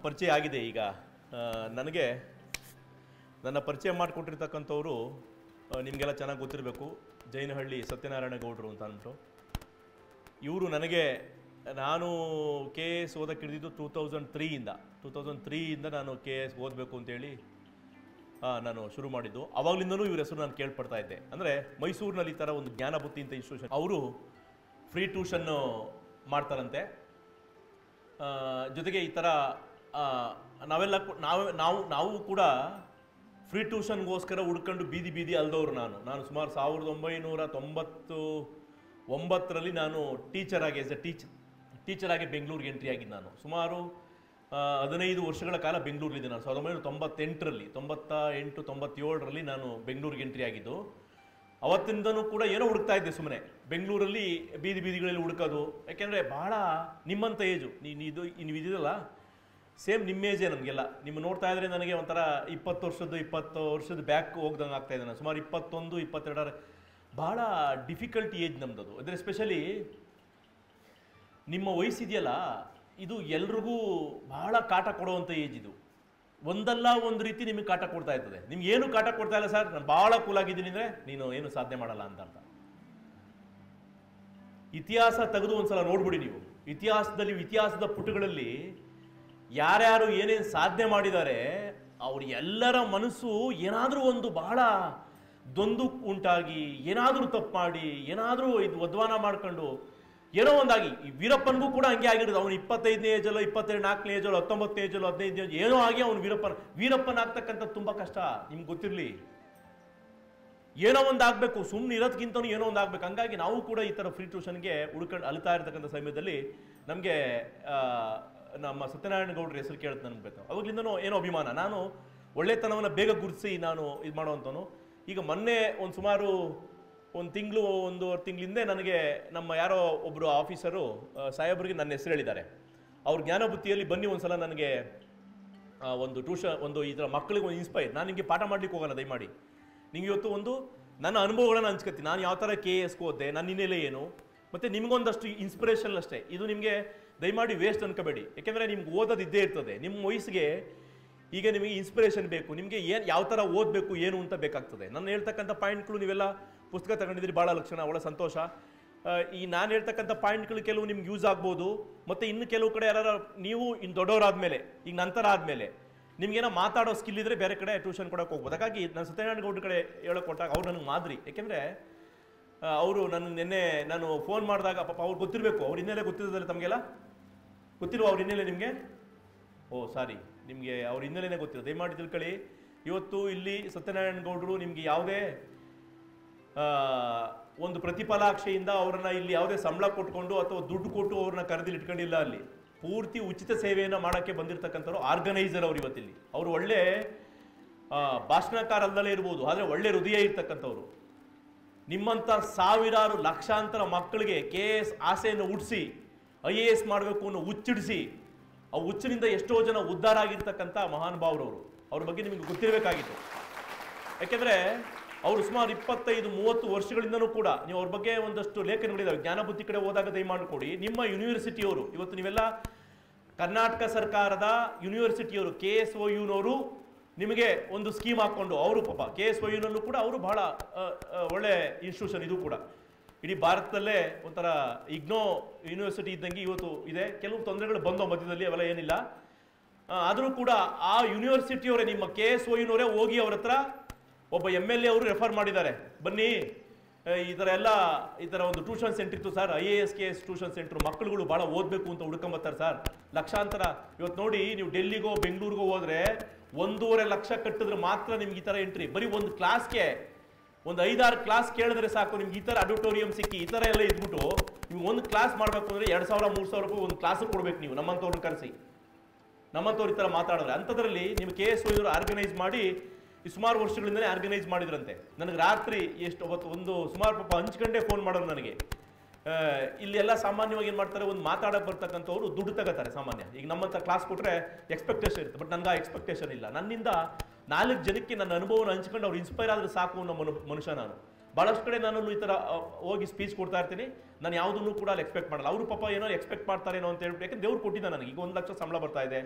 ಪರಿಚಯ ಆಗಿದೆ ಈಗ ಆ, ನನಗೆ ನನ್ನ ಪರಿಚಯ ಮಾಡಿಕೊಟ್ಟಿರ್ತಕ್ಕಂಥವ್ರು ಆ, ನಿಮಗೆಲ್ಲ ಚೆನ್ನಾಗಿ ಗೊತ್ತಿರಬೇಕು ಜೈನಹಳ್ಳಿ ಸತ್ಯನಾರಾಯಣ ಗೌಡರು ಅಂತ ಅಂದ್ಬಿಟ್ಟು ಇವರು ನನಗೆ ನಾನು ಕೆ ಎಸ್ ಓದಕ್ಕೆ ಹಿಡಿದಿದ್ದು ಟೂ ತೌಸಂಡ್ ತ್ರೀಯಿಂದ ಟೂ ತೌಸಂಡ್ ತ್ರೀಯಿಂದ ನಾನು ಕೆ ಎಸ್ ಓದಬೇಕು ಅಂತೇಳಿ ಆ, ನಾನು ಶುರು ಮಾಡಿದ್ದು ಅವಾಗಲಿಂದನೂ ಇವ್ರ ಹೆಸರು ನಾನು ಕೇಳ್ಪಡ್ತಾ ಇದ್ದೆ ಅಂದರೆ ಮೈಸೂರಿನಲ್ಲಿ ಈ ಥರ ಒಂದು ಜ್ಞಾನಬುತ್ತಿ ಅಂತ ಇನ್ಸ್ಟಿಟ್ಯೂಷನ್ ಅವರು ಫ್ರೀ ಟ್ಯೂಷನ್ನು ಮಾಡ್ತಾರಂತೆ ಆ, ಜೊತೆಗೆ ಈ ಥರ ಆ, ನಾವೆಲ್ಲ ಕೂ- ನಾವು ನಾವು ನಾವು ಕೂಡ ಫ್ರೀ ಟ್ಯೂಷನ್ಗೋಸ್ಕರ ಹುಡ್ಕೊಂಡು ಬೀದಿ ಬೀದಿ ಅಲ್ದವ್ರು ನಾನು ನಾನು ಸುಮಾರು ಸಾವಿರದ ಒಂಬೈನೂರ ತೊಂಬತ್ತು ಒಂಬತ್ತರಲ್ಲಿ ನಾನು ಟೀಚರ್ ಆಗಿ ಎಸ್ ಎ ಟೀಚ್ ಟೀಚರ್ ಆಗಿ ಬೆಂಗಳೂರಿಗೆ ಎಂಟ್ರಿ ಆಗಿದ್ದು ನಾನು ಸುಮಾರು ಆ, ಹದಿನೈದು ವರ್ಷಗಳ ಕಾಲ ಬೆಂಗಳೂರಲ್ಲಿದ್ದೆ ನಾನು ಸಾವಿರದ ಒಂಬೈನೂರ ತೊಂಬತ್ತೆಂಟರಲ್ಲಿ ತೊಂಬತ್ತ ಎಂಟು ತೊಂಬತ್ತೇಳರಲ್ಲಿ ನಾನು ಬೆಂಗಳೂರಿಗೆ ಎಂಟ್ರಿ ಆಗಿದ್ದು ಅವತ್ತಿಂದನೂ ಕೂಡ ಏನೋ ಹುಡುಕ್ತಾ ಇದ್ದೆ ಸುಮ್ಮನೆ ಬೆಂಗಳೂರಲ್ಲಿ ಬೀದಿ ಬೀದಿಗಳಲ್ಲಿ ಹುಡುಕೋದು ಯಾಕೆಂದರೆ ಬಹಳ ನಿಮ್ಮಂಥ ಏಜು ನೀನು ಇದು ನೀವು ಇದಿದಲ್ಲ ಸೇಮ್ ನಿಮ್ಮ ಏಜೇ ನಮಗೆಲ್ಲ ನಿಮ್ಮ ನೋಡ್ತಾ ಇದ್ರೆ ನನಗೆ ಒಂಥರ ಇಪ್ಪತ್ತು ವರ್ಷದ್ದು ಇಪ್ಪತ್ತು ವರ್ಷದ ಬ್ಯಾಕ್ ಹೋಗ್ದಂಗೆ ಆಗ್ತಾ ಇದೆ ನಾನು ಸುಮಾರು ಇಪ್ಪತ್ತೊಂದು ಇಪ್ಪತ್ತೆರಡರ ಬಹಳ ಡಿಫಿಕಲ್ಟ್ ಏಜ್ ನಮ್ಮದು ಅಂದರೆ ಎಸ್ಪೆಷಲಿ ನಿಮ್ಮ ವಯಸ್ಸಿದೆಯಲ್ಲ ಇದು ಎಲ್ರಿಗೂ ಬಹಳ ಕಾಟ ಕೊಡುವಂಥ ಏಜ್ ಇದು ಒಂದಲ್ಲ ಒಂದು ರೀತಿ ನಿಮಗೆ ಕಾಟ ಕೊಡ್ತಾ ಇರ್ತದೆ ನಿಮ್ಗೆ ಏನು ಕಾಟ ಕೊಡ್ತಾ ಇಲ್ಲ ಸರ್ ನಾನು ಭಾಳ ಕೂಲ್ ಆಗಿದ್ದೀನಿ ಅಂದರೆ ನೀನು ಏನು ಸಾಧನೆ ಮಾಡಲ್ಲ ಅಂತ ಅರ್ಥ ಇತಿಹಾಸ ತೆಗೆದು ಒಂದ್ಸಲ ನೋಡ್ಬಿಡಿ ನೀವು ಇತಿಹಾಸದಲ್ಲಿ ಇತಿಹಾಸದ ಪುಟಗಳಲ್ಲಿ ಯಾರ್ಯಾರು ಏನೇನು ಸಾಧನೆ ಮಾಡಿದ್ದಾರೆ ಅವ್ರ ಎಲ್ಲರ ಮನಸ್ಸು ಏನಾದರೂ ಒಂದು ಬಹಳ ದೊಂದು ಉಂಟಾಗಿ ಏನಾದರೂ ತಪ್ಪು ಮಾಡಿ ಏನಾದರೂ ಇದು ಒದ್ವಾನ ಮಾಡ್ಕೊಂಡು ಏನೋ ಒಂದಾಗಿ ಈ ವೀರಪ್ಪನಿಗೂ ಕೂಡ ಹಂಗೆ ಆಗಿರೋದು ಅವನು ಇಪ್ಪತ್ತೈದನೇ ಏಜಲ್ಲೋ ಇಪ್ಪತ್ತೆರಡು ನಾಲ್ಕನೇ ಏಜಲ್ಲೋ ಹತ್ತೊಂಬತ್ತನೇ ಏಜಲ್ಲೋ ಹದಿನೈದನೇ ಏಜ್ ಏನೋ ಆಗಿ ಅವನು ವೀರಪ್ಪನ ವೀರಪ್ಪನ ಆಗ್ತಕ್ಕಂಥ ತುಂಬ ಕಷ್ಟ ನಿಮ್ಗೆ ಗೊತ್ತಿರಲಿ ಏನೋ ಒಂದು ಆಗಬೇಕು ಸುಮ್ಮನೆ ಇರೋದಕ್ಕಿಂತನೂ ಏನೋ ಒಂದು ಆಗಬೇಕು ಹಂಗಾಗಿ ನಾವು ಕೂಡ ಈ ಥರ ಫ್ರೀ ಟ್ಯೂಷನ್ಗೆ ಹುಡ್ಕೊಂಡು ಅಳ್ತಾ ಇರ್ತಕ್ಕಂಥ ಸಮಯದಲ್ಲಿ ನಮಗೆ ನಮ್ಮ ಸತ್ಯನಾರಾಯಣ ಗೌಡ್ರ ಹೆಸರು ಕೇಳುತ್ತೆ ನನಗೆ ಬೇಕು ಅವಾಗ್ಲಿಂದನೂ ಏನೋ ಅಭಿಮಾನ ನಾನು ಒಳ್ಳೆತನವನ್ನು ಬೇಗ ಗುರುತಿಸಿ ನಾನು ಇದು ಮಾಡುವಂಥವನು ಈಗ ಮೊನ್ನೆ ಒಂದು ಸುಮಾರು ಒಂದು ತಿಂಗಳು ಒಂದೂವರೆ ತಿಂಗಳಿಂದೆ ನನಗೆ ನಮ್ಮ ಯಾರೋ ಒಬ್ಬರು ಆಫೀಸರು ಆ, ಸಾಹೇಬ್ರಿಗೆ ನನ್ನ ಹೆಸರು ಹೇಳಿದ್ದಾರೆ ಅವ್ರ ಜ್ಞಾನಬುದ್ಧಿಯಲ್ಲಿ ಬನ್ನಿ ಒಂದ್ಸಲ ನನಗೆ ಆ, ಒಂದು ಟ್ಯೂಷನ್ ಒಂದು ಈ ಥರ ಮಕ್ಕಳಿಗೆ ಒಂದು ಇನ್ಸ್ಪೈರ್ ನಾನು ನಿಮಗೆ ಪಾಠ ಮಾಡ್ಲಿಕ್ಕೆ ಹೋಗಲ್ಲ ದಯಮಾಡಿ ನಿಮ್ಗೆ ಇವತ್ತು ಒಂದು ನನ್ನ ಅನುಭವಗಳನ್ನ ಹಂಚ್ಕೊತೀನಿ ನಾನು ಯಾವ ಥರ ಕೆ ಎಸ್ ಓದ್ದೆ ನನ್ನ ಹಿನ್ನೆಲೆ ಏನು ಮತ್ತು ನಿಮಗೊಂದಷ್ಟು ಇನ್ಸ್ಪಿರೇಷನ್ ಅಷ್ಟೇ ಇದು ನಿಮಗೆ ದಯಮಾಡಿ ವೇಸ್ಟ್ ಅನ್ಕೋಬೇಡಿ ಯಾಕೆಂದರೆ ನಿಮ್ಗೆ ಓದೋದು ಇದ್ದೇ ಇರ್ತದೆ ನಿಮ್ಮ ವಯಸ್ಸಿಗೆ ಈಗ ನಿಮಗೆ ಇನ್ಸ್ಪಿರೇಷನ್ ಬೇಕು ನಿಮಗೆ ಏನು ಯಾವ ಥರ ಓದಬೇಕು ಏನು ಅಂತ ಬೇಕಾಗ್ತದೆ ನಾನು ಹೇಳ್ತಕ್ಕಂಥ ಪಾಯಿಂಟ್ಗಳು ನೀವೆಲ್ಲ ಪುಸ್ತಕ ತಗೊಂಡಿದ್ದೀರಿ ಭಾಳ ಲಕ್ಷಣ ಒಳ್ಳೆ ಸಂತೋಷ ಆ, ಈ ನಾನು ಹೇಳ್ತಕ್ಕಂಥ ಪಾಯಿಂಟ್ಗಳು ಕೆಲವು ನಿಮ್ಗೆ ಯೂಸ್ ಆಗ್ಬೋದು ಮತ್ತು ಇನ್ನು ಕೆಲವು ಕಡೆ ಯಾರು ನೀವು ಇನ್ನು ದೊಡ್ಡವರಾದ್ಮೇಲೆ ಈಗ ನಂತರ ಆದಮೇಲೆ ನಿಮ್ಗೇನೋ ಮಾತಾಡೋ ಸ್ಕಿಲ್ ಇದ್ರೆ ಬೇರೆ ಕಡೆ ಟ್ಯೂಷನ್ ಕೊಡೋಕೆ ಹೋಗ್ಬೋದು ಹಾಗಾಗಿ ನಾನು ಸತ್ಯನಾರಾಯಣ ಗೌಡ್ರ ಕಡೆ ಹೇಳೋಕೆ ಕೊಟ್ಟಾಗ ಅವ್ರು ನನಗೆ ಮಾದರಿ ಯಾಕೆಂದರೆ ಅವರು ನನ್ನ ನಿನ್ನೆ ನಾನು ಫೋನ್ ಮಾಡಿದಾಗ ಪಾಪ ಅವ್ರು ಗೊತ್ತಿರಬೇಕು ಅವ್ರ ಹಿನ್ನೆಲೆ ಗೊತ್ತಿರೋದಲ್ಲ ತಮಗೆಲ್ಲ ಗೊತ್ತಿರುವ ಅವ್ರ ಹಿನ್ನೆಲೆ ನಿಮಗೆ ಓ ಸಾರಿ ನಿಮಗೆ ಅವ್ರ ಹಿನ್ನೆಲೆನೇ ಗೊತ್ತಿಲ್ಲ ದಯಮಾಡಿ ತಿಳ್ಕೊಳ್ಳಿ ಇವತ್ತು ಇಲ್ಲಿ ಸತ್ಯನಾರಾಯಣ ಗೌಡರು ನಿಮಗೆ ಯಾವುದೇ ಆ, ಒಂದು ಪ್ರತಿಫಲಾಕ್ಷೆಯಿಂದ ಅವರನ್ನ ಇಲ್ಲಿ ಯಾವುದೇ ಸಂಬಳ ಕೊಟ್ಕೊಂಡು ಅಥವಾ ದುಡ್ಡು ಕೊಟ್ಟು ಅವ್ರನ್ನ ಕರೆದಿಲ್ಲಿ ಇಟ್ಕೊಂಡಿಲ್ಲ ಅಲ್ಲಿ ಪೂರ್ತಿ ಉಚಿತ ಸೇವೆಯನ್ನು ಮಾಡೋಕ್ಕೆ ಬಂದಿರತಕ್ಕಂಥವ್ರು ಆರ್ಗನೈಸರ್ ಅವ್ರು ಇವತ್ತಿಲ್ಲಿ ಅವರು ಒಳ್ಳೆ ಆ, ಭಾಷಣಕಾರ ಅಲ್ಲದಲ್ಲೇ ಇರ್ಬೋದು ಆದರೆ ಒಳ್ಳೆ ಹೃದಯ ಇರ್ತಕ್ಕಂಥವ್ರು ನಿಮ್ಮಂಥ ಸಾವಿರಾರು ಲಕ್ಷಾಂತರ ಮಕ್ಕಳಿಗೆ ಕೆ ಎಸ್ ಆಸೆಯನ್ನು ಹುಟ್ಟಿಸಿ ಐ ಎ ಎಸ್ ಮಾಡಬೇಕು ಅನ್ನೋ ಹುಚ್ಚಿಡಿಸಿ ಆ ಹುಚ್ಚಿನಿಂದ ಎಷ್ಟೋ ಜನ ಉದ್ಧಾರ ಆಗಿರ್ತಕ್ಕಂಥ ಮಹಾನುಭಾವರವರು ಅವ್ರ ಬಗ್ಗೆ ನಿಮಗೆ ಗೊತ್ತಿರಬೇಕಾಗಿತ್ತು ಯಾಕೆಂದ್ರೆ ಅವರು ಸುಮಾರು ಇಪ್ಪತ್ತೈದು ಮೂವತ್ತು ವರ್ಷಗಳಿಂದನೂ ಕೂಡ ನೀವು ಅವ್ರ ಬಗ್ಗೆ ಒಂದಷ್ಟು ಲೇಖನಗಳಿದಾವೆ ಜ್ಞಾನಬುದ್ಧಿ ಕಡೆ ಹೋದಾಗ ದಯಮಾಡಿಕೊಡಿ ನಿಮ್ಮ ಯೂನಿವರ್ಸಿಟಿಯವರು ಇವತ್ತು ನೀವೆಲ್ಲ ಕರ್ನಾಟಕ ಸರ್ಕಾರದ ಯೂನಿವರ್ಸಿಟಿಯವರು ಕೆ ಎಸ್ ಒ ಯುನವರು ನಿಮಗೆ ಒಂದು ಸ್ಕೀಮ್ ಹಾಕ್ಕೊಂಡು ಅವರು ಪಾಪ ಕೆ ಎಸ್ ಒ ಯುನಲ್ಲೂ ಕೂಡ ಅವರು ಬಹಳ ಆ, ಆ, ಒಳ್ಳೆ ಇನ್ಸ್ಟಿಟ್ಯೂಷನ್ ಇದು ಕೂಡ ಇಡೀ ಭಾರತದಲ್ಲೇ ಒಂಥರ ಇಗ್ನೋ ಯೂನಿವರ್ಸಿಟಿ ಇದ್ದಂಗೆ ಇವತ್ತು ಇದೆ ಕೆಲವು ತೊಂದರೆಗಳು ಬಂದವು ಮಧ್ಯದಲ್ಲಿ ಅವೆಲ್ಲ ಏನಿಲ್ಲ ಆ, ಆದರೂ ಕೂಡ ಆ ಯೂನಿವರ್ಸಿಟಿಯವರೇ ನಿಮ್ಮ ಕೆ ಎಸ್ ಒ ಯುನವರೇ ಹೋಗಿ ಅವ್ರ ಹತ್ರ ಒಬ್ಬ ಎಮ್ ಎಲ್ ಎ ಅವರು ರೆಫರ್ ಮಾಡಿದ್ದಾರೆ ಬನ್ನಿ ಆ, ಈ ಥರ ಎಲ್ಲ ಈ ಥರ ಒಂದು ಟ್ಯೂಷನ್ ಸೆಂಟರ್ ಇತ್ತು sir I A S K S tuition centre ಮಕ್ಕಳುಗಳು ಭಾಳ ಓದಬೇಕು ಅಂತ ಹುಡ್ಕೊಂಬತ್ತಾರೆ ಸರ್ ಲಕ್ಷಾಂತರ ಇವತ್ತು ನೋಡಿ ನೀವು ಡೆಲ್ಲಿಗೋ ಬೆಂಗಳೂರಿಗೋ ಹೋದ್ರೆ ಒಂದೂವರೆ ಲಕ್ಷ ಕಟ್ಟಿದ್ರೆ ಮಾತ್ರ ನಿಮ್ಗೆ ಈ ಥರ ಎಂಟ್ರಿ ಬರೀ ಒಂದು ಕ್ಲಾಸ್ಗೆ ಒಂದು ಐದಾರು ಕ್ಲಾಸ್ ಕೇಳಿದ್ರೆ ಸಾಕು ನಿಮ್ಗೆ ಈ ಥರ ಅಡಿಟೋರಿಯಂ ಸಿಕ್ಕಿ ಈ ಥರ ಎಲ್ಲ ಇದ್ಬಿಟ್ಟು ನೀವು ಒಂದು ಕ್ಲಾಸ್ ಮಾಡಬೇಕು ಅಂದರೆ ಎರಡು ಸಾವಿರ ಮೂರು ಸಾವಿರ ರೂಪಾಯಿ ಒಂದು ಕ್ಲಾಸಿಗೆ ಕೊಡ್ಬೇಕು ನೀವು ನಮ್ಮಂಥವ್ರನ್ನ ಕರೆಸಿ ನಮ್ಮಂಥವ್ರು ಈ ಥರ ಮಾತಾಡಿದ್ರೆ ಅಂಥದ್ರಲ್ಲಿ ನಿಮ್ಮ ಕೆ ಎಸ್ ಒಯ್ದರು ಆರ್ಗನೈಸ್ ಮಾಡಿ ಈ ಸುಮಾರು ವರ್ಷಗಳಿಂದಲೇ ಆರ್ಗನೈಸ್ ಮಾಡಿದ್ರಂತೆ ನನಗೆ ರಾತ್ರಿ ಎಷ್ಟು ಅವತ್ತು ಒಂದು ಸುಮಾರು ಪಾಪ ಹಂಚ್ಕೊಂಡೇ ಫೋನ್ ಮಾಡೋರು ನನಗೆ ಆ, ಇಲ್ಲಿ ಎಲ್ಲ ಸಾಮಾನ್ಯವಾಗಿ ಏನು ಮಾಡ್ತಾರೆ ಒಂದು ಮಾತಾಡಕ್ಕೆ ಬರ್ತಕ್ಕಂಥವ್ರು ದುಡ್ಡು ತಗೋತಾರೆ ಸಾಮಾನ್ಯ ಈಗ ನಮ್ಮಂಥ ಕ್ಲಾಸ್ ಕೊಟ್ಟರೆ ಎಕ್ಸ್ಪೆಕ್ಟೇಷನ್ ಇರುತ್ತೆ ಬಟ್ ನನಗೆ ಆ ಎಕ್ಸ್ಪೆಕ್ಟೇಷನ್ ಇಲ್ಲ ನನ್ನಿಂದ ನಾಲ್ಕು ಜನಕ್ಕೆ ನನ್ನ ಅನುಭವನ ಹಂಚ್ಕೊಂಡು ಅವ್ರು ಇನ್ಸ್ಪೈರ್ ಆದ್ರೆ ಸಾಕು ಅನ್ನೋ ಮನು ಮನುಷ್ಯ ನಾನು ಭಾಳಷ್ಟು ಕಡೆ ನಾನು ಈ ಥರ ಆ, ಹೋಗಿ ಸ್ಪೀಚ್ ಕೊಡ್ತಾ ಇರ್ತೀನಿ ನಾನು ಯಾವುದನ್ನು ಕೂಡ ಅಲ್ಲಿ ಎಕ್ಸ್ಪೆಕ್ಟ್ ಮಾಡಲ್ಲ ಅವರು ಪಾಪ ಏನೋ ಎಕ್ಸ್ಪೆಕ್ಟ್ ಮಾಡ್ತಾರೇನೋ ಅಂತ ಹೇಳ್ಬಿಟ್ಟು ಯಾಕಂದ್ರೆ ದೇವ್ರು ಕೊಟ್ಟಿದ್ದ ನನಗೆ ಈಗ ಒಂದು ಲಕ್ಷ ಸಂಬಳ ಬರ್ತಾ ಇದೆ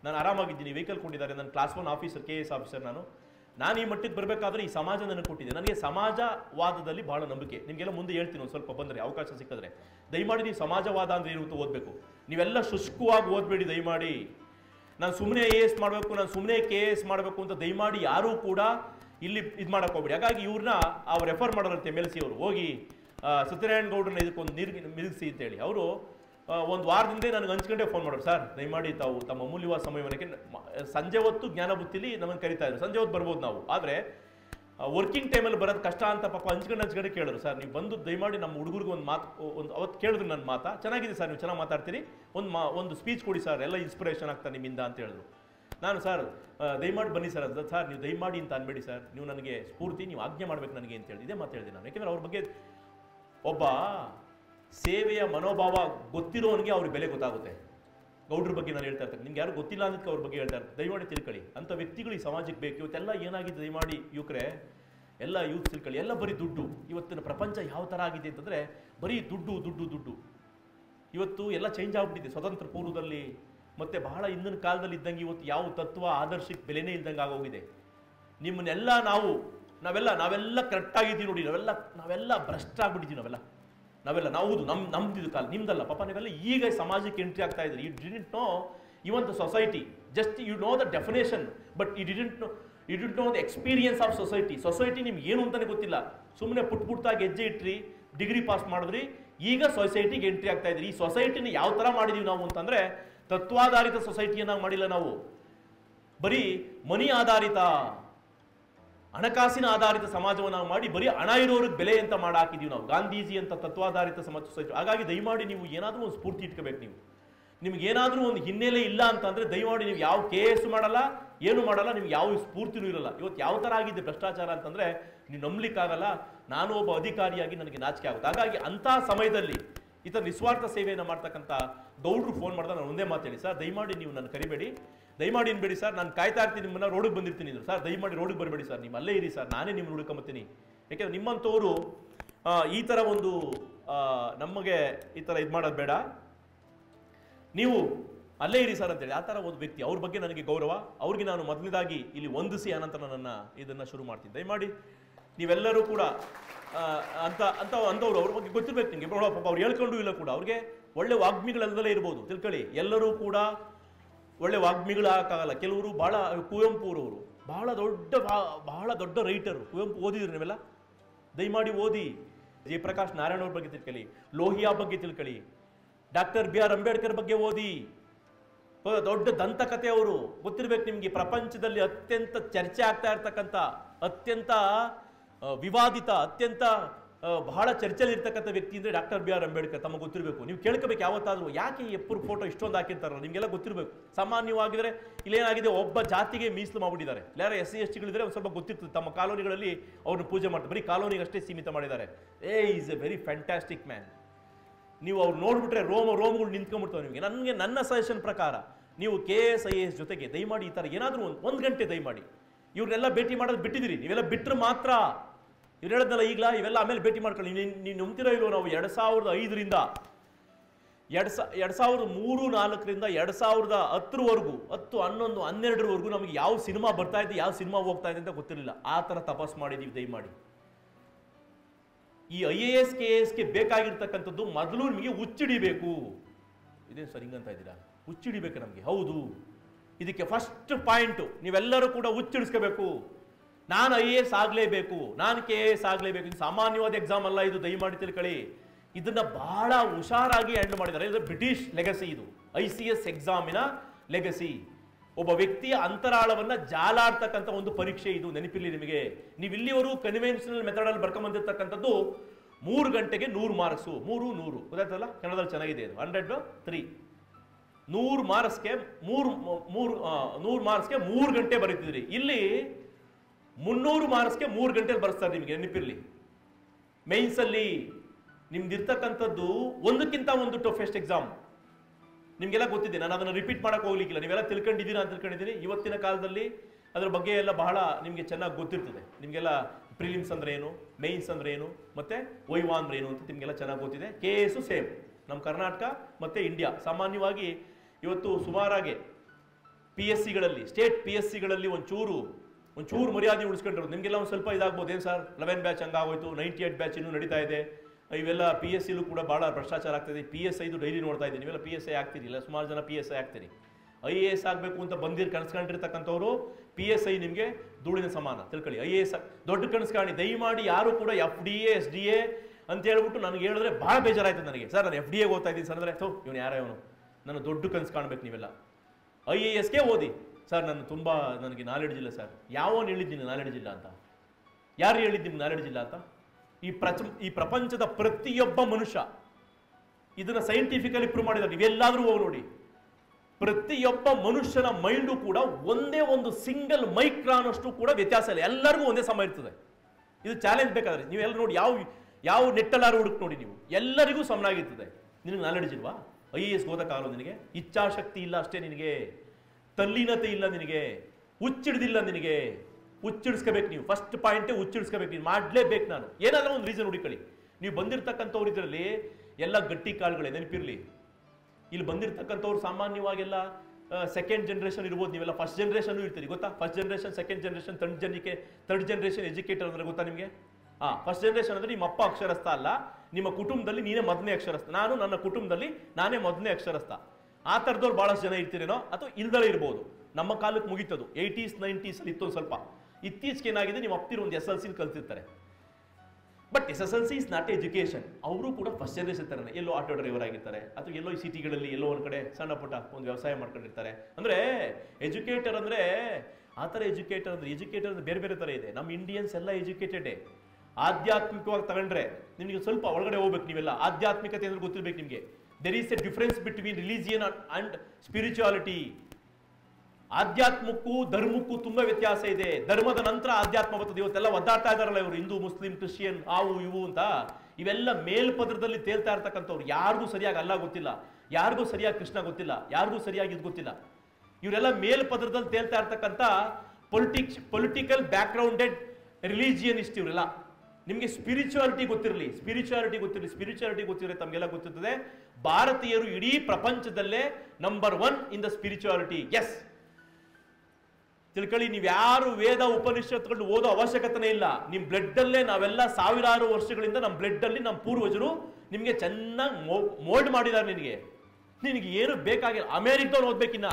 ನಾನು ಆರಾಮಾಗಿದ್ದೀನಿ ವೆಹಿಕಲ್ ಕೊಟ್ಟಿದ್ದಾರೆ ನನ್ನ class one officer K S officer ನಾನು ನಾನು ಈ ಮಟ್ಟಿಗೆ ಬರಬೇಕಾದ್ರೆ ಈ ಸಮಾಜ ನನಗೆ ಕೊಟ್ಟಿದೆ ನನಗೆ ಸಮಾಜವಾದದಲ್ಲಿ ಬಹಳ ನಂಬಿಕೆ ನಿಮಗೆಲ್ಲ ಮುಂದೆ ಹೇಳ್ತೀನಿ ಒಂದು ಸ್ವಲ್ಪ ಬಂದರೆ ಅವಕಾಶ ಸಿಕ್ಕಿದ್ರೆ ದಯಮಾಡಿ ನೀವು ಸಮಾಜವಾದ ಅಂದ್ರೆ ಏನು ಅಂತ ಓದಬೇಕು ನೀವೆಲ್ಲ ಶುಷ್ಕವಾಗಿ ಓದಬೇಡಿ ದಯಮಾಡಿ ನಾನು ಸುಮ್ಮನೆ ಎ ಎಸ್ ಮಾಡಬೇಕು ನಾನು ಸುಮ್ಮನೆ ಕೆ ಎಸ್ ಮಾಡಬೇಕು ಅಂತ ದಯಮಾಡಿ ಯಾರೂ ಕೂಡ ಇಲ್ಲಿ ಇದು ಮಾಡಕ್ಕೆ ಹೋಗ್ಬೇಡಿ ಹಾಗಾಗಿ ಇವ್ರನ್ನ ಅವ್ರು ರೆಫರ್ ಮಾಡೋರಂತೆ ಎಮ್ ಎಲ್ ಸಿ ಅವರು ಹೋಗಿ ಆ, ಸತ್ಯನಾರಾಯಣ ಗೌಡ್ರನ್ನ ಇದಕ್ಕೊಂದು ನೀರು ಮಿಲ್ಸಿ ಅಂತೇಳಿ ಅವರು ಒಂದು ವಾರದಿಂದ ನನಗೆ ಹಂಚ್ಕೊಂಡೆ ಫೋನ್ ಮಾಡೋರು ಸರ್ ದಯಮಾಡಿ ತಾವು ತಮ್ಮ ಅಮೂಲ್ಯವಾದ ಸಮಯವನ್ನು ಮ- ಸಂಜೆ ಹೊತ್ತು ಜ್ಞಾನ ಬುತ್ತಿಲಿ ನಮ್ಮನ್ನು ಕರಿತಾ ಇದ್ರು ಸಂಜೆ ಹೊತ್ತು ಬರ್ಬೋದು ನಾವು ಆದರೆ ವರ್ಕಿಂಗ್ ಟೈಮಲ್ಲಿ ಬರೋದು ಕಷ್ಟ ಅಂತ ಪಾಪ ಹಂಚ್ಕೊಂಡು ಹಂಚ್ಕೊಂಡು ಕೇಳಿದ್ರು ಸರ್ ನೀವು ಬಂದು ದಯಮಾಡಿ ನಮ್ಮ ಹುಡುಗರಿಗೆ ಒಂದು ಮಾತು ಒಂದು ಅವತ್ತು ಕೇಳಿದ್ರು ನನ್ನ ಮಾತಾ ಚೆನ್ನಾಗಿದೆ ಸರ್ ನೀವು ಚೆನ್ನಾಗಿ ಮಾತಾಡ್ತೀರಿ ಒಂದು ಮಾ ಒಂದು ಸ್ಪೀಚ್ ಕೊಡಿ ಸರ್ ಎಲ್ಲ ಇನ್ಸ್ಪಿರೇಷನ್ ಆಗ್ತಾರೆ ನಿಮ್ಮಿಂದ ಅಂತ ಹೇಳಿದ್ರು ನಾನು ಸರ್ ಆ, ದಯಮಾಡಿ ಬನ್ನಿ ಸರ್ ಅಂತ ಸರ್ ನೀವು ದಯಮಾಡಿ ಅಂತ ಅನ್ಬೇಡಿ ಸರ್ ನೀವು ನನಗೆ ಸ್ಫೂರ್ತಿ ನೀವು ಆಜ್ಞೆ ಮಾಡ್ಬೇಕು ನನಗೆ ಅಂತ ಹೇಳಿ ಇದೇ ಮಾತು ಹೇಳಿದೆ ನಾನು ಯಾಕೆಂದ್ರೆ ಅವ್ರ ಬಗ್ಗೆ ಒಬ್ಬ ಸೇವೆಯ ಮನೋಭಾವ ಗೊತ್ತಿರೋನಿಗೆ ಅವ್ರಿಗೆ ಬೆಲೆ ಗೊತ್ತಾಗುತ್ತೆ ಗೌಡ್ರ ಬಗ್ಗೆ ನಾನು ಹೇಳ್ತಾ ಇರ್ತೇನೆ ನಿಮ್ಗೆ ಯಾರು ಗೊತ್ತಿಲ್ಲ ಅನ್ನೋದಕ್ಕೆ ಅವ್ರ ಬಗ್ಗೆ ಹೇಳ್ತಾ ಇರ್ತಾರೆ ದಯಮಾಡಿ ತಿಳ್ಕೊಳ್ಳಿ ಅಂಥ ವ್ಯಕ್ತಿಗಳು ಈ ಸಮಾಜಕ್ಕೆ ಬೇಕು ಇವತ್ತೆಲ್ಲ ಏನಾಗಿದೆ ದಯಮಾಡಿ ಯುವಕರೇ ಎಲ್ಲ ಯೂತ್ ತಿಳ್ಕೊಳ್ಳಿ ಎಲ್ಲ ಬರೀ ದುಡ್ಡು ಇವತ್ತಿನ ಪ್ರಪಂಚ ಯಾವ ಥರ ಆಗಿದೆ ಅಂತಂದರೆ ಬರೀ ದುಡ್ಡು ದುಡ್ಡು ದುಡ್ಡು ಇವತ್ತು ಎಲ್ಲ ಚೇಂಜ್ ಆಗ್ಬಿಟ್ಟಿದೆ ಸ್ವತಂತ್ರ ಪೂರ್ವದಲ್ಲಿ ಮತ್ತೆ ಬಹಳ ಹಿಂದಿನ ಕಾಲದಲ್ಲಿ ಇದ್ದಂಗೆ ಇವತ್ತು ಯಾವ ತತ್ವ ಆದರ್ಶಕ್ಕೆ ಬೆಲೆನೇ ಇಲ್ದಂಗೆ ಆಗೋಗಿದೆ ನಿಮ್ಮನ್ನೆಲ್ಲ ನಾವು ನಾವೆಲ್ಲ ನಾವೆಲ್ಲ ಕರೆಕ್ಟ್ ಆಗಿದ್ದೀವಿ ನೋಡಿ ನಾವೆಲ್ಲ ನಾವೆಲ್ಲ ಭ್ರಷ್ಟ ಆಗ್ಬಿಟ್ಟಿದ್ದೀವಿ ನಾವೆಲ್ಲ ನಾವೆಲ್ಲ ನಾವು ಹೌದು ನಮ್ ನಮ್ದಿದ್ದು ಕಾಲ ನಿಮ್ದಲ್ಲ ಪಾಪ ನೀವೆಲ್ಲ ಈಗ ಸಮಾಜಕ್ಕೆ ಎಂಟ್ರಿ ಆಗ್ತಾ ಇದ್ರಿ you didn't know even the society just you know the definition but you didn't know you didn't know the experience of society society ನಿಮ್ಗೆ ಏನು ಅಂತಾನೆ ಗೊತ್ತಿಲ್ಲ ಸುಮ್ಮನೆ ಪುಟ್ ಪುಟ್ಟಾಗಿ ಹೆಜ್ಜೆ ಇಟ್ರಿ ಡಿಗ್ರಿ ಪಾಸ್ ಮಾಡಿದ್ರಿ ಈಗ ಸೊಸೈಟಿಗೆ ಎಂಟ್ರಿ ಆಗ್ತಾ ಇದ್ರಿ ಈ ಸೊಸೈಟಿನ ಯಾವ ಥರ ಮಾಡಿದೀವಿ ನಾವು ಅಂತಂದ್ರೆ ತತ್ವಾಧಾರಿತ ಸೊಸೈಟಿಯನ್ನ ಮಾಡಿಲ್ಲ ನಾವು ಬರೀ ಮನಿ ಆಧಾರಿತ ಹಣಕಾಸಿನ ಆಧಾರಿತ ಸಮಾಜವನ್ನು ನಾವು ಮಾಡಿ ಬರೀ ಹಣ ಇರೋರಿಗೆ ಬೆಲೆ ಅಂತ ಮಾಡಿ ಹಾಕಿದೀವಿ ನಾವು ಗಾಂಧೀಜಿ ಅಂತ ತತ್ವಾಧಾರಿತ ಸಮಾಜ ಸೊಸೈಟಿ ಹಾಗಾಗಿ ದಯಮಾಡಿ ನೀವು ಏನಾದರೂ ಒಂದು ಸ್ಫೂರ್ತಿ ಇಟ್ಕೋಬೇಕು ನೀವು ನಿಮ್ಗೆ ಏನಾದರೂ ಒಂದು ಹಿನ್ನೆಲೆ ಇಲ್ಲ ಅಂತಂದ್ರೆ ದಯಮಾಡಿ ನೀವು ಯಾವ ಕೆ ಎಸ್ ಮಾಡಲ್ಲ ಏನು ಮಾಡಲ್ಲ ನಿಮ್ಗೆ ಯಾವ ಸ್ಫೂರ್ತಿನೂ ಇರಲ್ಲ ಇವತ್ತು ಯಾವ ಥರ ಆಗಿದೆ ಭ್ರಷ್ಟಾಚಾರ ಅಂತಂದ್ರೆ ನೀವು ನಂಬಲಿಕ್ಕಾಗಲ್ಲ ನಾನು ಒಬ್ಬ ಅಧಿಕಾರಿಯಾಗಿ ನನಗೆ ನಾಚಿಕೆ ಆಗುತ್ತೆ ಹಾಗಾಗಿ ಅಂಥ ಸಮಯದಲ್ಲಿ ಈ ಥರ ನಿಸ್ವಾರ್ಥ ಸೇವೆಯನ್ನು ಮಾಡ್ತಕ್ಕಂಥ ಗೌಡ್ರು ಫೋನ್ ಮಾಡಿದಾಗ ನಾನು ಒಂದೇ ಮಾತು ಹೇಳಿ ಸರ್ ದಯಮಾಡಿ ನೀವು ನನ್ನ ಕರಿಬೇಡಿ ದಯಮಾಡಿ ಅನ್ಬೇಡಿ ಸರ್ ನಾನು ಕಾಯ್ತಾ ಇರ್ತೀನಿ ನಿಮ್ಮನ್ನ ರೋಡಿಗೆ ಬಂದಿರ್ತೀನಿ ಅಂದ್ರು. ಸರ್ ದಯಮಾಡಿ ರೋಡಿಗೆ ಬರಬೇಡಿ ಸರ್ ನೀವು ಅಲ್ಲೇ ಇರಿ ಸರ್ ನಾನೇ ನಿಮ್ಮನ್ನು ಹುಡುಕೊಂಬತ್ತೀನಿ ಯಾಕೆಂದ್ರೆ ನಿಮ್ಮಂಥವ್ರು ಆ, ಈ ಥರ ಒಂದು ಆ, ನಮಗೆ ಈ ಥರ ಇದು ಮಾಡೋದು ಬೇಡ ನೀವು ಅಲ್ಲೇ ಇರಿ ಸರ್ ಅಂತೇಳಿ ಆ ಥರ ಒಂದು ವ್ಯಕ್ತಿ ಅವ್ರ ಬಗ್ಗೆ ನನಗೆ ಗೌರವ ಅವ್ರಿಗೆ ನಾನು ಮೊದಲನೇದಾಗಿ ಇಲ್ಲಿ ಹೊಂದಿಸಿ ಅನಂತರ ನನ್ನ ಇದನ್ನು ಶುರು ಮಾಡ್ತೀನಿ ದಯಮಾಡಿ ನೀವೆಲ್ಲರೂ ಕೂಡ ಆ, ಅಂತ ಅಂತ ಅಂಥವ್ರು ಅವ್ರ ಬಗ್ಗೆ ಗೊತ್ತಿರ್ಬೇಕು ನಿಮಗೆ ಪಾಪ ಅವ್ರು ಹೇಳ್ಕೊಂಡು ಇಲ್ಲ ಕೂಡ ಅವ್ರಿಗೆ ಒಳ್ಳೆ ವಾಗ್ಮಿಗಳಲ್ಲದಲ್ಲೇ ಇರ್ಬೋದು ತಿಳ್ಕೊಳ್ಳಿ ಎಲ್ಲರೂ ಕೂಡ ಒಳ್ಳೆ ವಾಗ್ಮಿಗಳು ಹಾಕಾಗಲ್ಲ ಕೆಲವರು ಬಹಳ ಕುವೆಂಪು ಅವರವರು ಬಹಳ ದೊಡ್ಡ ಬಾ- ಬಹಳ ದೊಡ್ಡ ರೈಟರು ಕುವೆಂಪು ಓದಿದ್ರಿ ನೀವೆಲ್ಲ ದಯಮಾಡಿ ಓದಿ ಜಯಪ್ರಕಾಶ್ ನಾರಾಯಣ ಅವ್ರ ಬಗ್ಗೆ ತಿಳ್ಕೊಳ್ಳಿ ಲೋಹಿಯಾ ಬಗ್ಗೆ ತಿಳ್ಕೊಳ್ಳಿ ಡಾಕ್ಟರ್ ಬಿ ಆರ್ ಅಂಬೇಡ್ಕರ್ ಬಗ್ಗೆ ಓದಿ ಒಬ್ಬ ದೊಡ್ಡ ದಂತಕಥೆ ಅವರು ಗೊತ್ತಿರ್ಬೇಕು ನಿಮ್ಗೆ ಪ್ರಪಂಚದಲ್ಲಿ ಅತ್ಯಂತ ಚರ್ಚೆ ಆಗ್ತಾ ಇರ್ತಕ್ಕಂಥ ಅತ್ಯಂತ ಆ, ವಿವಾದಿತ ಅತ್ಯಂತ ಆ, ಬಹಳ ಚರ್ಚೆಯಲ್ಲಿ ಇರ್ತಕ್ಕಂಥ ವ್ಯಕ್ತಿ ಅಂದ್ರೆ ಡಾಕ್ಟರ್ ಬಿ ಆರ್ ಅಂಬೇಡ್ಕರ್ ತಮಗೆ ಗೊತ್ತಿರಬೇಕು ನೀವು ಕೇಳ್ಕೋಬೇಕು ಯಾವತ್ತಾದ್ರೂ ಯಾಕೆ ಈ ಎಪ್ಪರು ಫೋಟೋ ಇಷ್ಟೊಂದು ಹಾಕಿರ್ತಾರಲ್ಲ ನಿಮಗೆಲ್ಲ ಗೊತ್ತಿರಬೇಕು ಸಾಮಾನ್ಯವಾಗಿದ್ರೆ ಇಲ್ಲೇನಾಗಿದೆ ಒಬ್ಬ ಜಾತಿಗೆ ಮೀಸಲು ಮಾಡಿಬಿಟ್ಟಿದ್ದಾರೆ ಯಾರು ಎಸ್ ಸಿ ಎಸ್ ಟಿಗಳಿದ್ರೆ ಒಂದು ಸ್ವಲ್ಪ ಗೊತ್ತಿರ್ತದೆ ತಮ್ಮ ಕಾಲೋನಿಗಳಲ್ಲಿ ಅವ್ರನ್ನ ಪೂಜೆ ಮಾಡ್ತಾರೆ ಬರೀ ಕಾಲೋನಿಗೆ ಅಷ್ಟೇ ಸೀಮಿತ ಮಾಡಿದ್ದಾರೆ he is a very fantastic man ನೀವು ಅವ್ರು ನೋಡ್ಬಿಟ್ರೆ ರೋಮ ರೋಮಗಳು ನಿಂತ್ಕೊಂಡ್ಬಿಡ್ತಾವೆ ನಿಮಗೆ ನನಗೆ ನನ್ನ ಸಜೆಷನ್ ಪ್ರಕಾರ ನೀವು ಕೆ ಎಸ್ ಐ ಎಸ್ ಜೊತೆಗೆ ದಯಮಾಡಿ ಈ ಥರ ಏನಾದರೂ ಒಂದು ಒಂದು ಗಂಟೆ ದಯಮಾಡಿ ಇವ್ರನ್ನೆಲ್ಲ ಭೇಟಿ ಮಾಡೋದು ಬಿಟ್ಟಿದ್ದೀರಿ ನೀವೆಲ್ಲ ಬಿಟ್ಟರೆ ಮಾತ್ರ ಇವ್ರು ಹೇಳೋದಲ್ಲ ಈಗಲ ಇವೆಲ್ಲ ಆಮೇಲೆ ಭೇಟಿ ಮಾಡ್ಕೊಳ್ಳಿ ನೀನು ನೀವು ನಂಬ್ತಿರೋ ಇಲ್ವೋ ನಾವು ಎರಡು ಸಾವಿರದ ಐದರಿಂದ ಎರಡು ಸಾ ಎರಡು ಸಾವಿರದ ಮೂರು ನಾಲ್ಕರಿಂದ ಎರಡು ಸಾವಿರದ ಹತ್ತರವರೆಗೂ ಹತ್ತು ಹನ್ನೊಂದು ಹನ್ನೆರಡರವರೆಗೂ ನಮಗೆ ಯಾವ ಸಿನಿಮಾ ಬರ್ತಾ ಇದೆ ಯಾವ ಸಿನಿಮಾ ಹೋಗ್ತಾ ಇದೆ ಅಂತ ಗೊತ್ತಿರಲಿಲ್ಲ ಆ ಥರ ತಪಾಸ್ ಮಾಡಿದ್ದೀವಿ ದಯಮಾಡಿ ಈ ಐ ಎ ಎಸ್ ಕೆ ಎಸ್ಗೆ ಬೇಕಾಗಿರ್ತಕ್ಕಂಥದ್ದು ಮೊದಲು ನಿಮಗೆ ಹುಚ್ಚಿಡಿಬೇಕು ಇದೇನು ಸರ್ ಹಿಂಗಂತ ಇದ್ದೀರಾ ಹುಚ್ಚಿಡಿಬೇಕು ನಮಗೆ ಹೌದು ಇದಕ್ಕೆ ಫಸ್ಟ್ ಪಾಯಿಂಟು ನೀವೆಲ್ಲರೂ ಕೂಡ ಹುಚ್ಚಿಡಿಸ್ಕೋಬೇಕು ನಾನು ಐ ಎ ಎಸ್ ಆಗಲೇಬೇಕು ನಾನು ಕೆ ಎ ಎಸ್ ಆಗಲೇಬೇಕು ಇದು ಸಾಮಾನ್ಯವಾದ ಎಕ್ಸಾಮ್ ಅಲ್ಲ ಇದು ದಯಮಾಡಿ ತಿಳ್ಕೊಳ್ಳಿ ಇದನ್ನ ಬಹಳ ಹುಷಾರಾಗಿ ಹ್ಯಾಂಡಲ್ ಮಾಡಿದ್ದಾರೆ ಇದು ಬ್ರಿಟಿಷ್ ಲೆಗಸಿ ಇದು ಐ ಸಿ ಎಸ್ ಎಕ್ಸಾಮಿನ ಲೆಗಸಿ ಒಬ್ಬ ವ್ಯಕ್ತಿಯ ಅಂತರಾಳವನ್ನ ಜಾಲಾಡ್ತಕ್ಕಂಥ ಒಂದು ಪರೀಕ್ಷೆ ಇದು ನೆನಪಿರ್ಲಿ ನಿಮಗೆ ನೀವು ಇಲ್ಲಿವರೆಗೂ ಕನ್ವೆನ್ಷನಲ್ ಮೆಥಡಲ್ಲಿ ಬರ್ಕೊಂಬಂದಿರ್ತಕ್ಕಂಥದ್ದು ಮೂರು ಗಂಟೆಗೆ ನೂರು ಮಾರ್ಕ್ಸು ಮೂರು ನೂರು ಗೊತ್ತಾಯ್ತಲ್ಲ ಕನ್ನಡದಲ್ಲಿ ಚೆನ್ನಾಗಿದೆ ಇದು ಹಂಡ್ರೆಡ್ ತ್ರೀ ನೂರು ಮಾರ್ಕ್ಸ್ಗೆ ಮೂರು ಮೂರು ನೂರು ಮಾರ್ಕ್ಸ್ಗೆ ಮೂರು ಗಂಟೆ ಬರೀತಿದ್ರಿ ಇಲ್ಲಿ ಮುನ್ನೂರು ಮಾರ್ಕ್ಸ್ಗೆ ಮೂರು ಗಂಟೆಲಿ ಬರೆಸ್ತಾರೆ ನಿಮಗೆ ನೆನಪಿರ್ಲಿ ಮೇನ್ಸಲ್ಲಿ ನಿಮ್ದು ಇರ್ತಕ್ಕಂಥದ್ದು ಒಂದಕ್ಕಿಂತ ಒಂದು ಟಫೆಸ್ಟ್ ಎಕ್ಸಾಮ್ ನಿಮಗೆಲ್ಲ ಗೊತ್ತಿದೆ ನಾನು ಅದನ್ನು ರಿಪೀಟ್ ಮಾಡಕ್ಕೆ ಹೋಗ್ಲಿಕ್ಕಿಲ್ಲ ನೀವೆಲ್ಲ ತಿಳ್ಕೊಂಡಿದ್ದೀರಾ ಅಂತ ತಿಳ್ಕೊಂಡಿದ್ದೀನಿ ಇವತ್ತಿನ ಕಾಲದಲ್ಲಿ ಅದ್ರ ಬಗ್ಗೆ ಎಲ್ಲ ಬಹಳ ನಿಮಗೆ ಚೆನ್ನಾಗಿ ಗೊತ್ತಿರ್ತದೆ ನಿಮಗೆಲ್ಲ ಪ್ರಿಲಿಮ್ಸ್ ಅಂದ್ರೆ ಏನು ಮೇನ್ಸ್ ಅಂದ್ರೆ ಏನು ಮತ್ತೆ ವೈವಾ ಅಂದ್ರೆ ಏನು ಅಂತ ನಿಮಗೆಲ್ಲ ಚೆನ್ನಾಗಿ ಗೊತ್ತಿದೆ ಕೆ ಎಸ್ ಸೇಮ್ ನಮ್ಮ ಕರ್ನಾಟಕ ಮತ್ತೆ ಇಂಡಿಯಾ ಸಾಮಾನ್ಯವಾಗಿ ಇವತ್ತು ಸುಮಾರಾಗಿ ಪಿ ಎಸ್ ಸಿಗಳಲ್ಲಿ ಸ್ಟೇಟ್ ಪಿ ಎಸ್ ಸಿಗಳಲ್ಲಿ ಒಂಚೂರು ಒಂಚೂರು ಮರ್ಯಾದೆ ಉಳಿಸ್ಕೊಂಡಿರೋದು ನಿಮಗೆಲ್ಲ ಒಂದು ಸ್ವಲ್ಪ ಇದಾಗ್ಬೋದು ಏನು ಸರ್ ಲೆವೆನ್ ಬ್ಯಾಚ್ ಹಂಗಾಗೋಯ್ತು ನೈಂಟಿ ಏಟ್ ಬ್ಯಾಚ್ ಇನ್ನೂ ನಡೀತಾ ಇದೆ ಇವೆಲ್ಲ ಪಿ ಎಸ್ ಸಿಲೂ ಕೂಡ ಭಾಳ ಭ್ರಷ್ಟಾಚಾರ ಆಗ್ತಿದೆ ಪಿ ಎಸ್ ಐದು ಡೈಲಿ ನೋಡ್ತಾ ಇದ್ದೀನಿ ನೀವೆಲ್ಲ ಪಿ ಎಸ್ ಐ ಆಗ್ತಿರಿಲ್ಲ ಸುಮಾರು ಜನ ಪಿ ಎಸ್ ಐ ಆಗ್ತೀರಿ ಐ ಎ ಎಸ್ ಆಗಬೇಕು ಅಂತ ಬಂದಿರ್ ಕನಸ್ಕೊಂಡಿರ್ತಕ್ಕಂಥವ್ರು ಪಿ ಎಸ್ ಐ ನಿಮಗೆ ಧೂಳಿನ ಸಮಾನ ತಿಳ್ಕೊಳ್ಳಿ ಐ ಎ ಎಸ್ ದೊಡ್ಡ ಕನಸು ಕಾಣಿ ದಯಮಾಡಿ ಯಾರು ಕೂಡ F D A S D A ಅಂತ ಹೇಳ್ಬಿಟ್ಟು ನನಗೆ ಹೇಳಿದ್ರೆ ಭಾಳ ಬೇಜಾರಾಯ್ತು ನನಗೆ ಸರ್ ನಾನು ಎಫ್ ಡಿ ಎ ಓದ್ತಾ ಇದ್ದೀನಿ ಸರ್ ಅಂದರೆ ಥೋ ಇವನು ಯಾರೋ ಇವನು ನಾನು ದೊಡ್ಡ ಕನಸು ಕಾಣ್ಬೇಕು ನೀವೆಲ್ಲ ಐ ಎ ಎಸ್ಗೆ ಓದಿ ಸರ್ ನಾನು ತುಂಬ ನನಗೆ ನಾಲೆಡ್ಜ್ ಇಲ್ಲ ಸರ್ ಯಾವನು ಹೇಳಿದ್ದೀನಿ ನಾಲೆಡ್ಜ್ ಇಲ್ಲ ಅಂತ ಯಾರು ಹೇಳಿದ್ದು ನಿಮ್ಗೆ ನಾಲೆಡ್ಜ್ ಇಲ್ಲ ಅಂತ ಈ ಪ್ರಚ ಈ ಪ್ರಪಂಚದ ಪ್ರತಿಯೊಬ್ಬ ಮನುಷ್ಯ ಇದನ್ನ ಸೈಂಟಿಫಿಕಲಿ ಪ್ರೂವ್ ಮಾಡಿದ್ದಾರೆ ನೀವೆಲ್ಲಾದ್ರೂ ಹೋಗಿ ನೋಡಿ ಪ್ರತಿಯೊಬ್ಬ ಮನುಷ್ಯನ ಮೈಂಡು ಕೂಡ ಒಂದೇ ಒಂದು ಸಿಂಗಲ್ ಮೈಕ್ರಾನ್ ಅಷ್ಟು ಕೂಡ ವ್ಯತ್ಯಾಸ ಇಲ್ಲ ಎಲ್ಲರಿಗೂ ಒಂದೇ ಸಮ ಇರ್ತದೆ ಇದು ಚಾಲೆಂಜ್ ಬೇಕಾದ್ರೆ ನೀವೆಲ್ಲ ನೋಡಿ ಯಾವ ಯಾವ ನೆಟ್ಟಲಾರು ಹುಡುಕ್ ನೋಡಿ ನೀವು ಎಲ್ಲರಿಗೂ ಸಮನಾಗಿರ್ತದೆ ನಿನಗೆ ನಾಲೆಡ್ಜ್ ಇಲ್ವಾ ಐ ಎ ಎಸ್ ಓದಕ್ಕಾಗಲ್ಲ ನಿನಗೆ ಇಚ್ಛಾಶಕ್ತಿ ಇಲ್ಲ ಅಷ್ಟೇ ನಿನಗೆ ತಲ್ಲೀನತೆ ಇಲ್ಲ ನಿನಗೆ ಹುಚ್ಚಿಡ್ದಿಲ್ಲ ನಿನಗೆ ಹುಚ್ಚಿಡಿಸ್ಕೋಬೇಕು ನೀವು ಫಸ್ಟ್ ಪಾಯಿಂಟೇ ಹುಚ್ಚಿಡಿಸ್ಕೋಬೇಕು ನೀನು ಮಾಡಲೇಬೇಕು ನಾನು ಏನಾದ್ರೂ ಒಂದು ರೀಸನ್ ಹುಡುಕೊಳ್ಳಿ ನೀವು ಬಂದಿರತಕ್ಕಂಥವ್ರು ಇದರಲ್ಲಿ ಎಲ್ಲ ಗಟ್ಟಿ ಕಾಳುಗಳೇ ನೆನಪಿರಲಿ ಇಲ್ಲಿ ಬಂದಿರತಕ್ಕಂಥವ್ರು ಸಾಮಾನ್ಯವಾಗೆಲ್ಲ ಸೆಕೆಂಡ್ ಜನರೇಷನ್ ಇರ್ಬೋದು ನೀವೆಲ್ಲ ಫಸ್ಟ್ ಜನರೇಷನ್ ಇರ್ತೀರಿ ಗೊತ್ತಾ first generation second generation third ಜನಕ್ಕೆ ಥರ್ಡ್ ಜನರೇಷನ್ ಎಜುಕೇಟರ್ ಅಂದ್ರೆ ಗೊತ್ತಾ ನಿಮಗೆ ಹಾ ಫಸ್ಟ್ ಜನರೇಷನ್ ಅಂದ್ರೆ ನಿಮ್ಮ ಅಪ್ಪ ಅಕ್ಷರಸ್ಥ ಅಲ್ಲ ನಿಮ್ಮ ಕುಟುಂಬದಲ್ಲಿ ನೀನೇ ಮೊದಲನೇ ಅಕ್ಷರಸ್ಥ ನಾನು ನನ್ನ ಕುಟುಂಬದಲ್ಲಿ ನಾನೇ ಮೊದಲನೇ ಅಕ್ಷರಸ್ಥ ಆ ಥರದವ್ರು ಭಾಳಷ್ಟು ಜನ ಇರ್ತೀರೇನೋ ಅಥವಾ ಇಲ್ದಲೇ ಇರ್ಬೋದು ನಮ್ಮ ಕಾಲಕ್ಕೆ ಮುಗೀತದು ಏಯ್ಟೀಸ್ ನೈಂಟೀಸ್ ಅಲ್ಲಿ ಇತ್ತು ಒಂದು ಸ್ವಲ್ಪ ಇತ್ತೀಚೆಗೆ ಏನಾಗಿದೆ ನಿಮ್ಮ ಅಪ್ತಿರು ಒಂದು ಎಸ್ ಎಲ್ ಸಿ ಕಲ್ತಿರ್ತಾರೆ but S S L C is not education ಅವರು ಕೂಡ ಫಸ್ಟ್ ಜನರೇಷನ್ ಥರನೇ ಎಲ್ಲೋ ಆಟೋ ಡ್ರೈವರ್ ಆಗಿರ್ತಾರೆ ಅಥವಾ ಎಲ್ಲೋ ಈ ಸಿಟಿಗಳಲ್ಲಿ ಎಲ್ಲೋ ಒಂದು ಕಡೆ ಸಣ್ಣ ಪುಟ್ಟ ಒಂದು ವ್ಯವಸಾಯ ಮಾಡ್ಕೊಂಡಿರ್ತಾರೆ ಅಂದರೆ ಎಜುಕೇಟರ್ ಅಂದರೆ ಆ ಥರ ಎಜುಕೇಟರ್ ಅಂದರೆ ಎಜುಕೇಟರ್ ಅಂದ್ರೆ ಬೇರೆ ಬೇರೆ ಥರ ಇದೆ ನಮ್ಮ ಇಂಡಿಯನ್ಸ್ ಎಲ್ಲ ಎಜುಕೇಟೆಡೇ ಆಧ್ಯಾತ್ಮಿಕವಾಗಿ ತಗೊಂಡ್ರೆ ನಿಮಗೆ ಸ್ವಲ್ಪ ಒಳಗಡೆ ಹೋಗ್ಬೇಕು ನೀವೆಲ್ಲ ಆಧ್ಯಾತ್ಮಿಕತೆ ಅಂದ್ರೆ ಗೊತ್ತಿರ್ಬೇಕು ನಿಮಗೆ there is a difference between religion and spirituality ಆಧ್ಯಾತ್ಮಕ್ಕೂ ಧರ್ಮಕ್ಕೂ ತುಂಬಾ ವ್ಯತ್ಯಾಸ ಇದೆ ಧರ್ಮದ ನಂತರ ಆಧ್ಯಾತ್ಮ ಬರ್ತದೆ ಇವತ್ತೆಲ್ಲ ಒದ್ದಾಡ್ತಾ ಇದಾರಲ್ಲ ಇವರು ಹಿಂದೂ ಮುಸ್ಲಿಂ ಕ್ರಿಶ್ಚಿಯನ್ ಆವು ಇವು ಅಂತ ಇವೆಲ್ಲ ಮೇಲ್ಪದ್ರದಲ್ಲಿ ತೇಲ್ತಾ ಇರ್ತಕ್ಕಂಥವ್ರು ಯಾರಿಗೂ ಸರಿಯಾಗಿ ಅಲ್ಲ ಗೊತ್ತಿಲ್ಲ ಯಾರಿಗೂ ಸರಿಯಾಗಿ ಕೃಷ್ಣ ಗೊತ್ತಿಲ್ಲ ಯಾರಿಗೂ ಸರಿಯಾಗಿ ಇದು ಗೊತ್ತಿಲ್ಲ ಇವರೆಲ್ಲ ಮೇಲ್ಪದ್ರದಲ್ಲಿ ತೇಲ್ತಾ ಇರ್ತಕ್ಕಂಥ ಪೊಲಿಟಿಕ್ಸ್ ಪೊಲಿಟಿಕಲ್ ಬ್ಯಾಕ್ಗ್ರೌಂಡೆಡ್ ರಿಲಿಜಿಯನಿಸ್ಟ್ ಇವರೆಲ್ಲ ನಿಮಗೆ ಸ್ಪಿರಿಚುವಾಲಿಟಿ ಗೊತ್ತಿರಲಿ ಸ್ಪಿರಿಚುವಾಲಿಟಿ ಗೊತ್ತಿರಲಿ ಸ್ಪಿರಿಚುವಾಲಿಟಿ ಗೊತ್ತಿರಲಿ ತಮಗೆಲ್ಲ ಗೊತ್ತಿರ್ತದೆ ಭಾರತೀಯರು ಇಡೀ ಪ್ರಪಂಚದಲ್ಲೇ number one in the spirituality yes ತಿಳ್ಕೊಳ್ಳಿ ನೀವು ಯಾರು ವೇದ ಉಪನಿಷತ್ಗಳು ಓದೋ ಅವಶ್ಯಕತೆನೇ ಇಲ್ಲ ನಿಮ್ಮ ಬ್ಲಡ್ ಅಲ್ಲೇ ನಾವೆಲ್ಲ ಸಾವಿರಾರು ವರ್ಷಗಳಿಂದ ನಮ್ಮ ಬ್ಲಡ್ ಅಲ್ಲಿ ನಮ್ಮ ಪೂರ್ವಜರು ನಿಮಗೆ ಚೆನ್ನಾಗಿ ಮೋಲ್ಡ್ ಮಾಡಿದ್ದಾರೆ ನಿನಗೆ ನಿನಗೆ ಏನು ಬೇಕಾಗಿಲ್ಲ ಅಮೆರಿಕದವ್ರು ಓದ್ಬೇಕಿನ್ನ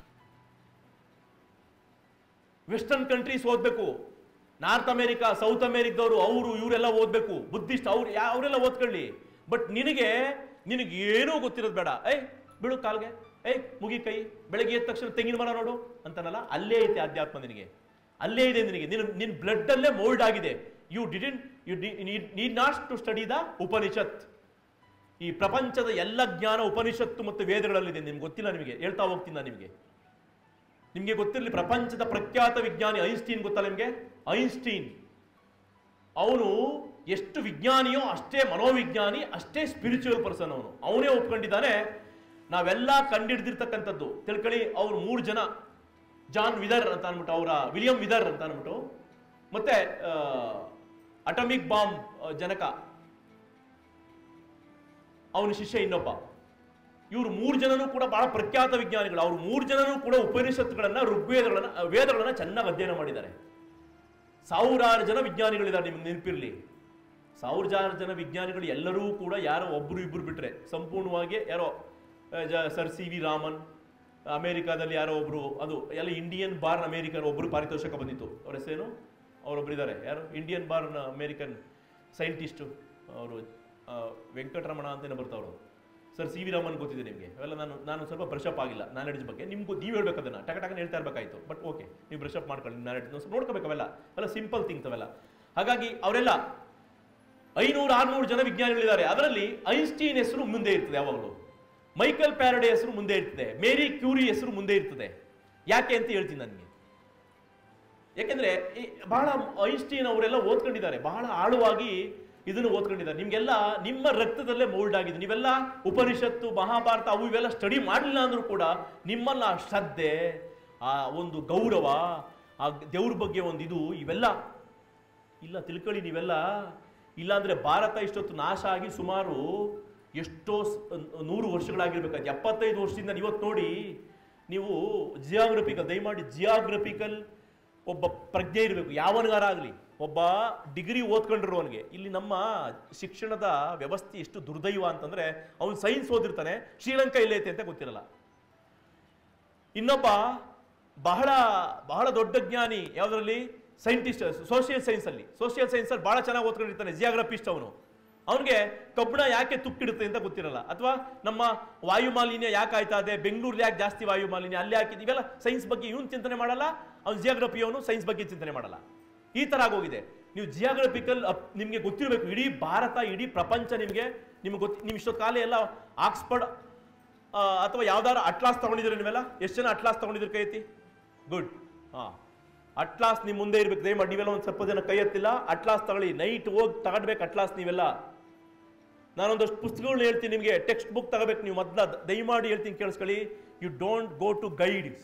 ವೆಸ್ಟರ್ನ್ ಕಂಟ್ರೀಸ್ ಓದ್ಬೇಕು ನಾರ್ತ್ ಅಮೆರಿಕಾ ಸೌತ್ ಅಮೆರಿಕದವರು ಅವರು ಇವರೆಲ್ಲ ಓದ್ಬೇಕು ಬುದ್ಧಿಸ್ಟ್ ಅವ್ರು ಯಾ- ಅವರೆಲ್ಲ ಓದ್ಕೊಳ್ಳಿ ಬಟ್ ನಿನಗೆ ನಿನಗೆ ಏನೂ ಗೊತ್ತಿರೋದು ಬೇಡ ಏಯ್ ಬಿಡು ಕಾಲ್ಗೆ ಏಯ್ ಮುಗಿ ಕೈ ಬೆಳಗ್ಗೆ ಎದ್ದ ತಕ್ಷಣ ತೆಂಗಿನ ಮರ ನೋಡು ಅಂತಾನಲ್ಲ ಅಲ್ಲೇ ಐತೆ ಅಧ್ಯಾತ್ಮ ನಿನಗೆ ಅಲ್ಲೇ ಇದೆ ನಿನಗೆ ನಿನ್ನ ನಿನ್ನ ಬ್ಲಡ್ ಅಲ್ಲೇ ಮೋಲ್ಡ್ ಆಗಿದೆ you didn't you need not to study the Upanishad ಈ ಪ್ರಪಂಚದ ಎಲ್ಲ ಜ್ಞಾನ ಉಪನಿಷತ್ತು ಮತ್ತು ವೇದಗಳಲ್ಲಿದೆ ನಿಮ್ಗೆ ಗೊತ್ತಿಲ್ಲ ನಿಮಗೆ ಹೇಳ್ತಾ ಹೋಗ್ತೀನಿ ನಾನು ನಿಮಗೆ ನಿಮಗೆ ಗೊತ್ತಿರಲಿ ಪ್ರಪಂಚದ ಪ್ರಖ್ಯಾತ ವಿಜ್ಞಾನಿ ಐನ್ಸ್ಟೀನ್ ಗೊತ್ತಲ್ಲ ನಿಮಗೆ ಐನ್ಸ್ಟೀನ್ ಅವನು ಎಷ್ಟು ವಿಜ್ಞಾನಿಯೋ ಅಷ್ಟೇ ಮನೋವಿಜ್ಞಾನಿ ಅಷ್ಟೇ ಸ್ಪಿರಿಚುವಲ್ ಪರ್ಸನ್ ಅವನು ಅವನೇ ಒಪ್ಕೊಂಡಿದ್ದಾನೆ ನಾವೆಲ್ಲ ಕಂಡಿಡ್ದಿರ್ತಕ್ಕಂಥದ್ದು ತಿಳ್ಕೊಳ್ಳಿ ಅವ್ರು ಮೂರು ಜನ ಜಾನ್ ವಿದರ್ ಅಂತ ಅಂದ್ಬಿಟ್ಟು ಅವರ ವಿಲಿಯಂ ವಿದರ್ ಅಂತ ಅಂದ್ಬಿಟ್ಟು ಮತ್ತೆ ಅಟಮಿಕ್ ಬಾಂಬ್ ಜನಕ ಅವನ ಶಿಷ್ಯ ಇನ್ನೊಬ್ಬ ಇವರು ಮೂರು ಜನನೂ ಕೂಡ ಬಹಳ ಪ್ರಖ್ಯಾತ ವಿಜ್ಞಾನಿಗಳು ಅವ್ರು ಮೂರು ಜನನೂ ಕೂಡ ಉಪನಿಷತ್ತುಗಳನ್ನ ಋಗ್ವೇದಗಳನ್ನ ವೇದಗಳನ್ನ ಚೆನ್ನಾಗಿ ಅಧ್ಯಯನ ಮಾಡಿದ್ದಾರೆ ಸಾವಿರಾರು ಜನ ವಿಜ್ಞಾನಿಗಳಿದ್ದಾರೆ ನಿಮ್ಗೆ ನೆನಪಿರ್ಲಿ ಸಾವಿರಾರು ಜನ ವಿಜ್ಞಾನಿಗಳು ಎಲ್ಲರೂ ಕೂಡ ಯಾರೋ ಒಬ್ರು ಇಬ್ರು ಬಿಟ್ರೆ ಸಂಪೂರ್ಣವಾಗಿ ಯಾರೋ ಆ, ಜ- ಸರ್ ಸಿ ವಿ ರಾಮನ್ ಅಮೆರಿಕಾದಲ್ಲಿ ಯಾರೋ ಒಬ್ರು ಅದು ಎಲ್ಲ ಇಂಡಿಯನ್ ಬಾರ್ನ್ ಅಮೆರಿಕನ್ ಒಬ್ರು ಪಾರಿತೋಷಕ ಬಂದಿತ್ತು ಅವ್ರ ಹೆಸರೇನು ಅವರೊಬ್ರು ಇದ್ದಾರೆ ಯಾರು ಇಂಡಿಯನ್ ಬಾರ್ನ್ ಅಮೆರಿಕನ್ ಸೈಂಟಿಸ್ಟು ಅವರು ವೆಂಕಟರಮಣ ಅಂತಲೇ ಬರ್ತಾವ್ರು ಸರ್ ಸಿ ವಿ ರಾಮನ್ ಗೊತ್ತಿದೆ ನಿಮಗೆ ಅವೆಲ್ಲ ನಾನು ನಾನು ಸ್ವಲ್ಪ ಬ್ರಷ್ ಅಪ್ ಆಗಿಲ್ಲ ನಾಲೆಡ್ಜ್ ಬಗ್ಗೆ ನಿಮ್ಗೂ ನೀವು ಹೇಳ್ಬೇಕು ಅದನ್ನ ಟಕ ಟಕನ ಹೇಳ್ತಾ ಇರಬೇಕಾಯ್ತು ಬಟ್ ಓಕೆ ನೀವು ಬ್ರಷ್ ಅಪ್ ಮಾಡ್ಕೊಳ್ಳಿ ನಾಲೆಡ್ಜ್ ಸ್ವಲ್ಪ ನೋಡ್ಕೋಬೇಕು ಅವೆಲ್ಲ ಅವೆಲ್ಲ ಸಿಂಪಲ್ ಥಿಂಗ್ಸ್ ಅವೆಲ್ಲ ಹಾಗಾಗಿ ಅವರೆಲ್ಲ ಐನೂರು ಆರ್ನೂರು ಜನ ವಿಜ್ಞಾನಿಗಳಿದ್ದಾರೆ ಅದರಲ್ಲಿ ಐನ್ಸ್ಟೀನ್ ಹೆಸರು ಮುಂದೆ ಇರ್ತದೆ ಯಾವಾಗಲೂ ಮೈಕಲ್ ಪ್ಯಾರಡೆ ಹೆಸರು ಮುಂದೆ ಇರ್ತದೆ ಮೇರಿ ಕ್ಯೂರಿ ಹೆಸರು ಮುಂದೆ ಇರ್ತದೆ ಯಾಕೆ ಅಂತ ಹೇಳ್ತೀನಿ ನನಗೆ ಯಾಕೆಂದ್ರೆ ಈ ಬಹಳ ಐನ್ಸ್ಟೀನ್ ಅವರೆಲ್ಲ ಓದ್ಕೊಂಡಿದ್ದಾರೆ ಬಹಳ ಆಳವಾಗಿ ಇದನ್ನು ಓದ್ಕೊಂಡಿದ್ದಾರೆ ನಿಮ್ಗೆಲ್ಲ ನಿಮ್ಮ ರಕ್ತದಲ್ಲೇ ಮೋಲ್ಡ್ ಆಗಿದೆ ನೀವೆಲ್ಲ ಉಪನಿಷತ್ತು ಮಹಾಭಾರತ ಅವು ಇವೆಲ್ಲ ಸ್ಟಡಿ ಮಾಡಲಿಲ್ಲ ಅಂದ್ರೂ ಕೂಡ ನಿಮ್ಮಲ್ಲ ಆ ಶ್ರದ್ಧೆ ಆ ಒಂದು ಗೌರವ ಆ ದೇವ್ರ ಬಗ್ಗೆ ಒಂದು ಇದು ಇವೆಲ್ಲ ಇಲ್ಲ ತಿಳ್ಕೊಳ್ಳಿ ನೀವೆಲ್ಲ ಇಲ್ಲಾಂದ್ರೆ ಭಾರತ ಇಷ್ಟೊತ್ತು ನಾಶ ಆಗಿ ಸುಮಾರು ಎಷ್ಟೋ ಸ- ನೂರು ವರ್ಷಗಳಾಗಿರ್ಬೇಕಾಯ್ತು ಎಪ್ಪತ್ತೈದು ವರ್ಷದಿಂದ ಇವತ್ತು ನೋಡಿ ನೀವು ಜಿಯಾಗ್ರಫಿಕಲ್ ದಯಮಾಡಿ ಜಿಯಾಗ್ರಫಿಕಲ್ ಒಬ್ಬ ಪ್ರಜ್ಞೆ ಇರಬೇಕು ಯಾವನಿಗಾರ ಆಗಲಿ ಒಬ್ಬ ಡಿಗ್ರಿ ಓದ್ಕೊಂಡಿರೋವನಿಗೆ ಇಲ್ಲಿ ನಮ್ಮ ಶಿಕ್ಷಣದ ವ್ಯವಸ್ಥೆ ಎಷ್ಟು ದುರ್ದೈವ ಅಂತಂದ್ರೆ ಅವನು ಸೈನ್ಸ್ ಓದಿರ್ತಾನೆ ಶ್ರೀಲಂಕಾ ಎಲ್ಲೈತೆ ಅಂತ ಗೊತ್ತಿರಲ್ಲ ಇನ್ನೊಬ್ಬ ಬಹಳ ಬಹಳ ದೊಡ್ಡ ಜ್ಞಾನಿ ಯಾವುದರಲ್ಲಿ ಸೈಂಟಿಸ್ಟ್ ಸೋಷಿಯಲ್ ಸೈನ್ಸ್ ಅಲ್ಲಿ ಸೋಷಿಯಲ್ ಸೈನ್ಸ್ ಅಲ್ಲಿ ಬಹಳ ಚೆನ್ನಾಗಿ ಓದ್ಕೊಂಡಿರ್ತಾನೆ ಜಿಯಾಗ್ರಫಿಸ್ಟ್ ಅವನು ಅವನಿಗೆ ಕಬ್ಬಣ ಯಾಕೆ ತುಕ್ಕಿಡುತ್ತೆ ಅಂತ ಗೊತ್ತಿರಲ್ಲ ಅಥವಾ ನಮ್ಮ ವಾಯು ಮಾಲಿನ್ಯ ಯಾಕೆ ಆಯ್ತಾ ಇದೆ ಬೆಂಗಳೂರಲ್ಲಿ ಯಾಕೆ ಜಾಸ್ತಿ ವಾಯು ಮಾಲಿನ್ಯ ಅಲ್ಲಿ ಯಾಕೆ ಇವೆಲ್ಲ ಸೈನ್ಸ್ ಬಗ್ಗೆ ಇವನು ಚಿಂತನೆ ಮಾಡಲ್ಲ ಅವ್ನು ಜಿಯಾಗ್ರಫಿ ಅವನು ಸೈನ್ಸ್ ಬಗ್ಗೆ ಚಿಂತನೆ ಮಾಡಲ್ಲ ಈ ತರ ಆಗೋಗಿದೆ ನೀವು ಜಿಯಾಗ್ರಫಿಕಲ್ ನಿಮಗೆ ಗೊತ್ತಿರಬೇಕು ಇಡೀ ಭಾರತ ಇಡೀ ಪ್ರಪಂಚ ನಿಮಗೆ ನಿಮ್ಗೆ ಗೊತ್ತಿ ನೀವು ಇಷ್ಟೊತ್ತು ಕಾಲ ಎಲ್ಲ ಆಕ್ಸ್ಫರ್ಡ್ ಆ, ಅಥವಾ ಯಾವ್ದಾದ್ರು ಅಟ್ಲಾಸ್ ತಗೊಂಡಿದ್ದೀರಾ ನೀವೆಲ್ಲ ಎಷ್ಟು ಜನ ಅಟ್ಲಾಸ್ ತಗೊಂಡಿದ್ದೀರಿ ಕೈ ಎತ್ತಿ ಗುಡ್ ಹಾ ಅಟ್ಲಾಸ್ ನಿಮ್ಮ ಮುಂದೆ ಇರ್ಬೇಕು ದಯಮಾಡಿ ನೀವೆಲ್ಲ ಒಂದು ಸ್ವಲ್ಪ ಜನ ಕೈ ಎತ್ತಿಲ್ಲ ಅಟ್ಲಾಸ್ ತಗೊಳ್ಳಿ ನೈಟ್ ಹೋಗಿ ತಗೊಳ್ಬೇಕು ಅಟ್ಲಾಸ್ ನೀವೆಲ್ಲ ನಾನೊಂದಷ್ಟು ಪುಸ್ತಕಗಳನ್ನ ಹೇಳ್ತೀನಿ ನಿಮಗೆ ಟೆಕ್ಸ್ಟ್ ಬುಕ್ ತಗೋಬೇಕು ನೀವು ಮೊದಲ ದಯಮಾಡಿ ಹೇಳ್ತೀನಿ ಕೇಳಿಸ್ಕೊಳ್ಳಿ you don't go to guides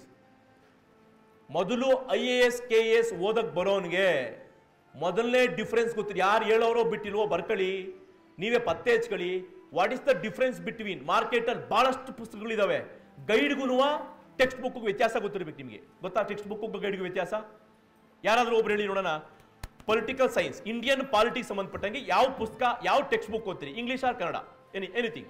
ಮೊದಲು I A S K S ಓದಕ್ ಬರೋನ್ಗೆ ಮೊದಲನೇ ಡಿಫ್ರೆನ್ಸ್ ಗೊತ್ತಿರಿ ಯಾರು ಹೇಳೋರೋ ಬಿಟ್ಟಿಲ್ವೋ ಬರ್ಕೊಳ್ಳಿ ನೀವೇ ಪತ್ತೆ ಹಚ್ಕೊಳ್ಳಿ what is the difference between ಮಾರ್ಕೆಟಲ್ಲಿ ಬಹಳಷ್ಟು ಪುಸ್ತಕಗಳಿದಾವೆ ಗೈಡ್ಗೂ ಟೆಕ್ಸ್ಟ್ ಬುಕ್ಗೂ ವ್ಯತ್ಯಾಸ ಗೊತ್ತಿರ್ಬೇಕು ನಿಮಗೆ ಗೊತ್ತಾ ಟೆಕ್ಸ್ಟ್ ಬುಕ್ಗೂ ಗೈಡ್ಗೂ ವ್ಯತ್ಯಾಸ ಯಾರಾದ್ರೂ ಒಬ್ರು ಹೇಳಿ ನೋಡೋಣ ಪೊಲಿಟಿಕಲ್ ಸೈನ್ಸ್ ಇಂಡಿಯನ್ ಪಾಲಿಟಿಕ್ಸ್ ಸಂಬಂಧಪಟ್ಟಂಗೆ ಯಾವ ಪುಸ್ತಕ ಯಾವ ಟೆಕ್ಸ್ಟ್ ಬುಕ್ ಓದ್ತೀರಿ English or Kannada any anything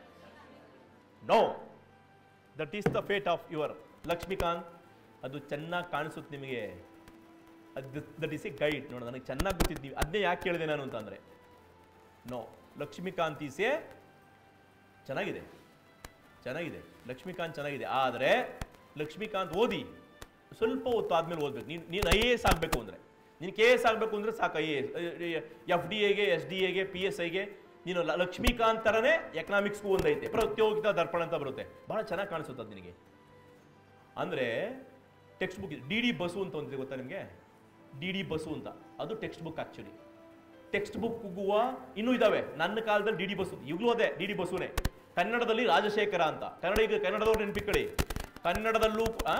no that is the fate of your Laxmikanth ಅದು ಚೆನ್ನಾಗಿ ಕಾಣಿಸುತ್ತೆ ನಿಮಗೆ ಅದು ದಟ್ ಈಸ್ ಎ ಗೈಡ್ ನೋಡ ನನಗೆ ಚೆನ್ನಾಗಿ ಗೊತ್ತಿದ್ದು ನೀವು ಅದನ್ನೇ ಯಾಕೆ ಕೇಳಿದೆ ನಾನು ಅಂತಂದರೆ ನೋ ಲಕ್ಷ್ಮೀಕಾಂತ್ ಈಸ್ ಎ ಚೆನ್ನಾಗಿದೆ ಚೆನ್ನಾಗಿದೆ ಲಕ್ಷ್ಮೀಕಾಂತ್ ಚೆನ್ನಾಗಿದೆ ಆದರೆ ಲಕ್ಷ್ಮೀಕಾಂತ್ ಓದಿ ಸ್ವಲ್ಪ ಹೊತ್ತು ಆದ್ಮೇಲೆ ಓದ್ಬೇಕು ನೀನು ನೀನು ಐ ಎ ಎಸ್ ಆಗಬೇಕು ಅಂದರೆ ನೀನು ಕೆ ಎಸ್ ಆಗಬೇಕು ಅಂದರೆ ಸಾಕು I A S F D ಎಗೆ ಎಸ್ ಡಿ ಎಗೆ ಪಿ ಎಸ್ ಐಗೆ ನೀನು ಲ- ಲಕ್ಷ್ಮೀಕಾಂತ್ ಥರನೇ ಎಕನಾಮಿಕ್ಸ್ಗೂ ಒಂದೈತೆ ಪ್ರತ್ಯೋಗಿತ ದರ್ಪಣ ಅಂತ ಬರುತ್ತೆ ಭಾಳ ಚೆನ್ನಾಗಿ ಕಾಣಿಸುತ್ತೆ ಅದು ನಿನಗೆ ಅಂದರೆ text book D D Basu ಅಂತ ಒಂದಿದೆ ಗೊತ್ತಾ ನಿಮಗೆ ಡಿ ಡಿ ಬಸ್ಸು ಅಂತ ಅದು text book actually text book ಕುಗ್ಗುವ ಇನ್ನೂ ಇದಾವೆ ನನ್ನ ಕಾಲದಲ್ಲಿ ಡಿ ಡಿ ಬಸ್ಸು ಈಗಲೂ ಅದೇ ಡಿ ಡಿ ಬಸ್ಸುನೇ ಕನ್ನಡದಲ್ಲಿ ರಾಜಶೇಖರ ಅಂತ ಕನ್ನಡ ಈಗ ಕನ್ನಡದವ್ರು ನೆನಪಿಕ್ಕಳಿ ಕನ್ನಡದಲ್ಲೂ ಆ?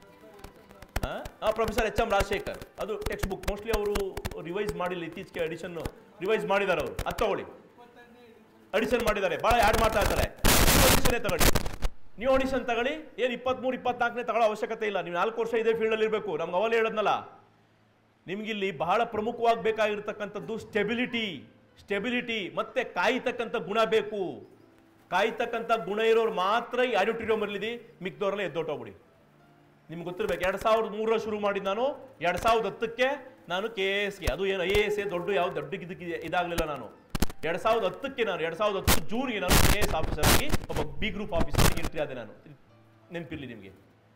ಆ ಪ್ರೊಫೆಸರ್ ಎಚ್ ಎಂ ರಾಜಶೇಖರ್ ಅದು ಟೆಕ್ಸ್ಟ್ ಬುಕ್ ಮೋಸ್ಟ್ಲಿ ಅವರು ರಿವೈಸ್ ಮಾಡಿಲ್ಲ ಇತ್ತೀಚೆಗೆ ಅಡಿಷನ್ ರಿವೈಸ್ ಮಾಡಿದ್ದಾರೆ ಅವರು ಅದು ತಗೊಳ್ಳಿ ಅಡಿಷನ್ ಮಾಡಿದ್ದಾರೆ ಭಾಳ ಆ್ಯಡ್ ಮಾಡ್ತಾ ಇರ್ತಾರೆ ನೀವು ಅಡಿಷನ್ನೇ ತಗೊಳ್ಳಿ ನೀವು ಆಡಿಷನ್ ತಗೊಳ್ಳಿ ಏನು ಇಪ್ಪತ್ಮೂರು ಇಪ್ಪತ್ನಾಲ್ಕನೇ ತಗೊಳ್ಳೋ ಅವಶ್ಯಕತೆ ಇಲ್ಲ ನೀವು ನಾಲ್ಕು ವರ್ಷ ಇದೇ ಫೀಲ್ಡಲ್ಲಿ ಇರಬೇಕು ನಮ್ಗೆ ಅವಲೇ ಹೇಳದ್ನಲ್ಲ ನಿಮ್ಗಿಲ್ಲಿ ಬಹಳ ಪ್ರಮುಖವಾಗಿ ಬೇಕಾಗಿರ್ತಕ್ಕಂಥದ್ದು ಸ್ಟೆಬಿಲಿಟಿ ಸ್ಟೆಬಿಲಿಟಿ ಮತ್ತೆ ಕಾಯ್ತಕ್ಕಂಥ ಗುಣ ಬೇಕು ಕಾಯ್ತಕ್ಕಂಥ ಗುಣ ಇರೋರು ಮಾತ್ರ ಈ ಆಡಿಟೋರಿಯಂ ಇರಲಿದಿ ಮಿಕ್ದವ್ರೆಲ್ಲ ಎದ್ದೊಟ್ಟೋಗ್ಬಿಡಿ ನಿಮ್ಗೆ ಗೊತ್ತಿರ್ಬೇಕು ಎರಡ್ ಸಾವಿರದ ಮೂರರ ಶುರು ಮಾಡಿದ್ದು ನಾನು ಎರಡ್ ಸಾವಿರದ ಹತ್ತಕ್ಕೆ ನಾನು ಕೆ ಎ ಎಸ್ಗೆ ಅದು ಏನು ಐ ಎ ಎಸ್ ದೊಡ್ಡ ಯಾವ ದೊಡ್ಡ ಇದಕ್ಕೆ ಇದಾಗಲಿಲ್ಲ ನಾನು ಎರಡ್ ಸಾವಿರದ ಹತ್ತಕ್ಕೆ ನಾನು ಎರಡ್ ಸಾವಿರದ ಹತ್ತು ಜೂನ್ಗೆ ನಾನು ಕೆ ಎಸ್ ಆಫೀಸರ್ ಆಗಿ ಒಬ್ಬ ಬಿ ಗ್ರೂಪ್ ಆಫೀಸರ್ ಆಗಿ ಎಂಟ್ರಿ ಆದೆ ನಾನು ನೆನಪಿರ್ಲಿ ನಿಮಗೆ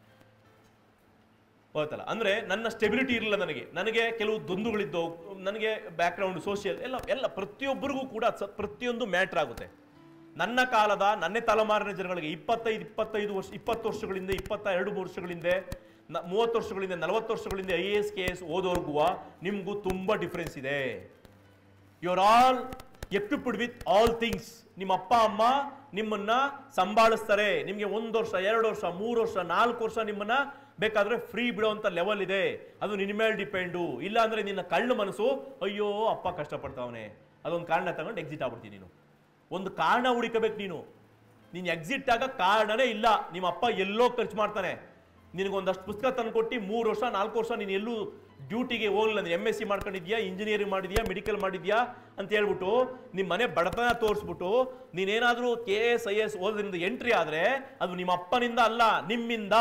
ಹೋಯ್ತಲ್ಲ ಅಂದ್ರೆ ನನ್ನ ಸ್ಟೆಬಿಲಿಟಿ ಇರಲಿಲ್ಲ ನನಗೆ ನನಗೆ ಕೆಲವು ದ್ವಂದ್ವಗಳಿದ್ದು ನನಗೆ ಬ್ಯಾಕ್ಗ್ರೌಂಡ್ ಸೋಷಿಯಲ್ ಎಲ್ಲ ಎಲ್ಲ ಪ್ರತಿಯೊಬ್ಬರಿಗೂ ಕೂಡ ಸ- ಪ್ರತಿಯೊಂದು ಮ್ಯಾಟ್ರ್ ಆಗುತ್ತೆ ನನ್ನ ಕಾಲದ ನನ್ನೇ ತಲೆಮಾರಿನ ಜನಗಳಿಗೆ ಇಪ್ಪತ್ತೈದು ಇಪ್ಪತ್ತೈದು ವರ್ಷ ಇಪ್ಪತ್ತು ವರ್ಷಗಳಿಂದ ಇಪ್ಪತ್ತ ಎರಡು ವರ್ಷಗಳಿಂದ ನ- ಮೂವತ್ತು ವರ್ಷಗಳಿಂದ ನಲವತ್ತು ವರ್ಷಗಳಿಂದ I A S K S ಓದೋರ್ಗುವ ನಿಮಗೂ ತುಂಬ ಡಿಫ್ರೆನ್ಸ್ ಇದೆ you are all equipped with all things ನಿಮ್ಮ ಅಪ್ಪ ಅಮ್ಮ ನಿಮ್ಮನ್ನ ಸಂಭಾಳಿಸ್ತಾರೆ ನಿಮಗೆ ಒಂದು ವರ್ಷ ಎರಡು ವರ್ಷ ಮೂರು ವರ್ಷ ನಾಲ್ಕು ವರ್ಷ ನಿಮ್ಮನ್ನ ಬೇಕಾದ್ರೆ ಫ್ರೀ ಬಿಡುವಂತ ಲೆವೆಲ್ ಇದೆ ಅದು ನಿನ್ನ ಮೇಲೆ ಡಿಪೆಂಡು ಇಲ್ಲ ಅಂದ್ರೆ ನಿನ್ನ ಕಳ್ಳು ಮನಸ್ಸು ಅಯ್ಯೋ ಅಪ್ಪ ಕಷ್ಟಪಡ್ತಾವನೆ ಅದೊಂದು ಕಾರಣ ತಗೊಂಡು ಎಕ್ಸಿಟ್ ಆಗ್ಬಿಡ್ತೀನಿ ನೀನು ಒಂದು ಕಾರಣ ಹುಡುಕಬೇಕು ನೀನು ನೀನು ಎಕ್ಸಿಟ್ ಆಗ ಕಾರಣನೇ ಇಲ್ಲ ನಿಮ್ಮ ಅಪ್ಪ ಎಲ್ಲೋ ಖರ್ಚು ಮಾಡ್ತಾನೆ ನಿನಗೊಂದಷ್ಟು ಪುಸ್ತಕ ತಂದ್ಕೊಟ್ಟು ಮೂರು ವರ್ಷ ನಾಲ್ಕು ವರ್ಷ ನೀನು ಎಲ್ಲೂ ಡ್ಯೂಟಿಗೆ ಹೋಗಲಿಲ್ಲ ನೀನು ಎಮ್ ಎಸ್ ಸಿ ಮಾಡ್ಕೊಂಡಿದ್ಯಾ ಇಂಜಿನಿಯರಿಂಗ್ ಮಾಡಿದ್ಯಾ ಮೆಡಿಕಲ್ ಮಾಡಿದ್ಯಾ ಅಂತ ಹೇಳ್ಬಿಟ್ಟು ನಿಮ್ಮ ಮನೆ ಬಡತನ ತೋರಿಸ್ಬಿಟ್ಟು ನೀನೇನಾದರೂ ಕೆ ಎಸ್ ಐ ಎಸ್ ಓದೋದ್ರಿಂದ ಎಂಟ್ರಿ ಆದರೆ ಅದು ನಿಮ್ಮ ಅಪ್ಪನಿಂದ ಅಲ್ಲ ನಿಮ್ಮಿಂದ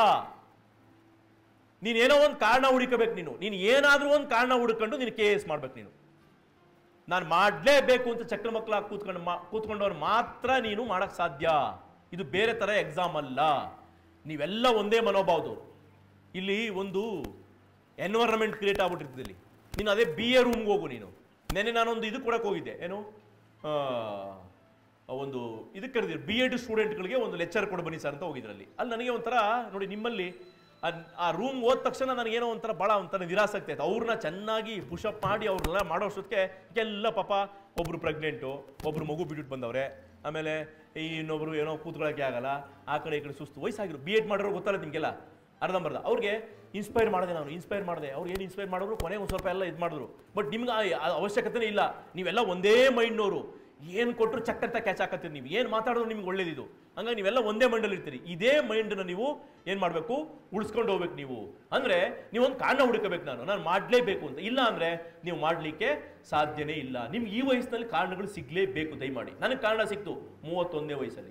ನೀನೇನೋ ಒಂದು ಕಾರಣ ಹುಡುಕಬೇಕು ನೀನು ನೀನು ಏನಾದರೂ ಒಂದು ಕಾರಣ ಹುಡುಕೊಂಡು ನೀನು ಕೆ ಎಸ್ ಮಾಡ್ಬೇಕು ನೀನು ನಾನು ಮಾಡಲೇಬೇಕು ಅಂತ ಚಕ್ರ ಮಕ್ಕಳಾಗಿ ಕೂತ್ಕೊಂಡು ಮಾ ಕೂತ್ಕೊಂಡವ್ರು ಮಾತ್ರ ನೀನು ಮಾಡಕ್ ಸಾಧ್ಯ ಇದು ಬೇರೆ ಥರ ಎಕ್ಸಾಮ್ ಅಲ್ಲ ನೀವೆಲ್ಲ ಒಂದೇ ಮನೋಭಾವದವ್ರು ಇಲ್ಲಿ ಒಂದು ಎನ್ವೈರನ್ಮೆಂಟ್ ಕ್ರಿಯೇಟ್ ಆಗ್ಬಿಟ್ಟಿರ್ತದೆ ಇಲ್ಲಿ ನೀನು ಅದೇ ಬಿ ಎ ರೂಮ್ಗೆ ಹೋಗು ನೀನು ನೆನ್ನೆ ನಾನೊಂದು ಇದು ಕೊಡಕ್ಕೆ ಹೋಗಿದ್ದೆ ಏನು ಆ, ಒಂದು ಇದಕ್ಕೆ ಕರೆದಿದ್ರು ಬಿ ಎಡ್ ಸ್ಟೂಡೆಂಟ್ಗಳಿಗೆ ಒಂದು ಲೆಕ್ಚರ್ ಕೊಡು ಬನ್ನಿ ಸರ್ ಅಂತ ಹೋಗಿದ್ರಲ್ಲಿ ಅಲ್ಲಿ ನನಗೆ ಒಂಥರ ನೋಡಿ ನಿಮ್ಮಲ್ಲಿ ಆ- ಆ ರೂಮ್ ಹೋದ ತಕ್ಷಣ ನನಗೇನೋ ಒಂಥರ ಭಾಳ ಒಂಥರ ನಿರಾಸಕ್ತಿ ಆಯ್ತು ಅವ್ರನ್ನ ಚೆನ್ನಾಗಿ ಪುಷಪ್ ಮಾಡಿ ಅವ್ರನ್ನೆಲ್ಲ ಮಾಡೋ ಅಷ್ಟೊತ್ತಿಗೆ ಎಲ್ಲ ಪಾಪ ಒಬ್ರು ಪ್ರೆಗ್ನೆಂಟು ಒಬ್ರು ಮಗು ಬಿಟ್ಬಿಟ್ಟು ಬಂದವ್ರೆ ಆಮೇಲೆ ಈ ಇನ್ನೊಬ್ರು ಏನೋ ಕೂತ್ಕೊಳ್ಳೋಕೆ ಆಗಲ್ಲ ಆ ಕಡೆ ಈ ಕಡೆ ಸುಸ್ತು ವಯಸ್ಸಾಗಿರು ಬಿ ಎಡ್ ಮಾಡೋರು ಗೊತ್ತಲ್ಲ ನಿಮಗೆಲ್ಲ ಅರ್ಧಂಬರ್ಧ ಅವ್ರಿಗೆ ಇನ್ಸ್ಪೈರ್ ಮಾಡಿದೆ ನಾನು ಇನ್ಸ್ಪೈರ್ ಮಾಡಿದೆ ಅವ್ರು ಏನು ಇನ್ಸ್ಪೈರ್ ಮಾಡಿದ್ರು ಕೊನೆಗೆ ಒಂದು ಸ್ವಲ್ಪ ಎಲ್ಲ ಇದು ಮಾಡಿದ್ರು ಬಟ್ ನಿಮ್ಗೆ ಆ ಆ ಅವಶ್ಯಕತೆನೇ ಇಲ್ಲ ನೀವೆಲ್ಲ ಒಂದೇ ಮೈಂಡ್ನವರು ಏನು ಕೊಟ್ಟರು ಚಕ್ ಅಂತ ಕ್ಯಾಚ್ ಹಾಕತ್ತೀರಿ ನೀವು ಏನು ಮಾತಾಡೋದು ನಿಮ್ಗೆ ಒಳ್ಳೇದಿದು ಹಂಗಾಗಿ ನೀವೆಲ್ಲ ಒಂದೇ ಮೈಂಡಲ್ಲಿ ಇರ್ತೀರಿ ಇದೇ ಮೈಂಡನ್ನ ನೀವು ಏನು ಮಾಡಬೇಕು ಉಳಿಸ್ಕೊಂಡು ಹೋಗ್ಬೇಕು ನೀವು ಅಂದರೆ ನೀವೊಂದು ಕಾರಣ ಹುಡುಕಬೇಕು ನಾನು ನಾನು ಮಾಡಲೇಬೇಕು ಅಂತ ಇಲ್ಲ ಅಂದರೆ ನೀವು ಮಾಡಲಿಕ್ಕೆ ಸಾಧ್ಯನೇ ಇಲ್ಲ ನಿಮ್ಗೆ ಈ ವಯಸ್ಸಿನಲ್ಲಿ ಕಾರಣಗಳು ಸಿಗಲೇಬೇಕು ದಯಮಾಡಿ ನನಗೆ ಕಾರಣ ಸಿಕ್ತು ಮೂವತ್ತೊಂದನೇ ವಯಸ್ಸಲ್ಲಿ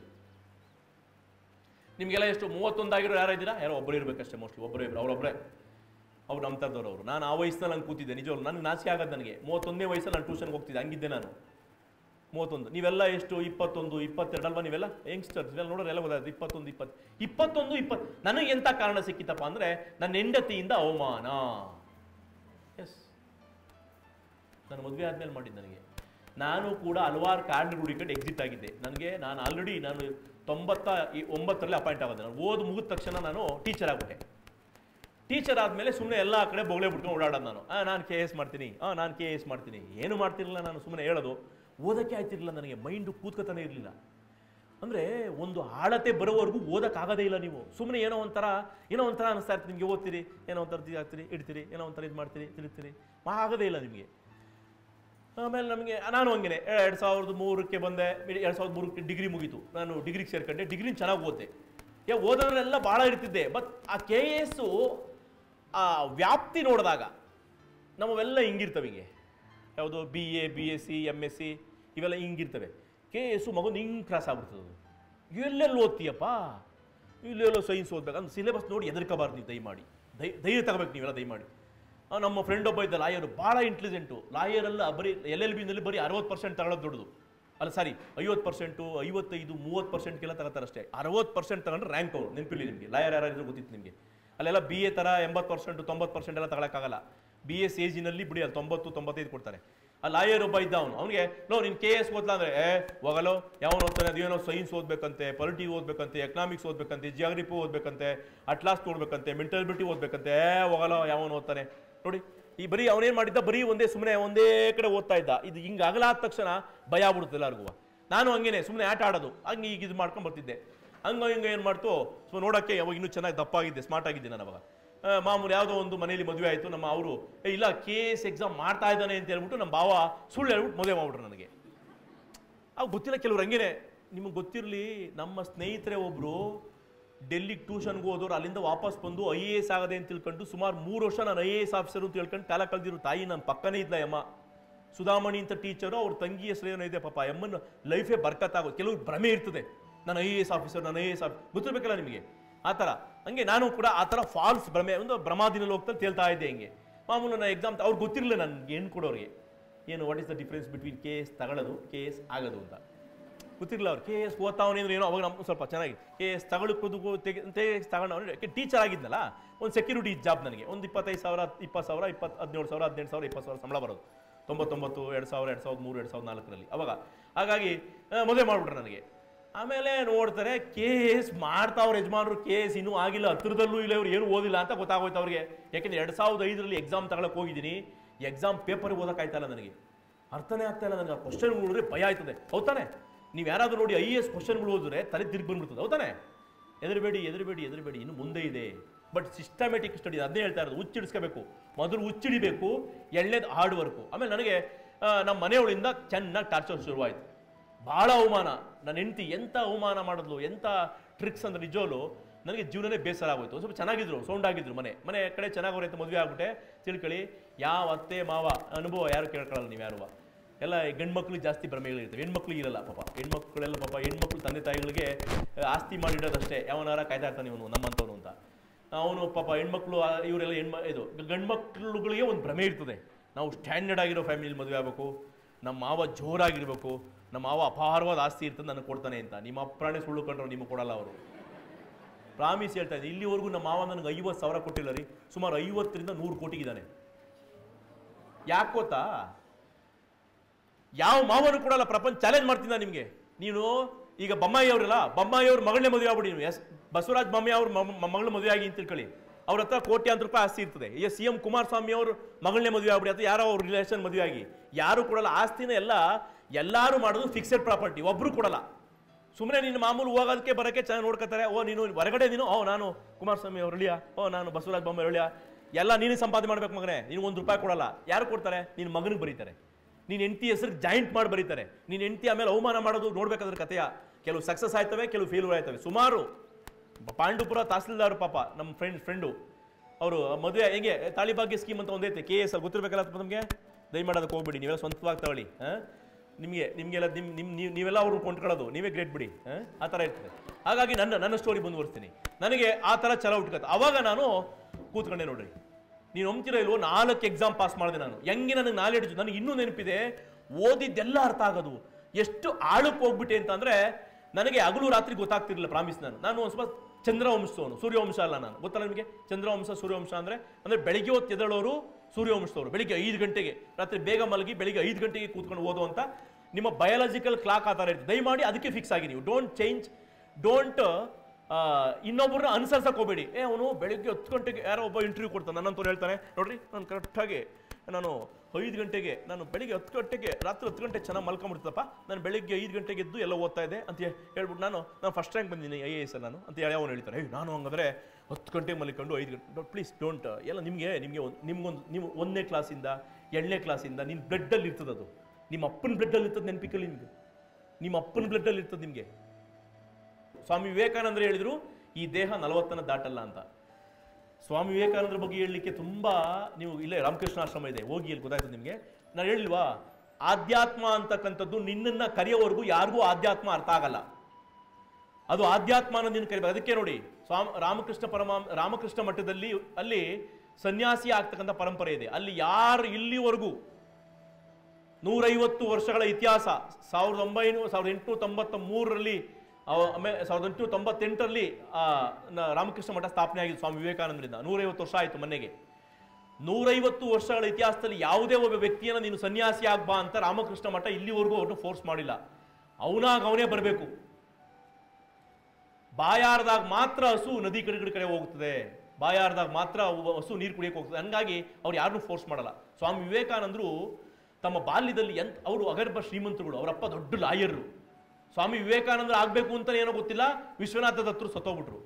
ನಿಮಗೆಲ್ಲ ಎಷ್ಟು ಮೂವತ್ತೊಂದಾಗಿರೋ ಯಾರು ಇದ್ದೀರಾ ಯಾರೋ ಒಬ್ಬರು ಇರಬೇಕಷ್ಟೇ ಮೋಸ್ಟ್ಲಿ ಒಬ್ಬರೇ ಇಬ್ಬರು ಅವರೊಬ್ಬರೇ ಅವ್ರು ನಮ್ಮ ಥರದವ್ರು ಅವರು ನಾನು ಆ ವಯಸ್ಸಿನಲ್ಲಿ ನಂಗೆ ಕೂತಿದ್ದೆ ನಿಜವಾಗ್ಲು ನನಗೆ ನಾಚಿಕೆ ಆಗೋದು ನನಗೆ ಮೂವತ್ತೊಂದನೇ ವಯಸ್ಸಲ್ಲಿ ನಾನು ಟ್ಯೂಷನ್ಗೆ ಹೋಗ್ತಿದ್ದೆ ಹಂಗಿದ್ದೆ ನಾನು ಮೂವತ್ತೊಂದು ನೀವೆಲ್ಲ ಎಷ್ಟು ಇಪ್ಪತ್ತೊಂದು ಇಪ್ಪತ್ತೆರಡು ಅಲ್ವಾ ನೀವೆಲ್ಲ ಯಂಗ್ಸ್ಟರ್ಸ್ ಇವೆಲ್ಲ ನೋಡೋರು ಎಲ್ಲ ಗೊತ್ತಾಯ್ತು ಇಪ್ಪತ್ತೊಂದು ಇಪ್ಪತ್ತು ಇಪ್ಪತ್ತೊಂದು ಇಪ್ಪತ್ತು ನನಗೆ ಎಂಥ ಕಾರಣ ಸಿಕ್ಕಿತಪ್ಪ ಅಂದರೆ ನನ್ನ ಹೆಂಡತಿಯಿಂದ ಅವಮಾನ ಎಸ್ ನಾನು ಮದುವೆ ಆದ್ಮೇಲೆ ಮಾಡಿದ್ದು ನನಗೆ ನಾನು ಕೂಡ ಹಲವಾರು ಕಾರಣಗಳು ಹುಡುಕೊಂಡು ಎಕ್ಸಿಟ್ ಆಗಿದ್ದೆ ನನಗೆ ನಾನು ಆಲ್ರೆಡಿ ನಾನು ತೊಂಬತ್ತ ಈ- ಒಂಬತ್ತರಲ್ಲಿ ಅಪಾಯಿಂಟ್ ಆಗೋದು ನಾನು ಓದು ಮುಗಿದ ತಕ್ಷಣ ನಾನು ಟೀಚರ್ ಆಗ್ಬಿಟ್ಟೆ ಟೀಚರ್ ಆದಮೇಲೆ ಸುಮ್ಮನೆ ಎಲ್ಲ ಕಡೆ ಬೊಗಳೆ ಬಿಟ್ಕೊಂಡು ಓಡಾಡೋದು ನಾನು ಆ ನಾನು ಕೆ ಎಸ್ ಮಾಡ್ತೀನಿ ಆ ನಾನು ಕೆ ಎಸ್ ಮಾಡ್ತೀನಿ ಏನು ಮಾಡ್ತಿರಲಿಲ್ಲ ನಾನು ಸುಮ್ಮನೆ ಹೇಳೋದು ಓದೋಕ್ಕೆ ಆಯ್ತಿರಲಿಲ್ಲ ನನಗೆ ಮೈಂಡು ಕೂತ್ಕೊತಾನೆ ಇರಲಿಲ್ಲ ಅಂದರೆ ಒಂದು ಆಳತೆ ಬರೋವರೆಗೂ ಓದಕ್ಕಾಗೋದೇ ಇಲ್ಲ ನೀವು ಸುಮ್ಮನೆ ಏನೋ ಒಂಥರ ಏನೋ ಒಂಥರ ಅನಿಸ್ತಾ ಇರ್ತೀರಿ ನಿಮಗೆ ಓದ್ತೀರಿ ಏನೋ ಒಂಥರ ಇದು ಆಗ್ತೀರಿ ಇಡ್ತೀರಿ ಏನೋ ಒಂಥರ ಇದು ಮಾಡ್ತೀರಿ ತಿರುಗ್ತೀರಿ ಮಾ ಆಗೋದೇ ಇಲ್ಲ ನಿಮಗೆ ಆಮೇಲೆ ನಮಗೆ ನಾನು ಹಂಗೆ ಎರಡು ಸಾವಿರದ ಮೂರಕ್ಕೆ ಬಂದೆ ಎರಡು ಸಾವಿರದ ಮೂರಕ್ಕೆ ಡಿಗ್ರಿ ಮುಗೀತು ನಾನು ಡಿಗ್ರಿಗೆ ಸೇರ್ಕೊಂಡೆ ಡಿಗ್ರಿನ ಚೆನ್ನಾಗಿ ಓದ್ದೆ ಯಾ ಓದೋರೆಲ್ಲ ಭಾಳ ಇರ್ತಿದ್ದೆ ಬಟ್ ಆ ಕೆ ಎಸ್ಸು ಆ ವ್ಯಾಪ್ತಿ ನೋಡಿದಾಗ ನಮ್ಮವೆಲ್ಲ ಹಿಂಗಿರ್ತವೆ ಹಿಂಗೆ ಯಾವುದು B A B S C M S C ಇವೆಲ್ಲ ಹಿಂಗಿರ್ತವೆ ಕೆ ಎಸ್ಸು ಮಗನ ಹಿಂಗೆ ಕ್ರಾಸ್ ಆಗ್ಬಿಡ್ತದೆ ಅದು. ಎಲ್ಲೆಲ್ಲಿ ಓದ್ತೀಯಪ್ಪ ಇಲ್ಲೆಲ್ಲೋ ಸೈನ್ಸ್ ಓದ್ಬೇಕು ಅಂದ್ರೆ ಸಿಲೆಬಸ್ ನೋಡಿ ಎದರ್ಕೋಬಾರ್ದು ನೀವು ದಯಮಾಡಿ ದೈ ಧೈರ್ಯ ತಗೋಬೇಕು ನೀವೆಲ್ಲ ದಯಮಾಡಿ ಆ, ನಮ್ಮ ಫ್ರೆಂಡ್ ಒಬ್ಬ ಇದ್ದ ಲಾಯರು ಭಾಳ ಇಂಟೆಲಿಜೆಂಟು ಲಾಯರೆಲ್ಲ ಬರೀ ಎಲ್ ಎಲ್ ಬಿನಲ್ಲಿ ಬರೀ ಅರವತ್ತು ಪರ್ಸೆಂಟ್ ತಗೊಳ್ಳೋದು ದೊಡ್ಡದು ಅಲ್ಲ ಸಾರಿ ಐವತ್ತು ಪರ್ಸೆಂಟು ಐವತ್ತೈದು ಮೂವತ್ತು ಪರ್ಸೆಂಟ್ಗೆಲ್ಲ ತಗೋತಾರೆ ಅಷ್ಟೇ ಅರವತ್ತು ಪರ್ಸೆಂಟ್ ತಗೊಂಡ್ರೆ ರ್ಯಾಂಕ್ ಅವರು ನೆನಪಿಲ್ಲ ನಿಮಗೆ ಲಾಯರ್ ಯಾರಾದ್ರೂ ಗೊತ್ತಿತ್ತು ನಿಮಗೆ ಅಲ್ಲೆಲ್ಲ ಬಿ ಎ ಥರ ಎಂಬತ್ತು ಪರ್ಸೆಂಟು ತೊಂಬತ್ತು ಪರ್ಸೆಂಟ್ ಎಲ್ಲ ತಗೊಳಕ್ಕಾಗಲ್ಲ ಬಿ ಎಸ್ ಏಜಿನಲ್ಲಿ ಬಿಡಿ ಅಲ್ಲಿ ತೊಂಬತ್ತು ತೊಂಬತ್ತೈದು ಕೊಡ್ತಾರೆ ಆ ಲಾಯರ್ ಒಬ್ಬ ಇದ್ದ ಅವನು ಅವನಿಗೆ ನೋ ನೀನು ಕೆ ಎಸ್ ಓದ್ಲಾ ಅಂದ್ರೆ ಏ ಹೋಗಲೋ ಯಾವನು ಓದ್ತಾನೆ ಅದೇನೋ ಸೈನ್ಸ್ ಓದ್ಬೇಕಂತೆ ಪೊಲಿಟಿ ಓದ್ಬೇಕಂತೆ ಎಕನಾಮಿಕ್ಸ್ ಓದ್ಬೇಕಂತೆ ಜಿಯಾಗ್ರಫಿ ಓದ್ಬೇಕಂತೆ ಅಟ್ಲಾಸ್ ನೋಡ್ಬೇಕಂತೆ ಮೆಂಟಲಿಬಿಟಿ ಓದ್ಬೇಕಂತೆ ಏ ಹೋಗಲೋ ಯಾವನು ಓದ್ತಾನೆ ನೋಡಿ ಈ ಬರೀ ಅವನೇನ್ ಮಾಡಿದ್ದ ಬರೀ ಒಂದೇ ಸುಮ್ಮನೆ ಒಂದೇ ಕಡೆ ಓದ್ತಾ ಇದ್ದ ಇದು ಹಿಂಗ ಅಗಲಾದ ತಕ್ಷಣ ಭಯ ಆಗ್ಬಿಡುತ್ತೆ ಎಲ್ಲರಿಗೂ ನಾನು ಹಂಗೇನೆ ಸುಮ್ಮನೆ ಆಟ ಆಡೋದು ಹಂಗೆ ಈಗ ಇದು ಮಾಡ್ಕೊಂಡು ಬರ್ತಿದ್ದೆ ಹಂಗ ಹಿಂಗ ಏನು ಮಾಡ್ತು ಸೊ ನೋಡೋಕ್ಕೆ ಅವಾಗ ಇನ್ನೂ ಚೆನ್ನಾಗಿ ದಪ್ಪ ಆಗಿದ್ದೆ ಸ್ಮಾರ್ಟ್ ಆಗಿದ್ದೆ ನಾನು ಅವಾಗ ಆ, ಮಾಮೂಲು ಯಾವುದೋ ಒಂದು ಮನೇಲಿ ಮದುವೆ ಆಯಿತು ನಮ್ಮ ಅವರು ಏ ಇಲ್ಲ ಕೆ ಎಸ್ ಎಕ್ಸಾಮ್ ಮಾಡ್ತಾ ಇದ್ದಾನೆ ಅಂತ ಹೇಳ್ಬಿಟ್ಟು ನಮ್ಮ ಭಾವ ಸುಳ್ಳು ಹೇಳ್ಬಿಟ್ಟು ಮದುವೆ ಮಾಡ್ಬಿಟ್ರು ನನಗೆ ಅವಾಗ ಗೊತ್ತಿಲ್ಲ ಕೆಲವ್ರು ಹಂಗೇನೆ ನಿಮಗೆ ಗೊತ್ತಿರಲಿ ನಮ್ಮ ಸ್ನೇಹಿತರೆ ಒಬ್ಬರು ಡೆಲ್ಲಿಗೆ ಟ್ಯೂಷನ್ಗೆ ಹೋದವ್ರು ಅಲ್ಲಿಂದ ವಾಪಸ್ ಬಂದು ಐ ಎ ಎಸ್ ಆಗದೆ ಅಂತ ತಿಳ್ಕೊಂಡು ಸುಮಾರು ಮೂರು ವರ್ಷ ನಾನು ಐ ಎ ಎಸ್ ಆಫೀಸರ್ ಅಂತ ಹೇಳ್ಕೊಂಡು ಕಾಲ ಕಳೆದಿರೋ ತಾಯಿ ನನ್ನ ಪಕ್ಕನೇ ಇದ್ಲ ಯಮ್ಮ ಸುಧಾಮಣಿ ಅಂತ ಟೀಚರು ಅವ್ರ ತಂಗಿ ಹೆಸರು ಏನೋ ಇದೆ ಪಾಪ ಎಮ್ಮನ ಲೈಫೇ ಬರ್ಕತ್ತಾಗೋ ಕೆಲವ್ರು ಭ್ರಮೆ ಇರ್ತದೆ ನಾನು ಐ ಎ ಎಸ್ ಆಫೀಸರ್ ನಾನು ಐ ಎ ಎಸ್ ಆಫೀಸ್ ಗೊತ್ತಿರ್ಬೇಕಲ್ಲ ನಿಮಗೆ ಆ ಥರ ಹಂಗೆ ನಾನು ಕೂಡ ಆ ಥರ ಫಾಲ್ಸ್ ಭ್ರಮೆ ಒಂದು ಭ್ರಮಾದಿನ ಹೋಗ್ತಾ ತೇಲ್ತಾ ಇದ್ದೆ ಹಿಂಗೆ ಮಾಮೂಲು ನಾನು ಎಕ್ಸಾಮ್ ಅವ್ರಿಗೆ ಗೊತ್ತಿರಲಿಲ್ಲ ನನಗೆ ಹೆಣ್ಣು ಕೊಡೋರಿಗೆ ಏನು what is the difference between K S ತಗೊಳ್ಳೋದು ಕೆ ಎಸ್ ಆಗೋದು ಅಂತ ಗೊತ್ತಿರಲಿಲ್ಲ ಅವ್ರು ಕೆ ಎಸ್ ಓದ್ತಾವನೆ ಅಂದ್ರೆ ಏನೋ ಅವಾಗ ನಮ್ಗೆ ಸ್ವಲ್ಪ ಚೆನ್ನಾಗಿ ಕೆ ಎಸ್ ತಗೊಳ್ಳೋದು ತೆಗೆ ತಗೊಂಡು ಟೀಚರ್ ಆಗಿದ್ನಲ್ಲ ಒಂದು ಸೆಕ್ಯೂರಿಟಿ ಜಾಬ್ ನನಗೆ ಒಂದು ಇಪ್ಪತ್ತೈದು ಸಾವಿರ ಇಪ್ಪತ್ತು ಸಾವಿರ ಇಪ್ಪತ್ತು ಹದಿನೇಳು ಸಾವಿರ ಹದಿನೆಂಟು ಸಾವಿರ ಇಪ್ಪತ್ತು ಸಾವಿರ ಸಂಬಳ ಬರೋದು ತೊಂಬತ್ತೊಂಬತ್ತು ಎರಡು ಸಾವಿರ ಎರಡು ಸಾವಿರದ ಮೂರು ಎರಡು ಸಾವಿರದ ನಾಲ್ಕರಲ್ಲಿ ಅವಾಗ ಹಾಗಾಗಿ ಆ, ಮದುವೆ ಮಾಡಿಬಿಟ್ರೆ ನನಗೆ ಆಮೇಲೆ ನೋಡ್ತಾರೆ ಕೆ ಎಸ್ ಮಾಡ್ತಾವ್ರ ಯಜಮಾನರು ಕೆ ಎಸ್ ಇನ್ನೂ ಆಗಿಲ್ಲ ಹತ್ರದಲ್ಲೂ ಇಲ್ಲ ಇವ್ರು ಏನು ಓದಿಲ್ಲ ಅಂತ ಗೊತ್ತಾಗೋಯ್ತು ಅವ್ರಿಗೆ ಯಾಕೆಂದ್ರೆ ಎರಡು ಸಾವಿರದ ಐದರಲ್ಲಿ ಎಕ್ಸಾಮ್ ತಗೊಳಕ್ ಹೋಗಿದ್ದೀನಿ ಎಕ್ಸಾಮ್ ಪೇಪರ್ ಓದಕ್ಕಾಯ್ತಲ್ಲ ನನಗೆ ಅರ್ಥನೇ ಆಗ್ತಾ ಇಲ್ಲ ನನಗೆ ಆ ಕ್ವಶನ್ ನೋಡಿದ್ರೆ ಭಯ ಆಯ್ತದೆ ಹೌದಾನೆ ನೀವು ಯಾರಾದರೂ ನೋಡಿ ಐ ಎಸ್ ಕ್ವಶನ್ಗಳು ಓದಿದ್ರೆ ತಲೆ ತಿರುಗಿ ಬಂದ್ಬಿಡ್ತದೆ ಹೌದಾನೆ ಎದುರುಬೇಡಿ ಎದುರುಬೇಡಿ ಎದುರುಬೇಡಿ ಇನ್ನು ಮುಂದೆ ಇದೆ ಬಟ್ ಸಿಸ್ಟಮೆಟಿಕ್ ಸ್ಟಡಿ ಅದನ್ನೇ ಹೇಳ್ತಾ ಇರೋದು ಹುಚ್ಚಿಡಿಸ್ಕೋಬೇಕು ಮೊದಲು ಹುಚ್ಚಿಡಿಬೇಕು ಎಳ್ನೇದು ಹಾರ್ಡ್ ವರ್ಕು ಆಮೇಲೆ ನನಗೆ ಆ, ನಮ್ಮ ಮನೆಯವಳಿಂದ ಚೆನ್ನಾಗಿ ಟಾರ್ಚರ್ ಶುರುವಾಯಿತು ಭಾಳ ಅವಮಾನ ನನ್ನ ಹೆಂಡತಿ ಎಂಥ ಅವಮಾನ ಮಾಡಿದ್ಲು ಎಂಥ ಟ್ರಿಕ್ಸ್ ಅಂದ್ರೆ ನಿಜವಲ್ಲೂ ನನಗೆ ಜೀವನನೇ ಬೇಸರ ಆಗೋಯ್ತು ಸ್ವಲ್ಪ ಚೆನ್ನಾಗಿದ್ರು ಸೌಂಡ್ ಆಗಿದ್ರು ಮನೆ ಮನೆ ಕಡೆ ಚೆನ್ನಾಗವ್ರೆ ಅಂತ ಮದುವೆ ಆಗ್ಬಿಟ್ಟೆ ತಿಳ್ಕೊಳ್ಳಿ ಯಾವ ಅತ್ತೆ ಮಾವ ಅನುಭವ ಯಾರು ಕೇಳ್ಕೊಳ್ಳಲ್ಲ ನೀವು ಯಾರುವ ಎಲ್ಲ ಗಂಡು ಮಕ್ಳಿಗೆ ಜಾಸ್ತಿ ಭ್ರಮೆಗಳಿರ್ತವೆ ಹೆಣ್ಮಕ್ಳಿಗೆ ಇರಲ್ಲ ಪಾಪ ಹೆಣ್ಮಕ್ಳೆಲ್ಲ ಪಾಪ ಹೆಣ್ಮಕ್ಳು ತಂದೆ ತಾಯಿಗಳಿಗೆ ಆ, ಆಸ್ತಿ ಮಾಡಿಡೋದಷ್ಟೇ ಯಾವನಾರ ಕಾಯ್ತಾ ಇರ್ತಾನೆ ಇವನು ನಮ್ಮಂಥವನು ಅಂತ ಅವನು ಪಾಪ ಹೆಣ್ಮಕ್ಳು ಆ, ಇವರೆಲ್ಲ ಹೆಣ್ಮ ಇದು ಗಂಡು ಮಕ್ಳುಗಳಿಗೆ ಒಂದು ಭ್ರಮೆ ಇರ್ತದೆ ನಾವು ಸ್ಟ್ಯಾಂಡರ್ಡ್ ಆಗಿರೋ ಫ್ಯಾಮಿಲಿ ಮದುವೆ ಆಗಬೇಕು ನಮ್ಮ ಮಾವ ಜೋರಾಗಿರ್ಬೇಕು ನಮ್ಮ ಮಾವ ಅಪಾರವಾದ ಆಸ್ತಿ ಇರ್ತದೆ ನನಗೆ ಕೊಡ್ತಾನೆ ಅಂತ ನಿಮ್ಮ ಅಪ್ರಾಣೆ ಸುಳ್ಳು ಕಂಡ್ರು ನಿಮಗೆ ಕೊಡಲ್ಲ ಅವರು ಪ್ರಾಮಿಸ್ ಹೇಳ್ತಾ ಇದ್ದೀನಿ ಇಲ್ಲಿವರೆಗೂ ನಮ್ಮ ಮಾವ ನನಗೆ ಐವತ್ತು ಸಾವಿರ ಕೊಟ್ಟಿಲ್ಲ ರೀ ಸುಮಾರು ಐವತ್ತರಿಂದ ನೂರು ಕೋಟಿಗಿದ್ದಾನೆ ಯಾಕೆ ಗೊತ್ತಾ ಯಾವ ಮಾವನು ಕೊಡಲ್ಲ ಪ್ರಪಂಚ ಚಾಲೆಂಜ್ ಮಾಡ್ತೀನಿ ನಿಮಗೆ ನೀನು ಈಗ ಬೊಮ್ಮಾಯಿ ಅವರಲ್ಲ ಬೊಮ್ಮಾಯಿ ಅವ್ರ ಮಗಳನ್ನೇ ಮದುವೆ ಆಗ್ಬಿಡಿ ನೀವು ಎಸ್ ಬಸವರಾಜ್ ಬೊಮ್ಮಾಯಿ ಅವ್ರ ಮಗಳ ಮದುವೆ ಆಗಿ ಅಂತ ತಿಳ್ಕೊಳ್ಳಿ ಅವ್ರ ಹತ್ರ ಕೋಟ್ಯಾಂತರ ರೂಪಾಯಿ ಆಸ್ತಿ ಇರ್ತದೆ ಈಗ ಸಿ ಎಂ ಕುಮಾರಸ್ವಾಮಿ ಅವರು ಮಗಳನ್ನೇ ಮದುವೆ ಆಗ್ಬಿಡಿ ಅಥವಾ ಯಾರೋ ಅವ್ರ ರಿಲೇಷನ್ ಮದುವೆ ಆಗಿ ಯಾರು ಕೊಡಲ್ಲ ಆಸ್ತಿನ ಎಲ್ಲ ಎಲ್ಲರೂ ಮಾಡೋದು ಫಿಕ್ಸೆಡ್ ಪ್ರಾಪರ್ಟಿ ಒಬ್ರು ಕೊಡಲ್ಲ ಸುಮ್ಮನೆ ನೀನು ಮಾಮೂಲು ಹೋಗೋದಕ್ಕೆ ಬರೋಕ್ಕೆ ಚೆನ್ನಾಗಿ ನೋಡ್ಕೊತಾರೆ ಓ ನೀನು ಹೊರಗಡೆ ನೀನು ಓ ನಾನು ಕುಮಾರಸ್ವಾಮಿ ಅವ್ರ ಅಳಿಯ ಓ ನಾನು ಬಸವರಾಜ ಬೊಮ್ಮಾಯಿ ಅಳಿಯ ಎಲ್ಲ ನೀನು ಸಂಪಾದನೆ ಮಾಡ್ಬೇಕು ಮಗನೇ ನೀನು ಒಂದು ರೂಪಾಯಿ ಕೊಡಲ್ಲ ಯಾರು ಕೊಡ್ತಾರೆ ನಿನ್ನ ಮಗನಿಗೆ ಬರೀತಾರೆ ನೀನ್ ಹೆಂಡತಿ ಹೆಸರು ಜಾಯಿಂಟ್ ಮಾಡಿ ಬರೀತಾರೆ ನೀನ್ ಹೆಂಡತಿ ಆಮೇಲೆ ಅವಮಾನ ಮಾಡೋದು ನೋಡ್ಬೇಕಾದ್ರೆ ಕಥೆಯ ಕೆಲವು ಸಕ್ಸಸ್ ಆಯ್ತವೆ ಕೆಲವು ಫೇಲ್ಯೂರ್ ಆಯ್ತವೆ ಸುಮಾರು ಪಾಂಡುಪುರ ತಹಸೀಲ್ದಾರ್ ಪಾಪ ನಮ್ಮ ಫ್ರೆಂಡ್ ಫ್ರೆಂಡು ಅವರು ಮದುವೆ ಹೆಂಗೆ ತಾಳಿಭಾಗ್ಯ ಸ್ಕೀಮ್ ಅಂತ ಒಂದೈತೆ ಕೆ ಎಸ್ ಅಲ್ಲಿ ಗೊತ್ತಿರ್ಬೇಕಲ್ಲ ನಮಗೆ ದಯಮಾಡಿ ಅದಕ್ಕೆ ಹೋಗ್ಬಿಡಿ ನೀವೆಲ್ಲ ಸ್ವಂತವಾಗಿ ತಗೊಳ್ಳಿ ಆ? ನಿಮಗೆ ನಿಮಗೆಲ್ಲ ನಿಮ್ ನಿಮ್ ನೀವು ನೀವೆಲ್ಲ ಅವ್ರನ್ನ ಕೊಂಡ್ಕೊಳ್ಳೋದು ನೀವೇ ಗ್ರೇಟ್ ಬಿಡಿ ಆ? ಆ ಥರ ಇರ್ತದೆ ಹಾಗಾಗಿ ನನ್ನ ನನ್ನ ಸ್ಟೋರಿ ಮುಂದುವರಿಸ್ತೀನಿ ನನಗೆ ಆ ಥರ ಛಲ ಹುಟ್ಕತ್ತೆ ಅವಾಗ ನಾನು ಕೂತ್ಕೊಂಡೆ ನೋಡ್ರಿ ನೀನು ನಂಬ್ತಿರೋ ಇಲ್ವೋ ನಾಲ್ಕು ಎಕ್ಸಾಮ್ ಪಾಸ್ ಮಾಡಿದೆ ನಾನು ಹೆಂಗೆ ನನಗೆ ನಾಲೆಡ್ಜ್ ನನಗೆ ಇನ್ನೂ ನೆನಪಿದೆ ಓದಿದ್ದೆಲ್ಲ ಅರ್ಥ ಆಗೋದು ಎಷ್ಟು ಆಳಕ್ಕೆ ಹೋಗ್ಬಿಟ್ಟೆ ಅಂತಂದ್ರೆ ನನಗೆ ಹಗಲು ರಾತ್ರಿ ಗೊತ್ತಾಗ್ತಿರ್ಲಿಲ್ಲ ಪ್ರಾಮಿಸ್ ನಾನು ನಾನು ಒಂದು ಸ್ವಲ್ಪ ಚಂದ್ರವಂಶದವನು ಸೂರ್ಯವಂಶ ಅಲ್ಲ ನಾನು ಗೊತ್ತಲ್ಲ ನಿಮಗೆ ಚಂದ್ರವಂಶ ಸೂರ್ಯವಂಶ ಅಂದ್ರೆ ಅಂದ್ರೆ ಬೆಳಿಗ್ಗೆ ಹೊತ್ತು ಎದ್ದೇಳೋರು ಸೂರ್ಯವಂಶದವರು ಬೆಳಿಗ್ಗೆ ಐದು ಗಂಟೆಗೆ ರಾತ್ರಿ ಬೇಗ ಮಲಗಿ ಬೆಳಿಗ್ಗೆ ಐದು ಗಂಟೆಗೆ ಕೂತ್ಕೊಂಡು ಓದುವಂತ ನಿಮ್ಮ ಬಯಾಲಜಿಕಲ್ ಕ್ಲಾಕ್ ಆ ಥರ ಇರ್ತದೆ ದಯಮಾಡಿ ಅದಕ್ಕೆ ಫಿಕ್ಸ್ ಆಗಿ ನೀವು ಡೋಂಟ್ ಚೇಂಜ್ ಡೋಂಟ್ ಇನ್ನೊಬ್ಬರನ್ನ ಅನುಸರಿಸಕ್ಕೆ ಹೋಗಬೇಡಿ ಏ ಅವನು ಬೆಳಿಗ್ಗೆ ಹತ್ತು ಗಂಟೆಗೆ ಯಾರೋ ಒಬ್ಬ ಇಂಟರ್ವ್ಯೂ ಕೊಡ್ತಾನೆ ನನ್ನಂತವ್ರು ಹೇಳ್ತಾನೆ ನೋಡ್ರಿ ನಾನು ಕರೆಕ್ಟಾಗಿ ನಾನು ಐದು ಗಂಟೆಗೆ ನಾನು ಬೆಳಿಗ್ಗೆ ಹತ್ತು ಗಂಟೆಗೆ ರಾತ್ರಿ ಹತ್ತು ಗಂಟೆ ಚೆನ್ನಾಗಿ ಮಲ್ಕೊಂಡ್ಬಿಡ್ತಪ್ಪ ನಾನು ಬೆಳಿಗ್ಗೆ ಐದು ಗಂಟೆಗೆ ಎದ್ದು ಎಲ್ಲ ಓದ್ತಾ ಇದ್ದೆ ಅಂತ ಹೇ- ಹೇಳ್ಬಿಟ್ಟು ನಾನು ನಾನು ಫಸ್ಟ್ ರ್ಯಾಂಕ್ ಬಂದಿದ್ದೀನಿ ಐ ಎ ಎಸ್ ನಾನು ಅಂತ ಹೇಳಿ ಅವನು ಹೇಳ್ತಾರೆ ಏಯ್ ನಾನು ಹಂಗಾದ್ರೆ ಹತ್ತು ಗಂಟೆಗೆ ಮಲ್ಕೊಂಡು ಐದು ಗಂಟೆ ಪ್ಲೀಸ್ ಡೋಂಟ್ ಎಲ್ಲ ನಿಮಗೆ ನಿಮಗೆ ಒಂದು ನಿಮ್ಗೊಂದು ನೀವು ಒಂದನೇ ಕ್ಲಾಸಿಂದ ಎರಡನೇ ಕ್ಲಾಸಿಂದ ನಿನ್ನ ಬ್ಲಡ್ಡಲ್ಲಿ ಇರ್ತದೆ ಅದು ನಿಮ್ಮ ಅಪ್ಪನ ಬ್ಲಡ್ಡಲ್ಲಿ ಇರ್ತದೆ ನೆನಪಿಕಲ್ಲಿ ನಿಮಗೆ ನಿಮ್ಮ ಅಪ್ಪನ ಬ್ಲಡ್ಡಲ್ಲಿ ಇರ್ತದೆ ನಿಮಗೆ ಸ್ವಾಮಿ ವಿವೇಕಾನಂದರು ಹೇಳಿದ್ರು ಈ ದೇಹ ನಲವತ್ತನ ದಾಟಲ್ಲ ಅಂತ ಸ್ವಾಮಿ ವಿವೇಕಾನಂದರ ಬಗ್ಗೆ ಹೇಳಲಿಕ್ಕೆ ತುಂಬಾ ನೀವು ಇಲ್ಲೇ ರಾಮಕೃಷ್ಣ ಆಶ್ರಮ ಇದೆ ಹೋಗಿ ಅಲ್ಲಿ ಗೊತ್ತಾಯ್ತು ನಿಮಗೆ ನಾನು ಹೇಳಿಲ್ವಾ ಆಧ್ಯಾತ್ಮ ಅಂತಕ್ಕಂಥದ್ದು ನಿನ್ನನ್ನ ಕರೆಯೋವರೆಗೂ ಯಾರಿಗೂ ಆಧ್ಯಾತ್ಮ ಅರ್ಥ ಆಗಲ್ಲ ಅದು ಆಧ್ಯಾತ್ಮ ಅನ್ನೋದು ನಿನ್ನ ಕರಿಬೇಕು ಅದಕ್ಕೆ ನೋಡಿ ಸ್ವಾಮ ರಾಮಕೃಷ್ಣ ಪರಮ ರಾಮಕೃಷ್ಣ ಮಠದಲ್ಲಿ ಅಲ್ಲಿ ಸನ್ಯಾಸಿ ಆಗ್ತಕ್ಕಂಥ ಪರಂಪರೆ ಇದೆ ಅಲ್ಲಿ ಯಾರು ಇಲ್ಲಿವರೆಗೂ ನೂರೈವತ್ತು ವರ್ಷಗಳ ಇತಿಹಾಸ ಸಾವಿರದ ಒಂಬೈನೂರ ಸಾವಿರದ ಎಂಟುನೂರ ತೊಂಬತ್ತ ಮೂರರಲ್ಲಿ ಆಮೇಲೆ ಸಾವಿರದ ಎಂಟುನೂರ ತೊಂಬತ್ತೆಂಟರಲ್ಲಿ ಆ, ನ- ರಾಮಕೃಷ್ಣ ಮಠ ಸ್ಥಾಪನೆ ಆಗಿದ್ದು ಸ್ವಾಮಿ ವಿವೇಕಾನಂದರಿಂದ ನೂರೈವತ್ತು ವರ್ಷ ಆಯಿತು ಮೊನ್ನೆಗೆ ನೂರೈವತ್ತು ವರ್ಷಗಳ ಇತಿಹಾಸದಲ್ಲಿ ಯಾವುದೇ ಒಬ್ಬ ವ್ಯಕ್ತಿಯನ್ನು ನೀನು ಸನ್ಯಾಸಿ ಆಗ್ಬಾ ಅಂತ ರಾಮಕೃಷ್ಣ ಮಠ ಇಲ್ಲಿವರೆಗೂ ಅವ್ರನ್ನ ಫೋರ್ಸ್ ಮಾಡಿಲ್ಲ ಅವನಾಗ ಅವನೇ ಬರಬೇಕು ಬಾಯಾರದಾಗ ಮಾತ್ರ ಹಸು ನದಿ ಕಡೆ ಕಡೆ ಕಡೆ ಹೋಗ್ತದೆ ಬಾಯಾರದಾಗ ಮಾತ್ರ ಅವು- ಹಸು ನೀರು ಕುಡಿಯಕ್ಕೆ ಹೋಗ್ತದೆ ಹಂಗಾಗಿ ಅವ್ರು ಯಾರನ್ನೂ ಫೋರ್ಸ್ ಮಾಡಲ್ಲ ಸ್ವಾಮಿ ವಿವೇಕಾನಂದರು ತಮ್ಮ ಬಾಲ್ಯದಲ್ಲಿ ಎಂತ ಅವರು ಅಗರ್ಭ ಶ್ರೀಮಂತರುಗಳು ಅವರಪ್ಪ ದೊಡ್ಡ ಲಾಯರು ಸ್ವಾಮಿ ವಿವೇಕಾನಂದರು ಆಗಬೇಕು ಅಂತ ಏನೋ ಗೊತ್ತಿಲ್ಲ ವಿಶ್ವನಾಥ ದತ್ತರು ಸತ್ತೋಗ್ಬಿಟ್ರು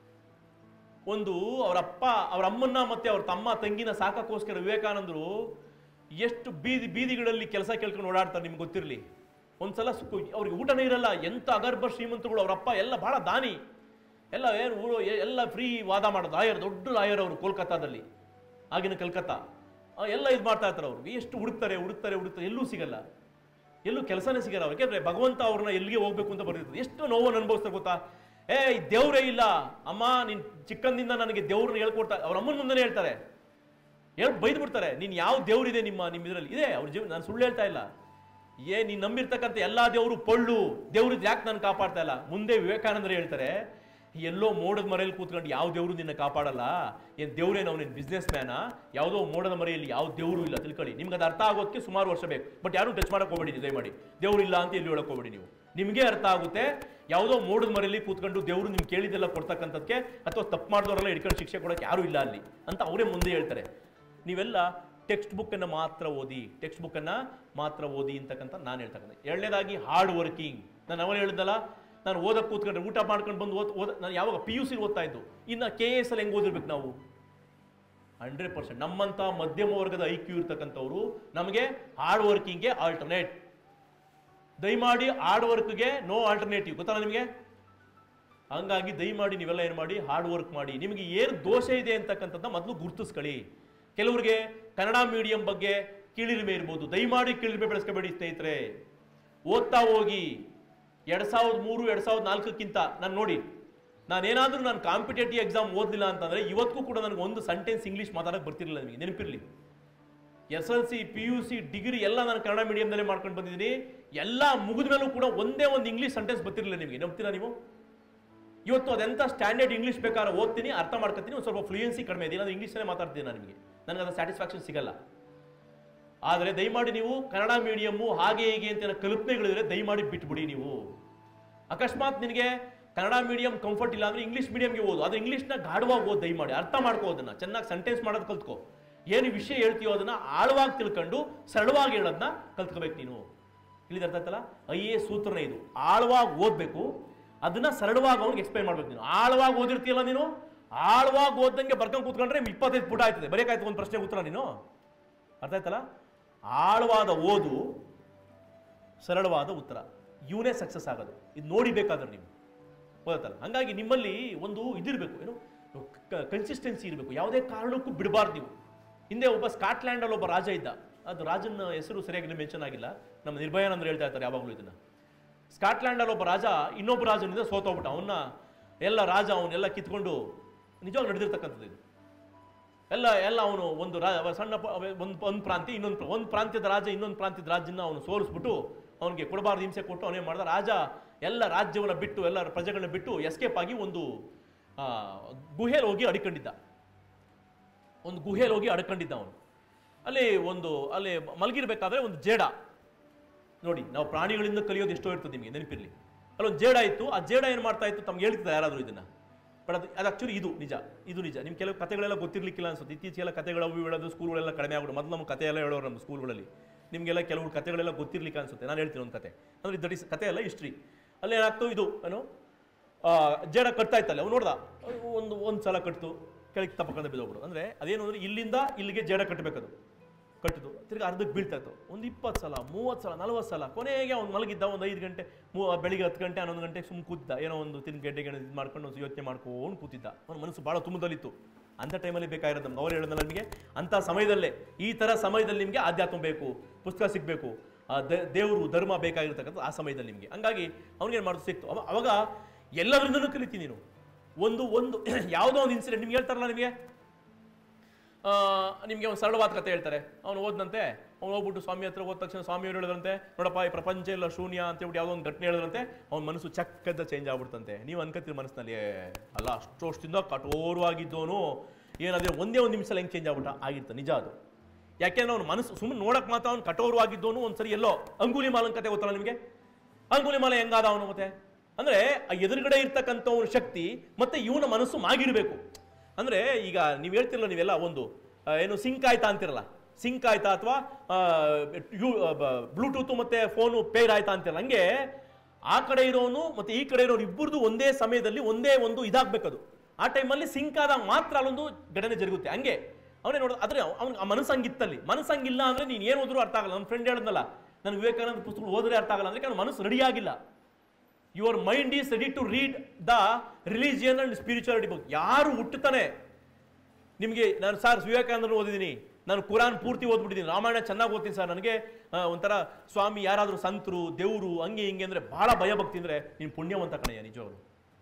ಒಂದು ಅವರಪ್ಪ ಅವ್ರ ಅಮ್ಮನ್ನ ಮತ್ತೆ ಅವ್ರ ತಮ್ಮ ತಂಗಿನ ಸಾಕಕ್ಕೋಸ್ಕರ ವಿವೇಕಾನಂದರು ಎಷ್ಟು ಬೀದಿ ಬೀದಿಗಳಲ್ಲಿ ಕೆಲಸ ಕೇಳ್ಕೊಂಡು ಓಡಾಡ್ತಾರೆ ನಿಮ್ಗೆ ಗೊತ್ತಿರಲಿ ಒಂದ್ಸಲ ಸುಕ್ಕು ಅವ್ರಿಗೆ ಊಟನೇ ಇರಲ್ಲ ಎಂತ ಅಗರ್ಭ ಶ್ರೀಮಂತರುಗಳು ಅವರಪ್ಪ ಎಲ್ಲ ಬಹಳ ದಾನಿ ಎಲ್ಲ ಏನು ಊರು ಎ- ಎಲ್ಲ ಫ್ರೀ ವಾದ ಮಾಡೋದು ಲಾಯರ್ ದೊಡ್ಡ ಲಾಯರ್ ಅವರು ಕೋಲ್ಕತ್ತಾದಲ್ಲಿ ಆಗಿನ ಕಲ್ಕತ್ತಾ ಆ, ಎಲ್ಲ ಇದು ಮಾಡ್ತಾ ಇರ್ತಾರೆ ಅವ್ರು ಎಷ್ಟು ಹುಡುಕ್ತಾರೆ ಹುಡುಕ್ತಾರೆ ಹುಡುಕ್ತಾರೆ ಎಲ್ಲೂ ಸಿಗಲ್ಲ ಎಲ್ಲೂ ಕೆಲಸನೇ ಸಿಗಲ್ಲ ಅವ್ರಿಗೆ ಯಾಕಂದ್ರೆ ಭಗವಂತ ಅವ್ರನ್ನ ಎಲ್ಲಿಗೆ ಹೋಗ್ಬೇಕು ಅಂತ ಬರೆದಿರ್ತದೆ ಎಷ್ಟು ನೋವನ್ನು ಅನುಭವಿಸ್ತಾರೆ ಗೊತ್ತಾ ಏ ಈ ದೇವ್ರೇ ಇಲ್ಲ ಅಮ್ಮ ನೀನ್ ಚಿಕ್ಕಂದಿಂದ ನನಗೆ ದೇವ್ರನ್ನ ಹೇಳ್ಕೊಡ್ತಾ ಅವ್ರ ಅಮ್ಮನ ಮುಂದೆನೇ ಹೇಳ್ತಾರೆ ಹೇಳ್ ಬೈದು ಬಿಡ್ತಾರೆ ನೀನ್ ಯಾವ ದೇವ್ರಿದೆ ನಿಮ್ಮ ನಿಮ್ಮ ಇದರಲ್ಲಿ ಇದೆ ಅವ್ರ ಜೀವ ನಾನು ಸುಳ್ಳು ಹೇಳ್ತಾ ಇಲ್ಲ ಏ ನೀನ್ ನಂಬಿರ್ತಕ್ಕಂಥ ಎಲ್ಲಾ ದೇವರು ಪೊಳ್ಳು ದೇವ್ರದ್ದು ಯಾಕೆ ನಾನು ಕಾಪಾಡ್ತಾ ಇಲ್ಲ ಮುಂದೆ ವಿವೇಕಾನಂದರು ಹೇಳ್ತಾರೆ ಎಲ್ಲೋ ಮೋಡದ ಮರೆಯಲ್ಲಿ ಕೂತ್ಕೊಂಡು ಯಾವ ದೇವರು ನಿನ್ನ ಕಾಪಾಡಲ್ಲ ಏನ್ ದೇವ್ರೇನು ಅವನೇನು ಬಿಸ್ನೆಸ್ ಮ್ಯಾನ ಯಾವುದೋ ಮೋಡದ ಮರೆಯಲ್ಲಿ ಯಾವ ದೇವರು ಇಲ್ಲ ತಿಳ್ಕೊಳ್ಳಿ ನಿಮ್ಗೆ ಅದು ಅರ್ಥ ಆಗೋದಕ್ಕೆ ಸುಮಾರು ವರ್ಷ ಬೇಕು ಬಟ್ ಯಾರು ಟಚ್ ಮಾಡಕ್ ಹೋಗ್ಬೇಡಿ ದಯಮಾಡಿ ದೇವ್ರು ಇಲ್ಲ ಅಂತ ಎಲ್ಲಿ ಹೇಳಕ್ ಹೋಗ್ಬೇಡಿ ನೀವು ನಿಮಗೆ ಅರ್ಥ ಆಗುತ್ತೆ ಯಾವುದೋ ಮೋಡದ ಮರೆಯಲ್ಲಿ ಕೂತ್ಕೊಂಡು ದೇವರು ನಿಮ್ಗೆ ಕೇಳಿದೆಲ್ಲ ಕೊಡ್ತಕ್ಕಂಥದ್ಕೆ ಅಥವಾ ತಪ್ಪು ಮಾಡಿದವರೆಲ್ಲ ಹಿಡ್ಕೊಂಡು ಶಿಕ್ಷೆ ಕೊಡೋಕೆ ಯಾರು ಇಲ್ಲ ಅಲ್ಲಿ ಅಂತ ಅವರೇ ಮುಂದೆ ಹೇಳ್ತಾರೆ ನೀವೆಲ್ಲ ಟೆಕ್ಸ್ಟ್ ಬುಕ್ಕನ್ನು ಮಾತ್ರ ಓದಿ ಟೆಕ್ಸ್ಟ್ ಬುಕ್ಕನ್ನು ಮಾತ್ರ ಓದಿ ಅಂತಕ್ಕಂಥ ನಾನು ಹೇಳ್ತಕ್ಕಂಥ ಎರಡನೇದಾಗಿ ಹಾರ್ಡ್ ವರ್ಕಿಂಗ್ ನಾನು ಅವನು ಹೇಳಿದ್ದಲ್ಲ ನಾನು ಓದಕ್ಕೆ ಕೂತ್ಕೊಂಡ್ರೆ ಊಟ ಮಾಡ್ಕೊಂಡು ಬಂದು ಓದ್ ಓದ ನಾನು ಯಾವಾಗ ಪಿ ಯು ಸಿ ಓದ್ತಾ ಇದ್ದು ಇನ್ನು ಕೆ ಎಸ್ ಅಲ್ಲಿ ಹೆಂಗೆ ಓದಿರ್ಬೇಕು ನಾವು ಹಂಡ್ರೆಡ್ ಪರ್ಸೆಂಟ್ ನಮ್ಮಂಥ ಮಧ್ಯಮ ವರ್ಗದ ಐ ಕ್ಯೂ ಇರ್ತಕ್ಕಂಥವ್ರು ನಮಗೆ ಹಾರ್ಡ್ ವರ್ಕಿಂಗ್ಗೆ ಆಲ್ಟರ್ನೇಟ್ ದಯಮಾಡಿ ಹಾರ್ಡ್ ವರ್ಕ್ಗೆ ನೋ ಆಲ್ಟರ್ನೇಟಿವ್ ಗೊತ್ತಲ್ಲ ನಿಮಗೆ ಹಂಗಾಗಿ ದಯಮಾಡಿ ನೀವೆಲ್ಲ ಏನು ಮಾಡಿ ಹಾರ್ಡ್ ವರ್ಕ್ ಮಾಡಿ ನಿಮಗೆ ಏನು ದೋಷ ಇದೆ ಅಂತಕ್ಕಂಥದ್ದನ್ನ ಮೊದಲು ಗುರುತಿಸ್ಕೊಳ್ಳಿ ಕೆಲವರಿಗೆ ಕನ್ನಡ ಮೀಡಿಯಂ ಬಗ್ಗೆ ಕೀಳಿರಿಮೆ ಇರ್ಬೋದು ದಯಮಾಡಿ ಕೀಳಿರಿಮೆ ಬೆಳೆಸ್ಕೋಬೇಡಿ ಸ್ನೇಹಿತರೆ ಓದ್ತಾ ಹೋಗಿ ಎರಡ್ ಸಾವಿರದ ಮೂರು ಎರಡ್ ಸಾವಿರದ ನಾಲ್ಕಕ್ಕಿಂತ ನಾನು ನೋಡಿ ನಾನೇನಾದ್ರೂ ನಾನು ಕಾಂಪಿಟೇಟಿವ್ ಎಕ್ಸಾಮ್ ಓದಲಿಲ್ಲ ಅಂತಂದ್ರೆ ಇವತ್ತಿಗೂ ಕೂಡ ನನಗೆ ಒಂದು ಸೆಂಟೆನ್ಸ್ ಇಂಗ್ಲೀಷ್ ಮಾತಾಡಕ್ಕೆ ಬರ್ತಿರಲಿಲ್ಲ ನಿಮಗೆ ನೆನಪಿರಲಿ S L C P U C degree ಎಲ್ಲ ನಾನು ಕನ್ನಡ ಮೀಡಿಯಂದಲ್ಲೇ ಮಾಡ್ಕೊಂಡು ಬಂದಿದ್ದೀನಿ ಎಲ್ಲ ಮುಗಿದ ಮೇಲೂ ಕೂಡ ಒಂದೇ ಒಂದು ಇಂಗ್ಲೀಷ್ ಸೆಂಟೆನ್ಸ್ ಬರ್ತಿರಲಿಲ್ಲ ನಿಮಗೆ ನಂಬ್ತೀರಾ ನೀವು ಇವತ್ತು ಅದೆಂತ ಸ್ಟ್ಯಾಂಡರ್ಡ್ ಇಂಗ್ಲೀಷ್ ಬೇಕಾದ್ರೆ ಓದ್ತೀನಿ ಅರ್ಥ ಮಾಡ್ಕೊತೀನಿ ಒಂದು ಸ್ವಲ್ಪ ಫ್ಲೂಯೆನ್ಸಿ ಕಡಿಮೆ ಇದೆ ಇಲ್ಲಾಂದ್ರೆ ಇಂಗ್ಲೀಷಲ್ಲೇ ಮಾತಾಡ್ತೀನಿ ನಾನು ನಿಮಗೆ ನನಗೆ ಅದು ಸ್ಯಾಟಿಸ್ಫ್ಯಾಕ್ಷನ್ ಸಿಗಲ್ಲ ಆದರೆ ದಯಮಾಡಿ ನೀವು ಕನ್ನಡ ಮೀಡಿಯಮ್ಮು ಹಾಗೆ ಹೀಗೆ ಅಂತ ಏನೋ ಕಲ್ಪನೆಗಳಿದ್ರೆ ದಯಮಾಡಿ ಬಿಟ್ಬಿಡಿ ನೀವು ಅಕಸ್ಮಾತ್ ನಿನಗೆ ಕನ್ನಡ ಮೀಡಿಯಂ ಕಂಫರ್ಟ್ ಇಲ್ಲ ಅಂದ್ರೆ ಇಂಗ್ಲೀಷ್ ಮೀಡಿಯಂಗೆ ಓದು ಅದು ಇಂಗ್ಲೀಷ್ನ ಗಾಢವಾಗಿ ಓದು ದಯಮಾಡಿ ಅರ್ಥ ಮಾಡ್ಕೋ ಅದನ್ನ ಚೆನ್ನಾಗಿ ಸೆಂಟೆನ್ಸ್ ಮಾಡೋದು ಕಲ್ತ್ಕೋ ಏನು ವಿಷಯ ಹೇಳ್ತೀಯೋ ಅದನ್ನ ಆಳವಾಗಿ ತಿಳ್ಕೊಂಡು ಸರಳವಾಗಿ ಹೇಳೋದನ್ನ ಕಲ್ತ್ಕೋಬೇಕು ನೀನು ಇಲ್ಲಿ ಅರ್ಥ ಆಯ್ತಲ್ಲ ಐ ಎ ಸೂತ್ರನೇ ಇದು ಆಳವಾಗಿ ಓದಬೇಕು ಅದನ್ನ ಸರಳವಾಗಿ ಅವ್ನಿಗೆ ಎಕ್ಸ್ಪ್ಲೈನ್ ಮಾಡ್ಬೇಕು ನೀನು ಆಳವಾಗಿ ಓದಿರ್ತೀಯಲ್ಲ ನೀನು ಆಳವಾಗಿ ಓದ್ದಂಗೆ ಬರ್ಕೊಂಡು ಕೂತ್ಕೊಂಡ್ರೆ ಇಪ್ಪತ್ತೈದು ಪುಟ ಆಯ್ತದೆ ಬರೆಯೋಕಾಯ್ತು ಒಂದು ಪ್ರಶ್ನೆ ಉತ್ತರ ನೀನು ಅರ್ಥ ಆಯ್ತಲ್ಲ ಆಳವಾದ ಓದು ಸರಳವಾದ ಉತ್ತರ ಇವನೇ ಸಕ್ಸಸ್ ಆಗೋದು ಇದು ನೋಡಿಬೇಕಾದ್ರೆ ನೀವು ಗೊತ್ತಲ್ಲ ಹಂಗಾಗಿ ನಿಮ್ಮಲ್ಲಿ ಒಂದು ಇದಿರಬೇಕು ಏನು ಕನ್ಸಿಸ್ಟೆನ್ಸಿ ಇರಬೇಕು ಯಾವುದೇ ಕಾರಣಕ್ಕೂ ಬಿಡಬಾರ್ದು ನೀವು ಹಿಂದೆ ಒಬ್ಬ ಸ್ಕಾಟ್ಲ್ಯಾಂಡಲ್ಲಿ ಒಬ್ಬ ರಾಜ ಇದ್ದ ಅದು ರಾಜನ ಹೆಸರು ಸರಿಯಾಗಿ ಮೆನ್ಷನ್ ಆಗಿಲ್ಲ ನಮ್ಮ ನಿರ್ಭಯಾನಂದ್ರು ಹೇಳ್ತಾ ಇರ್ತಾರೆ ಯಾವಾಗಲೂ ಇದನ್ನ ಸ್ಕಾಟ್ಲ್ಯಾಂಡಲ್ಲಿ ಒಬ್ಬ ರಾಜ ಇನ್ನೊಬ್ಬ ರಾಜನಿಂದ ಸೋತೋಗ್ಬಿಟ್ಟ ಅವನ್ನ ಎಲ್ಲ ರಾಜ ಅವನ್ನೆಲ್ಲ ಕಿತ್ಕೊಂಡು ನಿಜವಾಗಿ ನಡೆದಿರ್ತಕ್ಕಂಥದ್ದು ಇದು ಎಲ್ಲ ಎಲ್ಲ ಅವನು ಒಂದು ರಾ ಸಣ್ಣ ಪ- ಒಂದು ಒಂದು ಪ್ರಾಂತ್ಯ ಇನ್ನೊಂದು ಒಂದು ಪ್ರಾಂತ್ಯದ ರಾಜ ಇನ್ನೊಂದು ಪ್ರಾಂತ್ಯದ ರಾಜ್ಯನ ಅವನು ಸೋಲಿಸ್ಬಿಟ್ಟು ಅವನಿಗೆ ಕೊಡಬಾರ್ದು ಹಿಂಸೆ ಕೊಟ್ಟು ಅವನೇ ಮಾಡ್ದ ರಾಜ ಎಲ್ಲ ರಾಜ್ಯವನ್ನು ಬಿಟ್ಟು ಎಲ್ಲ ಪ್ರಜೆಗಳನ್ನ ಬಿಟ್ಟು ಎಸ್ಕೇಪ್ ಆಗಿ ಒಂದು ಆ, ಗುಹೆಯಲ್ಲಿ ಹೋಗಿ ಅಡ್ಕೊಂಡಿದ್ದ ಒಂದು ಗುಹೆಯಲ್ಲಿ ಹೋಗಿ ಅಡ್ಕೊಂಡಿದ್ದ ಅವನು ಅಲ್ಲಿ ಒಂದು ಅಲ್ಲಿ ಮಲಗಿರ್ಬೇಕಾದ್ರೆ ಒಂದು ಜೇಡ ನೋಡಿ ನಾವು ಪ್ರಾಣಿಗಳಿಂದ ಕಲಿಯೋದು ಎಷ್ಟೋ ಇರ್ತದೆ ನಿಮಗೆ ನೆನಪಿರಲಿ ಅಲ್ಲೊಂದು ಜೇಡ ಇತ್ತು ಆ ಜೇಡ ಏನು ಮಾಡ್ತಾ ಇತ್ತು ತಮ್ಗೆ ಹೇಳ್ತಿದ್ದ ಯಾರಾದರೂ ಇದನ್ನ ಬಟ್ ಅದು ಅದು ಆಕ್ಚುಲಿ ಇದು ನಿಜ ಇದು ನಿಜ ನಿಮ್ ಕೆಲವು ಕಥೆಗಳೆಲ್ಲ ಗೊತ್ತಿರ್ಲಿಕ್ಕಿಲ್ಲ ಅನ್ಸುತ್ತೆ ಇತ್ತೀಚೆಗೆಲ್ಲ ಕಥೆಗಳು ಅವು ಹೇಳೋದು ಸ್ಕೂಲ್ಗಳೆಲ್ಲ ಕಡಿಮೆ ಆಗ್ಬಿಡು ಮೊದಲು ನಮ್ಮ ಕಥೆ ಎಲ್ಲ ಹೇಳೋರು ನಮ್ಮ ಸ್ಕೂಲ್ಗಳಲ್ಲಿ ನಿಮಗೆಲ್ಲ ಕೆಲವು ಕಥೆಗಳೆಲ್ಲ ಗೊತ್ತಿರ್ಲಿಕ್ಕೆ ಅನ್ಸುತ್ತೆ ನಾನು ಹೇಳ್ತೀನಿ ಒಂದು ಕತೆ ಅಂದ್ರೆ ದಟ್ ಇಸ್ ಕಥೆ ಎಲ್ಲ ಹಿಸ್ಟ್ರಿ ಅಲ್ಲಿ ಏನಾಗ್ತು ಇದು ಏನು ಆ, ಜೇಡ ಕಟ್ತಾ ಇತ್ತಲ್ಲ ಅವ್ನು ನೋಡ್ದ ಒಂದು ಒಂದು ಸಲ ಕಟ್ತು ಕೆಳಗೆ ತಪ್ಪಕಂದ ಬಿದ್ದೋಗ್ಬಿಡು ಅಂದ್ರೆ ಅದೇನು ಅಂದ್ರೆ ಇಲ್ಲಿಂದ ಇಲ್ಲಿಗೆ ಜೇಡ ಕಟ್ಟಬೇಕದು ಕಟ್ಟಿತು ತಿರ್ಗಿ ಅರ್ಧಕ್ಕೆ ಬೀಳ್ತಾ ಇತ್ತು ಒಂದು ಇಪ್ಪತ್ತು ಸಲ ಮೂವತ್ತು ಸಲ ನಲ್ವತ್ತು ಸಲ ಕೊನೆಗೆ ಅವ್ನು ಮಲಗಿದ್ದ ಒಂದು ಐದು ಗಂಟೆ ಮೂ ಬೆಳಿಗ್ಗೆ ಹತ್ತು ಗಂಟೆ ಹನ್ನೊಂದು ಗಂಟೆ ಸುಮ್ಮನೆ ಕೂತಿದ್ದ ಏನೋ ಒಂದು ತಿನ್ ಗಡ್ಡೆ ಗಣೆ ಇದು ಮಾಡ್ಕೊಂಡು ಒಂದು ಯೋಚನೆ ಮಾಡ್ಕೊಂಡು ಕೂತಿದ್ದ ಅವನ ಮನಸ್ಸು ಭಾಳ ತುಂಬದಲ್ಲಿತ್ತು ಅಂಥ ಟೈಮಲ್ಲಿ ಬೇಕಾಗಿರೋದು ನಮ್ಗೆ ಅವ್ರು ಹೇಳಿದ್ನಲ್ಲ ನಿಮಗೆ ಅಂಥ ಸಮಯದಲ್ಲೇ ಈ ಥರ ಸಮಯದಲ್ಲಿ ನಿಮಗೆ ಆಧ್ಯಾತ್ಮ ಬೇಕು ಪುಸ್ತಕ ಸಿಗಬೇಕು ದೇವರು ಧರ್ಮ ಬೇಕಾಗಿರ್ತಕ್ಕಂಥ ಆ ಸಮಯದಲ್ಲಿ ನಿಮಗೆ ಹಂಗಾಗಿ ಅವ್ನಿಗೇನು ಮಾಡೋದು ಸಿಕ್ತು ಅವ ಅವಾಗ ಎಲ್ಲರಿಂದಲೂ ಕಲಿತೀನಿ ನೀನು ಒಂದು ಒಂದು ಯಾವುದೋ ಒಂದು ಇನ್ಸಿಡೆಂಟ್ ನಿಮ್ಗೆ ಹೇಳ್ತಾರಲ್ಲ ನಿಮಗೆ ಆ, ನಿಮ್ಗೆ ಒಂದು ಸರಳವಾದ ಕತೆ ಹೇಳ್ತಾರೆ ಅವನು ಓದ್ನಂತೆ ಅವ್ನು ಹೋಗ್ಬಿಟ್ಟು ಸ್ವಾಮಿ ಹತ್ರ ಹೋದ ತಕ್ಷಣ ಸ್ವಾಮಿಯವರು ಹೇಳಿದ್ರಂತೆ ನೋಡಪ್ಪ ಈ ಪ್ರಪಂಚ ಎಲ್ಲ ಶೂನ್ಯ ಅಂತ ಹೇಳ್ಬಿಟ್ಟು ಯಾವುದೋ ಒಂದು ಘಟನೆ ಹೇಳಿದ್ರಂತೆ ಅವ್ನ ಮನಸ್ಸು ಚಕ್ಕದ ಚೇಂಜ್ ಆಗ್ಬಿಡ್ತಂತೆ ನೀವು ಅನ್ಕೋತೀರಿ ಮನಸ್ಸಿನಲ್ಲಿ "ಏ, ಅಲ್ಲ ಅಷ್ಟು ವರ್ಷದಿಂದ ಕಠೋರವಾಗಿದ್ದವನು ಏನಾದ್ರೆ ಒಂದೇ ಒಂದು ನಿಮಿಷ ಹೆಂಗೆ ಚೇಂಜ್ ಆಗ್ಬಿಟ್ಟ ಆಗಿರ್ತ ನಿಜ ಅದು ಯಾಕೆಂದ್ರೆ ಅವ್ನ ಮನಸ್ಸು ಸುಮ್ಮನೆ ನೋಡಕ್ ಮಾತ್ರ ಅವ್ನು ಕಠೋರವಾಗಿದ್ದವನು ಒಂದ್ಸರಿ ಎಲ್ಲೋ ಅಂಗುಲಿ ಮಾಲನ್ ಕತೆ ಗೊತ್ತಲ್ಲ ನಿಮಗೆ ಅಂಗುಲಿ ಮಾಲ ಹೆಂಗಾದ ಅವನು ಮತ್ತೆ ಅಂದ್ರೆ ಆ ಎದುರುಗಡೆ ಇರ್ತಕ್ಕಂಥ ಒಂದು ಶಕ್ತಿ ಮತ್ತೆ ಇವನ ಮನಸ್ಸು ಮಾಗಿರ್ಬೇಕು ಅಂದ್ರೆ ಈಗ ನೀವು ಹೇಳ್ತಿರಲ್ಲ ನೀವೆಲ್ಲ ಒಂದು ಆ, ಏನು ಸಿಂಕ್ ಆಯ್ತಾ ಅಂತಿರಲ್ಲ ಸಿಂಕ್ ಆಯ್ತಾ ಅಥವಾ ಬ್ಲೂಟೂತ್ ಮತ್ತೆ ಫೋನು ಪೇರ್ ಆಯ್ತಾ ಅಂತಿರಲ್ಲ ಹಂಗೆ ಆ ಕಡೆ ಇರೋನು ಮತ್ತೆ ಈ ಕಡೆ ಇರೋನು ಇಬ್ಬರದು ಒಂದೇ ಸಮಯದಲ್ಲಿ ಒಂದೇ ಒಂದು ಇದಾಗ್ಬೇಕದು ಆ ಟೈಮಲ್ಲಿ ಸಿಂಕ್ ಆದಾಗ ಮಾತ್ರ ಅಲ್ಲೊಂದು ಘಟನೆ ಜರುಗುತ್ತೆ ಹಂಗೆ ಅವನೇ ನೋಡ ಆದ್ರೆ ಅವ್ನು ಆ ಮನಸ್ಸಂಗಿತ್ತಲ್ಲಿ ಮನಸ್ಸಂಗಿಲ್ಲ ಅಂದ್ರೆ ನೀನು ಏನು ಓದ್ರೂ ಅರ್ಥ ಆಗಲ್ಲ ನನ್ನ ಫ್ರೆಂಡ್ ಹೇಳಿದ್ನಲ್ಲ ನಾನು ವಿವೇಕಾನಂದ ಪುಸ್ತಕ ಓದ್ರೆ ಅರ್ಥ ಆಗಲ್ಲ ಅಂದ್ರೆ ಮನಸ್ಸು ರೆಡಿ ಆಗಿಲ್ಲ your mind is ready to read the religion and spirituality book ಯಾರು ಹುಟ್ಟುತ್ತಾನೆ ನಿಮಗೆ ನಾನು ಸರ್ ವಿವೇಕಾನಂದರು ಓದಿದ್ದೀನಿ ನಾನು ಕುರಾನ್ ಪೂರ್ತಿ ಓದ್ಬಿಟ್ಟಿದ್ದೀನಿ ರಾಮಾಯಣ ಚೆನ್ನಾಗಿ ಓದ್ತೀನಿ ಸರ್ ನನಗೆ ಆ, ಒಂಥರ ಸ್ವಾಮಿ ಯಾರಾದರೂ ಸಂತರು ದೇವರು ಹಂಗೆ ಹಿಂಗೆ ಅಂದರೆ ಭಾಳ ಭಯಭಕ್ತಿ ಅಂದರೆ ನೀನು ಪುಣ್ಯವಂತ ಕಣಯ್ಯ ನಿಜವರು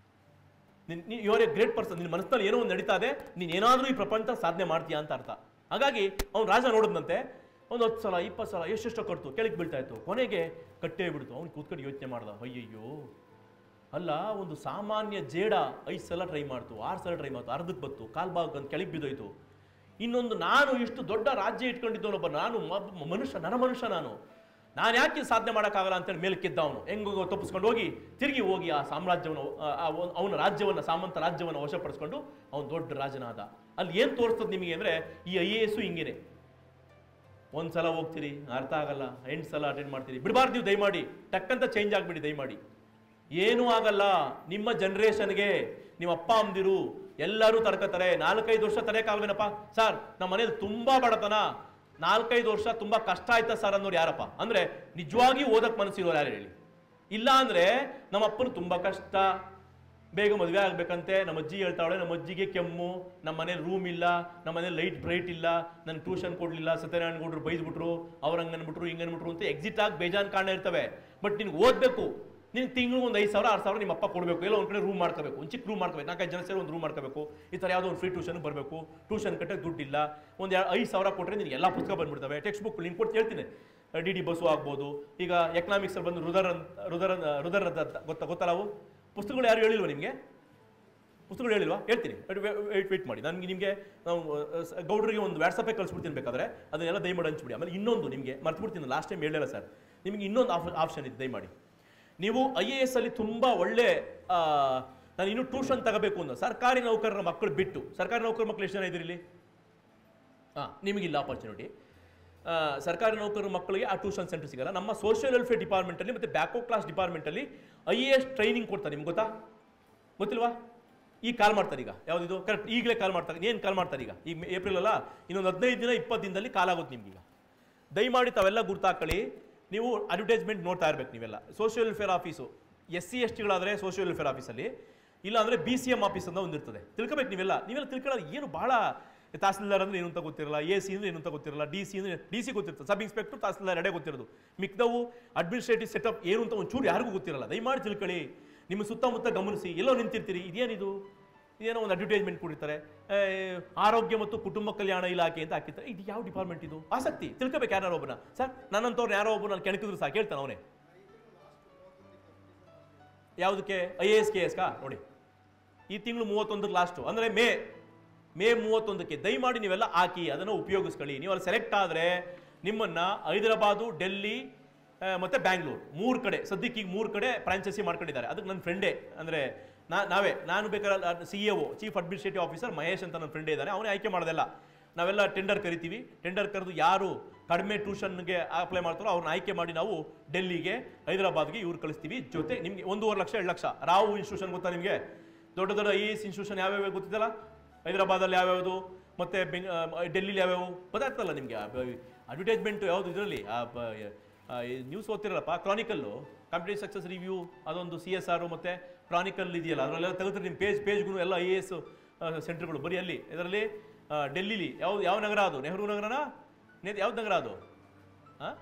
ನೀನು ಯುವರ್ ಎ ಗ್ರೇಟ್ ಪರ್ಸನ್ ನಿನ್ನ ಮನಸ್ಸಿನಲ್ಲಿ ಏನೋ ಒಂದು ನಡೀತಾ ಇದೆ ನೀನು ಏನಾದರೂ ಈ ಪ್ರಪಂಚ ಸಾಧನೆ ಮಾಡ್ತೀಯಾ ಅಂತ ಅರ್ಥ ಹಾಗಾಗಿ ಅವ್ನು ರಾಜ ನೋಡಿದ್ನಂತೆ ಒಂದು ಹತ್ತು ಸಲ ಇಪ್ಪತ್ತು ಸಲ ಎಷ್ಟೆಷ್ಟೋ ಕಟ್ತು ಕೆಳಗೆ ಬೀಳ್ತಾ ಇತ್ತು ಕೊನೆಗೆ ಕಟ್ಟೇ ಬಿಡ್ತು ಅವ್ನು ಕೂತ್ಕೊಂಡು ಯೋಚನೆ ಮಾಡ್ದ ಅಯ್ಯಯ್ಯೋ ಅಲ್ಲ ಒಂದು ಸಾಮಾನ್ಯ ಜೇಡ ಐದು ಸಲ ಟ್ರೈ ಮಾಡ್ತು ಆರು ಸಲ ಟ್ರೈ ಮಾಡ್ತು ಅರ್ಧಕ್ಕೆ ಬತ್ತು ಕಾಲ್ ಭಾಗ ಬಂದು ಕೆಳಗೆ ಬಿದ್ದೋಯ್ತು ಇನ್ನೊಂದು ನಾನು ಇಷ್ಟು ದೊಡ್ಡ ರಾಜ್ಯ ಇಟ್ಕೊಂಡಿದ್ದವನೊಬ್ಬ ನಾನು ಮ- ಮನುಷ್ಯ ನನ್ನ ಮನುಷ್ಯ ನಾನು ನಾನು ಯಾಕೆ ಇದು ಸಾಧನೆ ಮಾಡೋಕ್ಕಾಗಲ್ಲ ಅಂತೇಳಿ ಮೇಲೆ ಕೆದ್ದ ಅವನು ಹೆಂಗೋ ತಪ್ಪಿಸ್ಕೊಂಡು ಹೋಗಿ ತಿರುಗಿ ಹೋಗಿ ಆ ಸಾಮ್ರಾಜ್ಯವನ್ನು ಆ- ಆ ಒಂದು- ಅವನ ರಾಜ್ಯವನ್ನು ಸಾಮಂತ ರಾಜ್ಯವನ್ನು ವಶಪಡಿಸ್ಕೊಂಡು ಅವನು ದೊಡ್ಡ ರಾಜನಾದ ಅಲ್ಲಿ ಏನು ತೋರಿಸ್ತದೆ ನಿಮಗೆ ಅಂದರೆ ಈ ಐ ಎ ಎಸ್ಸು ಹಿಂಗೇನೆ ಒಂದು ಸಲ ಹೋಗ್ತೀರಿ ಅರ್ಥ ಆಗಲ್ಲ ಎಂಟು ಸಲ ಅಟೆಂಡ್ ಮಾಡ್ತೀರಿ ಬಿಡಬಾರ್ದು ನೀವು ದಯಮಾಡಿ ಟಕ್ಕಂತ ಚೇಂಜ್ ಆಗಿಬಿಡಿ ದಯಮಾಡಿ ಏನೂ ಆಗಲ್ಲ ನಿಮ್ಮ ಜನ್ರೇಷನ್ಗೆ ನಿಮ್ಮ ಅಪ್ಪ ಅಮ್ಮದಿರು ಎಲ್ಲರೂ ತಡ್ಕೋತಾರೆ ನಾಲ್ಕೈದು ವರ್ಷ ತಡೆಯಕ್ಕಾಗಲ್ವೇನಪ್ಪ ಸರ್ ನಮ್ಮ ಮನೇಲಿ ತುಂಬಾ ಬಡತನ ನಾಲ್ಕೈದು ವರ್ಷ ತುಂಬಾ ಕಷ್ಟ ಆಯ್ತಾ ಸರ್ ಅನ್ನೋರು ಯಾರಪ್ಪ ಅಂದ್ರೆ ನಿಜವಾಗಿ ಓದಕ್ ಮನಸ್ಸಿರೋರು ಯಾರು ಹೇಳಿ ಇಲ್ಲ ಅಂದ್ರೆ ನಮ್ಮ ಅಪ್ಪನ ತುಂಬಾ ಕಷ್ಟ ಬೇಗ ಮದುವೆ ಆಗ್ಬೇಕಂತೆ ನಮ್ಮ ಅಜ್ಜಿ ಹೇಳ್ತಾವಳೆ ನಮ್ಮ ಅಜ್ಜಿಗೆ ಕೆಮ್ಮು ನಮ್ಮ ಮನೇಲಿ ರೂಮ್ ಇಲ್ಲ ನಮ್ಮ ಮನೇಲಿ ಲೈಟ್ ಬ್ರೈಟ್ ಇಲ್ಲ ನನ್ನ ಟ್ಯೂಷನ್ ಕೊಡ್ಲಿಲ್ಲ ಸತ್ಯನಾರಾಯಣ ಗೌಡ್ರು ಬೈದ್ಬಿಟ್ರು ಅವ್ರ ಹಂಗ್ ಅನ್ಬಿಟ್ರು ಹಿಂಗ್ ಅನ್ಬಿಟ್ರು ಅಂತ ಎಕ್ಸಿಟ್ ಆಗಿ ಬೇಜಾನ್ ಕಾರಣ ಇರ್ತವೆ ಬಟ್ ನಿನ್ಗೆ ಓದ್ಬೇಕು ನಿನ್ ತಿಂಗಳು ಒಂದು ಐದು ಸಾವಿರ ಆರು ಸಾವಿರ ನಿಮ್ಮ ಅಪ್ಪ ಕೊಡಬೇಕು ಎಲ್ಲ ಒಂದ್ ಕಡೆ ರೂಮ್ ಮಾಡ್ಕೋಬೇಕು ಒಂದು ಚಿಕ್ಕ ರೂಮ್ ಮಾಡ್ಕೋಬೇಕು ನಾಲ್ಕೈದು ಜನ ಸೇರಿ ಒಂದು ರೂಮ್ ಮಾಡ್ಕೋಬೇಕು ಈ ಥರ ಯಾವುದೋ ಒಂದು ಫ್ರೀ ಟ್ಯೂಷನ್ ಬರಬೇಕು ಟ್ಯೂಷನ್ ಕಟ್ಟಕ್ಕೆ ದುಡ್ಡಿಲ್ಲ ಒಂದು ಐದು ಸಾವಿರ ಕೊಟ್ಟರೆ ನಿನಗೆ ಎಲ್ಲ ಪುಸ್ತಕ ಬಂದ್ಬಿಡ್ತವೆ ಟೆಕ್ಸ್ಟ್ ಬುಕ್ ನೀನು ಕೊಟ್ಟು ಹೇಳ್ತೀನಿ ಡಿ ಡಿ ಬಸ್ಸು ಆಗ್ಬೋದು ಈಗ ಎಕನಾಮಿಕ್ಸ್ ಬಂದು ರುದರ್ ಅಂತ ರುದರ್ ರುದರ್ ಅಂತ ಗೊತ್ತಾ ಗೊತ್ತಲ್ಲ ಅವು ಪುಸ್ತಕಗಳು ಯಾರು ಹೇಳಿಲ್ವ ನಿಮಗೆ ಪುಸ್ತಕಗಳು ಹೇಳಿಲ್ವಾ ಹೇಳ್ತೀನಿ ವೇಟ್ ವೇಟ್ ಮಾಡಿ ನನಗೆ ನಿಮಗೆ ನಾವು ಅಹ್, ಸ- ಗೌಡ್ರಿಗೆ ಒಂದು ವಾಟ್ಸಪ್ಪೇ ಕಳಿಸ್ಬಿಡ್ತೀನಿ ಬೇಕಾದ್ರೆ ಅದನ್ನೆಲ್ಲ ದಯಮಾಡಿ ಹಂಚ್ಬಿಡಿ ಆಮೇಲೆ ಇನ್ನೊಂದು ನಿಮಗೆ ಮರ್ತ್ಬಿಡ್ತೀನಿ ಲಾಸ್ಟ್ ಟೈಮ್ ಹೇಳಿಲ್ಲ ಸರ್ ನಿಮಗೆ ಇನ್ನೊಂದು ಆಪ್ಷನ್ ಇದೆ ದಯಮಾಡಿ ನೀವು ಐ ಎ ಎಸ್ ಅಲ್ಲಿ ತುಂಬ ಒಳ್ಳೆ ಆ, ನಾನು ಇನ್ನೂ ಟ್ಯೂಷನ್ ತಗೋಬೇಕು ಅಂತ ಸರ್ಕಾರಿ ನೌಕರರ ಮಕ್ಕಳು ಬಿಟ್ಟು ಸರ್ಕಾರಿ ನೌಕರ ಮಕ್ಕಳು ಎಷ್ಟು ಜನ ಇದ್ದೀರಿ ಇಲ್ಲಿ ಹಾಂ ನಿಮಗಿಲ್ಲ ಆಪರ್ಚುನಿಟಿ ಸರ್ಕಾರಿ ನೌಕರರ ಮಕ್ಕಳಿಗೆ ಆ ಟ್ಯೂಷನ್ ಸೆಂಟರ್ ಸಿಗಲ್ಲ ನಮ್ಮ ಸೋಷಿಯಲ್ ವೆಲ್ಫೇರ್ ಡಿಪಾರ್ಟ್ಮೆಂಟಲ್ಲಿ ಮತ್ತು ಬ್ಯಾಕೋ ಕ್ಲಾಸ್ ಡಿಪಾರ್ಟ್ಮೆಂಟಲ್ಲಿ ಐ ಎ ಎಸ್ ಟ್ರೈನಿಂಗ್ ಕೊಡ್ತಾರೆ ನಿಮ್ಗೆ ಗೊತ್ತಾ ಗೊತ್ತಿಲ್ವಾ ಈಗ ಕಾಲ್ ಮಾಡ್ತಾರೆ ಈಗ ಯಾವುದಿದು ಕರೆಕ್ಟ್ ಈಗಲೇ ಕಾಲ್ ಮಾಡ್ತಾರೆ ಏನು ಕಾಲ್ ಮಾಡ್ತಾರೆ ಈಗ ಈಗ ಏಪ್ರಿಲ್ ಅಲ್ಲ ಇನ್ನೊಂದು ಹದಿನೈದು ದಿನ ಇಪ್ಪತ್ತು ದಿನದಲ್ಲಿ ಕಾಲ್ ಆಗುತ್ತೆ ನಿಮ್ಗೆ ಈಗ ದಯಮಾಡಿ ತಾವೆಲ್ಲ ಗುರ್ತಾಕೊಳ್ಳಿ ನೀವು ಅಡ್ವರ್ಟೈಸ್ಮೆಂಟ್ ನೋಡ್ತಾ ಇರ್ಬೇಕು ನೀವೆಲ್ಲ social welfare office S C S ಟಿಗಳಾದರೆ ಸೋಷಿಯಲ್ ವೆಲ್ಫೇರ್ ಆಫೀಸಲ್ಲಿ ಇಲ್ಲ ಅಂದರೆ ಬಿ ಸಿ ಎಮ್ ಆಫೀಸ್ ಅಂತ ಒಂದಿರ್ತದೆ ತಿಳ್ಕೊಬೇಕು ನೀವೆಲ್ಲ ನೀವೆಲ್ಲ ತಿಳ್ಕೊಳ್ಳೋದು ಏನು ಭಾಳ ತಹಸೀಲ್ದಾರ್ ಅಂದ್ರೆ ಏನು ಅಂತ ಗೊತ್ತಿರಲ್ಲ ಎ ಸಿ ಅಂದ್ರೆ ಏನು ಅಂತ ಗೊತ್ತಿರಲ್ಲ ಡಿ ಸಿ ಅಂದ್ರೆ ಡಿ ಸಿ ಗೊತ್ತಿರ್ತದೆ ಸಬ್ ಇನ್ಸ್ಪೆಕ್ಟರ್ ತಹಸೀಲ್ದಾರ್ ಎಡೆ ಗೊತ್ತಿರೋದು ಮಿಕ್ದವು ಅಡ್ಮಿನಿಸ್ಟ್ರೇಟಿವ್ ಸೆಟಪ್ ಏನು ಅಂತ ಒಂಚೂರು ಯಾರಿಗೂ ಗೊತ್ತಿರಲ್ಲ ದಯಮಾಡಿ ತಿಳ್ಕೊಳ್ಳಿ ನಿಮ್ಮ ಸುತ್ತಮುತ್ತ ಗಮನಿಸಿ ಎಲ್ಲೋ ನಿಂತಿರ್ತೀರಿ ಇದೇನಿದು ಏನೋ ಒಂದು ಅಡ್ವರ್ಟೈಸ್ಮೆಂಟ್ ಕೊಡಿರ್ತಾರೆ ಏ, ಆರೋಗ್ಯ ಮತ್ತು ಕುಟುಂಬ ಕಲ್ಯಾಣ ಇಲಾಖೆ ಅಂತ ಹಾಕಿರ್ತಾರೆ ಇದು ಯಾವ ಡಿಪಾರ್ಟ್ಮೆಂಟ್ ಇದು ಆಸಕ್ತಿ ತಿಳ್ಕೊಬೇಕು ಯಾರೋ ಒಬ್ಬನ ಸರ್ ನನ್ನಂತವ್ರು ಯಾರೋ ಒಬ್ಬ ನಾನು ಕೆಣಕಿದ್ರು ಸಾಕು ಹೇಳ್ತಾನೆ ಅವನೇ ಯಾವುದಕ್ಕೆ I A S K S ಕಾ ನೋಡಿ ಈ ತಿಂಗಳು ಮೂವತ್ತೊಂದಕ್ಕೆ ಲಾಸ್ಟು ಅಂದರೆ ಮೇ ಮೇ ಮೂವತ್ತೊಂದಕ್ಕೆ ದಯಮಾಡಿ ನೀವೆಲ್ಲ ಹಾಕಿ ಅದನ್ನು ಉಪಯೋಗಿಸ್ಕೊಳ್ಳಿ ನೀವು ಅಲ್ಲಿ ಸೆಲೆಕ್ಟ್ ಆದರೆ ನಿಮ್ಮನ್ನು ಹೈದರಾಬಾದು ಡೆಲ್ಲಿ ಆ, ಮತ್ತೆ ಬ್ಯಾಂಗ್ಳೂರ್ ಮೂರು ಕಡೆ ಸದ್ಯಕ್ಕೆ ಈಗ ಮೂರು ಕಡೆ ಫ್ರಾಂಚೈಸಿ ಮಾಡ್ಕೊಂಡಿದ್ದಾರೆ ಅದಕ್ಕೆ ನನ್ನ ಫ್ರೆಂಡೇ ಅಂದರೆ ನಾ ನಾವೇ ನಾನು ಬೇಕಾದ್ರೆ C A O chief administrative officer Mahesh ಅಂತ ನನ್ನ ಫ್ರೆಂಡೇ ಇದ್ದಾನೆ ಅವನೇ ಆಯ್ಕೆ ಮಾಡೋದಲ್ಲ ನಾವೆಲ್ಲ ಟೆಂಡರ್ ಕರಿತೀವಿ ಟೆಂಡರ್ ಕರೆದು ಯಾರು ಕಡಿಮೆ ಟ್ಯೂಷನ್ಗೆ ಅಪ್ಲೈ ಮಾಡ್ತಾರೋ ಅವ್ರನ್ನ ಆಯ್ಕೆ ಮಾಡಿ ನಾವು ಡೆಲ್ಲಿಗೆ ಹೈದರಾಬಾದ್ಗೆ ಇವ್ರು ಕಳಿಸ್ತೀವಿ ಜೊತೆ ನಿಮಗೆ ಒಂದೂವರೆ ಲಕ್ಷ ಎರಡು ಲಕ್ಷ ರಾವು ಇನ್ಸ್ಟಿಟ್ಯೂಷನ್ ಗೊತ್ತಾ ನಿಮಗೆ ದೊಡ್ಡ ದೊಡ್ಡ ಐ ಎಸ್ ಇನ್ಸ್ಟಿಟ್ಯೂಷನ್ ಯಾವ್ಯಾವ ಗೊತ್ತಿದ್ದಲ್ಲ ಹೈದರಾಬಾದಲ್ಲಿ ಯಾವ್ಯಾವುದು ಮತ್ತೆ ಬೆಂಗ್ ಆ, ಡೆಲ್ಲಿಲಿ ಯಾವ್ಯಾವು ಗೊತ್ತಾಗ್ತಲ್ಲ ನಿಮಗೆ ಅಡ್ವರ್ಟೈಸ್ಮೆಂಟ್ ಯಾವುದು ಇದರಲ್ಲಿ ನ್ಯೂಸ್ ಓದ್ತಿರಲ್ಲಪ್ಪ ಕ್ರಾನಿಕಲ್ಲು ಕಂಪ್ಯೂಟರ್ ಸಕ್ಸಸ್ ರಿವ್ಯೂ ಅದೊಂದು ಸಿ ಎಸ್ ಆರ್ ಮತ್ತೆ ಕ್ರಾನಿಕಲ್ ಇದೆಯಲ್ಲ ಅದರಲ್ಲೆಲ್ಲ ತೆಗೆದ್ರೆ ನಿಮ್ಮ ಪೇಜ್ ಪೇಜ್ಗೂ ಎಲ್ಲ ಐ ಎ ಎಸ್ ಸೆಂಟರ್ಗಳು ಬರೀ ಅಲ್ಲಿ ಇದರಲ್ಲಿ ಆ, ಡೆಲ್ಲಿಲಿ ಯಾವ ಯಾವ ನಗರ ಅದು ನೆಹರು ನಗರನಾ ನೆ ಯಾವ್ದು ನಗರ ಅದು ಹಾಂ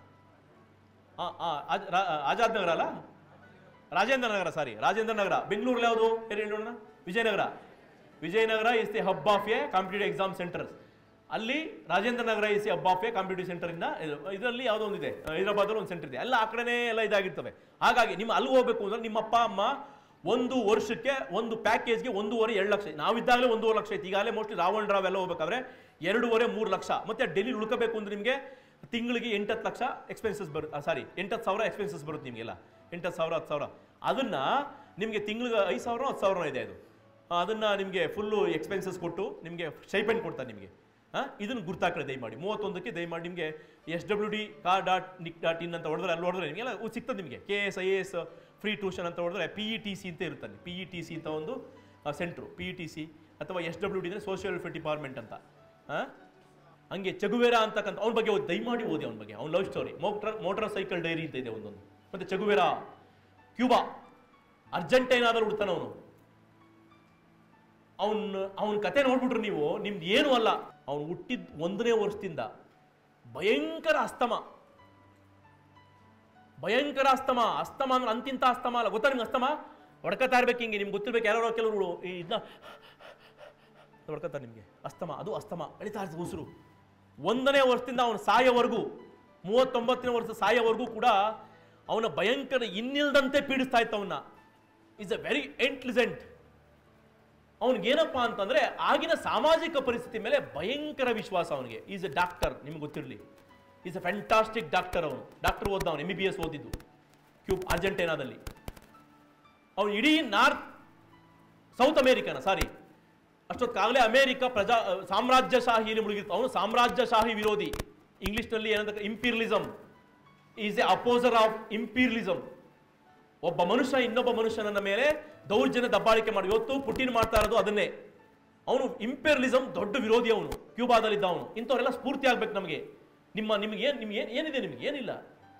ಆಜಾದ್ ನಗರ ಅಲ್ಲ ರಾಜೇಂದ್ರ ನಗರ ಸಾರಿ ರಾಜೇಂದ್ರ ನಗರ ಬೆಂಗಳೂರಲ್ಲಿ ಯಾವುದು ಹೇಳಿ ನೋಡೋಣ Vijayanagar Vijayanagar is the hub of a competitive exam centres ಅಲ್ಲಿ Rajendra Nagar is the hub of a competitive centre ಇಂದ ಇದರಲ್ಲಿ ಯಾವುದೋ ಒಂದಿದೆ ಹೈದರಾಬಾದಲ್ಲಿ ಒಂದು ಸೆಂಟರ್ ಇದೆ ಎಲ್ಲ ಆ ಕಡೆನೇ ಎಲ್ಲ ಇದಾಗಿರ್ತವೆ ಹಾಗಾಗಿ ನಿಮ್ಮ ಅಲ್ಲಿ ಹೋಗ್ಬೇಕು ಅಂದ್ರೆ ನಿಮ್ಮ ಅಪ್ಪ ಅಮ್ಮ ಒಂದು ವರ್ಷಕ್ಕೆ ಒಂದು ಪ್ಯಾಕೇಜ್ಗೆ ಒಂದೂವರೆ ಎರಡು ಲಕ್ಷ ನಾವಿದ್ದಾಗಲೇ ಒಂದೂವರೆ ಲಕ್ಷ ಐತಿ ಈಗಾಗಲೇ ಮೋಸ್ಟ್ಲಿ ರಾವಣ ರಾವ್ ಎಲ್ಲ ಹೋಗ್ಬೇಕಾದ್ರೆ ಎರಡೂವರೆ ಮೂರು ಲಕ್ಷ ಮತ್ತೆ ಡೆಲ್ಲಿ ಉಳ್ಕೋಬೇಕು ಅಂದ್ರೆ ನಿಮಗೆ ತಿಂಗಳಿಗೆ ಎಂಟತ್ತು ಲಕ್ಷ ಎಕ್ಸ್ಪೆನ್ಸಸ್ ಬರು ಸಾರಿ ಎಂಟತ್ತು ಸಾವಿರ ಎಕ್ಸ್ಪೆನ್ಸಸ್ ಬರುತ್ತೆ ನಿಮಗೆಲ್ಲ ಎಂಟತ್ತು ಸಾವಿರ ಹತ್ತು ಸಾವಿರ ಅದನ್ನ ನಿಮಗೆ ತಿಂಗಳಿಗೆ ಐದು ಸಾವಿರ ಹತ್ತು ಸಾವಿರ ಇದೆ ಅದು ಆ, ಅದನ್ನ ನಿಮಗೆ ಫುಲ್ಲು ಎಕ್ಸ್ಪೆನ್ಸಸ್ ಕೊಟ್ಟು ನಿಮಗೆ ಸ್ಟೈಪೆಂಡ್ ಕೊಡ್ತಾರೆ ನಿಮಗೆ ಹಾಂ ಇದನ್ನು ಗುರ್ತಾಕಡೆ ದಯಮಾಡಿ ಮೂವತ್ತೊಂದಕ್ಕೆ ದಯಮಾಡಿ ನಿಮಗೆ ಎಸ್ ಡಬ್ಲ್ಯೂ ಡಿ ಕಾ ಡಾಟ್ ನಿಕ್ ಡಾಟ್ ಇನ್ ಅಂತ ಹೊಡೆದ್ರೆ ಅಲ್ಲಿ ಹೊಡೆದ್ರೆ ನಿಮಗೆಲ್ಲ ಉ- ಸಿಗ್ತದೆ ನಿಮಗೆ K S I A S free tuition ಅಂತ ಹೊಡೆದ್ರೆ ಪಿ ಇ ಟಿ ಸಿ ಅಂತ ಇರುತ್ತೆ ಪಿ ಇ ಟಿ ಸಿ ಅಂತ ಒಂದು centre P E T C ಅಥವಾ ಎಸ್ ಡಬ್ಲ್ಯೂ ಡಿ ಅಂದರೆ ಸೋಷಿಯಲ್ ವೆಲ್ಫೇರ್ ಡಿಪಾರ್ಟ್ಮೆಂಟ್ ಅಂತ ಹಾಂ ಹಂಗೆ ಚಗುವೇರ ಅಂತಕ್ಕಂಥ ಅವ್ನ ಬಗ್ಗೆ ಓದಿ ದಯಮಾಡಿ ಓದಿ ಅವನ ಬಗ್ಗೆ ಅವ್ನ love story motor motorcycle diary ಅಂತ ಇದೆ ಒಂದೊಂದು ಮತ್ತೆ ಚಗುವೇರ ಕ್ಯೂಬಾ ಅರ್ಜೆಂಟೈನಾದಲ್ಲಿ ಹುಡ್ತಾನೆ ಅವನು ಅವನ್ ಅವನ ಕತೆ ನೋಡ್ಬಿಟ್ರು ನೀವು ನಿಮ್ದು ಏನು ಅಲ್ಲ ಅವನು ಹುಟ್ಟಿದ ಒಂದನೇ ವರ್ಷದಿಂದ ಭಯಂಕರ ಅಸ್ತಮ ಭಯಂಕರ ಅಸ್ತಮ ಅಸ್ತಮ ಅಂದ್ರೆ ಅಂತಿಂತ ಅಸ್ತಮ ಅಲ್ಲ ಗೊತ್ತಾ ನಿಮ್ಗೆ ಅಸ್ತಮ ಹೊಡ್ಕತಾ ಇರ್ಬೇಕು ಹಿಂಗೆ ನಿಮ್ಗೆ ಗೊತ್ತಿರ್ಬೇಕು ಯಾರೋ ಕೆಲವರು ಇದನ್ನ ಹೊಡ್ಕತಾರೆ ನಿಮಗೆ ಅಸ್ತಮ ಅದು ಅಸ್ತಮ ಎಳಿತಾ ಇರ್ತದೆ ಉಸಿರು ಒಂದನೇ ವರ್ಷದಿಂದ ಅವನು ಸಾಯೋವರೆಗೂ ಮೂವತ್ತೊಂಬತ್ತನೇ ವರ್ಷ ಸಾಯೋವರೆಗೂ ಕೂಡ ಅವನ ಭಯಂಕರ ಇನ್ನಿಲ್ದಂತೆ ಪೀಡಿಸ್ತಾ ಇತ್ತು ಅವನ್ನ ಇಸ್ ಅ ವೆರಿ ಇಂಟೆಲಿಜೆಂಟ್ ಅವನಿಗೇನಪ್ಪ ಅಂತಂದ್ರೆ ಆಗಿನ ಸಾಮಾಜಿಕ ಪರಿಸ್ಥಿತಿ ಮೇಲೆ ಭಯಂಕರ ವಿಶ್ವಾಸ ಅವನಿಗೆ ಈಸ್ ಎ ಡಾಕ್ಟರ್ ನಿಮ್ಗೆ ಗೊತ್ತಿರಲಿ ಈಸ್ ಎ ಫ್ಯಾಂಟಾಸ್ಟಿಕ್ ಡಾಕ್ಟರ್ ಅವನು ಡಾಕ್ಟರ್ ಓದ್ದ ಅವನು ಎಂ ಬಿ ಬಿ ಎಸ್ ಓದಿದ್ದು ಕ್ಯೂಬ್ ಅರ್ಜೆಂಟೈನಾದಲ್ಲಿ ಅವನು ಇಡೀ ನಾರ್ತ್ ಸೌತ್ ಅಮೇರಿಕನ ಸಾರಿ ಅಷ್ಟೊತ್ತಾಗಲೇ ಅಮೇರಿಕ ಪ್ರಜಾ ಸಾಮ್ರಾಜ್ಯಶಾಹಿಯಲ್ಲಿ ಮುಳುಗಿರ್ತ ಅವನು ಸಾಮ್ರಾಜ್ಯಶಾಹಿ ವಿರೋಧಿ ಇಂಗ್ಲಿಷ್ನಲ್ಲಿ ಏನಂತ imperialism is a opposer of imperialism ಒಬ್ಬ ಮನುಷ್ಯ ಇನ್ನೊಬ್ಬ ಮನುಷ್ಯನ ಮೇಲೆ ದೌರ್ಜನ್ಯ ದಬ್ಬಾಳಿಕೆ ಮಾಡಿ ಇವತ್ತು ಪುಟಿನ್ ಮಾಡ್ತಾ ಇರೋದು ಅದನ್ನೇ ಅವನು ಇಂಪೀರಿಯಲಿಸಮ್ ದೊಡ್ಡ ವಿರೋಧಿ ಅವನು ಕ್ಯೂಬಾದಲ್ಲಿದ್ದ ಅವನು ಇಂಥವರೆಲ್ಲ ಸ್ಫೂರ್ತಿ ಆಗ್ಬೇಕು ನಮಗೆ ನಿಮ್ಮ ನಿಮ್ಗೆ ಏನ್ ನಿಮ್ಗೆ ಏನ್- ಏನಿದೆ ನಿಮ್ಗೆ ಏನಿಲ್ಲ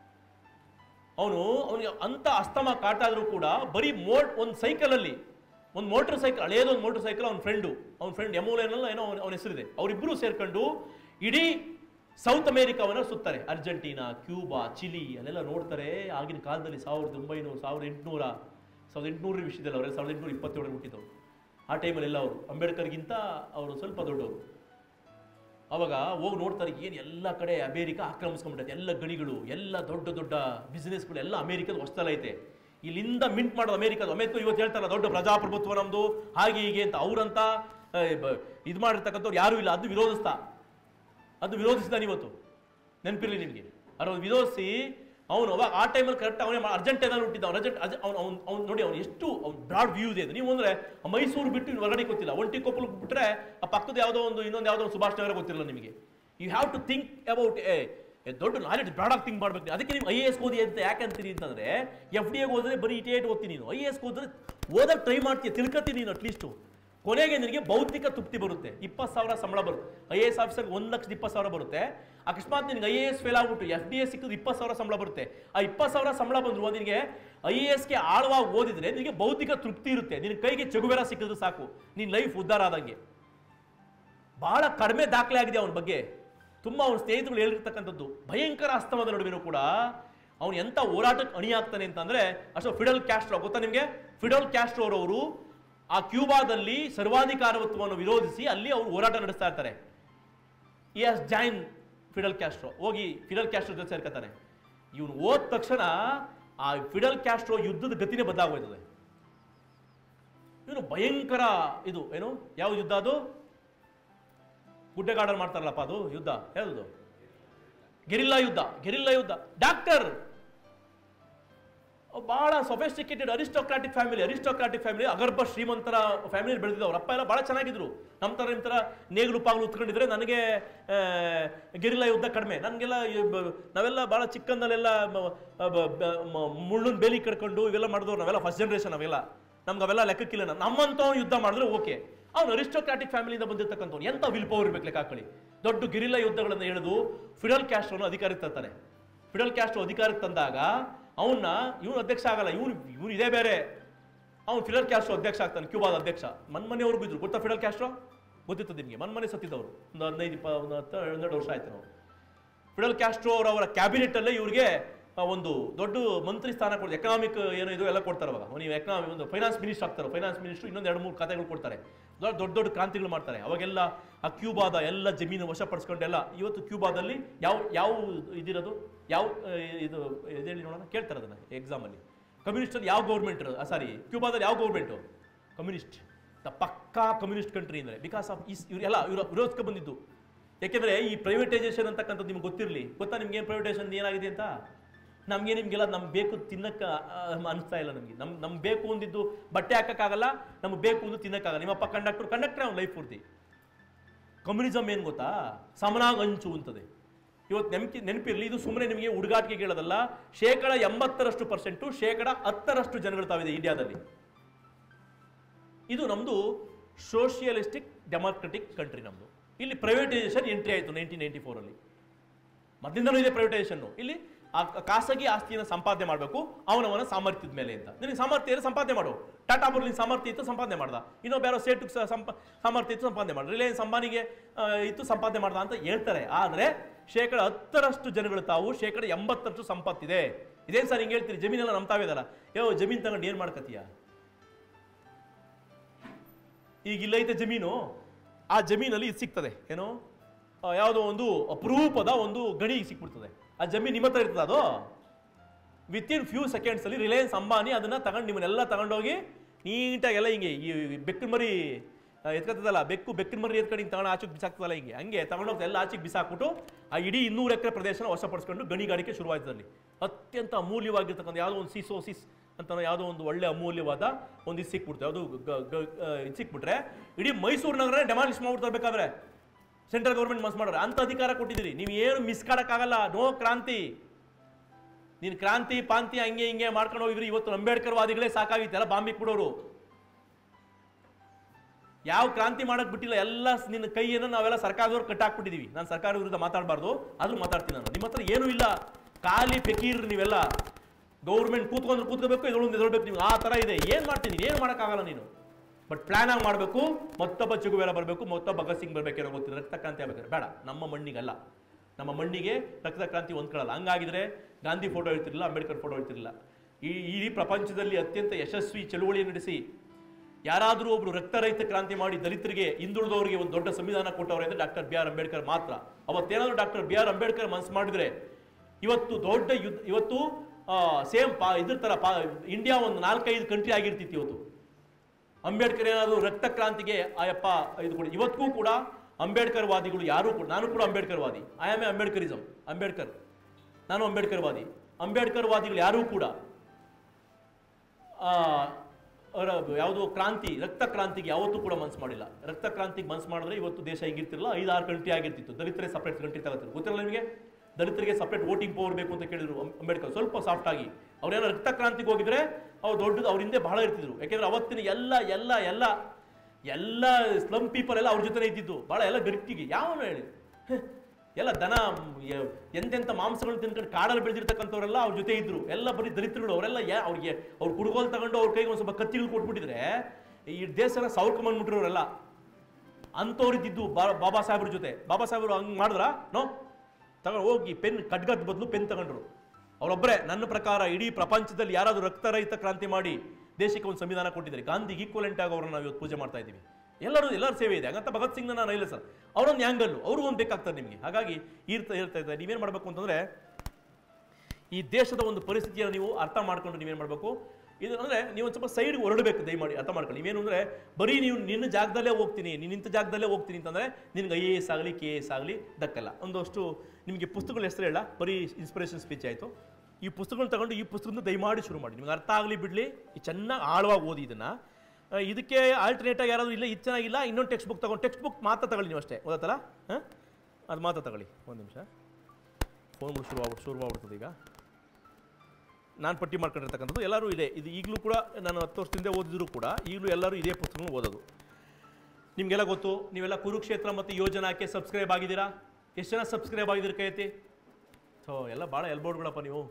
ಅವನು ಅವನಿಗೆ ಅಂತ ಅಸ್ತಮ ಕಾಟ ಆದ್ರೂ ಕೂಡ ಬರೀ ಮೋಟ್ ಒಂದು ಸೈಕಲಲ್ಲಿ ಒಂದು ಮೋಟರ್ ಸೈಕಲ್ ಹಳೇದೊಂದು ಮೋಟರ್ ಸೈಕಲ್ ಅವ್ನ ಫ್ರೆಂಡು ಅವ್ನ ಫ್ರೆಂಡ್ ಎಮೋಲೇನಲ್ಲ ಏನೋ ಅವನ ಅವನ ಹೆಸರಿದೆ ಅವರಿಬ್ಬರು ಸೇರ್ಕೊಂಡು ಇಡೀ ಸೌತ್ ಅಮೇರಿಕಾವನ್ನ ಸುತ್ತಾರೆ ಅರ್ಜೆಂಟೀನಾ ಕ್ಯೂಬಾ ಚಿಲಿ ಅಲ್ಲೆಲ್ಲ ನೋಡ್ತಾರೆ ಆಗಿನ ಕಾಲದಲ್ಲಿ ಸಾವಿರದ ಒಂಬೈನೂರು ಸಾವಿರದ ಎಂಟುನೂರ ಸಾವಿರದ ಎಂಟುನೂರ ವಿಷಯದಲ್ಲಿ ಅವರೆಲ್ಲ ಸಾವಿರದ ಎಂಟುನೂರ ಇಪ್ಪತ್ತೇಳರಲ್ಲಿ ಹುಟ್ಟಿದವರು ಆ ಟೈಮಲ್ಲಿ ಎಲ್ಲ ಅವರು ಅಂಬೇಡ್ಕರ್ಗಿಂತ ಅವರು ಸ್ವಲ್ಪ ದೊಡ್ಡವರು ಅವಾಗ ಹೋಗಿ ನೋಡ್ತಾರೆ ಏನು ಎಲ್ಲ ಕಡೆ ಅಮೇರಿಕ ಆಕ್ರಮಿಸ್ಕೊಂಡ್ಬಿಟ್ಟೈತೆ ಎಲ್ಲ ಗಣಿಗಳು ಎಲ್ಲ ದೊಡ್ಡ ದೊಡ್ಡ ಬಿಸ್ನೆಸ್ಗಳು ಎಲ್ಲ ಅಮೇರಿಕದ ಹೊಸ್ತಲ ಐತೆ ಇಲ್ಲಿಂದ ಮಿಂಟ್ ಮಾಡೋದು ಅಮೇರಿಕದ ಅಮೇರಿಕ ಇವತ್ತು ಹೇಳ್ತಾರಲ್ಲ ದೊಡ್ಡ ಪ್ರಜಾಪ್ರಭುತ್ವ ನಮ್ದು ಹಾಗೆ ಹೀಗೆ ಅಂತ ಅವ್ರಂತ ಇದು ಮಾಡಿರ್ತಕ್ಕಂಥವ್ರು ಯಾರೂ ಇಲ್ಲ ಅದು ವಿರೋಧಿಸ್ತಾ ಅದು ವಿರೋಧಿಸಿದಾನೆ ಇವತ್ತು ನೆನಪಿರಲಿ ನಿಮಗೆ ಅವ್ರು ವಿರೋಧಿಸಿ ಅವನು ಅವಾಗ ಆ ಟೈಮಲ್ಲಿ ಕರೆಕ್ಟ್ ಅವನೇ ಅರ್ಜೆಂಟೈನಲ್ಲಿ ಹುಟ್ಟಿದ್ದ ಅವ್ನು ಅರ್ಜೆಂಟ್ ಅವ್ನು ಅವ್ನು ಅವ್ನು ನೋಡಿ ಅವ್ನು ಎಷ್ಟು ಅವ್ನು ಬ್ರಾಡ್ ವ್ಯೂ ಇದೆ ಅದು. ನೀವು ಅಂದ್ರೆ ಆ ಮೈಸೂರು ಬಿಟ್ಟು ಇನ್ನು ಹೊರಗಡೆ ಗೊತ್ತಿಲ್ಲ ಒಂಟಿ ಕೊಪ್ಪಲು ಬಿಟ್ಟರೆ ಆ ಪಕ್ಕದ ಯಾವುದೋ ಒಂದು ಇನ್ನೊಂದು ಯಾವುದೋ ಒಂದು ಸುಭಾಷ್ ನಗರ ಗೊತ್ತಿರಲ್ಲ ನಿಮಗೆ you have to think about a a ದೊಡ್ಡ ನಾಲೆಡ್ಜ್ ಬ್ರಾಡ್ ಆಗಿ ಥಿಂಕ್ ಮಾಡ್ಬೇಕು ಅದಕ್ಕೆ ನೀವು ಐ ಎ ಎಸ್ ಓದಿ ಅಂತ ಯಾಕೆ ಅಂತೀರಿ ಅಂತಂದ್ರೆ ಎಫ್ ಡಿ ಎಗೆ ಹೋದ್ರೆ ಬರೀ ಇಟಿ ಏಟ್ ಓದ್ತೀನಿ ನೀನು ಐ ಎ ಎಸ್ ಓದಿದ್ರೆ ಓದಕ್ಕೆ ಟ್ರೈ ಮಾಡ್ತೀಯ ತಿಳ್ಕೊತೀನಿ ನೀನು ಅಟ್ಲೀಸ್ಟು ಕೊನೆಗೆ ನಿನಗೆ ಭೌತಿಕ ತೃಪ್ತಿ ಬರುತ್ತೆ ಇಪ್ಪತ್ತು ಸಾವಿರ ಸಂಬಳ ಬರುತ್ತೆ ಐ ಎ ಎಸ್ ಆಫೀಸರ್ ಒಂದು ಲಕ್ಷದ ಇಪ್ಪತ್ತು ಸಾವಿರ ಬರುತ್ತೆ ಅಕಸ್ಮಾತ್ ನಿನಗೆ ಐ ಎ ಎಸ್ ಫೇಲ್ ಆಗ್ಬಿಟ್ಟು ಎಫ್ ಡಿ ಎಸ್ ಸಿಕ್ಕಿದ್ರೆ ಇಪ್ಪತ್ತು ಸಾವಿರ ಸಂಬಳ ಬರುತ್ತೆ ಆ ಇಪ್ಪತ್ತು ಸಾವಿರ ಸಂಬಳ ಬಂದ್ರು ನಿನಗೆ ಐ ಎ ಎಸ್ಗೆ ಆಳವಾಗಿ ಓದಿದ್ರೆ ನಿನಗೆ ಭೌತಿಕ ತೃಪ್ತಿ ಇರುತ್ತೆ ನಿನ್ನ ಕೈಗೆ ಚಗುವೆರ ಸಿಕ್ಕಿದ್ರೆ ಸಾಕು ನಿನ್ನ ಲೈಫ್ ಉದ್ಧಾರ ಆದಂಗೆ ಬಹಳ ಕಡಿಮೆ ದಾಖಲೆ ಆಗಿದೆ ಅವನ ಬಗ್ಗೆ ತುಂಬ ಅವನ ಸ್ನೇಹಿತರು ಹೇಳಿರ್ತಕ್ಕಂಥದ್ದು ಭಯಂಕರ ಅಸ್ತಮದ ನಡುವೆನೂ ಕೂಡ ಅವನು ಎಂಥ ಹೋರಾಟಕ್ಕೆ ಅಣಿಯಾಗ್ತಾನೆ ಅಂತಂದ್ರೆ ಅಷ್ಟು ಫಿಡಲ್ ಕ್ಯಾಸ್ಟ್ರೋ ಗೊತ್ತಾ ನಿಮಗೆ ಫಿಡಲ್ ಕ್ಯಾಸ್ಟ್ರೋ ಅವರು ಆ ಕ್ಯೂಬಾದಲ್ಲಿ ಸರ್ವಾಧಿಕಾರತ್ವವನ್ನು ವಿರೋಧಿಸಿ ಅಲ್ಲಿ ಅವರು ಹೋರಾಟ ನಡೆಸ್ತಾ ಇರ್ತಾರೆ ಈ ಎಸ್ ಜೈನ್ ಫಿಡಲ್ ಕ್ಯಾಸ್ಟ್ರೋ ಹೋಗಿ ಫಿಡಲ್ ಕ್ಯಾಸ್ಟ್ರೋ ಜೊತೆ ಸೇರ್ಕೊತಾನೆ ಇವನು ಹೋದ ತಕ್ಷಣ ಆ ಫಿಡಲ್ ಕ್ಯಾಸ್ಟ್ರೋ ಯುದ್ಧದ ಗತಿನೇ ಬದಲಾಗೋಯ್ತದೆ ಇವನು ಭಯಂಕರ ಇದು ಏನು ಯಾವ ಯುದ್ಧ ಅದು ಗುಡ್ಡೆಗಾಡಲ್ ಮಾಡ್ತಾರಲ್ಲಪ್ಪ ಅದು ಯುದ್ಧ ಯಾವುದು ಗೆರಿಲ್ಲಾ ಯುದ್ಧ ಗೆರಿಲ್ಲಾ ಯುದ್ಧ ಡಾಕ್ಟರ್ ಬಹಳ sophisticated aristocratic family aristocratic family ಅಗರ್ಭ ಶ್ರೀಮಂತರ ಫ್ಯಾಮಿಲಿ ಬೆಳೆದಿದ್ದವ್ರು ಅಪ್ಪ ಎಲ್ಲ ಬಹಳ ಚೆನ್ನಾಗಿದ್ರು ನಮ್ಮ ಥರ ನಿಮ್ಮ ಥರ ನೇಗಿಲು ಪಾಗಲು ಉತ್ಕೊಂಡಿದ್ರೆ ನನಗೆ ಆ, ಗೆರಿಲ್ಲಾ ಯುದ್ಧ ಕಡಿಮೆ ನನಗೆಲ್ಲ ಈ ಬ- ನಾವೆಲ್ಲ ಬಹಳ ಚಿಕ್ಕಂದಲ್ಲೆಲ್ಲ ಮುಳ್ಳನ್ ಬೇಲಿ ಕಡ್ಕೊಂಡು ಇವೆಲ್ಲ ಮಾಡಿದವ್ರು ನಾವೆಲ್ಲ ಫಸ್ಟ್ ಜನ್ರೇಷನ್ ಅವೆಲ್ಲ ನಮ್ಗೆ ಅವೆಲ್ಲ ಲೆಕ್ಕಕ್ಕಿಲ್ಲ ನಾವು. ನಮ್ಮಂಥವ್ನು ಯುದ್ಧ ಮಾಡಿದ್ರೆ ಓಕೆ ಅವ್ನು ಅರಿಸ್ಟೋಕ್ರಾಟಿಕ್ ಫ್ಯಾಮಿಲಿಯಿಂದ ಬಂದಿರ್ತಕ್ಕಂಥವ್ನು ಎಂಥ ವಿಲ್ ಪವರ್ ಇರ್ಬೇಕು ಲೆಕ್ಕ ಹಾಕೊಳ್ಳಿ ದೊಡ್ಡ ಗಿರಿಲ್ಲಾ ಯುದ್ಧಗಳನ್ನು ಎಳೆದು ಫಿಡಲ್ ಕ್ಯಾಸ್ಟ್ರೋನು ಅಧಿಕಾರಕ್ಕೆ ತರ್ತಾನೆ ಫಿಡಲ್ ಕ್ಯಾಸ್ಟ್ರೋ ಅಧಿಕಾರಕ್ಕೆ ತಂದಾಗ ಅವನ್ನ ಇವನು ಅಧ್ಯಕ್ಷ ಆಗಲ್ಲ ಇವನು ಇವನು ಇದೇ ಬೇರೆ ಅವನು ಫಿಡಲ್ ಕ್ಯಾಸ್ಟ್ರೋ ಅಧ್ಯಕ್ಷ ಆಗ್ತಾನೆ ಕ್ಯೂಬಾದ ಅಧ್ಯಕ್ಷ ಮನ್ಮನೆಯವ್ರಿಗೂ ಇದ್ರು ಗೊತ್ತಾ ಫಿಡಲ್ ಕ್ಯಾಸ್ಟ್ರೋ ಗೊತ್ತಿತ್ತು ನಿಮಗೆ ಮನ್ಮನೆ ಸತ್ತಿದ್ದವರು ಒಂದು ಹದಿನೈದು ಇಪ್ಪ ಒಂದು ಹತ್ತು ಹನ್ನೆರಡು ವರ್ಷ ಆಯ್ತು ನಾವು ಫಿಡಲ್ ಕ್ಯಾಸ್ಟ್ರೋ ಅವರ ಕ್ಯಾಬಿನೆಟ್ ಅಲ್ಲೇ ಇವ್ರಿಗೆ ಆ, ಒಂದು ದೊಡ್ಡ ಮಂತ್ರಿ ಸ್ಥಾನ ಕೊಡ್ತಾರೆ ಎಕನಾಮಿಕ್ ಏನೋ ಇದು ಎಲ್ಲ ಕೊಡ್ತಾರೆ ಅವಾಗ ನೀವು ಎಕನಾಮಿಕ್ ಒಂದು ಫೈನಾನ್ಸ್ ಮಿನಿಸ್ಟರ್ ಆಗ್ತಾರೆ ಫೈನಾನ್ಸ್ ಮಿನಿಸ್ಟರ್ ಇನ್ನೊಂದು ಎರಡು ಮೂರು ಖಾತೆಗಳು ಕೊಡ್ತಾರೆ ದೊಡ್ಡ ದೊಡ್ಡ ದೊಡ್ಡ ಕ್ರಾಂತಿಗಳು ಮಾಡ್ತಾರೆ ಅವಾಗೆಲ್ಲ ಆ ಕ್ಯೂಬಾದ ಎಲ್ಲ ಜಮೀನು ವಶಪಡಿಸ್ಕೊಂಡೆಲ್ಲ ಇವತ್ತು ಕ್ಯೂಬಾದಲ್ಲಿ ಯಾವ ಯಾವ ಇದಿರೋದು ಯಾವ ಆ, ಇದು ಇದೇಳಿ ನೋಡೋಣ ಕೇಳ್ತಾರೆ ಅದನ್ನ ಎಕ್ಸಾಮಲ್ಲಿ ಕಮ್ಯುನಿಸ್ಟಲ್ಲಿ ಯಾವ ಗೌರ್ಮೆಂಟ್ ಸಾರಿ ಕ್ಯೂಬಾದಲ್ಲಿ ಯಾವ ಗೌರ್ಮೆಂಟು ಕಮ್ಯುನಿಸ್ಟ್ ದ ಪಕ್ಕಾ ಕಮ್ಯುನಿಸ್ಟ್ ಕಂಟ್ರಿ ಅಂದರೆ ಬಿಕಾಸ್ ಆಫ್ ಇಸ್ ಇವರೆಲ್ಲ ಇವರು ವಿರೋಧಕ್ಕೆ ಬಂದಿದ್ದು ಯಾಕೆಂದ್ರೆ ಈ ಪ್ರೈವೇಟೈಸೇಷನ್ ಅಂತಕ್ಕಂಥದ್ದು ನಿಮ್ಗೆ ಗೊತ್ತಿರಲಿ ಗೊತ್ತಾ ನಿಮ್ಗೆ ಏನು ಪ್ರೈವೇಟೈಸೇಷನ್ ಏನಾಗಿದೆ ಅಂತ ನಮಗೆ ನಿಮಗೆಲ್ಲ ನಮ್ಗೆ ಬೇಕು ತಿನ್ನಕ್ಕೆ ಅನಿಸ್ತಾ ಇಲ್ಲ ನಮಗೆ ನಮ್ ನಮ್ಗೆ ಬೇಕು ಅಂದಿದ್ದು ಬಟ್ಟೆ ಹಾಕಕ್ಕಾಗಲ್ಲ ನಮ್ಗೆ ಬೇಕು ಅಂದು ತಿನ್ನಕ್ಕಾಗಲ್ಲ ನಿಮ್ಮಪ್ಪ ಕಂಡಕ್ಟರ್ ಕಂಡಕ್ಟರ್ ಅವ್ನ ಲೈಫ್ ಪೂರ್ತಿ ಕಮ್ಯುನಿಸಮ್ ಏನು ಗೊತ್ತಾ ಸಮನಾಗಿ ಹಂಚು ಅಂತದೆ ಇವತ್ತು ನೆನಪಿ ನೆನಪಿರಲಿ ಇದು ಸುಮ್ಮನೆ ನಿಮಗೆ ಹುಡುಗಾಟಿಗೆ ಕೇಳೋದಲ್ಲ ಶೇಕಡ ಎಂಬತ್ತರಷ್ಟು ಪರ್ಸೆಂಟು ಶೇಕಡ ಹತ್ತರಷ್ಟು ಜನಗಳು ತಾವಿದೆ ಇಂಡಿಯಾದಲ್ಲಿ ಇದು ನಮ್ಮದು ಸೋಷಿಯಲಿಸ್ಟಿಕ್ ಡೆಮಾಕ್ರೆಟಿಕ್ ಕಂಟ್ರಿ ನಮ್ಮದು ಇಲ್ಲಿ ಪ್ರೈವೇಟೈಸೇಷನ್ ಎಂಟ್ರಿ ಆಯಿತು ನೈನ್ಟೀನ್ ನೈಂಟಿ ಫೋರಲ್ಲಿ ಮೊದಲಿಂದನೂ ಇದೆ ಪ್ರೈವೇಟೈಸೇಷನ್ ಇಲ್ಲಿ ಆ ಖಾಸಗಿ ಆಸ್ತಿಯನ್ನು ಸಂಪಾದನೆ ಮಾಡಬೇಕು ಅವನವನ ಸಾಮರ್ಥ್ಯದ ಮೇಲೆ ಅಂತ ನಿನಗೆ ಸಾಮರ್ಥ್ಯ ಇದ್ರೆ ಸಂಪಾದನೆ ಮಾಡು ಟಾಟಾ ಬರ್ಲಿ ಸಾಮರ್ಥ್ಯ ಇತ್ತು ಸಂಪಾದನೆ ಮಾಡ್ದ ಇನ್ನೊಬ್ಬ ಯಾರೋ ಸೇಟು ಸಂಪ ಸಾಮರ್ಥ್ಯ ಇತ್ತು ಸಂಪಾದನೆ ಮಾಡ ರಿಲಯನ್ಸ್ ಅಂಬಾನಿಗೆ ಆ, ಇತ್ತು ಸಂಪಾದನೆ ಮಾಡ್ದ ಅಂತ ಹೇಳ್ತಾರೆ ಆದರೆ ಶೇಕಡ ಹತ್ತರಷ್ಟು ಜನಗಳು ತಾವು ಶೇಕಡ ಎಂಬತ್ತರಷ್ಟು ಸಂಪತ್ತಿದೆ ಇದೇನು ಸರ್ ಹಿಂಗೆ ಹೇಳ್ತೀರಿ ಜಮೀನೆಲ್ಲ ನಂಬ್ತಾವೆ ಇದಲ್ಲ ಯೋ ಜಮೀನು ತಗೊಂಡು ಏನು ಮಾಡ್ಕತೀಯ ಈಗ ಇಲ್ಲೈತೆ ಜಮೀನು ಆ ಜಮೀನಲ್ಲಿ ಇದು ಸಿಗ್ತದೆ ಏನು ಆ, ಯಾವುದೋ ಒಂದು ಅಪರೂಪದ ಒಂದು ಗಣಿ ಸಿಕ್ಬಿಡ್ತದೆ ಆ ಜಮೀನು ನಿಮ್ಮ ಹತ್ರ ಇರ್ತದೆ ಅದು ವಿತ್ ಇನ್ ಫ್ಯೂ ಸೆಕೆಂಡ್ಸ್ ಅಲ್ಲಿ ರಿಲಯನ್ಸ್ ಅಂಬಾನಿ ಅದನ್ನ ತಗೊಂಡು ನಿಮ್ಮನ್ನೆಲ್ಲ ತಗೊಂಡೋಗಿ ನೀಟಾಗಿ ಎಲ್ಲ ಹಿಂಗೆ ಈ ಬೆಕ್ಕಿನ ಮರಿ ಆ, ಎತ್ಕೊತದಲ್ಲ ಬೆಕ್ಕು ಬೆಕ್ಕಿನ ಮರಿ ಎತ್ಕೊಂಡು ಹಿಂಗೆ ತಗೊಂಡು ಆಚೆಗೆ ಬಿಸಾಕ್ತದಲ್ಲ ಹಿಂಗೆ ಹಂಗೆ ತಗೊಂಡೋಗಿ ಎಲ್ಲ ಆಚೆಗೆ ಬಿಸಾಕ್ಬಿಟ್ಟು ಆ ಇಡೀ ಇನ್ನೂರು ಎಕರೆ ಪ್ರದೇಶನ ವಶಪಡಿಸ್ಕೊಂಡು ಗಣಿಗಾರಿಕೆ ಶುರುವಾಯ್ತದಲ್ಲಿ ಅತ್ಯಂತ ಅಮೂಲ್ಯವಾಗಿರ್ತಕ್ಕಂಥ ಯಾವುದೋ ಒಂದು ಸಿಸೋಸಿಸ್ ಅಂತ ಯಾವುದೋ ಒಂದು ಒಳ್ಳೆ ಅಮೂಲ್ಯವಾದ ಒಂದು ಇದು ಸಿಕ್ಬಿಡ್ತು ಅದು ಇದು ಸಿಕ್ಬಿಟ್ರೆ ಇಡೀ ಮೈಸೂರು ನಗರ ಡೆಮಾಲಿಷ್ ಮಾಡ್ಬಿಡ್ತಾರೆ ಬೇಕಾದ್ರೆ ಸೆಂಟ್ರಲ್ ಗೌರ್ಮೆಂಟ್ ಮಸ್ ಮಾಡೋರು ಅಂತ ಅಧಿಕಾರ ಕೊಟ್ಟಿದ್ದೀರಿ ನೀವು ಏನು ಮಿಸ್ ಕಾಡಕ್ಕಾಗಲ್ಲ ನೋ ಕ್ರಾಂತಿ ನೀನು ಕ್ರಾಂತಿ ಪಾಂತಿ ಹಂಗೆ ಹಿಂಗೆ ಮಾಡ್ಕೊಂಡು ಹೋಗಿದ್ರಿ ಇವತ್ತು ಅಂಬೇಡ್ಕರ್ ವಾದಿಗಳೇ ಸಾಕಾಗಿತ್ತು ಎಲ್ಲ ಬಾಂಬ್ ಇಕ್ಬಿಡೋರು ಯಾವ ಕ್ರಾಂತಿ ಮಾಡಕ್ ಬಿಟ್ಟಿಲ್ಲ ಎಲ್ಲ ಸ್- ನಿನ್ನ ಕೈಯನ್ನು ನಾವೆಲ್ಲ ಸರ್ಕಾರದವ್ರು ಕಟ್ಟಾಕ್ಬಿಟ್ಟಿದೀವಿ ನಾನು ಸರ್ಕಾರ ವಿರುದ್ಧ ಮಾತಾಡಬಾರ್ದು ಆದ್ರೂ ಮಾತಾಡ್ತೀನಿ ನಾನು ನಿಮ್ಮ ಹತ್ರ ಏನೂ ಇಲ್ಲ ಖಾಲಿ ಫಕೀರ್ ನೀವೆಲ್ಲ ಗೌರ್ಮೆಂಟ್ ಕೂತ್ಕೊಂಡ್ರೆ ಕೂತ್ಕೋಬೇಕು ಎದುರು ಎದುರ್ಬೇಕು ನೀವು ಆ ಥರ ಇದೆ ಏನು ಮಾಡ್ತೀನಿ ಏನು ಮಾಡೋಕ್ಕಾಗಲ್ಲ ನೀನು ಬಟ್ ಪ್ಲಾನ್ ಆಗಿ ಮಾಡಬೇಕು ಮತ್ತೊಬ್ಬ ಚಿಗುವೆಲ್ಲ ಬರಬೇಕು ಮತ್ತೊಬ್ಬ ಭಗತ್ ಸಿಂಗ್ ಬರ್ಬೇಕೇನೋ ಗೊತ್ತಿಲ್ಲ ರಕ್ತ ಕ್ರಾಂತಿ ಆಗ್ಬೇಕಾದ್ರೆ ಬೇಡ ನಮ್ಮ ಮಣ್ಣಿಗಲ್ಲ ನಮ್ಮ ಮಣ್ಣಿಗೆ ರಕ್ತ ಕ್ರಾಂತಿ ಹೊಂದ್ಕೊಳ್ಳಲ್ಲ ಹಂಗಾಗಿದ್ರೆ ಗಾಂಧಿ ಫೋಟೋ ಹೇಳ್ತಿರಲಿಲ್ಲ ಅಂಬೇಡ್ಕರ್ ಫೋಟೋ ಹೇಳ್ತಿರಲಿಲ್ಲ ಈ ಇಡೀ ಪ್ರಪಂಚದಲ್ಲಿ ಅತ್ಯಂತ ಯಶಸ್ವಿ ಚಳುವಳಿ ನಡೆಸಿ ಯಾರಾದರೂ ಒಬ್ರು ರಕ್ತರಹಿತ ಕ್ರಾಂತಿ ಮಾಡಿ ದಲಿತರಿಗೆ ಹಿಂದುಳಿದವರಿಗೆ ಒಂದು ದೊಡ್ಡ ಸಂವಿಧಾನ ಕೊಟ್ಟವರು ಅಂದ್ರೆ ಡಾಕ್ಟರ್ ಬಿ ಆರ್ ಅಂಬೇಡ್ಕರ್ ಮಾತ್ರ ಅವತ್ತೇನಾದ್ರೂ ಡಾಕ್ಟರ್ ಬಿ ಆರ್ ಅಂಬೇಡ್ಕರ್ ಮನಸ್ಸು ಮಾಡಿದ್ರೆ ಇವತ್ತು ದೊಡ್ಡ ಯುದ್ಧ ಇವತ್ತು ಸೇಮ್ ಪಾ ಇದ್ರ ತರ ಪಾ ಇಂಡಿಯಾ ಒಂದು ನಾಲ್ಕೈದು ಕಂಟ್ರಿ ಆಗಿರ್ತಿತ್ತು ಇವತ್ತು ಅಂಬೇಡ್ಕರ್ ಏನಾದರೂ ರಕ್ತ ಕ್ರಾಂತಿಗೆ ಆಯಪ್ಪ ಇದು ಕೊಡಿ ಇವತ್ತಿಗೂ ಕೂಡ ಅಂಬೇಡ್ಕರ್ ವಾದಿಗಳು ಯಾರೂ ಕೂಡ ನಾನು ಕೂಡ ಅಂಬೇಡ್ಕರ್ ವಾದಿ I am a Ambedkarism Ambedkar ನಾನು ಅಂಬೇಡ್ಕರ್ ವಾದಿ ಅಂಬೇಡ್ಕರ್ ವಾದಿಗಳು ಯಾರೂ ಕೂಡ ಆ, ಅವರ ಯಾವುದೋ ಕ್ರಾಂತಿ ರಕ್ತ ಕ್ರಾಂತಿಗೆ ಯಾವತ್ತೂ ಕೂಡ ಮನ್ಸು ಮಾಡಿಲ್ಲ ರಕ್ತ ಕ್ರಾಂತಿಗೆ ಮನ್ಸು ಮಾಡಿದ್ರೆ ಇವತ್ತು ದೇಶ ಹಿಂಗಿರ್ತಿರಲ್ಲ ಐದಾರು ಕಂಟ್ರಿ ಆಗಿರ್ತಿತ್ತು ದಲಿತರೇ ಸಪ್ರೇಟ್ ಕಂಟ್ರಿ ತಗೋತಾರೆ ಗೊತ್ತಿರಲ್ಲ ನಿಮಗೆ ದಲಿತರಿಗೆ ಸಪ್ರೇಟ್ ವೋಟಿಂಗ್ ಪವರ್ ಬೇಕು ಅಂತ ಕೇಳಿದ್ರು ಅಂ- ಅಂಬೇಡ್ಕರ್ ಸ್ವಲ್ಪ ಸಾಫ್ಟ್ ಆಗಿ ಅವ್ರೇನೋ ರಕ್ತ ಕ್ರಾಂತಿಗೆ ಹೋಗಿದ್ರೆ ಅವ್ರು ದೊಡ್ಡದು ಅವ್ರ ಹಿಂದೆ ಬಹಳ ಇರ್ತಿದ್ರು ಯಾಕೆಂದ್ರೆ ಅವತ್ತಿನ ಎಲ್ಲ ಎಲ್ಲ ಎಲ್ಲ ಎಲ್ಲ ಸ್ಲಮ್ ಪೀಪಲ್ ಎಲ್ಲ ಅವ್ರ ಜೊತೆ ಇದ್ದಿದ್ದು ಭಾಳ ಎಲ್ಲ ಗಟ್ಟಿಗೆ ಯಾವನು ಹೇಳಿ ಹೆ, ಎಲ್ಲ ದನ ಯ- ಎಂತೆಂಥ ಮಾಂಸಗಳು ತಿನ್ಕೊಂಡು ಕಾಡಲ್ಲಿ ಬೆಳೆದಿರ್ತಕ್ಕಂಥವ್ರೆಲ್ಲ ಅವ್ರ ಜೊತೆ ಇದ್ರು ಎಲ್ಲ ಬರೀ ದಲಿತರುಗಳು ಅವರೆಲ್ಲ ಯಾ ಅವ್ರಿಗೆ ಅವ್ರು ಕುಡುಗೋಲ್ ತಗೊಂಡು ಅವ್ರ ಕೈಗೆ ಒಂದು ಸ್ವಲ್ಪ ಕತ್ತಿಗಳು ಕೊಟ್ಬಿಟ್ಟಿದ್ರೆ ಈ ದೇಶನ ಸೌರ್ಕೊಂಬಂದ್ಬಿಟ್ರವರೆಲ್ಲ ಅಂಥವ್ರು ಇದ್ದಿದ್ದು ಬಾ- ಬಾಬಾ ಸಾಹೇಬ್ರ ಜೊತೆ ಬಾಬಾ ಸಾಹೇಬರು ಹಂಗೆ ಮಾಡಿದ್ರ ನೋ ತಗೊಂಡು ಹೋಗಿ ಪೆನ್ ಖಡ್ಗದ ಬದಲು ಪೆನ್ ತಗೊಂಡ್ರು ಅವರೊಬ್ಬರೇ ನನ್ನ ಪ್ರಕಾರ ಇಡೀ ಪ್ರಪಂಚದಲ್ಲಿ ಯಾರಾದರೂ ರಕ್ತರಹಿತ ಕ್ರಾಂತಿ ಮಾಡಿ ದೇಶಕ್ಕೆ ಒಂದು ಸಂವಿಧಾನ ಕೊಟ್ಟಿದ್ದಾರೆ ಗಾಂಧಿಗೆ ಈಕ್ವಲೆಂಟ್ ಆಗಿ ಅವ್ರನ್ನ ನಾವು ಇವತ್ತು ಪೂಜೆ ಮಾಡ್ತಾ ಇದ್ದೀವಿ ಎಲ್ಲರೂ ಎಲ್ಲರ ಸೇವೆ ಇದೆ ಹಂಗಂತ ಭಗತ್ ಸಿಂಗ್ನ ನಾನು ಇಲ್ಲ ಸರ್ ಅವರೊಂದು ಆ್ಯಂಗಲ್ಲು ಅವರು ಒಂದು ಬೇಕಾಗ್ತದೆ ನಿಮಗೆ ಹಾಗಾಗಿ ಇರ್ತಾ ಇರ್ತಾ ಇರ್ತಾ ನೀವೇನು ಮಾಡಬೇಕು ಅಂತಂದರೆ ಈ ದೇಶದ ಒಂದು ಪರಿಸ್ಥಿತಿಯನ್ನು ನೀವು ಅರ್ಥ ಮಾಡ್ಕೊಂಡು ನೀವೇನು ಮಾಡಬೇಕು ಇದು ಅಂದರೆ ನೀವು ಒಂದು ಸ್ವಲ್ಪ ಸೈಡ್ಗೆ ಹೊರಡಬೇಕು ದಯಮಾಡಿ ಅರ್ಥ ಮಾಡ್ಕೊಳ್ಳಿ ನೀವೇನು ಅಂದರೆ ಬರೀ ನೀವು ನಿನ್ನ ಜಾಗದಲ್ಲೇ ಹೋಗ್ತೀನಿ ನೀನು ನಿಂತ ಜಾಗದಲ್ಲೇ ಹೋಗ್ತೀನಿ ಅಂತಂದರೆ ನಿನ್ಗೆ ಐ ಎ ಎಸ್ ಆಗಲಿ ಕೆ ಎ ಎಸ್ ಆಗಲಿ ದಕ್ಕಲ್ಲ ಒಂದಷ್ಟು ನಿಮಗೆ ಪುಸ್ತಕಗಳ ಹೆಸರು ಹೇಳ ಬರೀ ಇನ್ಸ್ಪಿರೇಷನ್ ಸ್ಪೀಚ್ ಆಯಿತು ಈ ಪುಸ್ತಕಗಳನ್ನ ತಗೊಂಡು ಈ ಪುಸ್ತಕದಿಂದ ದಯಮಾಡಿ ಶುರು ಮಾಡಿ ನಿಮ್ಗೆ ಅರ್ಥ ಆಗಲಿ ಬಿಡಲಿ ಚೆನ್ನಾಗಿ ಆಳವಾಗಿ ಓದಿ ಇದನ್ನು ಇದಕ್ಕೆ ಆಲ್ಟರ್ನೇಟಾಗಿ ಯಾರಾದರೂ ಇಲ್ಲ ಇದು ಚೆನ್ನಾಗಿಲ್ಲ ಇನ್ನೊಂದು ಟೆಕ್ಸ್ಟ್ ಬುಕ್ ತಗೊಂಡು ಟೆಕ್ಸ್ಟ್ ಬುಕ್ ಮಾತ್ರ ತಗೊಳ್ಳಿ ನೀವು ಅಷ್ಟೇ ಓದತ್ತಲ್ಲ ಹಾಂ ಅದು ಮಾತ್ರ ತಗೊಳ್ಳಿ ಒಂದು ನಿಮಿಷ ಫೋನ್ ಶುರು ಆಗ್ಬಿಟ್ಟು ಶುರು ಆಗ್ಬಿಡ್ತದೆ ಈಗ ನಾನು ಪಟ್ಟಿ ಮಾಡ್ಕೊಂಡಿರ್ತಕ್ಕಂಥದ್ದು ಎಲ್ಲರೂ ಇದೆ ಇದು ಈಗಲೂ ಕೂಡ ನಾನು ಹತ್ತು ವರ್ಷದಿಂದ ಓದಿದ್ರು ಕೂಡ ಈಗಲೂ ಎಲ್ಲರೂ ಇದೇ ಪುಸ್ತಕವನ್ನು ಓದೋದು ನಿಮಗೆಲ್ಲ ಗೊತ್ತು ನೀವೆಲ್ಲ ಕುರುಕ್ಷೇತ್ರ ಮತ್ತು ಯೋಜನಾಕ್ಕೆ ಸಬ್ಸ್ಕ್ರೈಬ್ ಆಗಿದ್ದೀರಾ ಎಷ್ಟು ಜನ ಸಬ್ಸ್ಕ್ರೈಬ್ ಆಗಿದ್ದೀರಿ ಕೈ ಎತ್ತಿ ಸೊ ಎಲ್ಲ ಭಾಳ ಎಲ್ಬೋಡ್ಗಳಪ್ಪ ನೀವು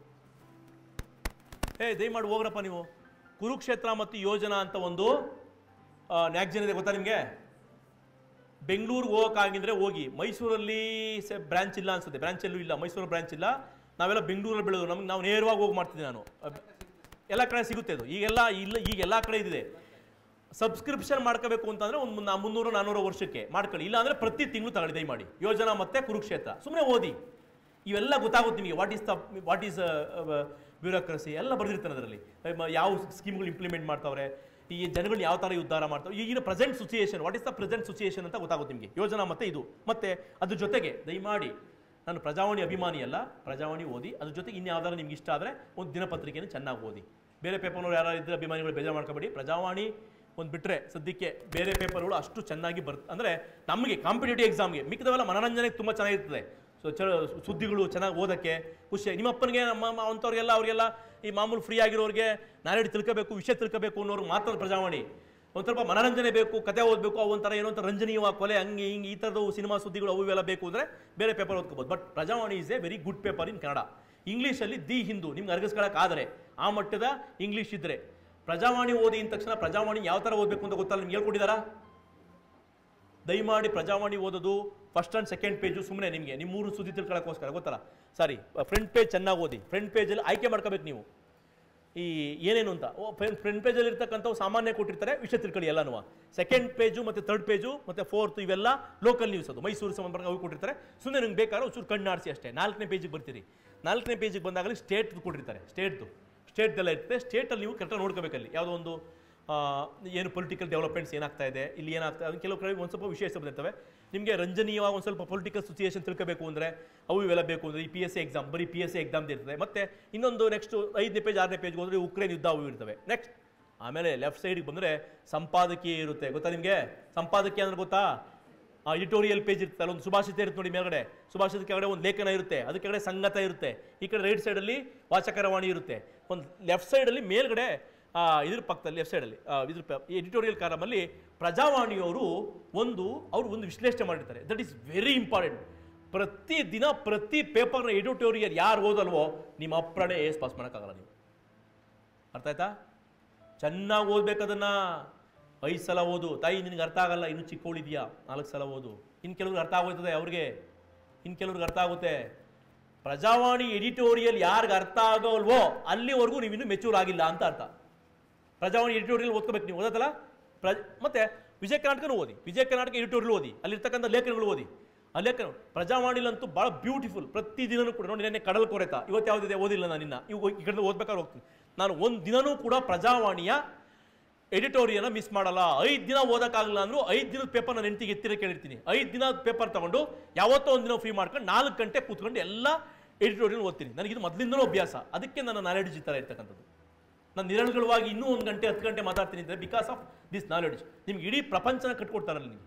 ಏ ದಯಮಾಡಿ ಹೋಗ್ರಪ್ಪ ನೀವು ಕುರುಕ್ಷೇತ್ರ ಮತ್ತು ಯೋಜನಾ ಅಂತ ಒಂದು ನ್ಯಾಗ್ಜನ್ ಇದೆ ಗೊತ್ತಾ ನಿಮಗೆ ಬೆಂಗಳೂರಿಗೆ ಹೋಗೋಕ್ಕಾಗಿದ್ರೆ ಹೋಗಿ ಮೈಸೂರಲ್ಲಿ ಬ್ರಾಂಚ್ ಇಲ್ಲ ಅನ್ಸುತ್ತೆ ಬ್ರಾಂಚ್ ಎಲ್ಲೂ ಇಲ್ಲ ಮೈಸೂರು ಬ್ರಾಂಚ್ ಇಲ್ಲ ನಾವೆಲ್ಲ ಬೆಂಗಳೂರಲ್ಲಿ ಬೆಳೆದು ನಮ್ಗೆ ನಾವು ನೇರವಾಗಿ ಹೋಗಿ ಮಾಡ್ತಿದ್ದೆ ನಾನು ಅಬ್- ಎಲ್ಲ ಕಡೆ ಸಿಗುತ್ತೆ ಅದು ಈಗೆಲ್ಲ ಇಲ್ಲ ಈಗ ಎಲ್ಲ ಕಡೆ ಇದಿದೆ ಸಬ್ಸ್ಕ್ರಿಪ್ಷನ್ ಮಾಡ್ಕೋಬೇಕು ಅಂತಂದ್ರೆ ಒಂದು ಮುನ್ನ- ಮುನ್ನೂರು ನಾನ್ನೂರು ವರ್ಷಕ್ಕೆ ಮಾಡ್ಕೊಳ್ಳಿ ಇಲ್ಲ ಅಂದ್ರೆ ಪ್ರತಿ ತಿಂಗಳು ತಗೊಳ್ಳಿ ದಯಮಾಡಿ ಯೋಜನಾ ಮತ್ತೆ ಕುರುಕ್ಷೇತ್ರ ಸುಮ್ಮನೆ ಓದಿ ಇವೆಲ್ಲ ಗೊತ್ತಾಗುತ್ತೆ ನಿಮಗೆ what is the what is bureaucracy ಎಲ್ಲ ಬರೆದಿರ್ತಾನೆ ಅದರಲ್ಲಿ ಯಾವ ಸ್ಕೀಮ್ಗಳು ಇಂಪ್ಲಿಮೆಂಟ್ ಮಾಡ್ತಾವ್ರೆ ಈ ಜನಗಳನ್ನ ಯಾವ ಥರ ಉದ್ಧಾರ ಮಾಡ್ತಾವೆ ಈಗಿನ present situation what is the present situation ಅಂತ ಗೊತ್ತಾಗುತ್ತೆ ನಿಮಗೆ ಯೋಜನಾ ಮತ್ತೆ ಇದು ಮತ್ತೆ ಅದ್ರ ಜೊತೆಗೆ ದಯಮಾಡಿ ನಾನು ಪ್ರಜಾವಾಣಿ ಅಭಿಮಾನಿ ಅಲ್ಲ ಪ್ರಜಾವಾಣಿ ಓದಿ ಅದ್ರ ಜೊತೆಗೆ ಇನ್ಯಾವ್ದಾರು ನಿಮ್ಗೆ ಇಷ್ಟ ಆದರೆ ಒಂದು ದಿನಪತ್ರಿಕೆಯನ್ನು ಚೆನ್ನಾಗಿ ಓದಿ ಬೇರೆ ಪೇಪರ್ನವ್ರು ಯಾರು ಇದ್ದರೆ ಅಭಿಮಾನಿಗಳು ಬೇಜಾರು ಮಾಡ್ಕೋಬೇಡಿ ಪ್ರಜಾವಾಣಿ ಒಂದು ಬಿಟ್ಟರೆ ಸದ್ಯಕ್ಕೆ ಬೇರೆ ಪೇಪರ್ಗಳು ಅಷ್ಟು ಚೆನ್ನಾಗಿ ಬರ್ ಅಂದರೆ ನಮಗೆ ಕಾಂಪಿಟೇಟಿವ್ ಎಕ್ಸಾಮ್ಗೆ ಮಿಕ್ಕಿದವೆಲ್ಲ ಮನರಂಜನೆಗೆ ತುಂಬ ಚೆನ್ನಾಗಿರ್ತದೆ ಸೊ ಚ ಸುದ್ದಿಗಳು ಚೆನ್ನಾಗಿ ಓದೋಕ್ಕೆ ಖುಷಿ ನಿಮ್ಮ ಅಪ್ಪನಿಗೆ ನಮ್ಮ ಮ- ಅಂಥವ್ರಿಗೆಲ್ಲ ಅವರಿಗೆಲ್ಲ ಈ ಮಾಮೂಲು ಫ್ರೀ ಆಗಿರೋರಿಗೆ ನಾಳೆಡಿ ತಿಳ್ಕೋಬೇಕು ವಿಷಯ ತಿಳ್ಕೋಬೇಕು ಅನ್ನೋರು ಮಾತ್ರ ಪ್ರಜಾವಾಣಿ ಒಂದು ಸ್ವಲ್ಪ ಮನರಂಜನೆ ಬೇಕು ಕತೆ ಓದಬೇಕು ಅವು ಒಂಥರ ಏನೋ ಒಂಥರ ರಂಜನೀಯ ಕೊಲೆ ಹಂಗೆ ಹಿಂಗೆ ಈ ಥರದ್ದು ಸಿನಿಮಾ ಸುದ್ದಿಗಳು ಅವು ಇವೆಲ್ಲ ಬೇಕು ಅಂದರೆ ಬೇರೆ ಪೇಪರ್ ಓದ್ಕೋಬೋದು but Prajavani is a very good paper in Kannada ಇಂಗ್ಲೀಷಲ್ಲಿ ದಿ ಹಿಂದೂ ನಿಮ್ಗೆ ಅರ್ಗಿಸ್ಕೊಳ್ಳೋಕ್ಕಾದರೆ ಆ ಮಟ್ಟದ ಇಂಗ್ಲೀಷ್ ಇದ್ದರೆ ಪ್ರಜಾವಾಣಿ ಓದಿ ಅಂದ ತಕ್ಷಣ ಪ್ರಜಾವಾಣಿ ಯಾವ ಥರ ಓದಬೇಕು ಅಂತ ಗೊತ್ತಲ್ಲ ನಿಮ್ಗೆ ಹೇಳ್ಕೊಟ್ಟಿದ್ದಾರಾ ದಯಮಾಡಿ ಪ್ರಜಾವಾಣಿ ಓದೋದು ಫಸ್ಟ್ ಆ್ಯಂಡ್ ಸೆಕೆಂಡ್ ಪೇಜು ಸುಮ್ಮನೆ ನಿಮಗೆ ನಿಮ್ಮ ಮೂರು ಸುದ್ದಿ ತಿಳ್ಕೊಳ್ಳೋಕ್ಕೋಸ್ಕರ ಗೊತ್ತಲ್ಲ ಸಾರಿ ಫ್ರಂಟ್ ಪೇಜ್ ಚೆನ್ನಾಗಿ ಓದಿ ಫ್ರಂಟ್ ಪೇಜಲ್ಲಿ ಆಯ್ಕೆ ಮಾಡ್ಕೋಬೇಕು ನೀವು ಈ ಏನೇನು ಅಂತ ಓ ಫ್ರಂಟ್ ಪೇಜಲ್ಲಿ ಇರ್ತಕ್ಕಂಥವು ಸಾಮಾನ್ಯ ಕೊಟ್ಟಿರ್ತಾರೆ ವಿಷಯ ತಿಳ್ಕೊಳ್ಳಿ ಎಲ್ಲನೂ ಸೆಕೆಂಡ್ ಪೇಜು ಮತ್ತು ಥರ್ಡ್ ಪೇಜು ಮತ್ತು ಫೋರ್ತ್ ಇವೆಲ್ಲ ಲೋಕಲ್ ನ್ಯೂಸ್ ಅದು ಮೈಸೂರು ಸಂಬಂಧ ಅವು ಕೊಟ್ಟಿರ್ತಾರೆ ಸುಮ್ಮನೆ ನಿಮ್ಗೆ ಬೇಕಾದ್ರೆ ಒಂಚೂರು ಕಣ್ಣಾಡಿಸಿ ಅಷ್ಟೇ ನಾಲ್ಕನೇ ಪೇಜಿಗೆ ಬರ್ತೀರಿ ನಾಲ್ಕನೇ ಪೇಜಿಗೆ ಬಂದಾಗಲೇ ಸ್ಟೇಟ್ದು ಕೊಟ್ಟಿರ್ತಾರೆ ಸ್ಟೇಟ್ದು ಸ್ಟೇಟ್ದೆಲ್ಲ ಇರ್ತದೆ ಸ್ಟೇಟಲ್ಲಿ ನೀವು ಕರೆಕ್ಟಾಗಿ ನೋಡ್ಕೋಬೇಕಲ್ಲಿ ಯಾವುದೋ ಒಂದು ಆ, ಏನು ಪೊಲಿಟಿಕಲ್ ಡೆವಲಪ್ಮೆಂಟ್ಸ್ ಏನಾಗ್ತಾ ಇದೆ ಇಲ್ಲಿ ಏನಾಗ್ತಾ ಅದು ಕೆಲವು ಕಡೆ ಒಂದು ಸ್ವಲ್ಪ ವಿಶೇಷ ಬಂದಿರ್ತವೆ ನಿಮಗೆ ರಂಜನೀಯವಾಗಿ ಒಂದು ಸ್ವಲ್ಪ ಪೊಲಿಟಿಕಲ್ ಸಿಚುಯೇಷನ್ ತಿಳ್ಕೋಬೇಕು ಅಂದರೆ ಅವು ಇವೆಲ್ಲ ಬೇಕು ಅಂದರೆ ಈ ಪಿ ಎಸ್ ಸಿ ಎಕ್ಸಾಮ್ ಬರೀ ಪಿ ಎಸ್ ಸಿ ಎಕ್ಸಾಮ್ ಇರ್ತದೆ ಮತ್ತೆ ಇನ್ನೊಂದು ನೆಕ್ಸ್ಟ್ ಐದನೇ ಪೇಜ್ ಆರನೇ ಪೇಜ್ಗೆ ಹೋದರೆ ಉಕ್ರೇನ್ ಯುದ್ಧ ಅವು ಇರ್ತವೆ ನೆಕ್ಸ್ಟ್ ಆಮೇಲೆ ಲೆಫ್ಟ್ ಸೈಡ್ಗೆ ಬಂದರೆ ಸಂಪಾದಕೀಯ ಇರುತ್ತೆ ಗೊತ್ತಾ ನಿಮಗೆ ಸಂಪಾದಕೀಯ ಅಂದ್ರೆ ಗೊತ್ತಾ ಆ ಎಡಿಟೋರಿಯಲ್ ಪೇಜ್ ಇರುತ್ತೆ ಅಲ್ಲೊಂದು ಸುಭಾಷಿತ ಇರುತ್ತೆ ನೋಡಿ ಮೇಲ್ಗಡೆ ಸುಭಾಷಿತ ಕೆಳಗಡೆ ಒಂದು ಲೇಖನ ಇರುತ್ತೆ ಅದಕ್ಕೆ ಕೆಳಗಡೆ ಸಂಗತ ಇರುತ್ತೆ ಈ ಕಡೆ ರೈಟ್ ಸೈಡಲ್ಲಿ ವಾಚಕರವಾಣಿ ಇರುತ್ತೆ ಒಂದು ಲೆಫ್ಟ್ ಸೈಡಲ್ಲಿ ಮೇಲ್ಗಡೆ ಆ, ಇದ್ರ ಪಕ್ಕದಲ್ಲಿ ಲೆಫ್ಟ್ ಸೈಡಲ್ಲಿ ಇದ್ರ ಎಡಿಟೋರಿಯಲ್ ಕಾಲಮಲ್ಲಿ ಪ್ರಜಾವಾಣಿಯವರು ಒಂದು ಅವರು ಒಂದು ವಿಶ್ಲೇಷಣೆ ಮಾಡಿರ್ತಾರೆ ದಟ್ ಈಸ್ ವೆರಿ ಇಂಪಾರ್ಟೆಂಟ್ ಪ್ರತಿ ದಿನ ಪ್ರತಿ ಪೇಪರ್ನ ಎಡಿಟೋರಿಯಲ್ ಯಾರು ಓದಲ್ವೋ ನಿಮ್ಮ ಅಪ್ರಣೆ ಏಸ್ ಪಾಸ್ ಮಾಡೋಕ್ಕಾಗಲ್ಲ ನೀವು ಅರ್ಥ ಆಯ್ತಾ ಚೆನ್ನಾಗಿ ಓದ್ಬೇಕು ಅದನ್ನ ಐದು ಸಲ ಓದು ತಾಯಿ ನಿನಗೆ ಅರ್ಥ ಆಗಲ್ಲ ಇನ್ನು ಚಿಕ್ಕವಳಿದ್ಯಾ ನಾಲ್ಕು ಸಲ ಓದು ಇನ್ನು ಕೆಲವ್ರಿಗೆ ಅರ್ಥ ಆಗೋಯ್ತದೆ ಅವ್ರಿಗೆ ಇನ್ನು ಕೆಲವ್ರಿಗೆ ಅರ್ಥ ಆಗುತ್ತೆ ಪ್ರಜಾವಾಣಿ ಎಡಿಟೋರಿಯಲ್ ಯಾರಿಗೆ ಅರ್ಥ ಆಗೋಲ್ವೋ ಅಲ್ಲಿವರೆಗೂ ನೀವು ಇನ್ನೂ ಮೆಚೂರ್ ಆಗಿಲ್ಲ ಅಂತ ಅರ್ಥ ಪ್ರಜಾವಾಣಿ ಎಡಿಟೋರಿಯಲ್ ಓದ್ಕೋಬೇಕು ನೀವು ಓದತ್ತಲ್ಲ ಪ್ರಜ ಮತ್ತೆ ವಿಜಯ ಕರ್ನಾಟಕನೂ ಓದಿ ವಿಜಯ ಕರ್ನಾಟಕ ಎಡಿಟೋರಿಯಲ್ ಓದಿ ಅಲ್ಲಿರ್ತಕ್ಕಂಥ ಲೇಖನಗಳು ಓದಿ ಆ ಲೇಖನ ಪ್ರಜಾವಾಣಿಲಂತೂ ಭಾಳ ಬ್ಯೂಟಿಫುಲ್ ಪ್ರತಿ ದಿನನೂ ಕೂಡ ನೋಡಿ ನೆನ್ನೆ ಕಡಲ್ ಕೊರೆತ ಇವತ್ತು ಯಾವುದಿದೆ ಓದಿಲ್ಲ ನಾನು ಇನ್ನ ಇವು ಈ ಕಡೆ ಓದ್ಬೇಕಾದ್ರೆ ಹೋಗ್ತೀನಿ ನಾನು ಒಂದು ದಿನನೂ ಕೂಡ ಪ್ರಜಾವಾಣಿಯ ಎಡಿಟೋರಿಯಲ್ ಮಿಸ್ ಮಾಡಲ್ಲ ಐದು ದಿನ ಓದಕ್ಕಾಗಲ್ಲ ಅಂದ್ರೂ ಐದು ದಿನದ ಪೇಪರ್ ನಾನು ಹೆಂಡತಿಗೆ ಎತ್ತಿರ ಕೇಳಿರ್ತೀನಿ ಐದು ದಿನ ಪೇಪರ್ ತಗೊಂಡು ಯಾವತ್ತೋ ಒಂದು ದಿನ ಫ್ರೀ ಮಾಡ್ಕೊಂಡು ನಾಲ್ಕು ಗಂಟೆ ಕೂತ್ಕೊಂಡು ಎಲ್ಲ ಎಡಿಟೋರಿಯಲ್ ಓದ್ತೀನಿ ನನಗಿದು ಮೊದಲಿಂದಲೂ ಅಭ್ಯಾಸ ಅದಕ್ಕೆ ನನ್ನ ನಾಲೆಡ್ಜ್ ಈ ಥರ ಇರ್ತಕ್ಕಂಥದ್ದು ನಾನು ನಿರಳುಗಳವಾಗಿ ಇನ್ನೂ ಒಂದು ಗಂಟೆ ಹತ್ತು ಗಂಟೆ ಮಾತಾಡ್ತೀನಿ ಅಂದರೆ ಬಿಕಾಸ್ ಆಫ್ ದಿಸ್ ನಾಲೆಡ್ಜ್ ನಿಮ್ಗೆ ಇಡೀ ಪ್ರಪಂಚನ ಕಟ್ಕೊಡ್ತಾರಲ್ಲ ನಿಮಗೆ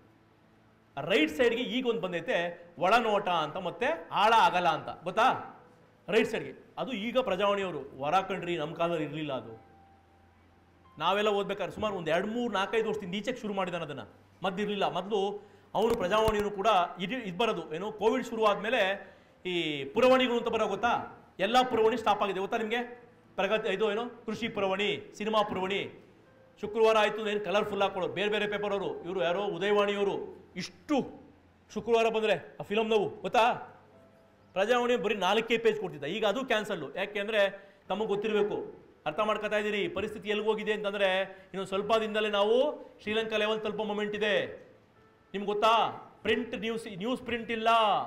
ರೈಟ್ ಸೈಡ್ಗೆ ಈಗ ಒಂದು ಬಂದೈತೆ ಒಳನೋಟ ಅಂತ ಮತ್ತೆ ಆಳ ಅಗಲ ಅಂತ ಗೊತ್ತಾ ರೈಟ್ ಸೈಡ್ಗೆ ಅದು ಈಗ ಪ್ರಜಾವಾಣಿಯವರು ಹೊರ ಕಂಡ್ರಿ ನಮ್ಮ ಕಾಲದಲ್ಲಿ ಇರಲಿಲ್ಲ ಅದು ನಾವೆಲ್ಲ ಓದ್ಬೇಕಾದ್ರೆ ಸುಮಾರು ಒಂದು ಎರಡು ಮೂರು ನಾಲ್ಕೈದು ವರ್ಷದಿಂದ ಈಚೆಗೆ ಶುರು ಮಾಡಿದಾನೆ ಅದನ್ನು ಮದ್ದಿರಲಿಲ್ಲ ಮೊದಲು ಅವನು ಪ್ರಜಾವಾಣಿಯೂ ಕೂಡ ಇದು ಇದು ಬರೋದು ಏನು ಕೋವಿಡ್ ಶುರು ಆದಮೇಲೆ ಈ ಪುರವಣಿಗಳು ಅಂತ ಬರೋ ಗೊತ್ತಾ ಎಲ್ಲ ಪುರವಣಿ ಸ್ಟಾಪ್ ಆಗಿದೆ ಗೊತ್ತಾ ನಿಮಗೆ ಪ್ರಗತಿ ಇದು ಏನು ಕೃಷಿ ಪುರವಣಿ ಸಿನಿಮಾ ಪುರವಣಿ ಶುಕ್ರವಾರ ಆಯಿತು ಏನು ಕಲರ್ಫುಲ್ ಹಾಕೊಳ್ಳೋರು ಬೇರೆ ಬೇರೆ ಪೇಪರ್ ಅವರು ಇವರು ಯಾರೋ ಉದಯವಾಣಿಯವರು ಇಷ್ಟು ಶುಕ್ರವಾರ ಬಂದರೆ ಆ ಫಿಲಮ್ ನೋವು ಗೊತ್ತಾ ಪ್ರಜಾವಾಣಿ ಬರೀ ನಾಲ್ಕೇ ಪೇಜ್ ಕೊಡ್ತಿದ್ದ ಈಗ ಅದು ಕ್ಯಾನ್ಸಲ್ಲು ಯಾಕೆ ಅಂದರೆ ತಮಗೆ ಗೊತ್ತಿರಬೇಕು ಅರ್ಥ ಮಾಡ್ಕೊತಾ ಇದ್ದೀರಿ ಪರಿಸ್ಥಿತಿ ಎಲ್ಲಿಗೆ ಹೋಗಿದೆ ಅಂತಂದರೆ ಇನ್ನು ಸ್ವಲ್ಪ ದಿನದಲ್ಲೇ ನಾವು ಶ್ರೀಲಂಕಾ ಲೆವೆಲ್ ತಲುಪೋ ಮೊಮೆಂಟ್ ಇದೆ ನಿಮ್ಗೆ ಗೊತ್ತಾ ಪ್ರಿಂಟ್ ನ್ಯೂಸ್ ನ್ಯೂಸ್ ಪ್ರಿಂಟ್ ಇಲ್ಲ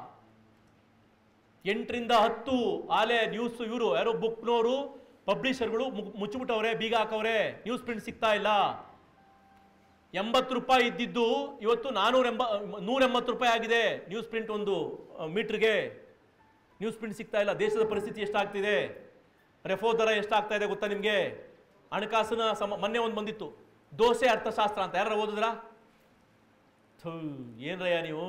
ಎಂಟರಿಂದ ಹತ್ತು ಆಲೆ ನ್ಯೂಸ್ ಇವರು ಯಾರೋ ಬುಕ್ನವರು ಪಬ್ಲಿಷರ್ಗಳು ಮುಚ್ಚಿಬಿಟ್ಟವ್ರೆ ಬೀಗ ಹಾಕವ್ರೆ ನ್ಯೂಸ್ ಪ್ರಿಂಟ್ ಸಿಗ್ತಾ ಇಲ್ಲ ಎಂಬತ್ತು ರೂಪಾಯಿ ಇದ್ದಿದ್ದು ಇವತ್ತು ನಾನೂರ ಎಂಬ ನೂರ ಎಂಬತ್ತು ರೂಪಾಯಿ ಆಗಿದೆ ನ್ಯೂಸ್ ಪ್ರಿಂಟ್ ಒಂದು ಮೀಟ್ರಿಗೆ ನ್ಯೂಸ್ ಪ್ರಿಂಟ್ ಸಿಗ್ತಾ ಇಲ್ಲ ದೇಶದ ಪರಿಸ್ಥಿತಿ ಎಷ್ಟಾಗ್ತಿದೆ ರೆಫೋ ದರ ಎಷ್ಟಾಗ್ತಾ ಇದೆ ಗೊತ್ತಾ ನಿಮಗೆ ಹಣಕಾಸಿನ ಸಮ ಮೊನ್ನೆ ಒಂದು ಬಂದಿತ್ತು ದೋಸೆ ಅರ್ಥಶಾಸ್ತ್ರ ಅಂತ ಯಾರು ಓದಿದ್ರಾ ಥೂ ಏನ್ರಯ್ಯ ನೀವು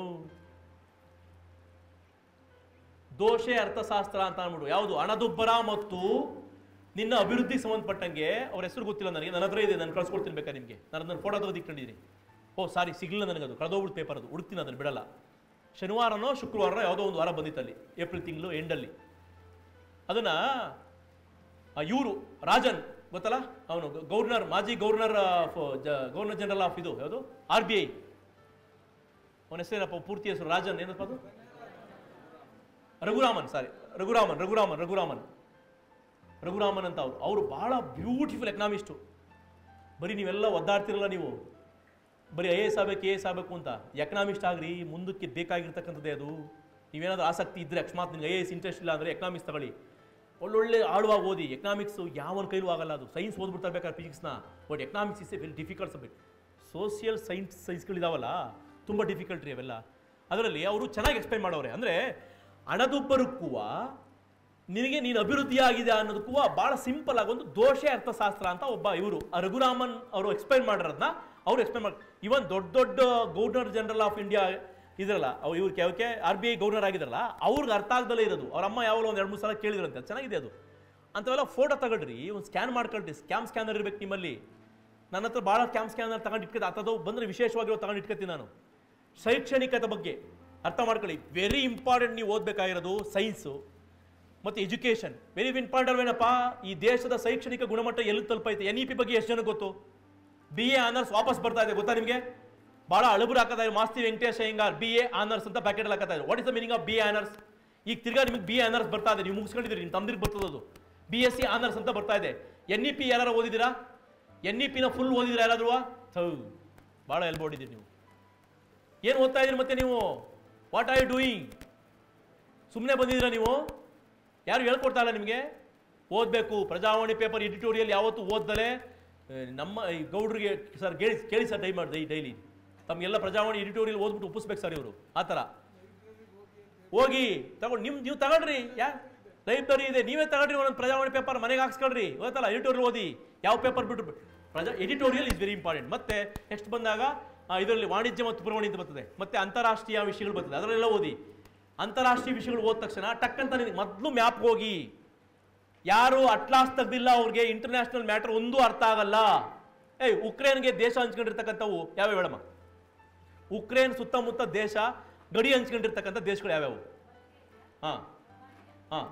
ದೋಷೆ ಅರ್ಥಶಾಸ್ತ್ರ ಅಂತ ಅಂದ್ಬಿಡು ಯಾವುದು ಹಣದುಬ್ಬರ ಮತ್ತು ನಿನ್ನ ಅಭಿವೃದ್ಧಿಗೆ ಸಂಬಂಧಪಟ್ಟಂಗೆ ಅವ್ರ ಹೆಸರು ಗೊತ್ತಿಲ್ಲ ನನಗೆ ನನ್ನ ಹತ್ರ ಇದೆ ನಾನು ಕಳ್ಸ್ಕೊಡ್ತೀನಿ ಬೇಕಾ ನಿಮಗೆ ನಾನು ಅದನ್ನು ಫೋಟೋ ತೆಗೆದು ಇಟ್ಕೊಂಡಿದ್ದೀನಿ ಓ ಸಾರಿ ಸಿಗಲಿಲ್ಲ ನನಗದು ಕಳೆದೋಗ್ಬಿಟ್ಟು ಪೇಪರ್ ಅದು ಹುಡುಕ್ತೀನಿ ಅದನ್ನು ಬಿಡಲ್ಲ ಶನಿವಾರನೋ ಶುಕ್ರವಾರನೋ ಯಾವುದೋ ಒಂದು ವಾರ ಬಂದಿತ್ತಲ್ಲಿ ಏಪ್ರಿಲ್ ತಿಂಗಳು ಎಂಡಲ್ಲಿ ಅದನ್ನು ಇವರು ರಾಜನ್ ಗೊತ್ತಲ್ಲ ಅವನು ಗವರ್ನರ್ ಮಾಜಿ governor of governor general of ಇದು ಯಾವುದು ಆರ್ ಬಿ ಐ ಅವನ ಹೆಸರೇನಪ್ಪ ಪೂರ್ತಿ ಹೆಸರು ರಾಜನ್ ಏನಪ್ಪ ಅದು ರಘುರಾಮನ್ ಸಾರಿ ರಘುರಾಮನ್ ರಘುರಾಮನ್ ರಘುರಾಮನ್ ರಘುರಾಮನ್ ಅಂತ ಅವರು ಅವರು ಬಹಳ ಬ್ಯೂಟಿಫುಲ್ ಎಕನಾಮಿಸ್ಟು ಬರೀ ನೀವೆಲ್ಲ ಒದ್ದಾಡ್ತಿರಲ್ಲ ನೀವು ಬರೀ ಐ ಎ ಎಸ್ ಆಗಬೇಕು ಕೆ ಎಸ್ ಆಗಬೇಕು ಅಂತ ಎಕನಾಮಿಸ್ಟ್ ಆಗ್ರಿ ಮುಂದಕ್ಕೆ ಬೇಕಾಗಿರ್ತಕ್ಕಂಥದ್ದೇ ಅದು ನೀವೇನಾದ್ರೂ ಆಸಕ್ತಿ ಇದ್ದರೆ ಅಕಸ್ಮಾತ್ ನಿಮ್ಗೆ ಐ ಎ ಎಸ್ ಇಂಟ್ರೆಸ್ಟ್ ಇಲ್ಲ ಅಂದರೆ ಎಕನಾಮಿಕ್ಸ್ ತಗೊಳ್ಳಿ ಒಳ್ಳೊಳ್ಳೆ ಆಳವಾಗಿ ಓದಿ ಎಕನಾಮಿಕ್ಸು ಯಾವನ ಕೈಲೂ ಆಗಲ್ಲ ಅದು ಸೈನ್ಸ್ ಓದ್ಬಿಡ್ತಾ ಬೇಕಾದ್ರೆ ಫಿಸಿಕ್ಸ್ನ but economics is a very difficult subject social science ಸೈನ್ಸ್ಗಳಿದಾವಲ್ಲ ತುಂಬ ಡಿಫಿಕಲ್ಟ್ ರೀ ಅವೆಲ್ಲ ಅದರಲ್ಲಿ ಅವರು ಚೆನ್ನಾಗಿ ಎಕ್ಸ್ಪ್ಲೈನ್ ಮಾಡೋರೆ ಅಂದರೆ ಹಣದುಬ್ಬರಕ್ಕೂ ನಿನಗೆ ನೀನು ಅಭಿವೃದ್ಧಿ ಆಗಿದೆ ಅನ್ನೋದಕ್ಕೂ ಭಾಳ ಸಿಂಪಲ್ ಆಗಿ ಒಂದು ದೋಷೆ ಅರ್ಥಶಾಸ್ತ್ರ ಅಂತ ಒಬ್ಬ ಇವರು ರಘುರಾಮನ್ ಅವರು ಎಕ್ಸ್ಪ್ಲೈನ್ ಮಾಡಿರೋದನ್ನ ಅವ್ರು ಎಕ್ಸ್ಪ್ಲೈನ್ ಮಾಡಿ ಇವನ್ ದೊಡ್ಡ ದೊಡ್ಡ ಗವರ್ನರ್ ಜನರಲ್ ಆಫ್ ಇಂಡಿಯಾ ಇದ್ರಲ್ಲ ಅವ್ರು ಇವ್ರಿಗೆ ಯಾವಕ್ಕೆ ಆರ್ ಬಿ ಐ ಗವರ್ನರ್ ಆಗಿದ್ರಲ್ಲ ಅವ್ರಿಗೆ ಅರ್ಥ ಆಗ್ದಲೇ ಇರೋದು ಅವ್ರ ಅಮ್ಮ ಯಾವಾಗಲೂ ಒಂದು ಎರಡು ಮೂರು ಸಲ ಕೇಳಿದ್ರಂತೆ ಅದು ಚೆನ್ನಾಗಿದೆ ಅದು ಅಂಥವೆಲ್ಲ ಫೋಟೋ ತಗೊಳ್ರಿ ಒಂದು ಸ್ಕ್ಯಾನ್ ಮಾಡ್ಕೊಳ್ರಿ ಸ್ಕ್ಯಾಮ್ ಸ್ಕ್ಯಾನರ್ ಇರ್ಬೇಕು ನಿಮ್ಮಲ್ಲಿ ನನ್ನ ಹತ್ರ ಭಾಳ ಸ್ಕ್ಯಾಮ್ ಸ್ಕ್ಯಾನರ್ ತಗೊಂಡು ಇಟ್ಕೊತ ಅಂಥದ್ದು ಬಂದರೆ ವಿಶೇಷವಾಗಿರೋ ತಗೊಂಡು ಇಟ್ಕೊತೀನಿ ನಾನು ಶೈಕ್ಷಣಿಕತೆ ಬಗ್ಗೆ ಅರ್ಥ ಮಾಡ್ಕೊಳ್ಳಿ ವೆರಿ ಇಂಪಾರ್ಟೆಂಟ್ ನೀವು ಓದಬೇಕಾಗಿರೋದು ಸೈನ್ಸು ಮತ್ತು ಎಜುಕೇಷನ್ ವೆರಿ ಇಂಪಾರ್ಟೆಂಟ್ ಏನಪ್ಪ ಈ ದೇಶದ ಶೈಕ್ಷಣಿಕ ಗುಣಮಟ್ಟ ಎಲ್ಲಿ ತಲುಪೈತೆ ಎನ್ ಇ ಪಿ ಬಗ್ಗೆ ಎಷ್ಟು ಜನಕ್ಕೆ ಗೊತ್ತು ಬಿ ಎ ಆನರ್ಸ್ ವಾಪಸ್ ಬರ್ತಾ ಇದೆ ಗೊತ್ತಾ ನಿಮಗೆ ಭಾಳ ಅಳಬುರು ಹಾಕತಾ ಇದೆ Masti Venkatesh Iyengar B A honours ಅಂತ ಪ್ಯಾಕೆಟ್ ಹಾಕತಾ ಇದೆ what is the meaning of B A honours ಈಗ ತಿರ್ಗಾ ನಿಮಗೆ ಬಿ ಎ ಆನರ್ಸ್ ಬರ್ತಾ ಇದೆ ನೀವು ಮುಗಿಸ್ಕೊಂಡಿದ್ದೀರಿ ನಿಮ್ಮ ತಮ್ದಿರಿಗೆ ಬರ್ತದದು ಬಿ ಎಸ್ ಸಿ ಆನರ್ಸ್ ಅಂತ ಬರ್ತಾ ಇದೆ ಎನ್ ಇ ಪಿ ಯಾರು ಓದಿದ್ದೀರಾ ಎನ್ ಇ ಪಿನ ಫುಲ್ ಓದಿದ್ದೀರಾ ಯಾರಾದ್ರೂ ಥೌ ಭಾಳ ಎಲ್ಬೋಡಿದ್ದೀರಿ ನೀವು ಏನು ಓದ್ತಾ ಇದ್ದೀರಿ ಮತ್ತೆ ನೀವು ವಾಟ್ ಆರ್ ಯು ಡೂಯಿಂಗ್ ಸುಮ್ಮನೆ ಬಂದಿದ್ದೀರಾ ನೀವು ಯಾರು ಹೇಳ್ಕೊಡ್ತಾ ಇಲ್ಲ ನಿಮಗೆ ಓದಬೇಕು ಪ್ರಜಾವಾಣಿ ಪೇಪರ್ ಎಡಿಟೋರಿಯಲ್ ಯಾವತ್ತೂ ಓದ್ದಲೆ ಆ, ನಮ್ಮ ಈ ಗೌಡ್ರಿಗೆ ಸರ್ ಕೇಳಿ ಕೇಳಿ ಸರ್ ಡೈ ಮಾಡಿ ಡೈಲಿ ತಮಗೆಲ್ಲ ಪ್ರಜಾವಾಣಿ ಎಡಿಟೋರಿಯಲ್ ಓದ್ಬಿಟ್ಟು ಒಪ್ಪಿಸ್ಬೇಕು ಸರ್ ಇವರು ಆ ಥರ ಹೋಗಿ ತಗೊಂಡು ನಿಮ್ ನೀವು ತಗೊಳ್ರಿ ಯಾ ಲೈಬ್ರರಿ ಇದೆ ನೀವೇ ತಗೊಳ್ರಿ ಒಂದೊಂದು ಪ್ರಜಾವಾಣಿ ಪೇಪರ್ ಮನೆಗೆ ಹಾಕ್ಸ್ಕೊಳ್ರಿ ಗೊತ್ತಲ್ಲ ಎಡಿಟೋರಿಯಲ್ ಓದಿ ಯಾವ ಪೇಪರ್ ಬಿಟ್ಟು Praja editorial is very important ಮತ್ತೆ ನೆಕ್ಸ್ಟ್ ಬಂದಾಗ ಇದರಲ್ಲಿ ವಾಣಿಜ್ಯ ಮತ್ತು ಪುರವಣಿ ಅಂತ ಬರ್ತದೆ ಮತ್ತೆ ಅಂತಾರಾಷ್ಟ್ರೀಯ ವಿಷಯಗಳು ಬರ್ತದೆ ಅದರಲ್ಲೆಲ್ಲ ಓದಿ ಅಂತಾರಾಷ್ಟ್ರೀಯ ವಿಷಯಗಳು ಓದ ತಕ್ಷಣ ಟಕ್ಕಂತ ನಿನಗೆ ಮೊದಲು ಮ್ಯಾಪ್ ಹೋಗಿ ಯಾರು ಅಟ್ಲಾಸ್ ತೆಗ್ದಿಲ್ಲ ಅವ್ರಿಗೆ ಇಂಟರ್ನ್ಯಾಷನಲ್ ಮ್ಯಾಟರ್ ಒಂದೂ ಅರ್ಥ ಆಗಲ್ಲ ಏಯ್ ಉಕ್ರೇನ್ಗೆ ದೇಶ ಹಂಚ್ಕೊಂಡಿರ್ತಕ್ಕಂಥವು ಯಾವ್ಯಾವ ಹೇಳಮ್ಮ ಉಕ್ರೇನ್ ಸುತ್ತಮುತ್ತ ದೇಶ ಗಡಿ ಹಂಚ್ಕೊಂಡಿರ್ತಕ್ಕಂಥ ದೇಶಗಳು ಯಾವ್ಯಾವು ಹಾಂ ಹಾಂ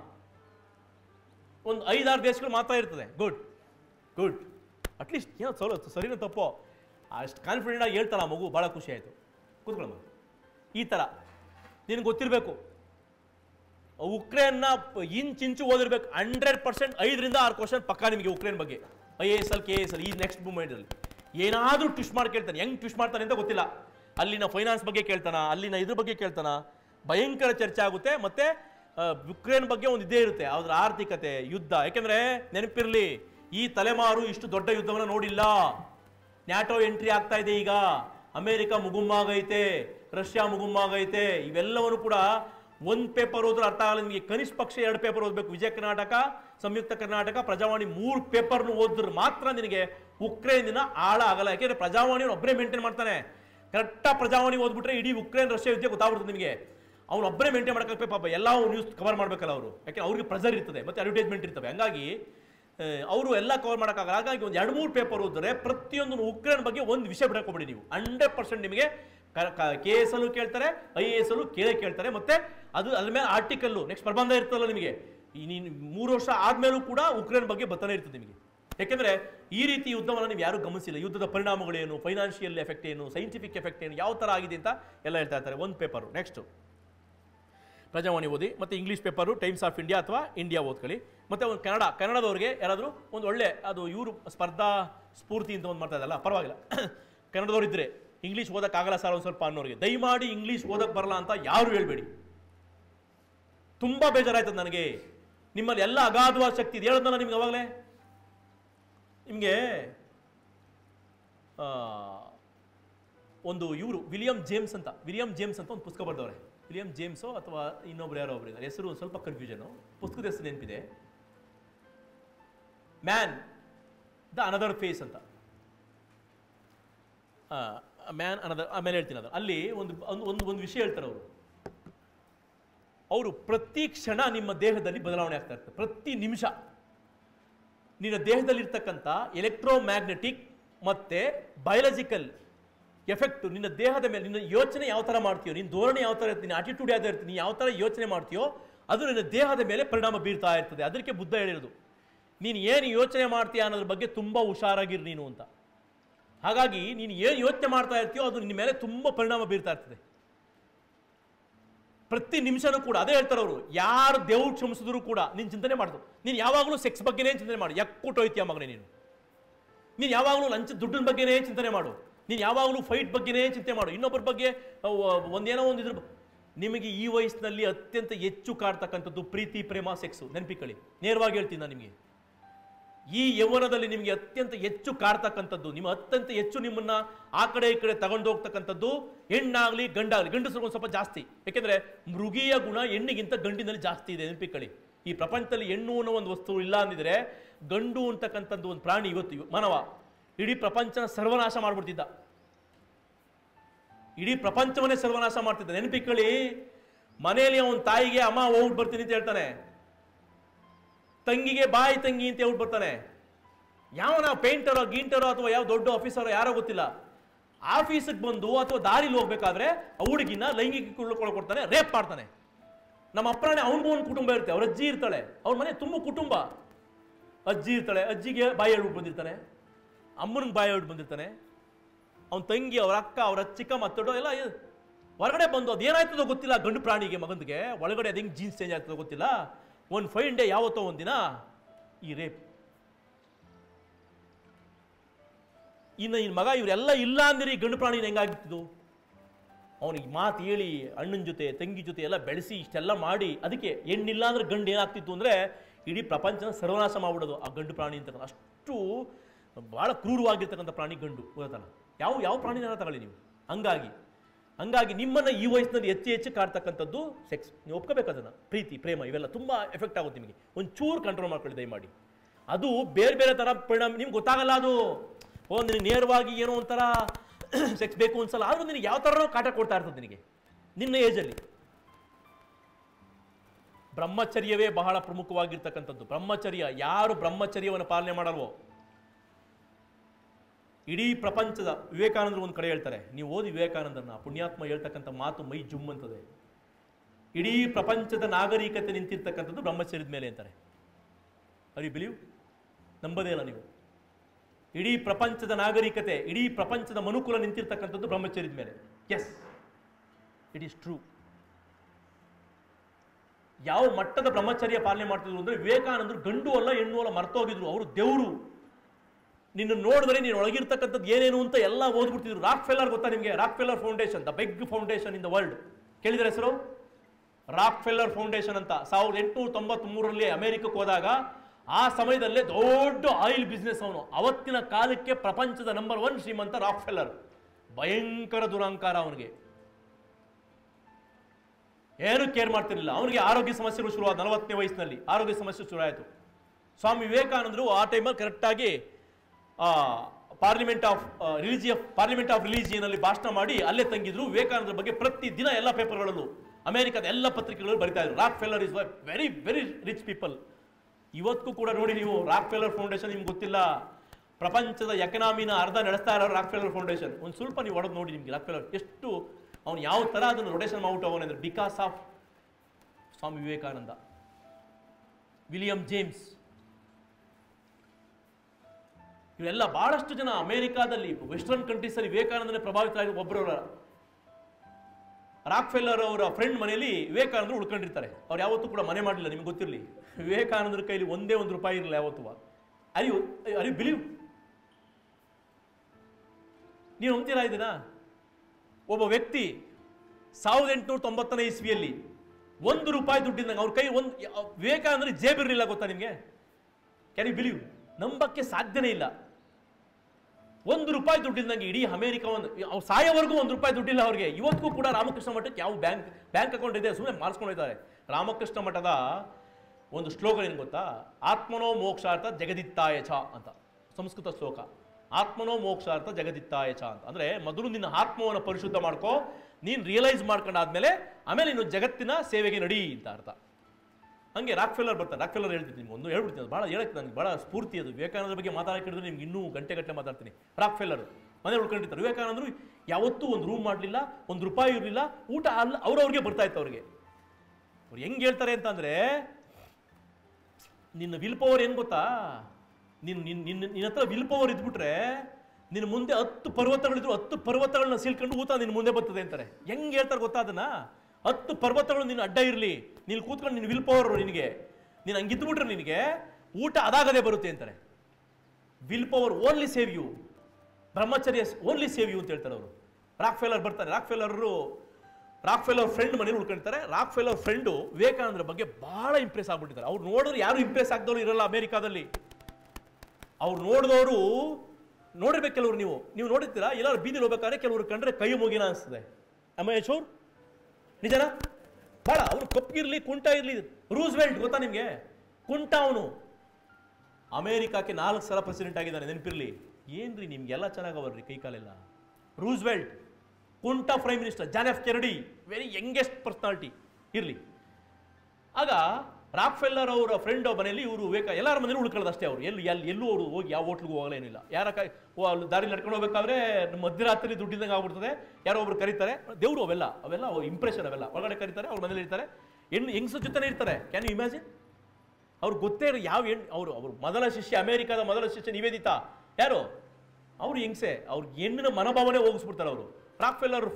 ಒಂದು ಐದಾರು ದೇಶಗಳು ಮಾತ್ರ ಇರ್ತದೆ ಗುಡ್ ಗುಡ್ ಅಟ್ಲೀಸ್ಟ್ ಏನೋ ಸೋಲ ಸರಿನೋ ತಪ್ಪೋ ಅಷ್ಟು ಕಾನ್ಫಿಡೆಂಟ್ ಆಗಿ ಹೇಳ್ತಾರ ಆ ಮಗು ಭಾಳ ಖುಷಿ ಆಯಿತು ಕೂತ್ಕೊಳ್ಳಮ್ಮ ಈ ಥರ ನಿನಗೆ ಗೊತ್ತಿರಬೇಕು ಉಕ್ರೇನ್ನ ಪ- ಇಂಚಿಂಚು ಓದಿರ್ಬೇಕು ಹಂಡ್ರೆಡ್ ಪರ್ಸೆಂಟ್ ಐದರಿಂದ ಆರು ಕ್ವಶನ್ ಪಕ್ಕ ನಿಮಗೆ ಉಕ್ರೇನ್ ಬಗ್ಗೆ ಐ ಎ ಎಸ್ ಎಲ್ ಕೆ ಎಸ್ ಎಲ್ ಈ ನೆಕ್ಸ್ಟ್ ಮೂಮೆಂಟಲ್ಲಿ ಏನಾದರೂ ಟ್ವಿಸ್ಟ್ ಮಾಡಿ ಕೇಳ್ತಾನೆ ಹೆಂಗ್ ಟ್ವಿಸ್ಟ್ ಮಾಡ್ತಾನೆ ಅಂತ ಗೊತ್ತಿಲ್ಲ ಅಲ್ಲಿನ ಫೈನಾನ್ಸ್ ಬಗ್ಗೆ ಕೇಳ್ತಾನ ಅಲ್ಲಿನ ಇದ್ರ ಬಗ್ಗೆ ಕೇಳ್ತಾನ ಭಯಂಕರ ಚರ್ಚೆ ಆಗುತ್ತೆ ಮತ್ತೆ ಆ, ಉಕ್ರೇನ್ ಬಗ್ಗೆ ಒಂದು ಇದೇ ಇರುತ್ತೆ ಅದ್ರ ಆರ್ಥಿಕತೆ ಯುದ್ಧ ಯಾಕೆಂದ್ರೆ ನೆನಪಿರ್ಲಿ ಈ ತಲೆಮಾರು ಇಷ್ಟು ದೊಡ್ಡ ಯುದ್ಧವನ್ನ ನೋಡಿಲ್ಲ ನ್ಯಾಟೋ ಎಂಟ್ರಿ ಆಗ್ತಾ ಇದೆ ಈಗ ಅಮೆರಿಕ ಮುಗುಮ್ಮಾಗೈತೆ ರಷ್ಯಾ ಮುಗುಮ್ಮಾಗೈತೆ ಇವೆಲ್ಲವನ್ನು ಕೂಡ ಒಂದ್ ಪೇಪರ್ ಓದ್ರೆ ಅರ್ಥ ಆಗಲ್ಲ ನಿಮಗೆ ಕನಿಷ್ಠ ಪಕ್ಷ ಎರಡು ಪೇಪರ್ ಓದಬೇಕು ವಿಜಯ ಕರ್ನಾಟಕ ಸಂಯುಕ್ತ ಕರ್ನಾಟಕ ಪ್ರಜಾವಾಣಿ ಮೂರು ಪೇಪರ್ನು ಓದಿದ್ರೆ ಮಾತ್ರ ನಿನಗೆ ಉಕ್ರೇನಿನ ಆಳ ಆಗಲ್ಲ ಯಾಕೆಂದ್ರೆ ಪ್ರಜಾವಾಣಿ ಒಬ್ಬರೇ ಮೇಂಟೈನ್ ಮಾಡ್ತಾನೆ ಕರೆಕ್ಟಾಗಿ ಪ್ರಜಾವಾಣಿ ಓದ್ಬಿಟ್ರೆ ಇಡೀ ಉಕ್ರೇನ್ ರಷ್ಯಾ ಯುದ್ಧ ಗೊತ್ತಾಗ್ಬಿಡುತ್ತೆ ನಿಮಗೆ ಅವ್ನು ಒಬ್ಬರೇ ಮೇಂಟೈನ್ ಮಾಡಕ್ಕೆ ಪಾಪ ಎಲ್ಲ ನ್ಯೂಸ್ ಕವರ್ ಮಾಡ್ಬೇಕಲ್ಲ ಅವರು ಯಾಕೆ ಅವ್ರಿಗೆ ಪ್ರೆಸರ್ ಇರ್ತದೆ ಮತ್ತೆ ಅಡ್ವರ್ಟೈಸ್ಮೆಂಟ್ ಇರ್ತವೆ ಹಂಗಾಗಿ ಅವರು ಎಲ್ಲ ಕವರ್ ಮಾಡೋಕ್ಕಾಗಲ್ಲ ಹಾಗಾಗಿ ಒಂದು ಎರಡು ಮೂರು ಪೇಪರ್ ಓದಿದ್ರೆ ಪ್ರತಿಯೊಂದು ಉಕ್ರೇನ್ ಬಗ್ಗೆ ಒಂದು ವಿಷಯ ಬಿಡಕೋಬಿಡಿ ನೀವು ಹಂಡ್ರೆಡ್ ಪರ್ಸೆಂಟ್ ನಿಮಗೆ ಕೆ ಎಸ್ ಅಲ್ಲೂ ಕೇಳ್ತಾರೆ ಐ ಎ ಎಸ್ ಅಲ್ಲೂ ಕೇಳೇ ಕೇಳ್ತಾರೆ ಮತ್ತೆ ಅದು ಅದ್ರ ಮೇಲೆ ಆರ್ಟಿಕಲ್ಲು ನೆಕ್ಸ್ಟ್ ಪ್ರಬಂಧ ಇರ್ತಲ್ಲ ನಿಮಗೆ ಈ ನೀನು ಮೂರು ವರ್ಷ ಆದ್ಮೇಲೂ ಕೂಡ ಉಕ್ರೇನ್ ಬಗ್ಗೆ ಬರ್ತಾನೆ ಇರ್ತದೆ ನಿಮಗೆ ಯಾಕೆಂದ್ರೆ ಈ ರೀತಿ ಯುದ್ಧವನ್ನು ನೀವು ಯಾರು ಗಮನಿಸಿಲ್ಲ ಯುದ್ಧದ ಪರಿಣಾಮಗಳೇನು ಫೈನಾನ್ಷಿಯಲ್ ಎಫೆಕ್ಟ್ ಏನು ಸೈಂಟಿಫಿಕ್ ಎಫೆಕ್ಟ್ ಏನು ಯಾವ ಥರ ಆಗಿದೆ ಅಂತ ಎಲ್ಲ ಹೇಳ್ತಾ ಇರ್ತಾರೆ ಒಂದು ಪೇಪರು ನೆಕ್ಸ್ಟು ಪ್ರಜಾವಾಣಿ ಓದಿ ಮತ್ತು English paper Times of India ಅಥವಾ ಇಂಡಿಯಾ ಓದ್ಕೊಳ್ಳಿ ಮತ್ತು ಒಂದು ಕನ್ನಡ ಕನ್ನಡದವ್ರಿಗೆ ಯಾರಾದರೂ ಒಂದು ಒಳ್ಳೆ ಅದು ಇವರು ಸ್ಪರ್ಧಾ ಸ್ಫೂರ್ತಿ ಅಂತ ಒಂದು ಮಾಡ್ತಾ ಇದ್ದಲ್ಲ ಪರವಾಗಿಲ್ಲ ಕನ್ನಡದವ್ರು ಇದ್ದರೆ ಇಂಗ್ಲೀಷ್ ಓದೋಕ್ಕಾಗಲ್ಲ ಸರ್ ಒಂದು ಸ್ವಲ್ಪ ಅನ್ನೋರಿಗೆ ದಯಮಾಡಿ ಇಂಗ್ಲೀಷ್ ಓದಕ್ಕೆ ಬರಲ್ಲ ಅಂತ ಯಾರು ಹೇಳ್ಬೇಡಿ ತುಂಬ ಬೇಜಾರಾಯ್ತದೆ ನನಗೆ ನಿಮ್ಮಲ್ಲಿ ಎಲ್ಲ ಅಗಾಧವಾದ ಶಕ್ತಿ ಇದೆ ಹೇಳೋದಲ್ಲ ನಿಮ್ಗೆ ಅವಾಗಲೇ ನಿಮಗೆ ಒಂದು ಇವರು ವಿಲಿಯಂ ಜೇಮ್ಸ್ ಅಂತ ವಿಲಿಯಂ ಜೇಮ್ಸ್ ಅಂತ ಒಂದು ಪುಸ್ತಕ ಬರೆದವ್ರೆ ವಿಲಿಯಂ ಜೇಮ್ಸೋ ಅಥವಾ ಇನ್ನೊಬ್ರು ಯಾರೋ ಒಬ್ರು ಇದ್ದಾರೆ ಹೆಸರು ಒಂದು ಸ್ವಲ್ಪ ಕನ್ಫ್ಯೂಷನು ಪುಸ್ತಕದ ಹೆಸರು ನೆನಪಿದೆ ಮ್ಯಾನ್ ದ ಅನದರ್ ಫೇಸ್ ಅಂತ ಮ್ಯಾನ್ ಅನದರ್ ಆಮೇಲೆ ಹೇಳ್ತೀನಿ ಅದು ಅಲ್ಲಿ ಒಂದು ಒಂದು ಒಂದು ಒಂದು ವಿಷಯ ಹೇಳ್ತಾರೆ ಅವರು ಅವರು ಪ್ರತಿ ಕ್ಷಣ ನಿಮ್ಮ ದೇಹದಲ್ಲಿ ಬದಲಾವಣೆ ಆಗ್ತಾ ಇರ್ತದೆ ಪ್ರತಿ ನಿಮಿಷ ನಿನ್ನ ದೇಹದಲ್ಲಿರ್ತಕ್ಕಂಥ ಎಲೆಕ್ಟ್ರೋಮ್ಯಾಗ್ನೆಟಿಕ್ ಮತ್ತೆ ಬಯಾಲಜಿಕಲ್ ಎಫೆಕ್ಟ್ ನಿನ್ನ ದೇಹದ ಮೇಲೆ ನಿನ್ನ ಯೋಚನೆ ಯಾವ ಥರ ಮಾಡ್ತೀಯೋ ನಿನ್ನ ಧೋರಣೆ ಯಾವ ಥರ ಇರ್ತೀನಿ ಆಟಿಟ್ಯೂಡ್ ಯಾವ್ದು ಇರ್ತೀನಿ ಯಾವ ಥರ ಯೋಚನೆ ಮಾಡ್ತೀಯೋ ಅದು ನಿನ್ನ ದೇಹದ ಮೇಲೆ ಪರಿಣಾಮ ಬೀರ್ತಾ ಇರ್ತದೆ ಅದಕ್ಕೆ ಬುದ್ಧ ಹೇಳಿರೋದು ನೀನು ಏನು ಯೋಚನೆ ಮಾಡ್ತೀಯ ಅನ್ನೋದ್ರ ಬಗ್ಗೆ ತುಂಬ ಹುಷಾರಾಗಿರು ನೀನು ಅಂತ ಹಾಗಾಗಿ ನೀನು ಏನು ಯೋಚನೆ ಮಾಡ್ತಾ ಇರ್ತೀಯೋ ಅದು ನಿನ್ನ ಮೇಲೆ ತುಂಬ ಪರಿಣಾಮ ಬೀರ್ತಾ ಇರ್ತದೆ ಪ್ರತಿ ನಿಮಿಷನೂ ಕೂಡ ಅದೇ ಹೇಳ್ತಾರೆ ಅವರು ಯಾರು ದೇವ್ರು ಕ್ಷಮಿಸಿದ್ರು ಕೂಡ ನೀನು ಚಿಂತನೆ ಮಾಡ್ದು ನೀನು ಯಾವಾಗಲೂ ಸೆಕ್ಸ್ ಬಗ್ಗೆನೇ ಚಿಂತನೆ ಮಾಡು ಎಕ್ಕುಟ್ಟೋಯ್ತೀಯ ಮಗನೇ ನೀನು ನೀನು ಯಾವಾಗಲೂ ಲಂಚ ದುಡ್ಡಿನ ಬಗ್ಗೆನೇ ಚಿಂತನೆ ಮಾಡು ನೀನು ಯಾವಾಗಲೂ ಫೈಟ್ ಬಗ್ಗೆನೇ ಚಿಂತೆ ಮಾಡು ಇನ್ನೊಬ್ಬರ ಬಗ್ಗೆ ಅಹ್, ಒಂದೇನೋ ಒಂದು ಇದ್ರ ಬ- ನಿಮಗೆ ಈ ವಯಸ್ಸಿನಲ್ಲಿ ಅತ್ಯಂತ ಹೆಚ್ಚು ಕಾಡ್ತಕ್ಕಂಥದ್ದು ಪ್ರೀತಿ ಪ್ರೇಮ ಸೆಕ್ಸು ನೆನಪಿಕೊಳ್ಳಿ ನೇರವಾಗಿ ಹೇಳ್ತೀನಿ ನಾನು ನಿಮಗೆ ಈ ಯೌವನದಲ್ಲಿ ನಿಮಗೆ ಅತ್ಯಂತ ಹೆಚ್ಚು ಕಾಡ್ತಕ್ಕಂಥದ್ದು ನಿಮ್ಮ ಅತ್ಯಂತ ಹೆಚ್ಚು ನಿಮ್ಮನ್ನ ಆ ಕಡೆ ಈ ಕಡೆ ತಗೊಂಡು ಹೋಗ್ತಕ್ಕಂಥದ್ದು ಹೆಣ್ಣಾಗ್ಲಿ ಗಂಡಾಗ್ಲಿ ಗಂಡಸರು ಒಂದು ಸ್ವಲ್ಪ ಜಾಸ್ತಿ ಯಾಕೆಂದ್ರೆ ಮೃಗೀಯ ಗುಣ ಹೆಣ್ಣಿಗಿಂತ ಗಂಡಿನಲ್ಲಿ ಜಾಸ್ತಿ ಇದೆ ನೆನಪಿಕೊಳ್ಳಿ ಈ ಪ್ರಪಂಚದಲ್ಲಿ ಹೆಣ್ಣು ಅನ್ನೋ ಒಂದು ವಸ್ತು ಇಲ್ಲ ಅಂದಿದ್ರೆ ಗಂಡು ಅಂತಕ್ಕಂಥದ್ದು ಒಂದು ಪ್ರಾಣಿ ಇವತ್ತು ಇವ- ಮಾನವ ಇಡೀ ಪ್ರಪಂಚನ ಸರ್ವನಾಶ ಮಾಡ್ಬಿಡ್ತಿದ್ದ ಇಡೀ ಪ್ರಪಂಚವನ್ನೇ ಸರ್ವನಾಶ ಮಾಡ್ತಿದ್ದ ನೆನಪಿಕೊಳ್ಳಿ ಮನೆಯಲ್ಲಿ ಅವನ ತಾಯಿಗೆ ಅಮ್ಮ ಹೋಗ್ಬಿಟ್ಟು ಬರ್ತೀನಿ ಅಂತ ಹೇಳ್ತಾನೆ ತಂಗಿಗೆ ಬಾಯಿ ತಂಗಿ ಅಂತ ಹೇಳ್ಬಿಟ್ಟು ಬರ್ತಾನೆ ಯಾವನ ಪೇಂಟರೋ ಗೀಂಟರೋ ಅಥವಾ ಯಾವ ದೊಡ್ಡ ಆಫೀಸರೋ ಯಾರೋ ಗೊತ್ತಿಲ್ಲ ಆಫೀಸಿಗೆ ಬಂದು ಅಥವಾ ದಾರಿಲಿ ಹೋಗ್ಬೇಕಾದ್ರೆ ಆ ಹುಡುಗಿನ ಲೈಂಗಿಕ ಕಿರುಕುಳ ಕೊಡ್ತಾನೆ ರೇಪ್ ಮಾಡ್ತಾನೆ ನಮ್ಮ ಅಪ್ಪನೇ ಅವನಿಗೂ ಒಂದು ಕುಟುಂಬ ಇರುತ್ತೆ ಅವ್ರ ಅಜ್ಜಿ ಇರ್ತಾಳೆ ಅವ್ರ ಮನೆ ತುಂಬ ಕುಟುಂಬ ಅಜ್ಜಿ ಇರ್ತಾಳೆ ಅಜ್ಜಿಗೆ ಬಾಯಿ ಹೇಳ್ಬಿಟ್ಟು ಬಂದಿರ್ತಾನೆ ಅಮ್ಮನಿಗೆ ಬಾಯಿ ಹೇಳ್ಬಿಟ್ಟು ಬಂದಿರ್ತಾನೆ ಅವನ ತಂಗಿ ಅವ್ರ ಅಕ್ಕ ಅವ್ರ ಚಿಕ್ಕ ಮತ್ತೊಡ್ಡು ಎಲ್ಲ ಇ- ಹೊರಗಡೆ ಬಂದು ಅದು ಏನಾಯ್ತದೋ ಗೊತ್ತಿಲ್ಲ ಗಂಡು ಪ್ರಾಣಿಗೆ ಮಗನಿಗೆ ಒಳಗಡೆ ಅದು ಹೆಂಗೆ ಜೀನ್ಸ್ ಚೇಂಜ್ ಆಗ್ತದೋ ಗೊತ್ತಿಲ್ಲ ಒಂದು ಫೈನ್ ಡೇ ಯಾವತ್ತೋ ಒಂದಿನ ಈ ರೇಪ್ ಇನ್ನು ಈ ಮಗ ಇವರೆಲ್ಲ ಇಲ್ಲ ಅಂದ್ರೆ ಈ ಗಂಡು ಪ್ರಾಣಿನ ಹೆಂಗಾಗಿತ್ತು ಅವನಿಗೆ ಮಾತು ಹೇಳಿ ಅಣ್ಣನ ಜೊತೆ ತಂಗಿ ಜೊತೆ ಎಲ್ಲ ಬೆಳೆಸಿ ಇಷ್ಟೆಲ್ಲ ಮಾಡಿ ಅದಕ್ಕೆ ಹೆಣ್ಣಿಲ್ಲ ಅಂದ್ರೆ ಗಂಡು ಏನಾಗ್ತಿತ್ತು ಅಂದ್ರೆ ಇಡೀ ಪ್ರಪಂಚನ ಸರ್ವನಾಶ ಮಾಡ್ಬಿಡೋದು ಆ ಗಂಡು ಪ್ರಾಣಿ ಅಂತ ಅಷ್ಟು ಬಹಳ ಕ್ರೂರವಾಗಿರ್ತಕ್ಕಂಥ ಪ್ರಾಣಿ ಗಂಡು ಗೊತ್ತಲ್ಲ ಯಾವ ಯಾವ ಪ್ರಾಣಿನ ತಗೊಳ್ಳಿ ನೀವು ಹಂಗಾಗಿ ಹಂಗಾಗಿ ನಿಮ್ಮನ್ನ ಈ ವಯಸ್ಸಿನಲ್ಲಿ ಹೆಚ್ಚು ಹೆಚ್ಚು ಕಾಡ್ತಕ್ಕಂಥದ್ದು ಸೆಕ್ಸ್ ನೀವು ಒಪ್ಕೋಬೇಕು ಅದನ್ನ ಪ್ರೀತಿ ಪ್ರೇಮ ಇವೆಲ್ಲ ತುಂಬಾ ಎಫೆಕ್ಟ್ ಆಗುತ್ತೆ ನಿಮಗೆ ಒಂಚೂರು ಕಂಟ್ರೋಲ್ ಮಾಡ್ಕೊಳ್ಳಿ ದಯಮಾಡಿ ಅದು ಬೇರೆ ಬೇರೆ ಥರ ಪರಿಣಾಮ ನಿಮ್ಗೆ ಗೊತ್ತಾಗಲ್ಲ ಅದು ಓ ನಿನಗೆ ನೇರವಾಗಿ ಏನೋ ಒಂಥರ ಸೆಕ್ಸ್ ಬೇಕು ಅನ್ಸಲ್ಲ ಆದ್ರೂ ನಿನಗೆ ಯಾವ ಥರನೋ ಕಾಟ ಕೊಡ್ತಾ ಇರ್ತದೆ ನಿನಗೆ ನಿನ್ನ ಏಜಲ್ಲಿ ಬ್ರಹ್ಮಚರ್ಯವೇ ಬಹಳ ಪ್ರಮುಖವಾಗಿರ್ತಕ್ಕಂಥದ್ದು ಬ್ರಹ್ಮಚರ್ಯ ಯಾರು ಬ್ರಹ್ಮಚರ್ಯವನ್ನು ಪಾಲನೆ ಮಾಡಲ್ವೋ ಇಡೀ ಪ್ರಪಂಚದ ವಿವೇಕಾನಂದರು ಒಂದು ಕಡೆ ಹೇಳ್ತಾರೆ ನೀವು ಓದಿ ವಿವೇಕಾನಂದರನ್ನ ಪುಣ್ಯಾತ್ಮ ಹೇಳ್ತಕ್ಕಂಥ ಮಾತು ಮೈ ಜುಮ್ ಅಂತದೆ ಇಡೀ ಪ್ರಪಂಚದ ನಾಗರಿಕತೆ ನಿಂತಿರ್ತಕ್ಕಂಥದ್ದು ಬ್ರಹ್ಮಚರ್ಯದ ಮೇಲೆ ಅಂತಾರೆ ಅರಿ ಬಿಲೀವ್ ನಂಬದೇ ಇಲ್ಲ ನೀವು ಇಡೀ ಪ್ರಪಂಚದ ನಾಗರಿಕತೆ ಇಡೀ ಪ್ರಪಂಚದ ಮನುಕುಲ ನಿಂತಿರ್ತಕ್ಕಂಥದ್ದು ಬ್ರಹ್ಮಚರ್ಯದ ಮೇಲೆ ಎಸ್ ಇಟ್ ಈಸ್ ಟ್ರೂ ಯಾವ ಮಟ್ಟದ ಬ್ರಹ್ಮಚರ್ಯ ಪಾಲನೆ ಮಾಡ್ತಿದ್ರು ಅಂದ್ರೆ ವಿವೇಕಾನಂದರು ಗಂಡು ಅಲ್ಲ ಹೆಣ್ಣು ಅಲ್ಲ ಮರ್ತೋಗಿದ್ರು ಅವರು ದೇವರು ನಿನ್ನ ನೋಡಿದ್ರೆ ನೀನು ಒಳಗಿರ್ತಕ್ಕಂಥದ್ದು ಏನೇನು ಅಂತ ಎಲ್ಲ ಓದ್ಬಿಡ್ತಿದ್ರು ರಾಕ್ ಫೆಲ್ಲರ್ ಗೊತ್ತಾ ನಿಮಗೆ Rockefeller foundation the big foundation in the world ಕೇಳಿದ್ರೆ ಹೆಸರು ರಾಕ್ ಫೆಲ್ಲರ್ ಫೌಂಡೇಶನ್ ಅಂತ ಸಾವಿರದ ಎಂಟುನೂರ ತೊಂಬತ್ಮೂರರಲ್ಲಿ ಅಮೆರಿಕಕ್ಕೆ ಹೋದಾಗ ಆ ಸಮಯದಲ್ಲೇ ದೊಡ್ಡ ಆಯಿಲ್ ಬಿಸ್ನೆಸ್ ಅವನು ಅವತ್ತಿನ ಕಾಲಕ್ಕೆ ಪ್ರಪಂಚದ ನಂಬರ್ ಒನ್ ಶ್ರೀಮಂತ ರಾಕ್ ಫೆಲ್ಲರ್ ಭಯಂಕರ ದುರಂಕಾರ ಅವನಿಗೆ ಏನು ಕೇರ್ ಮಾಡ್ತಿರ್ಲಿಲ್ಲ ಅವನಿಗೆ ಆರೋಗ್ಯ ಸಮಸ್ಯೆಗಳು ಶುರುವಾದ ನಲವತ್ತನೇ ವಯಸ್ಸಿನಲ್ಲಿ ಆರೋಗ್ಯ ಸಮಸ್ಯೆ ಶುರುವಾಯಿತು ಸ್ವಾಮಿ ವಿವೇಕಾನಂದರು ಆ ಟೈಮಲ್ಲಿ ಕರೆಕ್ಟಾಗಿ parliament of religion parliament of religion ಅಲ್ಲಿ ಭಾಷಣ ಮಾಡಿ ಅಲ್ಲೇ ತಂಗಿದ್ರು ವಿವೇಕಾನಂದರ ಬಗ್ಗೆ ಪ್ರತಿ ದಿನ ಎಲ್ಲ ಪೇಪರ್ಗಳಲ್ಲೂ ಅಮೆರಿಕದ ಎಲ್ಲ ಪತ್ರಿಕೆಗಳು ಬರಿತಾ ಇದ್ರು Rockefeller is very very rich people ಇವತ್ತಿಗೂ ಕೂಡ ನೋಡಿ ನೀವು ರಾಕ್ ಫೆಲ್ಲರ್ ಫೌಂಡೇಶನ್ ನಿಮ್ಗೆ ಗೊತ್ತಿಲ್ಲ ಪ್ರಪಂಚದ ಎಕನಾಮಿನ ಅರ್ಧ ನಡೆಸ್ತಾ ಇರೋ ರಾಕ್ ಫೆಲ್ಲರ್ ಫೌಂಡೇಶನ್ ಒಂದು ಸ್ವಲ್ಪ ನೀವು ಹೊಡೆದು ನೋಡಿ ನಿಮ್ಗೆ ರಾಕ್ ಫೆಲ್ಲರ್ ಎಷ್ಟು ಅವ್ನು ಯಾವ ಥರ ಅದನ್ನು ರೊಟೇಷನ್ ಮಾಡ್ಬಿಟ್ಟು ಅವನೇ ಅಂದ್ರೆ because of Swami Vivekananda William James ಇವರೆಲ್ಲ ಬಹಳಷ್ಟು ಜನ ಅಮೆರಿಕಾದಲ್ಲಿ ವೆಸ್ಟರ್ನ್ ಕಂಟ್ರೀಸಲ್ಲಿ ವಿವೇಕಾನಂದನೇ ಪ್ರಭಾವಿತರಾಗಿ ಒಬ್ಬರವರ ರಾಕ್ ಫೆಲ್ಲರ್ ಅವರ ಫ್ರೆಂಡ್ ಮನೆಯಲ್ಲಿ ವಿವೇಕಾನಂದರು ಉಳ್ಕೊಂಡಿರ್ತಾರೆ ಅವ್ರು ಯಾವತ್ತೂ ಕೂಡ ಮನೆ ಮಾಡಲಿಲ್ಲ ನಿಮ್ಗೆ ಗೊತ್ತಿರಲಿ ವಿವೇಕಾನಂದರ ಕೈಲಿ ಒಂದೇ ಒಂದು ರೂಪಾಯಿ ಇರಲಿಲ್ಲ ಯಾವತ್ತೂ ಅರಿವು ಅರಿವು ಬಿಲೀವ್ ನೀವು ನಂಬ್ತೀರಾ ಇದನ್ನ ಒಬ್ಬ ವ್ಯಕ್ತಿ ಸಾವಿರದ ಎಂಟುನೂರ ತೊಂಬತ್ತನೇ ಇಸ್ವಿಯಲ್ಲಿ ಒಂದು ರೂಪಾಯಿ ದುಡ್ಡಿದ್ದಂಗೆ ಅವ್ರ ಕೈ ಒಂದು ವಿವೇಕಾನಂದ್ರ ಜೇಬಿರಲಿಲ್ಲ ಗೊತ್ತಾ ನಿಮಗೆ ಕ್ಯಾನ್ ಯು ಬಿಲೀವ್ ನಂಬಕ್ಕೆ ಸಾಧ್ಯನೇ ಇಲ್ಲ ಒಂದು ರೂಪಾಯಿ ದುಡ್ಡಿದ್ದಂಗೆ ಇಡೀ ಅಮೆರಿಕ ಒಂದು ಅವ್ರು ಸಾಯೋವರೆಗೂ ಒಂದು ರೂಪಾಯಿ ದುಡ್ಡಿಲ್ಲ ಅವ್ರಿಗೆ ಇವತ್ತಿಗೂ ಕೂಡ ರಾಮಕೃಷ್ಣ ಮಠಕ್ಕೆ ಯಾವ ಬ್ಯಾಂಕ್ ಬ್ಯಾಂಕ್ ಅಕೌಂಟ್ ಇದೆ ಸುಮ್ಮನೆ ಮಾಡಿಸ್ಕೊಂಡಿದ್ದಾರೆ ರಾಮಕೃಷ್ಣ ಮಠದ ಒಂದು ಶ್ಲೋಕ ಏನು ಗೊತ್ತಾ ಆತ್ಮನೋ ಮೋಕ್ಷಾರ್ಥ ಜಗದಿತ್ತಾಯ ಚ ಅಂತ ಸಂಸ್ಕೃತ ಶ್ಲೋಕ ಆತ್ಮನೋ ಮೋಕ್ಷಾರ್ಥ ಜಗದಿತ್ತಾಯ ಚ ಅಂತ ಅಂದ್ರೆ ಮೊದಲು ನಿನ್ನ ಆತ್ಮವನ್ನು ಪರಿಶುದ್ಧ ಮಾಡ್ಕೋ ನೀನು ರಿಯಲೈಸ್ ಮಾಡ್ಕೊಂಡಾದ್ಮೇಲೆ ಆಮೇಲೆ ನೀನು ಜಗತ್ತಿನ ಸೇವೆಗೆ ನಡಿ ಅಂತ ಅರ್ಥ ಹಂಗೆ ರಾಕ್ ಫೆಲ್ಲರ್ ಬರ್ತಾರೆ ರಾಕ್ ಫೆಲ್ಲರ್ ಹೇಳ್ತೀನಿ ನಿಮ್ಗೆ ಒಂದು ಹೇಳ್ಬಿಡ್ತೀನಿ ಅದು ಭಾಳ ಹೇಳಕ್ಕೆ ನನಗೆ ಭಾಳ ಸ್ಫೂರ್ತಿ ಅದು ವಿವೇಕಾನಂದ ಬಗ್ಗೆ ಮಾತಾಡಕ್ಕೆ ಹಿಡಿದ್ರೆ ನಿಮ್ಗೆ ಇನ್ನೂ ಗಂಟೆ ಗಟ್ಟಲೆ ಮಾತಾಡ್ತೀನಿ ರಾಕ್ ಫೆಲ್ಲರ್ ಮನೆ ಉಳ್ಕೊಂಡಿರ್ತಾರೆ ವಿವೇಕಾನಂದರು ಯಾವತ್ತೂ ಒಂದು ರೂಮ್ ಮಾಡಲಿಲ್ಲ ಒಂದು ರೂಪಾಯಿ ಇರಲಿಲ್ಲ ಊಟ ಅಲ್ಲ ಅವ್ರವ್ರಿಗೆ ಬರ್ತಾ ಇತ್ತು ಅವ್ರಿಗೆ ಅವ್ರು ಹೆಂಗೆ ಹೇಳ್ತಾರೆ ಅಂತಂದ್ರೆ ನಿನ್ನ ವಿಲ್ ಪವರ್ ಏನು ಗೊತ್ತಾ ನಿನ್ನ ನಿನ್ನ ನಿನ್ನ ನಿನ್ನ ಹತ್ರ ವಿಲ್ ಪವರ್ ಇದ್ಬಿಟ್ರೆ ನಿನ್ನ ಮುಂದೆ ಹತ್ತು ಪರ್ವತಗಳಿದ್ರು ಹತ್ತು ಪರ್ವತಗಳನ್ನ ಸೀಳ್ಕೊಂಡು ಊತ ನಿನ್ನ ಮುಂದೆ ಬರ್ತದೆ ಅಂತಾರೆ ಹೆಂಗೆ ಹೇಳ್ತಾರೆ ಗೊತ್ತಾ ಅದನ್ನ ಹತ್ತು ಪರ್ವತಗಳು ನಿನ್ನ ಅಡ್ಡ ಇರಲಿ ನೀನು ಕೂತ್ಕೊಂಡು ನಿನ್ನ ವಿಲ್ ಪವರ್ ನಿನಗೆ ನೀನು ಹಂಗಿದ್ಬಿಟ್ರೆ ನಿನಗೆ ಊಟ ಅದಾಗದೆ ಬರುತ್ತೆ ಅಂತಾರೆ will power only save you brahmacharya only save you ಅಂತ ಹೇಳ್ತಾರೆ ಅವರು ರಾಕ್ ಫೆಲ್ಲರ್ ಬರ್ತಾರೆ Rockefeller Rockefeller friend ಮನೇಲಿ ಉಳ್ಕೊಳ್ತಾರೆ ರಾಕ್ ಫೆಲ್ಲರ್ ಫ್ರೆಂಡು ವಿವೇಕಾನಂದರ ಬಗ್ಗೆ ಬಹಳ ಇಂಪ್ರೆಸ್ ಆಗ್ಬಿಟ್ಟಿದ್ದಾರೆ ಅವ್ರು ನೋಡಿದ್ರೆ ಯಾರು ಇಂಪ್ರೆಸ್ ಆಗ್ದವ್ರು ಇರಲ್ಲ ಅಮೆರಿಕಾದಲ್ಲಿ ಅವ್ರು ನೋಡಿದವರು ನೋಡಿರ್ಬೇಕು ಕೆಲವರು ನೀವು ನೀವು ನೋಡಿರ್ತೀರಾ ಎಲ್ಲರೂ ಬೀದಿಲಿ ಹೋಗ್ಬೇಕಾದ್ರೆ ಕೆಲವರು ಕಂಡ್ರೆ ಕೈ ಮುಗಿನ ಅನಿಸ್ತದೆ ಅಮೇಶ್ ಅವ್ರು ನಿಜನಾ ಬೇಡ ಅವ್ರು ಕಪ್ಪಿರ್ಲಿ ಕುಂಟ ಇರಲಿ ರೂಸ್ವೆಲ್ಟ್ ಗೊತ್ತಾ ನಿಮಗೆ ಕುಂಟ ಅವನು ಅಮೇರಿಕಾಕ್ಕೆ ನಾಲ್ಕು ಸಲ ಪ್ರೆಸಿಡೆಂಟ್ ಆಗಿದ್ದಾನೆ ನೆನಪಿರ್ಲಿ ಏನ್ರಿ ನಿಮ್ಗೆಲ್ಲ ಚೆನ್ನಾಗವಲ್ರಿ ಕೈ ಕಾಲೆಲ್ಲ ರೂಸ್ವೆಲ್ಟ್ ಕುಂಟ prime minister John F Kennedy very youngest personality ಇರಲಿ ಆಗ ರಾಕ್ ಫೆಲ್ಲರ್ ಅವರ ಫ್ರೆಂಡ್ ಮನೆಯಲ್ಲಿ ಇವರು ವಿವೇಕ ಎಲ್ಲರ ಮನೇಲಿ ಉಳ್ಕೊಳ್ಳೋದು ಅಷ್ಟೇ ಅವರು ಎಲ್ಲಿ ಎಲ್ಲಿ ಎಲ್ಲೂ ಅವರು ಹೋಗಿ ಯಾವ ಹೋಟ್ಲಿಗೂ ಹೋಗಲೇನಿಲ್ಲ ಯಾರ ಕೈ ಓ ಅಲ್ಲಿ ದಾರಿ ನಡ್ಕೊಂಡು ಹೋಗ್ಬೇಕಾದ್ರೆ ಮಧ್ಯರಾತ್ರಿ ದುಡ್ಡಿದ್ದಂಗೆ ಆಗ್ಬಿಡ್ತದೆ ಯಾರೋ ಒಬ್ರು ಕರೀತಾರೆ ದೇವರು ಅವೆಲ್ಲ ಅವೆಲ್ಲ ಇಂಪ್ರೆಷನ್ ಅವೆಲ್ಲ ಒಳಗಡೆ ಕರೀತಾರೆ ಅವ್ರ ಮನೇಲಿ ಇರ್ತಾರೆ ಹೆಣ್ಣು ಹೆಂಗಸ ಜೊತೆನೇ ಇರ್ತಾರೆ ಕ್ಯಾನ್ ಯು ಇಮ್ಯಾಜಿನ್ ಅವ್ರಿಗೆ ಗೊತ್ತೇ ಇರೋ ಯಾವ ಹೆಣ್ಣು ಅವರು ಅವರು ಮೊದಲ ಶಿಷ್ಯ ಅಮೆರಿಕದ ಮೊದಲ ಶಿಷ್ಯ ನಿವೇದಿತಾ ಯಾರು ಅವ್ರು ಹೆಂಗ್ಸೆ ಅವ್ರ ಹೆಣ್ಣಿನ ಮನೋಭಾವನೆ ಹೋಗಿಸ್ಬಿಡ್ತಾರೆ ಅವರು ರಾಕ್ ಫೆಲ್ಲರ್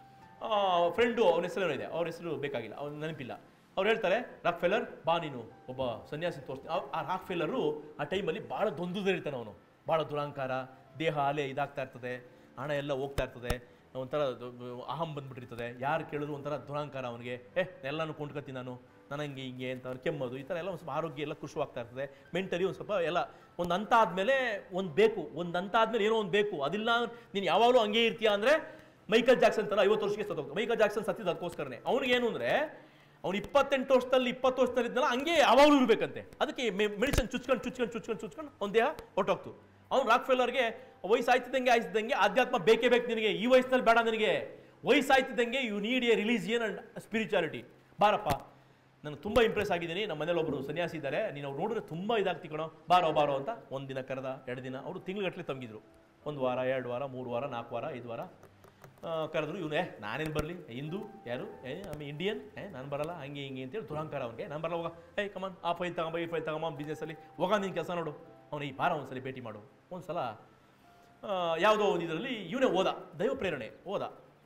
ಫ್ರೆಂಡು ಅವನ ಹೆಸರು ಇದೆ ಅವ್ರ ಹೆಸರು ಬೇಕಾಗಿಲ್ಲ ಅವ್ನ ನೆನಪಿಲ್ಲ ಅವ್ರು ಹೇಳ್ತಾರೆ ರಾಕ್ ಫೆಲ್ಲರ್ ಬಾ ನೀನು ಒಬ್ಬ ಸನ್ಯಾಸಿ ತೋರಿಸ್ತೀನಿ ಆ- ಆ ರಾಕ್ ಫೆಲ್ಲರು ಆ ಟೈಮಲ್ಲಿ ಭಾಳ ದೊಂದುದರಿರ್ತಾನೆ ಅವನು ಭಾಳ ದುರಾಂಕಾರ ದೇಹ ಅಲೆ ಇದಾಗ್ತಾ ಇರ್ತದೆ ಹಣ ಎಲ್ಲ ಹೋಗ್ತಾ ಇರ್ತದೆ ಒಂಥರ ದ- ಅಹಂ ಬಂದ್ಬಿಟ್ಟಿರ್ತದೆ ಯಾರು ಕೇಳಿದ್ರು ಒಂಥರ ದುರಾಂಕಾರ ಅವನಿಗೆ ಏ ಎಲ್ಲನೂ ಕೊಂಡ್ಕೊತೀನಿ ನಾನು ನನಗೆ ಹಿಂಗೆ ಅಂತ ಅವ್ರು ಕೆಮ್ಮೋದು ಈ ಥರ ಎಲ್ಲ ಒಂದು ಸ್ವಲ್ಪ ಆರೋಗ್ಯ ಎಲ್ಲ ಖುಷಿವಾಗ್ತಾ ಇರ್ತದೆ ಮೆಂಟಲಿ ಒಂದು ಸ್ವಲ್ಪ ಎಲ್ಲ ಒಂದು ಹಂತ ಆದಮೇಲೆ ಒಂದು ಬೇಕು ಒಂದು ಹಂತ ಆದಮೇಲೆ ಏನೋ ಒಂದು ಬೇಕು ಅದಿಲ್ಲ ನೀನು ಯಾವಾಗಲೂ ಹಂಗೆ ಇರ್ತೀಯ ಅಂದರೆ ಮೈಕಲ್ ಜಾಕ್ಸನ್ ತರ ಐವತ್ತು ವರ್ಷಕ್ಕೆ ಸತ್ತೋಗ್ತಾನೆ ಮೈಕಲ್ ಜಾಕ್ಸನ್ ಸತ್ತಿದ್ದು ಅದಕ್ಕೋಸ್ಕರನೇ ಅವ್ನಿಗೆ ಏನು ಅಂದರೆ ಅವ್ನು ಇಪ್ಪತ್ತೆಂಟು ವರ್ಷದಲ್ಲಿ ಇಪ್ಪತ್ತು ವರ್ಷದಲ್ಲಿ ಇದ್ದಲ್ಲ ಹಂಗೆ ಯಾವಾಗಲೂ ಇರಬೇಕಂತೆ ಅದಕ್ಕೆ ಮೆಡಿಸಿನ್ ಚುಚ್ಕೊಂಡು ಚುಚ್ಕೊಂಡು ಚುಚ್ಕೊಂಡು ಚುಚ್ಕೊಂಡು ಅವ್ನ ದೇಹ ಹೊಟ್ಟೋಗ್ತು ಅವ್ನು ರಾಕ್ ಫೆಲ್ಲರ್ಗೆ ವಯಸ್ಸಾಯ್ತಿದ್ದಂಗೆ ಆಯ್ತಿದ್ದಂಗೆ ಆಧ್ಯಾತ್ಮ ಬೇಕೇ ಬೇಕು ನಿನಗೆ ಈ ವಯಸ್ಸಿನಲ್ಲಿ ಬೇಡ ನಿನಗೆ ವಯಸ್ಸಾಯ್ತಿದ್ದಂಗೆ you need a religion and spirituality ಬಾರಪ್ಪ ನನಗೆ ತುಂಬ ಇಂಪ್ರೆಸ್ ಆಗಿದ್ದೀನಿ ನಮ್ಮ ಮನೇಲಿ ಒಬ್ಬರು ಸನ್ಯಾಸಿ ಇದ್ದಾರೆ ನೀನು ಅವ್ರು ನೋಡಿದ್ರೆ ತುಂಬ ಇದಾಗ್ತಿ ಕಣೋ ಬಾರೋ ಬಾರೋ ಅಂತ ಒಂದು ದಿನ ಕರೆದ ಎರಡು ದಿನ ಅವರು ತಿಂಗ್ಳುಗಟ್ಟಲೆ ತಂಗಿದ್ರು ಒಂದು ವಾರ ಎರಡು ವಾರ ಮೂರು ವಾರ ನಾಲ್ಕು ವಾರ ಐದು ವಾರ ಆ, ಕರೆದ್ರು ಇವನು ಏ ನಾನೇನು ಬರಲಿ ಹಿಂದೂ ಯಾರು ಏ ಆಮೇಲೆ ಇಂಡಿಯನ್ ಏ ನಾನು ಬರಲ್ಲ ಹಂಗೆ ಹಿಂಗೆ ಅಂತೇಳಿ ದುರಂಕಾರ ಅವ್ನಿಗೆ ನಾನು ಬರಲ್ಲ ಹೋಗ ಏ ಕಮಾನ್ ಆ ಫೈಲ್ ತಗೊಂಬ ಈ ಫೈಲ್ ತಗೊಂಬ ಬಿಸ್ನೆಸ್ಸಲ್ಲಿ ಹೋಗ ನೀನು ಕೆಲಸ ನೋಡು ಅವನು ಈ ಬಾರ ಒಂದ್ಸಲಿ ಭೇಟಿ ಮಾಡು ಒಂದ್ಸಲ ಆ, ಯಾವುದೋ ಒಂದು ಇದರಲ್ಲಿ ಇವನೇ ಓದ ದೈವ ಪ್ರೇರಣೆ ಓದ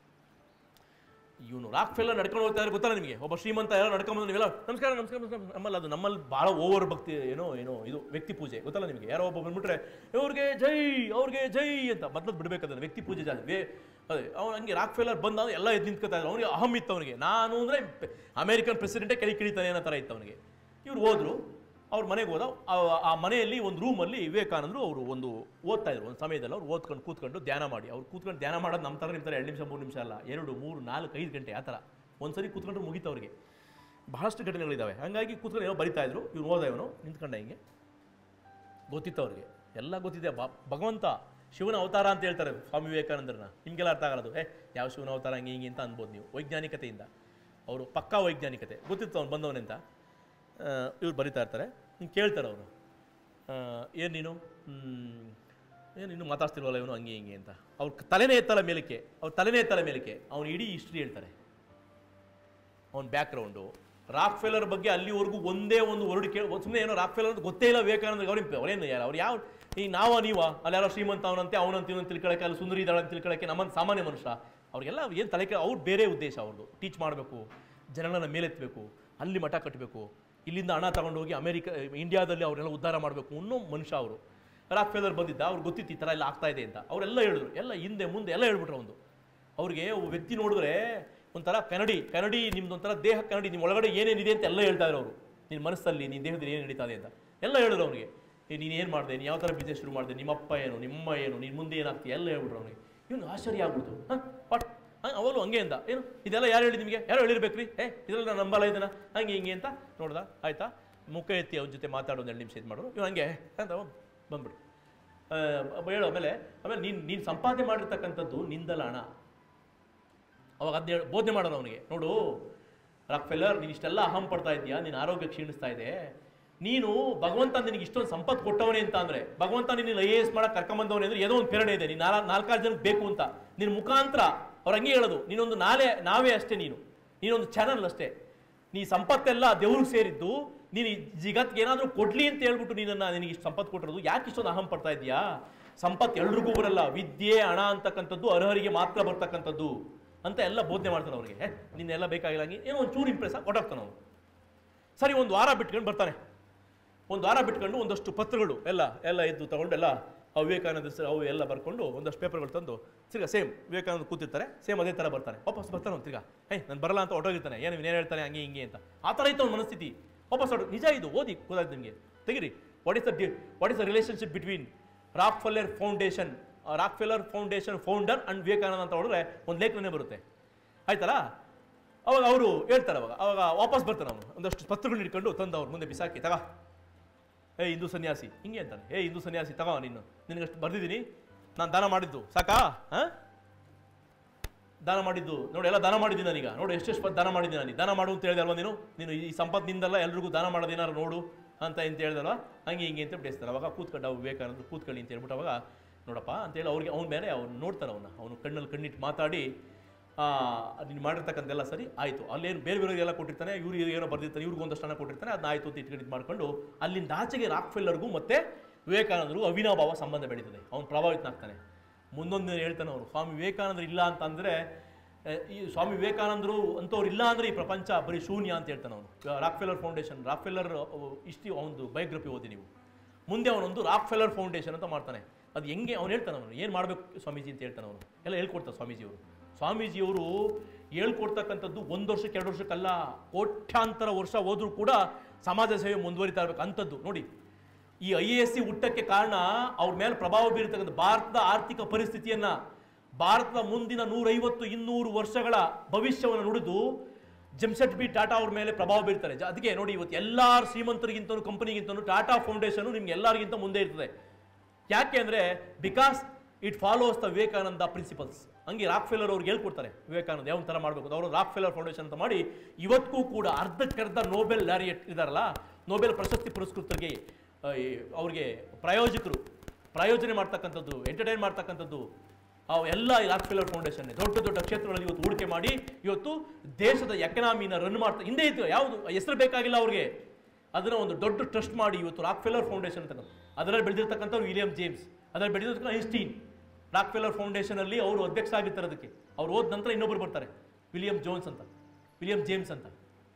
ಇವನು ರಾಕ್ ಫೆಲ್ಲ ನಡ್ಕೊಂಡು ಹೋಗ್ತಾ ಇದ್ರೆ ಗೊತ್ತಲ್ಲ ನಿಮಗೆ ಒಬ್ಬ ಶ್ರೀಮಂತ ಎಲ್ಲ ನಡ್ಕೊಂಡು ಬಂದು ನೀವೆಲ್ಲ ನಮಸ್ಕಾರ ನಮಸ್ಕಾರ ನಮಸ್ಕಾರ ನಮ್ಮಲ್ಲಿ ಅದು ನಮ್ಮಲ್ಲಿ ಭಾಳ ಓವರ್ ಭಕ್ತಿ ಏನೋ ಏನೋ ಇದು ವ್ಯಕ್ತಿ ಪೂಜೆ ಗೊತ್ತಲ್ಲ ನಿಮಗೆ ಯಾರೋ ಒಬ್ಬ ಬಂದ್ಬಿಟ್ರೆ ಇವ್ರಿಗೆ ಜೈ ಅವ್ರಿಗೆ ಜೈ ಅಂತ ಮೊದಲು ಬಿಡಬೇಕಾದ್ರೆ ವ್ಯಕ್ತಿ ಪೂಜೆ ಜಾಸ್ತಿ ವೇ ಅದೇ ಅವ್ನು ಹಂಗೆ ರಾಕ್ ಫೆಲ್ಲರ್ ಬಂದ ಎಲ್ಲ ಎದ್ದು ನಿಂತ್ಕೊತಾ ಇದ್ರು ಅವನಿಗೆ ಅಹಂ ಇತ್ತು ಅವನಿಗೆ ನಾನು ಅಂದರೆ ಅಮೇರಿಕನ್ ಪ್ರೆಸಿಡೆಂಟೇ ಕೈ ಕಿಳಿತಾನೆ ಅನ್ನೋ ಥರ ಇತ್ತು ಅವನಿಗೆ ಇವ್ರು ಹೋದ್ರು ಅವ್ರ ಮನೆಗೆ ಹೋದ ಆ- ಆ ಮನೆಯಲ್ಲಿ ಒಂದು ರೂಮಲ್ಲಿ ವಿವೇಕಾನಂದರು ಅವರು ಒಂದು ಓದ್ತಾ ಇದ್ರು ಒಂದು ಸಮಯದಲ್ಲಿ ಅವ್ರು ಓದ್ಕೊಂಡು ಕೂತ್ಕೊಂಡು ಧ್ಯಾನ ಮಾಡಿ ಅವ್ರು ಕೂತ್ಕೊಂಡು ಧ್ಯಾನ ಮಾಡೋದು ನಮ್ಮ ಥರ ನಿಮ್ಮ ಥರ ಎರಡು ನಿಮಿಷ ಮೂರು ನಿಮಿಷ ಅಲ್ಲ ಎರಡು ಮೂರು ನಾಲ್ಕು ಐದು ಗಂಟೆ ಆ ಥರ ಒಂದ್ಸರಿ ಕೂತ್ಕೊಂಡ್ರೆ ಮುಗೀತು ಅವ್ರಿಗೆ ಬಹಳಷ್ಟು ಘಟನೆಗಳಿದ್ದಾವೆ ಹಾಗಾಗಿ ಕೂತ್ಕೊಂಡು ಏನೋ ಬರಿತಾ ಇದ್ರು ಇವ್ರು ಓದ ಇವನು ನಿಂತ್ಕೊಂಡ ಹಿಂಗೆ ಗೊತ್ತಿತ್ತು ಅವ್ರಿಗೆ ಎಲ್ಲ ಗೊತ್ತಿದೆ ಬ ಭಗವಂತ ಶಿವನ ಅವತಾರ ಅಂತ ಹೇಳ್ತಾರೆ ಸ್ವಾಮಿ ವಿವೇಕಾನಂದರನ್ನ ನಿಮಗೆಲ್ಲ ಅರ್ಥ ಆಗಲ್ಲ ಅದು ಏ ಯಾವ ಶಿವನ ಅವತಾರ ಹಂಗೆ ಹಿಂಗೆ ಅಂತ ಅನ್ಬೋದು ನೀವು ವೈಜ್ಞಾನಿಕತೆಯಿಂದ ಅವರು ಪಕ್ಕಾ ವೈಜ್ಞಾನಿಕತೆ ಗೊತ್ತಿತ್ತು ಅವ್ನು ಬಂದವನೆಂತ ಇವ್ರು ಬರಿತಾ ಇರ್ತಾರೆ ಹಿಂಗೆ ಕೇಳ್ತಾರೆ ಅವರು ಏನು ನೀನು ಏನು ನೀನು ಮಾತಾಡ್ತಿಲ್ವಲ್ಲ ಇವನು ಹಂಗೆ ಹಿಂಗೆ ಅಂತ ಅವ್ರ ತಲೆನೇ ಎತ್ತಲ್ಲ ಮೇಲಕ್ಕೆ ಅವ್ರ ತಲೆನೇ ಎತ್ತಲ್ಲ ಮೇಲಕ್ಕೆ ಅವ್ನು ಇಡೀ ಹಿಸ್ಟ್ರಿ ಹೇಳ್ತಾರೆ ಅವನ ಬ್ಯಾಕ್ಗ್ರೌಂಡು ರಾಕ್ ಫೇಲರ್ ಬಗ್ಗೆ ಅಲ್ಲಿವರೆಗೂ ಒಂದೇ ಒಂದು ವರ್ಡ್ ಕೇಳಿ ಸುಮ್ಮನೆ ಏನೋ ರಾಕ್ ಫೇಲರ್ ಅಂತ ಗೊತ್ತೇ ಇಲ್ಲ ವಿವೇಕಾನಂದ ಅವ್ರಿಗೆ ಅವರೇನು ಯಾರು ಅವ್ರು ಯಾವ ಈಗ ನಾವ ನೀವ ಅಲ್ಲಿ ಯಾರೋ ಶ್ರೀಮಂತ ಅವನಂತೆ ಅವನಂತ ಇವನು ತಿಳ್ಕೊಳಕ್ಕೆ ಅಲ್ಲಿ ಸುಂದರಿ ಇದ್ದಾಳೆ ಅಂತ ತಿಳ್ಕೊಳಕ್ಕೆ ನಮ್ಮಂತ ಸಾಮಾನ್ಯ ಮನುಷ್ಯ ಅವ್ರಿಗೆಲ್ಲ ಏನು ತಲೆ ಕೇ ಅವ್ರು ಬೇರೆ ಉದ್ದೇಶ ಅವ್ರದ್ದು ಟೀಚ್ ಮಾಡಬೇಕು ಜನಗಳನ್ನ ಮೇಲೆತ್ತಬೇಕು ಅಲ್ಲಿ ಮಠ ಕಟ್ಟಬೇಕು ಇಲ್ಲಿಂದ ಹಣ ತಗೊಂಡೋಗಿ ಅಮೆರಿಕ ಇಂಡಿಯಾದಲ್ಲಿ ಅವರೆಲ್ಲ ಉದ್ಧಾರ ಮಾಡಬೇಕು ಅನ್ನೋ ಮನುಷ್ಯ ಅವರು ರಾಕ್ ಫೇಲರ್ ಬಂದಿದ್ದ ಅವ್ರಿಗೆ ಗೊತ್ತಿತ್ತು ಈ ಥರ ಎಲ್ಲ ಆಗ್ತಾ ಇದೆ ಅಂತ ಅವರೆಲ್ಲ ಹೇಳಿದ್ರು ಎಲ್ಲ ಹಿಂದೆ ಮುಂದೆ ಎಲ್ಲ ಹೇಳ್ಬಿಟ್ರು ಒಂದು ಅವ್ರಿಗೆ ಒಬ್ಬ ವ್ಯಕ್ತಿ ನೋಡಿದ್ರೆ ಒಂಥರ ಕನ್ನಡಿ ಕನ್ನಡಿ ನಿಮ್ದು ಒಂಥರ ದೇಹ ಕನ್ನಡಿ ನಿಮ್ಮ ಒಳಗಡೆ ಏನೇನಿದೆ ಅಂತ ಎಲ್ಲ ಹೇಳ್ತಾ ಇದ್ರು ಅವರು ನಿನ್ನ ಮನಸ್ಸಲ್ಲಿ ನಿನ್ನ ದೇಹದಲ್ಲಿ ಏನು ನಡೀತಾ ಇದೆ ಅಂತ ಎಲ್ಲ ಹೇಳಿದ್ರು ಅವನಿಗೆ ನೀನು ಏನು ಮಾಡಿದೆ ನೀನು ಯಾವ ಥರ ಬಿಸ್ನೆಸ್ ಶುರು ಮಾಡಿದೆ ನಿಮ್ಮಪ್ಪ ಏನು ನಿಮ್ಮ ಏನು ನಿನ್ನ ಮುಂದೆ ಏನಾಗ್ತೀಯ ಎಲ್ಲ ಹೇಳ್ಬಿಟ್ರು ಅವನಿಗೆ ಇವನು ಆಶ್ಚರ್ಯ ಆಗ್ಬಿಡ್ತು ಹಾಂ ಪಟ್ ಹಾಂ ಅವಳು ಹಂಗೆ ಅಂದ ಏನು ಇದೆಲ್ಲ ಯಾರು ಹೇಳಿ ನಿಮಗೆ ಯಾರು ಹೇಳಿರ್ಬೇಕ್ರಿ ಏ ಇದೆಲ್ಲ ನಾನು ನಂಬಲ್ಲ ಇದನ್ನ ಹಂಗೆ ಹಿಂಗೆ ಅಂತ ನೋಡ್ದ ಆಯ್ತಾ ಮುಖ ಎತ್ತಿ ಅವ್ನ ಜೊತೆ ಮಾತಾಡೋ ಒಂದು ಎರಡು ನಿಮಿಷ ಇದು ಮಾಡೋರು ಇವ್ನು ಹಂಗೆ ಅಂತ ಅವ್ನು ಬಂದ್ಬಿಡು ಆ, ಬ- ಹೇಳು ಆಮೇಲೆ ಆಮೇಲೆ ನೀನು ನೀನು ಸಂಪಾದನೆ ಮಾಡಿರ್ತಕ್ಕಂಥದ್ದು ನಿಂದಲ್ಲ ಹಣ ಅವಾಗ ಅದೇ ಬೋಧನೆ ಮಾಡೋನು ಅವನಿಗೆ ನೋಡು ರಾಕ್ ಫೆಲ್ಲರ್ ನೀನು ಇಷ್ಟೆಲ್ಲ ಅಹಂ ಪಡ್ತಾ ಇದೆಯಾ ನಿನ್ನ ಆರೋಗ್ಯ ಕ್ಷೀಣಿಸ್ತಾ ಇದೆ ನೀನು ಭಗವಂತ ನಿನಗೆ ಇಷ್ಟೊಂದು ಸಂಪತ್ತು ಕೊಟ್ಟವನೇ ಅಂತ ಅಂದ್ರೆ ಭಗವಂತ ನಿನ್ನ ಐ ಎ ಎಸ್ ಮಾಡಕ್ಕೆ ಕರ್ಕೊಂಬಂದವನೇ ಅಂದ್ರೆ ಏನೋ ಒಂದು ಪ್ರೇರಣೆ ಇದೆ ನೀನು ನಾಲ್ಕು ನಾಲ್ಕಾರು ಜನಕ್ಕೆ ಬೇಕು ಅಂತ ನಿನ್ನ ಮುಖಾಂತರ ಅವ್ರು ಹಂಗೆ ಹೇಳೋದು ನೀನೊಂದು ನಾಳೆ ನಾವೇ ಅಷ್ಟೇ ನೀನು ನೀನೊಂದು ಚಾನಲ್ ಅಷ್ಟೇ ನೀ ಸಂಪತ್ತೆಲ್ಲ ದೇವ್ರಿಗೆ ಸೇರಿದ್ದು ನೀನು ಈ ಜಗತ್ಗೆ ಏನಾದರೂ ಕೊಡ್ಲಿ ಅಂತ ಹೇಳ್ಬಿಟ್ಟು ನೀನನ್ನ ನಿನಗೆ ಇಷ್ಟು ಸಂಪತ್ತು ಕೊಟ್ಟಿರೋದು ಯಾಕೆ ಇಷ್ಟೊಂದು ಅಹಂ ಪಡ್ತಾ ಇದೆಯಾ ಸಂಪತ್ತು ಎಲ್ರಿಗೂ ಬರಲ್ಲ ವಿದ್ಯೆ ಹಣ ಅಂತಕ್ಕಂಥದ್ದು ಅರ್ಹರಿಗೆ ಮಾತ್ರ ಬರ್ತಕ್ಕಂಥದ್ದು ಅಂತ ಎಲ್ಲ ಬೋಧನೆ ಮಾಡ್ತಾನೆ ಅವ್ರಿಗೆ ಹೇ ನಿನ್ನೆಲ್ಲ ಬೇಕಾಗಿಲ್ಲ ಹಂಗೆ ಏನೋ ಒಂದು ಚೂರು ಇಂಪ್ರೆಸ್ ಆಗಿ ಕೊಟ್ಟಾಗ್ತಾನೆ ಅವನು ಸರಿ ಒಂದು ವಾರ ಬಿಟ್ಕೊಂಡು ಬರ್ತಾನೆ ಒಂದು ವಾರ ಬಿಟ್ಕೊಂಡು ಒಂದಷ್ಟು ಪತ್ರಗಳು ಎಲ್ಲ ಎಲ್ಲ ಇದ್ದು ತಗೊಂಡು ಎಲ್ಲ ಆ ವಿವೇಕಾನಂದ ಹೆಸರು ಅವು ಎಲ್ಲ ಬರ್ಕೊಂಡು ಒಂದಷ್ಟು ಪೇಪರ್ಗಳು ತಂದು ತಿರ್ಗಾ ಸೇಮ್ ವಿವೇಕಾನಂದ ಕೂತಿರ್ತಾರೆ ಸೇಮ್ ಅದೇ ಥರ ಬರ್ತಾನೆ ವಾಪಸ್ ಬರ್ತಾನೆ ಅವ್ನು ತಿರ್ಗಾ ಹೇ ನಾನು ಬರಲ್ಲ ಅಂತ ಹೊಟ್ಟೋಗಿರ್ತಾನೆ ಏನು ಏನು ಹೇಳ್ತಾನೆ ಹಂಗೆ ಹಿಂಗೆ ಅಂತ ಆ ಥರ ಇತ್ತು ಅವ್ನ ಮನಸ್ಥಿತಿ ವಾಪಸ್ ಹೊಟ್ಟು ನಿಜ ಇದು ಓದಿ ಗೊತ್ತಾಯ್ತು ನಿಮಗೆ ತೆಗಿರಿ what is the what is the relationship between Rockefeller foundation Rockefeller foundation founder and Vivekananda ಅಂತ ಹೊಡೆದ್ರೆ ಒಂದು ಲೇಖನೇ ಬರುತ್ತೆ ಆಯ್ತಲ್ಲ ಅವಾಗ ಅವರು ಹೇಳ್ತಾರೆ ಅವಾಗ ಅವಾಗ ವಾಪಸ್ ಬರ್ತಾನೆ ಅವನು ಒಂದಷ್ಟು ಪತ್ರಗಳನ್ನ ಇಟ್ಕೊಂಡು ತಂದು ಅವ್ರ ಮುಂದೆ ಬಿಸಾಕಿ ತಗ ಏ ಹಿಂದೂ ಸನ್ಯಾಸಿ ಹಿಂಗೆ ಅಂತಾನೆ ಏ ಹಿಂದೂ ಸನ್ಯಾಸಿ ತಗೋ ನೀನು ನಿನಗಷ್ಟು ಬರ್ದಿದ್ದೀನಿ ನಾನು ದಾನ ಮಾಡಿದ್ದು ಸಾಕಾ ಹಾಂ ದಾನ ಮಾಡಿದ್ದು ನೋಡಿ ಎಲ್ಲ ದಾನ ಮಾಡಿದ್ದೀನಿ ನಾನೀಗ ನೋಡು ಎಷ್ಟೆಷ್ಟು ಪತ್ ದಾನ ಮಾಡಿದ್ದೀನಿ ನಾನು ದಾನ ಮಾಡು ಅಂತ ಹೇಳಿದೆ ಅಲ್ವಾ ನೀನು ನೀನು ಈ ಸಂಪತ್ತಿನಿಂದಲ್ಲ ಎಲ್ರಿಗೂ ದಾನ ಮಾಡೋದೇನಾರು ನೋಡು ಅಂತ ಅಂತ ಹೇಳ್ದಲ್ವ ಹಂಗೆ ಹಿಂಗೆ ಅಂತ ಬಿಡಿಸ್ತಾರೆ ಅವಾಗ ಕೂತ್ಕೊಂಡ ಅವು ವಿವೇಕಾನಂದ ಕೂತ್ಕೊಳ್ಳಿ ಅಂತ ಹೇಳ್ಬಿಟ್ಟು ಅವಾಗ ನೋಡಪ್ಪ ಅಂತೇಳಿ ಅವ್ರಿಗೆ ಅವ್ನ ಮೇಲೆ ಅವ್ನು ನೋಡ್ತಾನೆ ಅವನ್ನ ಅವನು ಕಣ್ಣಲ್ಲಿ ಕಣ್ಣಿಟ್ಟು ಮಾತಾಡಿ ನೀನು ಮಾಡಿರ್ತಕ್ಕಂಥೆಲ್ಲ ಸರಿ ಆಯಿತು ಅಲ್ಲೇನು ಬೇರೆ ಬೇರೆ ಎಲ್ಲ ಕೊಟ್ಟಿರ್ತಾನೆ ಇವ್ರು ಏನೋ ಬರ್ದಿರ್ತಾನೆ ಇವ್ರಿಗೆ ಒಂದಷ್ಟು ಹಣ ಕೊಟ್ಟಿರ್ತಾನೆ ಅದನ್ನ ಆಯಿತು ಅಂತ ಇಟ್ಕೊಂಡು ಇದು ಮಾಡ್ಕೊಂಡು ಅಲ್ಲಿಂದ ಆಚೆಗೆ ರಾಕ್ ಫೆಲ್ಲರ್ಗೂ ಮತ್ತೆ ವಿವೇಕಾನಂದರಿಗೂ ಅವಿನಾಭಾವ ಸಂಬಂಧ ಬೆಳೀತದೆ ಅವ್ನು ಪ್ರಭಾವಿತನಾಗ್ತಾನೆ ಮುಂದೊಂದು ದಿನ ಹೇಳ್ತಾನೆ ಅವರು ಸ್ವಾಮಿ ವಿವೇಕಾನಂದರು ಇಲ್ಲ ಅಂತಂದರೆ ಈ ಸ್ವಾಮಿ ವಿವೇಕಾನಂದರು ಅಂಥವ್ರು ಇಲ್ಲ ಅಂದರೆ ಈ ಪ್ರಪಂಚ ಬರೀ ಶೂನ್ಯ ಅಂತ ಹೇಳ್ತಾನೆ ಅವನು ರಾಕ್ಫೆಲ್ಲರ್ ಫೌಂಡೇಶನ್ ರಾಕ್ಫೆಲ್ಲರ್ ಇಷ್ಟು ಅವನದು ಬಯೋಗ್ರಫಿ ಓದಿ ನೀವು ಮುಂದೆ ಅವನೊಂದು ರಾಕ್ಫೆಲ್ಲರ್ ಫೌಂಡೇಶನ್ ಅಂತ ಮಾಡ್ತಾನೆ ಅದು ಹೆಂಗೆ ಅವ್ನು ಹೇಳ್ತಾನೆ ಅವನು ಏನು ಮಾಡಬೇಕು ಸ್ವಾಮೀಜಿ ಅಂತ ಹೇಳ್ತಾನೆ ಅವನು ಎಲ್ಲ ಹೇಳ್ಕೊಡ್ತಾರೆ ಸ್ವಾಮೀಜಿಯವರು ಸ್ವಾಮೀಜಿಯವರು ಹೇಳ್ಕೊಡ್ತಕ್ಕಂಥದ್ದು ಒಂದು ವರ್ಷಕ್ಕೆ ಎರಡು ವರ್ಷಕ್ಕಲ್ಲ ಕೋಟ್ಯಾಂತರ ವರ್ಷ ಹೋದ್ರೂ ಕೂಡ ಸಮಾಜ ಸೇವೆ ಮುಂದುವರಿತಾ ಇರಬೇಕು ಅಂಥದ್ದು ನೋಡಿ ಈ ಐ ಎ ಎಸ್ ಸಿ ಹುಟ್ಟಕ್ಕೆ ಕಾರಣ ಅವ್ರ ಮೇಲೆ ಪ್ರಭಾವ ಬೀರ್ತಕ್ಕಂಥ ಭಾರತದ ಆರ್ಥಿಕ ಪರಿಸ್ಥಿತಿಯನ್ನ ಭಾರತದ ಮುಂದಿನ ನೂರೈವತ್ತು ಇನ್ನೂರು ವರ್ಷಗಳ ಭವಿಷ್ಯವನ್ನು ನುಡಿದು ಜಮ್ಶೆಡ್ ಬಿ ಟಾಟಾ ಅವ್ರ ಮೇಲೆ ಪ್ರಭಾವ ಬೀರ್ತಾರೆ ಜ- ಅದಕ್ಕೆ ನೋಡಿ ಇವತ್ತು ಎಲ್ಲ ಶ್ರೀಮಂತರಿಗಿಂತನೂ ಕಂಪನಿಗಿಂತನೂ ಟಾಟಾ ಫೌಂಡೇಶನ್ ನಿಮ್ಗೆ ಎಲ್ಲರಿಗಿಂತ ಮುಂದೆ ಇರ್ತದೆ ಯಾಕೆ ಅಂದರೆ because it follows the Vivekananda principles ಹಂಗೆ ರಾಕ್ ಫೆಲ್ಲರ್ ಅವ್ರಿಗೆ ಹೇಳ್ಕೊಡ್ತಾರೆ ವಿವೇಕಾನಂದ ಯಾವ ಥರ ಮಾಡಬೇಕು ಅವರು ರಾಕ್ ಫೆಲ್ಲರ್ ಫೌಂಡೇಶನ್ ಅಂತ ಮಾಡಿ ಇವತ್ತಿಗೂ ಕೂಡ ಅರ್ಧಕ್ಕರ್ಧ ನೋಬೆಲ್ ಲ್ಯಾರಿಯಟ್ ಇದಾರಲ್ಲ ನೋಬೆಲ್ ಪ್ರಶಸ್ತಿ ಪುರಸ್ಕೃತರಿಗೆ ಆ, ಈ ಅವ್ರಿಗೆ ಪ್ರಾಯೋಜಕರು ಪ್ರಾಯೋಜನೆ ಮಾಡ್ತಕ್ಕಂಥದ್ದು ಎಂಟರ್ಟೈನ್ ಮಾಡ್ತಕ್ಕಂಥದ್ದು ಅವು ಎಲ್ಲ ಈ ರಾಕ್ ಫೆಲ್ಲರ್ ಫೌಂಡೇಶನ್ ದೊಡ್ಡ ದೊಡ್ಡ ಕ್ಷೇತ್ರಗಳಲ್ಲಿ ಇವತ್ತು ಹೂಡಿಕೆ ಮಾಡಿ ಇವತ್ತು ದೇಶದ ಎಕನಾಮಿನ ರನ್ ಮಾಡ್ತಾ ಹಿಂದೆ ಇತ್ತು ಯಾವುದು ಹೆಸರು ಬೇಕಾಗಿಲ್ಲ ಅವ್ರಿಗೆ ಅದನ್ನ ಒಂದು ದೊಡ್ಡ ಟ್ರಸ್ಟ್ ಮಾಡಿ ಇವತ್ತು ರಾಕ್ ಫೆಲ್ಲರ್ ಫೌಂಡೇಶನ್ ಅಂತ ಅದರಲ್ಲಿ ಬೆಳೆದಿರ್ತಕ್ಕಂಥವ್ರು ವಿಲಿಯಂ ಜೇಮ್ಸ್ ಅದರಲ್ಲಿ ಬೆಳೆದಿರ್ತಕ್ಕಂಥ ಐನ್ಸ್ಟೀನ್ ರಾಕ್ ಫೆಲ್ಲರ್ ಫೌಂಡೇಶನ್ ಅಲ್ಲಿ ಅವರು ಅಧ್ಯಕ್ಷ ಆಗಿರ್ತಾರೆ ಅದಕ್ಕೆ ಅವ್ರು ಹೋದ ನಂತರ ಇನ್ನೊಬ್ರು ಬರ್ತಾರೆ ವಿಲಿಯಂ ಜೋನ್ಸ್ ಅಂತ ವಿಲಿಯಂ ಜೇಮ್ಸ್ ಅಂತ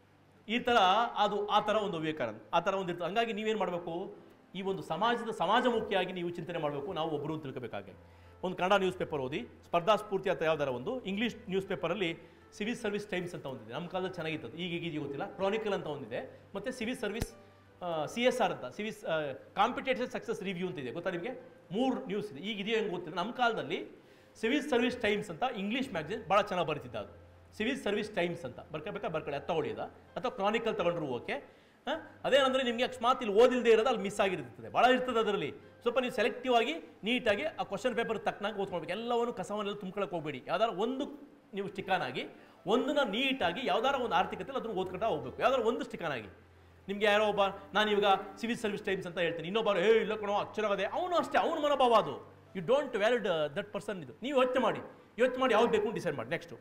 ಈ ಥರ ಅದು ಆ ಥರ ಒಂದು ವಿವೇಕಾನಂದ ಆ ಥರ ಒಂದು ಇರ್ತದೆ ಹಂಗಾಗಿ ನೀವೇನು ಮಾಡಬೇಕು ಈ ಒಂದು ಸಮಾಜದ ಸಮಾಜಮುಖಿಯಾಗಿ ನೀವು ಚಿಂತನೆ ಮಾಡಬೇಕು ನಾವು ಒಬ್ಬರು ತಿಳ್ಕೋಬೇಕಾಗೆ ಒಂದು ಕನ್ನಡ ನ್ಯೂಸ್ ಪೇಪರ್ ಓದಿ ಸ್ಪರ್ಧಾ ಸ್ಫೂರ್ತಿ ಅಂತ ಯಾವ್ದಾರ ಒಂದು ಇಂಗ್ಲೀಷ್ ನ್ಯೂಸ್ ಪೇಪರಲ್ಲಿ ಸಿವಿಲ್ ಸರ್ವಿಸ್ ಟೈಮ್ಸ್ ಅಂತ ಒಂದಿದೆ ನಮ್ಮ ಕಾಲದಲ್ಲಿ ಚೆನ್ನಾಗಿತ್ತು ಈಗ ಈಗ ಇದೆಯೋ ಗೊತ್ತಿಲ್ಲ ಕ್ರಾನಿಕಲ್ ಅಂತ ಒಂದಿದೆ ಮತ್ತು civil service C S R ಅಂತ ಸಿವಿಸ್ ಕಾಂಪಿಟೇಟಿವ್ ಸಕ್ಸಸ್ ರಿವ್ಯೂ ಅಂತ ಇದೆ ಗೊತ್ತಾ ನಿಮಗೆ ಮೂರು ನ್ಯೂಸ್ ಇದೆ ಈಗ ಇದೆಯೋ ಹೆಂಗೆ ಗೊತ್ತಿಲ್ಲ ನಮ್ಮ ಕಾಲದಲ್ಲಿ ಸಿವಿಲ್ ಸರ್ವಿಸ್ ಟೈಮ್ಸ್ ಅಂತ ಇಂಗ್ಲೀಷ್ ಮ್ಯಾಗಝಿನ್ ಭಾಳ ಚೆನ್ನಾಗಿ ಬರೀತಿದ್ದ ಅದು ಸಿವಿಲ್ ಸರ್ವಿಸ್ ಟೈಮ್ಸ್ ಅಂತ ಬರ್ಕೋಬೇಕಾ ಬರ್ಕೊಳ್ಳಿ ಅತ್ತ ಹೊಡಿಯೋದ ಅಥವಾ ಕ್ರಾನಿಕಲ್ ತಗೊಂಡ್ರು ಓಕೆ ಅದೇನಂದ್ರೆ ನಿಮಗೆ ಅಕಸ್ಮಾತ್ ಇಲ್ಲಿ ಓದಿಲ್ಲದೆ ಇರೋದು ಅಲ್ಲಿ ಮಿಸ್ ಆಗಿರ್ತದೆ ಭಾಳ ಇರ್ತದೆ ಅದರಲ್ಲಿ ಸ್ವಲ್ಪ ನೀವು ಸೆಲೆಕ್ಟಿವ್ ಆಗಿ ನೀಟಾಗಿ ಆ ಕ್ವಶನ್ ಪೇಪರ್ ತಕ್ಕನಾಗಿ ಓದ್ಕೊಳ್ಬೇಕು ಎಲ್ಲವನ್ನು ಕಸವನ್ನೆಲ್ಲ ತುಂಬ್ಕೊಳಕ್ಕೆ ಹೋಗಬೇಡಿ ಯಾವ್ದಾರ ಒಂದು ನೀವು ಸ್ಟಿಕಾನ್ ಆಗಿ ಒಂದನ್ನ ನೀಟಾಗಿ ಯಾವ್ದಾರ ಒಂದು ಆರ್ಥಿಕತೆಯಲ್ಲಿ ಅದನ್ನು ಓದ್ಕೊಳ್ತಾ ಹೋಗ್ಬೇಕು ಯಾವ್ದಾರ ಒಂದು ಸ್ಟಿಕಾನ್ ಆಗಿ ನಿಮ್ಗೆ ಯಾರೋ ಒಬ್ಬ ನಾನು ಇವಾಗ ಸಿವಿಲ್ ಸರ್ವಿಸ್ ಟೈಮ್ಸ್ ಅಂತ ಹೇಳ್ತೀನಿ ಇನ್ನೊಬ್ಬರು ಏ ಇಲ್ಲ ಕಣೋ ಅಕ್ಷರವಾದೆ ಅವನು ಅಷ್ಟೇ ಅವನ ಮನೋಭಾವ ಅದು you don't valid that person ಇದು ನೀವು ಯೋಚನೆ ಮಾಡಿ ಯೋಚನೆ ಮಾಡಿ ಯಾವ್ದು ಬೇಕು ಡಿಸೈಡ್ ಮಾಡಿ ನೆಕ್ಸ್ಟು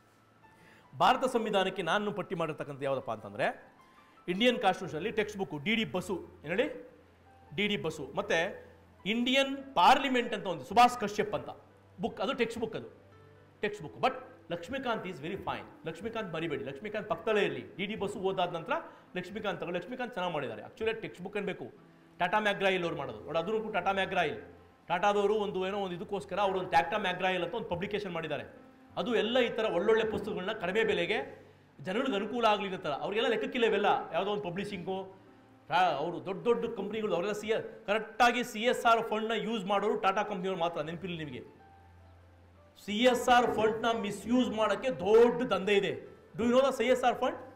ಭಾರತ ಸಂವಿಧಾನಕ್ಕೆ ನಾನು ಪಟ್ಟಿ ಮಾಡಿರ್ತಕ್ಕಂಥ ಯಾವುದಪ್ಪ ಅಂತಂದರೆ ಇಂಡಿಯನ್ ಕಾನ್ಸ್ಟಿಟ್ಯೂಷನಲ್ಲಿ text book D D Basu ಏನು ಹೇಳಿ ಡಿ ಡಿ ಬಸು ಮತ್ತು ಇಂಡಿಯನ್ ಪಾರ್ಲಿಮೆಂಟ್ ಅಂತ ಒಂದು ಸುಭಾಷ್ ಕಶ್ಯಪ್ ಅಂತ ಬುಕ್ ಅದು ಟೆಕ್ಸ್ಟ್ ಬುಕ್ ಅದು text book but Laxmikanth is very fine Laxmikanth ಮರಿಬೇಡಿ ಲಕ್ಷ್ಮೀಕಾಂತ್ ಪಕ್ಕದಲ್ಲೇ ಇರಲಿ ಡಿ ಡಿ ಬಸ್ಸು ಓದಾದ ನಂತರ ಲಕ್ಷ್ಮೀಕಾಂತ್ ತಗೊಳ್ಳಿ ಲಕ್ಷ್ಮೀಕಾಂತ್ ಚೆನ್ನಾಗಿ ಮಾಡಿದ್ದಾರೆ ಆಕ್ಚುಲಿ ಟೆಕ್ಸ್ಟ್ ಬುಕ್ ಬೇಕು ಟಾಟಾ ಮ್ಯಾಗ್ರಾಯಿಲ್ ಅವ್ರು ಮಾಡೋದು ನೋಡಿ ಅದನ್ನು ಕೂಡ ಟಾಟಾ ಮ್ಯಾಗ್ರಾಯಿಲ್ ಟಾಟಾದವರು ಒಂದು ಏನೋ ಒಂದು ಇದಕ್ಕೋಸ್ಕರ ಅವರು ಒಂದು ಟಾಟಾ ಮ್ಯಾಗ್ರಾಯಿಲ್ ಅಂತ ಒಂದು ಪಬ್ಲಿಕೇಶನ್ ಮಾಡಿದ್ದಾರೆ ಅದು ಎಲ್ಲ ಈ ಥರ ಒಳ್ಳೊಳ್ಳೆ ಪುಸ್ತಕಗಳನ್ನ ಕಡಿಮೆ ಬೆಲೆಗೆ ಜನಗಳಿಗೆ ಅನುಕೂಲ ಆಗಲಿ ಥರ ಅವ್ರಿಗೆಲ್ಲ ಲೆಕ್ಕಕ್ಕಿಲ್ಲ ಇವೆಲ್ಲ ಯಾವುದೋ ಒಂದು ಪಬ್ಲಿಷಿಂಗು ಅವರು ದೊಡ್ಡ ದೊಡ್ಡ ಕಂಪ್ನಿಗಳು ಅವರೆಲ್ಲ ಸಿ ಕರೆಕ್ಟಾಗಿ ಸಿ ಎಸ್ ಆರ್ ಫಂಡ್ನ ಯೂಸ್ ಮಾಡೋರು ಟಾಟಾ ಕಂಪ್ನಿಯವ್ರು ಮಾತ್ರ ನೆನಪಿಲ್ಲ ನಿಮಗೆ ಸಿ ಎಸ್ ಆರ್ ಫಂಡ್ನ ಮಿಸ್ಯೂಸ್ ಮಾಡೋಕ್ಕೆ ದೊಡ್ಡ ದಂಧೆ ಇದೆ do you know the C S R fund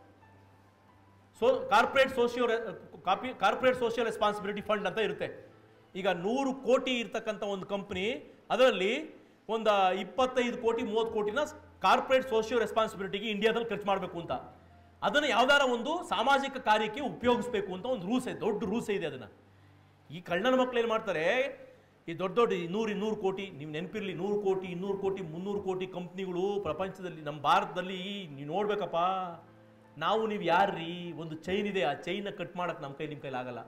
so corporate socio copy corporate social responsibility fund ಅಂತ ಇರುತ್ತೆ ಈಗ ನೂರು ಕೋಟಿ ಇರ್ತಕ್ಕಂಥ ಒಂದು ಕಂಪ್ನಿ ಅದರಲ್ಲಿ ಒಂದು ಇಪ್ಪತ್ತೈದು ಕೋಟಿ ಮೂವತ್ತು ಕೋಟಿನ ಕಾರ್ಪೊರೇಟ್ ಸೋಷಿಯೋ ರೆಸ್ಪಾನ್ಸಿಬಿಲಿಟಿಗೆ ಇಂಡಿಯಾದಲ್ಲಿ ಖರ್ಚು ಮಾಡಬೇಕು ಅಂತ ಅದನ್ನು ಯಾವ್ದಾರ ಒಂದು ಸಾಮಾಜಿಕ ಕಾರ್ಯಕ್ಕೆ ಉಪಯೋಗಿಸ್ಬೇಕು ಅಂತ ಒಂದು ರೂಲ್ಸ್ ಇದೆ ದೊಡ್ಡ ರೂಲ್ಸ್ ಇದೆ ಅದನ್ನು ಈ ಕಳ್ಳನ ಮಕ್ಳು ಏನು ಮಾಡ್ತಾರೆ ಈ ದೊಡ್ಡ ದೊಡ್ಡ ಇನ್ನೂರು ಇನ್ನೂರು ಕೋಟಿ ನೀವು ನೆನಪಿರಲಿ ನೂರು ಕೋಟಿ ಇನ್ನೂರು ಕೋಟಿ ಮುನ್ನೂರು ಕೋಟಿ ಕಂಪ್ನಿಗಳು ಪ್ರಪಂಚದಲ್ಲಿ ನಮ್ಮ ಭಾರತದಲ್ಲಿ ನೀವು ನೋಡ್ಬೇಕಪ್ಪ ನಾವು ನೀವು ಯಾರ್ರೀ ಒಂದು ಚೈನ್ ಇದೆ ಆ ಚೈನ್ನ ಕಟ್ ಮಾಡಕ್ಕೆ ನಮ್ಮ ಕೈ ನಿಮ್ಮ ಕೈಲಿ ಆಗಲ್ಲ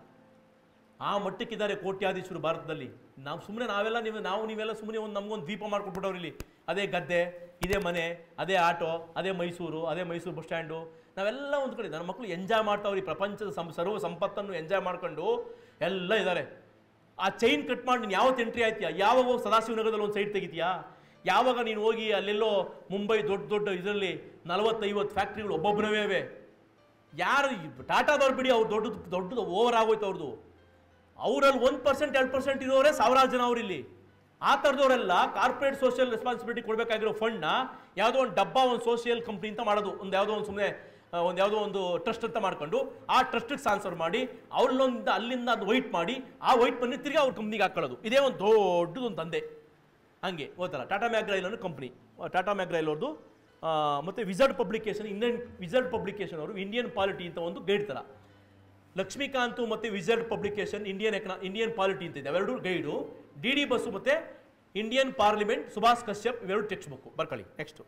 ಆ ಮಟ್ಟಕ್ಕಿದ್ದಾರೆ ಕೋಟ್ಯಾಧೀಶರು ಭಾರತದಲ್ಲಿ ನಾವು ಸುಮ್ಮನೆ ನಾವೆಲ್ಲ ನೀವು ನಾವು ನೀವೆಲ್ಲ ಸುಮ್ಮನೆ ಒಂದು ನಮಗೊಂದು ದ್ವೀಪ ಮಾಡ್ಕೊಟ್ಬಿಟ್ಟವ್ರು ಇಲ್ಲಿ ಅದೇ ಗದ್ದೆ ಇದೇ ಮನೆ ಅದೇ ಆಟೋ ಅದೇ ಮೈಸೂರು ಅದೇ ಮೈಸೂರು ಬಸ್ ಸ್ಟ್ಯಾಂಡು ನಾವೆಲ್ಲ ಒಂದು ಕಡೆ ನನ್ನ ಮಕ್ಕಳು ಎಂಜಾಯ್ ಮಾಡ್ತಾವ್ರಿ ಪ್ರಪಂಚದ ಸಂ ಸರ್ವ ಸಂಪತ್ತನ್ನು ಎಂಜಾಯ್ ಮಾಡ್ಕೊಂಡು ಎಲ್ಲ ಇದ್ದಾರೆ ಆ ಚೈನ್ ಕಟ್ ಮಾಡಿ ನೀನು ಯಾವತ್ತು ಎಂಟ್ರಿ ಆಯ್ತೀಯಾ ಯಾವಾಗ ಹೋಗಿ ಸದಾಶಿವನಗರದಲ್ಲಿ ಒಂದು ಸೈಡ್ ತೆಗಿತೀಯಾ ಯಾವಾಗ ನೀನು ಹೋಗಿ ಅಲ್ಲೆಲ್ಲೋ ಮುಂಬೈ ದೊಡ್ಡ ದೊಡ್ಡ ಇದರಲ್ಲಿ ನಲವತ್ತೈವತ್ತು ಫ್ಯಾಕ್ಟ್ರಿಗಳು ಒಬ್ಬೊಬ್ಬನವೇ ಅವೆ ಯಾರು ಈ ಟಾಟಾದವ್ರು ಬಿಡಿ ಅವ್ರು ದೊಡ್ಡದು ದೊಡ್ಡದು ಓವರ್ ಆಗೋಯ್ತು ಅವ್ರದ್ದು ಅವರಲ್ಲಿ ಒಂದು ಪರ್ಸೆಂಟ್ ಎರಡು ಪರ್ಸೆಂಟ್ ಇರೋರೇ ಸಾವಿರಾರು ಜನ ಅವರಿಲ್ಲಿ ಆ ಥರದವರೆಲ್ಲ ಕಾರ್ಪೊರೇಟ್ ಸೋಷಿಯಲ್ ರೆಸ್ಪಾನ್ಸಿಬಿಲಿಟಿ ಕೊಡಬೇಕಾಗಿರೋ ಫಂಡ್ನ ಯಾವುದೋ ಒಂದು ಡಬ್ಬ ಒಂದು ಸೋಷಿಯಲ್ ಕಂಪ್ನಿ ಅಂತ ಮಾಡೋದು ಒಂದು ಯಾವುದೋ ಒಂದು ಸುಮ್ಮನೆ ಒಂದು ಯಾವುದೋ ಒಂದು ಟ್ರಸ್ಟ್ ಅಂತ ಮಾಡ್ಕೊಂಡು ಆ ಟ್ರಸ್ಟಿಗೆ ಟ್ರಾನ್ಸ್ಫರ್ ಮಾಡಿ ಅವ್ರಲ್ಲೊಂದು ಅಲ್ಲಿಂದ ಅದು ವೈಟ್ ಮಾಡಿ ಆ ವೈಟ್ ಮನಿ ತಿರ್ಗಿ ಅವ್ರ ಕಂಪ್ನಿಗೆ ಹಾಕೊಳ್ಳೋದು ಇದೇ ಒಂದು ದೊಡ್ಡದು ಒಂದು ತಂದೆ ಹಂಗೆ ಓದ್ತಲ್ಲ ಟಾಟಾ ಮ್ಯಾಗ್ರೈಲ್ ಅನ್ನೋ ಕಂಪ್ನಿ ಟಾಟಾ ಮ್ಯಾಗ್ರೈಲ್ ಅವ್ರದ್ದು ಆ, ಮತ್ತೆ Wizard publication Indian Wizard publication ಅವರು ಇಂಡಿಯನ್ ಪಾಲಿಟಿ ಅಂತ ಒಂದು ಗೈಡ್ ಥರ ಲಕ್ಷ್ಮೀಕಾಂತ್ ಮತ್ತು ವಿಸರ್ಡ್ ಪಬ್ಲಿಕೇಶನ್ ಇಂಡಿಯನ್ ಎಕನಾ ಇಂಡಿಯನ್ ಪಾಲಿಟಿ ಅಂತ ಇದೆ ಅವೆರಡು ಗೈಡು ಡಿ ಡಿ ಬಸ್ಸು ಮತ್ತು ಇಂಡಿಯನ್ ಪಾರ್ಲಿಮೆಂಟ್ ಸುಭಾಷ್ ಕಶ್ಯಪ್ ಇವೆರಡು ಟೆಕ್ಸ್ಟ್ ಬುಕ್ ಬರ್ಕೊಳ್ಳಿ ನೆಕ್ಸ್ಟು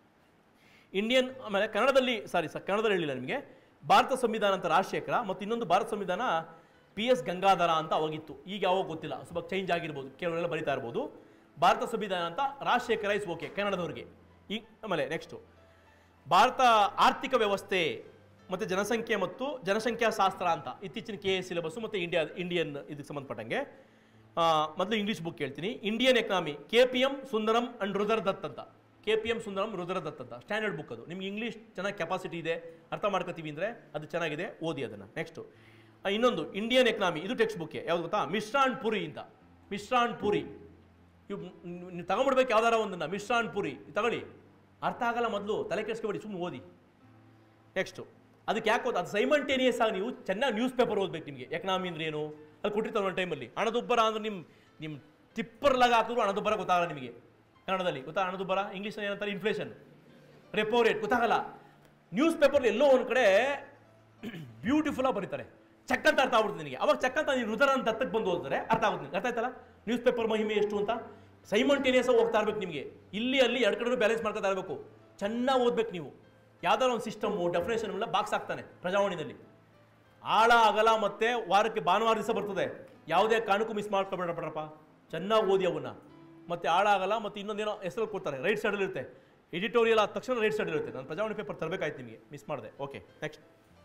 ಇಂಡಿಯನ್ ಆಮೇಲೆ ಕನ್ನಡದಲ್ಲಿ ಸಾರಿ ಸರ್ ಕನ್ನಡದಲ್ಲಿ ಹೇಳಿಲ್ಲ ನಿಮಗೆ ಭಾರತ ಸಂವಿಧಾನ ಅಂತ ರಾಜಶೇಖರ ಮತ್ತು ಇನ್ನೊಂದು ಭಾರತ ಸಂವಿಧಾನ ಪಿ ಎಸ್ ಗಂಗಾಧರ ಅಂತ ಅವಾಗಿತ್ತು ಈಗ ಯಾವಾಗ ಗೊತ್ತಿಲ್ಲ ಸ್ವಲ್ಪ ಚೇಂಜ್ ಆಗಿರ್ಬೋದು ಕೆಲವರೆಲ್ಲ ಬರಿತಾ ಇರ್ಬೋದು ಭಾರತ ಸಂವಿಧಾನ ಅಂತ ರಾಜಶೇಖರ ಇಸ್ ಓಕೆ ಕನ್ನಡದವ್ರಿಗೆ ಈ ಆಮೇಲೆ ನೆಕ್ಸ್ಟು ಭಾರತ ಆರ್ಥಿಕ ವ್ಯವಸ್ಥೆ ಮತ್ತು ಜನಸಂಖ್ಯೆ ಮತ್ತು ಜನಸಂಖ್ಯಾ ಶಾಸ್ತ್ರ ಅಂತ ಇತ್ತೀಚಿನ ಕೆ ಎ ಸಿಲೆಬಸ್ಸು ಮತ್ತು ಇಂಡಿಯಾ ಇಂಡಿಯನ್ ಇದಕ್ಕೆ ಸಂಬಂಧಪಟ್ಟಂಗೆ ಆ, ಮೊದಲು ಇಂಗ್ಲೀಷ್ ಬುಕ್ ಹೇಳ್ತೀನಿ Indian economy K P M Sundaram and Ruddar Datt ಅಂತ K P M Sundaram Ruddar Datt ಅಂತ ಸ್ಟ್ಯಾಂಡರ್ಡ್ ಬುಕ್ ಅದು ನಿಮ್ಗೆ ಇಂಗ್ಲೀಷ್ ಚೆನ್ನಾಗಿ ಕೆಪಾಸಿಟಿ ಇದೆ ಅರ್ಥ ಮಾಡ್ಕೋತೀವಿ ಅಂದರೆ ಅದು ಚೆನ್ನಾಗಿದೆ ಓದಿ ಅದನ್ನು ನೆಕ್ಸ್ಟು ಇನ್ನೊಂದು ಇಂಡಿಯನ್ ಎಕನಾಮಿ ಇದು ಟೆಕ್ಸ್ಟ್ ಬುಕ್ಕೆ ಯಾವ್ದು ಗೊತ್ತಾ ಮಿಶ್ರಾನ್ ಪುರಿ ಅಂತ ಮಿಶ್ರಾನ್ ಪುರಿ ಇವು ನೀವು ತಗೊಂಡ್ಬಿಡ್ಬೇಕು ಯಾವ್ದಾರ ಒಂದನ್ನ ಮಿಶ್ರಾನ್ ಪುರಿ ತಗೊಳ್ಳಿ ಅರ್ಥ ಆಗಲ್ಲ ಮೊದಲು ತಲೆ ಕೆಡಿಸ್ಕೊಬೇಡಿ ಸುಮ್ಮನೆ ಓದಿ ನೆಕ್ಸ್ಟು ಅದಕ್ಕೆ ಯಾಕೆ ಓದ್ ಅದು ಸೈಮಂಟೇನಿಯಸ್ ಆಗಿ ನೀವು ಚೆನ್ನಾಗಿ ನ್ಯೂಸ್ ಪೇಪರ್ ಓದ್ಬೇಕು ನಿಮಗೆ ಎಕನಾಮಿ ಅಂದ್ರೆ ಏನು ಅಲ್ಲಿ ಕೊಟ್ಟಿರ್ತಾರೆ ಒಂದು ಟೈಮಲ್ಲಿ ಹಣದುಬ್ಬರ ಅಂದ್ರೆ ನಿಮ್ಮ ನಿಮ್ಮ ತಿಪ್ಪರ್ಲಾಗ ಹಾಕಿದ್ರು ಹಣದುಬ್ಬರ ಗೊತ್ತಾಗಲ್ಲ ನಿಮಗೆ ಕನ್ನಡದಲ್ಲಿ ಗೊತ್ತಾ ಹಣದುಬ್ಬರ ಇಂಗ್ಲೀಷ್ ಏನಂತಾರೆ ಇನ್ಫ್ಲೇಷನ್ ರೆಪೋ ರೇಟ್ ಗೊತ್ತಾಗಲ್ಲ ನ್ಯೂಸ್ ಪೇಪರ್ ಎಲ್ಲೋ ಒಂದು ಕಡೆ ಬ್ಯೂಟಿಫುಲ್ ಆಗಿ ಬರೀತಾರೆ ಚೆಕ್ ಅಂತ ಅರ್ಥ ಆಗ್ಬಿಡ್ತದೆ ನಿನಗೆ ಅವಾಗ ಚೆಕ್ ಅಂತ ನೀನು ರುದರ ಅಂತ ಹತ್ತಕ್ಕೆ ಬಂದು ಓದಿದ್ರೆ ಅರ್ಥ ಆಗುತ್ತೆ ನಿನಗೆ ಅರ್ಥ ಆಯ್ತಲ್ಲ ನ್ಯೂಸ್ ಪೇಪರ್ ಮಹಿಮೆ ಎಷ್ಟು ಅಂತ ಸೈಮಂಟೇನಿಯಸ್ ಹೋಗ್ತಾ ಇರ್ಬೇಕು ನಿಮಗೆ ಇಲ್ಲಿ ಅಲ್ಲಿ ಎರಡು ಕಡೆ ಬ್ಯಾಲೆನ್ಸ್ ಮಾಡ್ಕೊತಾ ಇರಬೇಕು ಚೆನ್ನಾಗಿ ಓದ್ಬೇಕು ನೀವು ಯಾವ್ದಾದ್ರು ಒಂದು ಸಿಸ್ಟಮು ಡೆಫಿನೇಷನ್ ಎಲ್ಲ ಬಾಕ್ಸ್ ಆಗ್ತಾನೆ ಪ್ರಜಾವಾಣಿನಲ್ಲಿ ಆಳ ಅಗಲ ಮತ್ತೆ ವಾರಕ್ಕೆ ಭಾನುವಾರ ದಿವಸ ಬರ್ತದೆ ಯಾವುದೇ ಕಾರಣಕ್ಕೂ ಮಿಸ್ ಮಾಡ್ಕೊಬೇಡಪ್ಪ ಚೆನ್ನಾಗಿ ಓದಿ ಅವನ್ನ ಮತ್ತೆ ಆಳ ಆಗಲ್ಲ ಮತ್ತೆ ಇನ್ನೊಂದೇನೋ ಹೆಸರು ಕೊಡ್ತಾರೆ ರೈಟ್ ಸೈಡಲ್ಲಿ ಇರುತ್ತೆ ಎಡಿಟೋರಿಯಲ್ ಆದ ತಕ್ಷಣ ರೈಟ್ ಸೈಡ್ ಇರುತ್ತೆ ನಾನು ಪ್ರಜಾವಾಣಿ ಪೇಪರ್ ತರಬೇಕಾಯ್ತು ನಿಮಗೆ ಮಿಸ್ ಮಾಡಿದೆ ಓಕೆ ನೆಕ್ಸ್ಟ್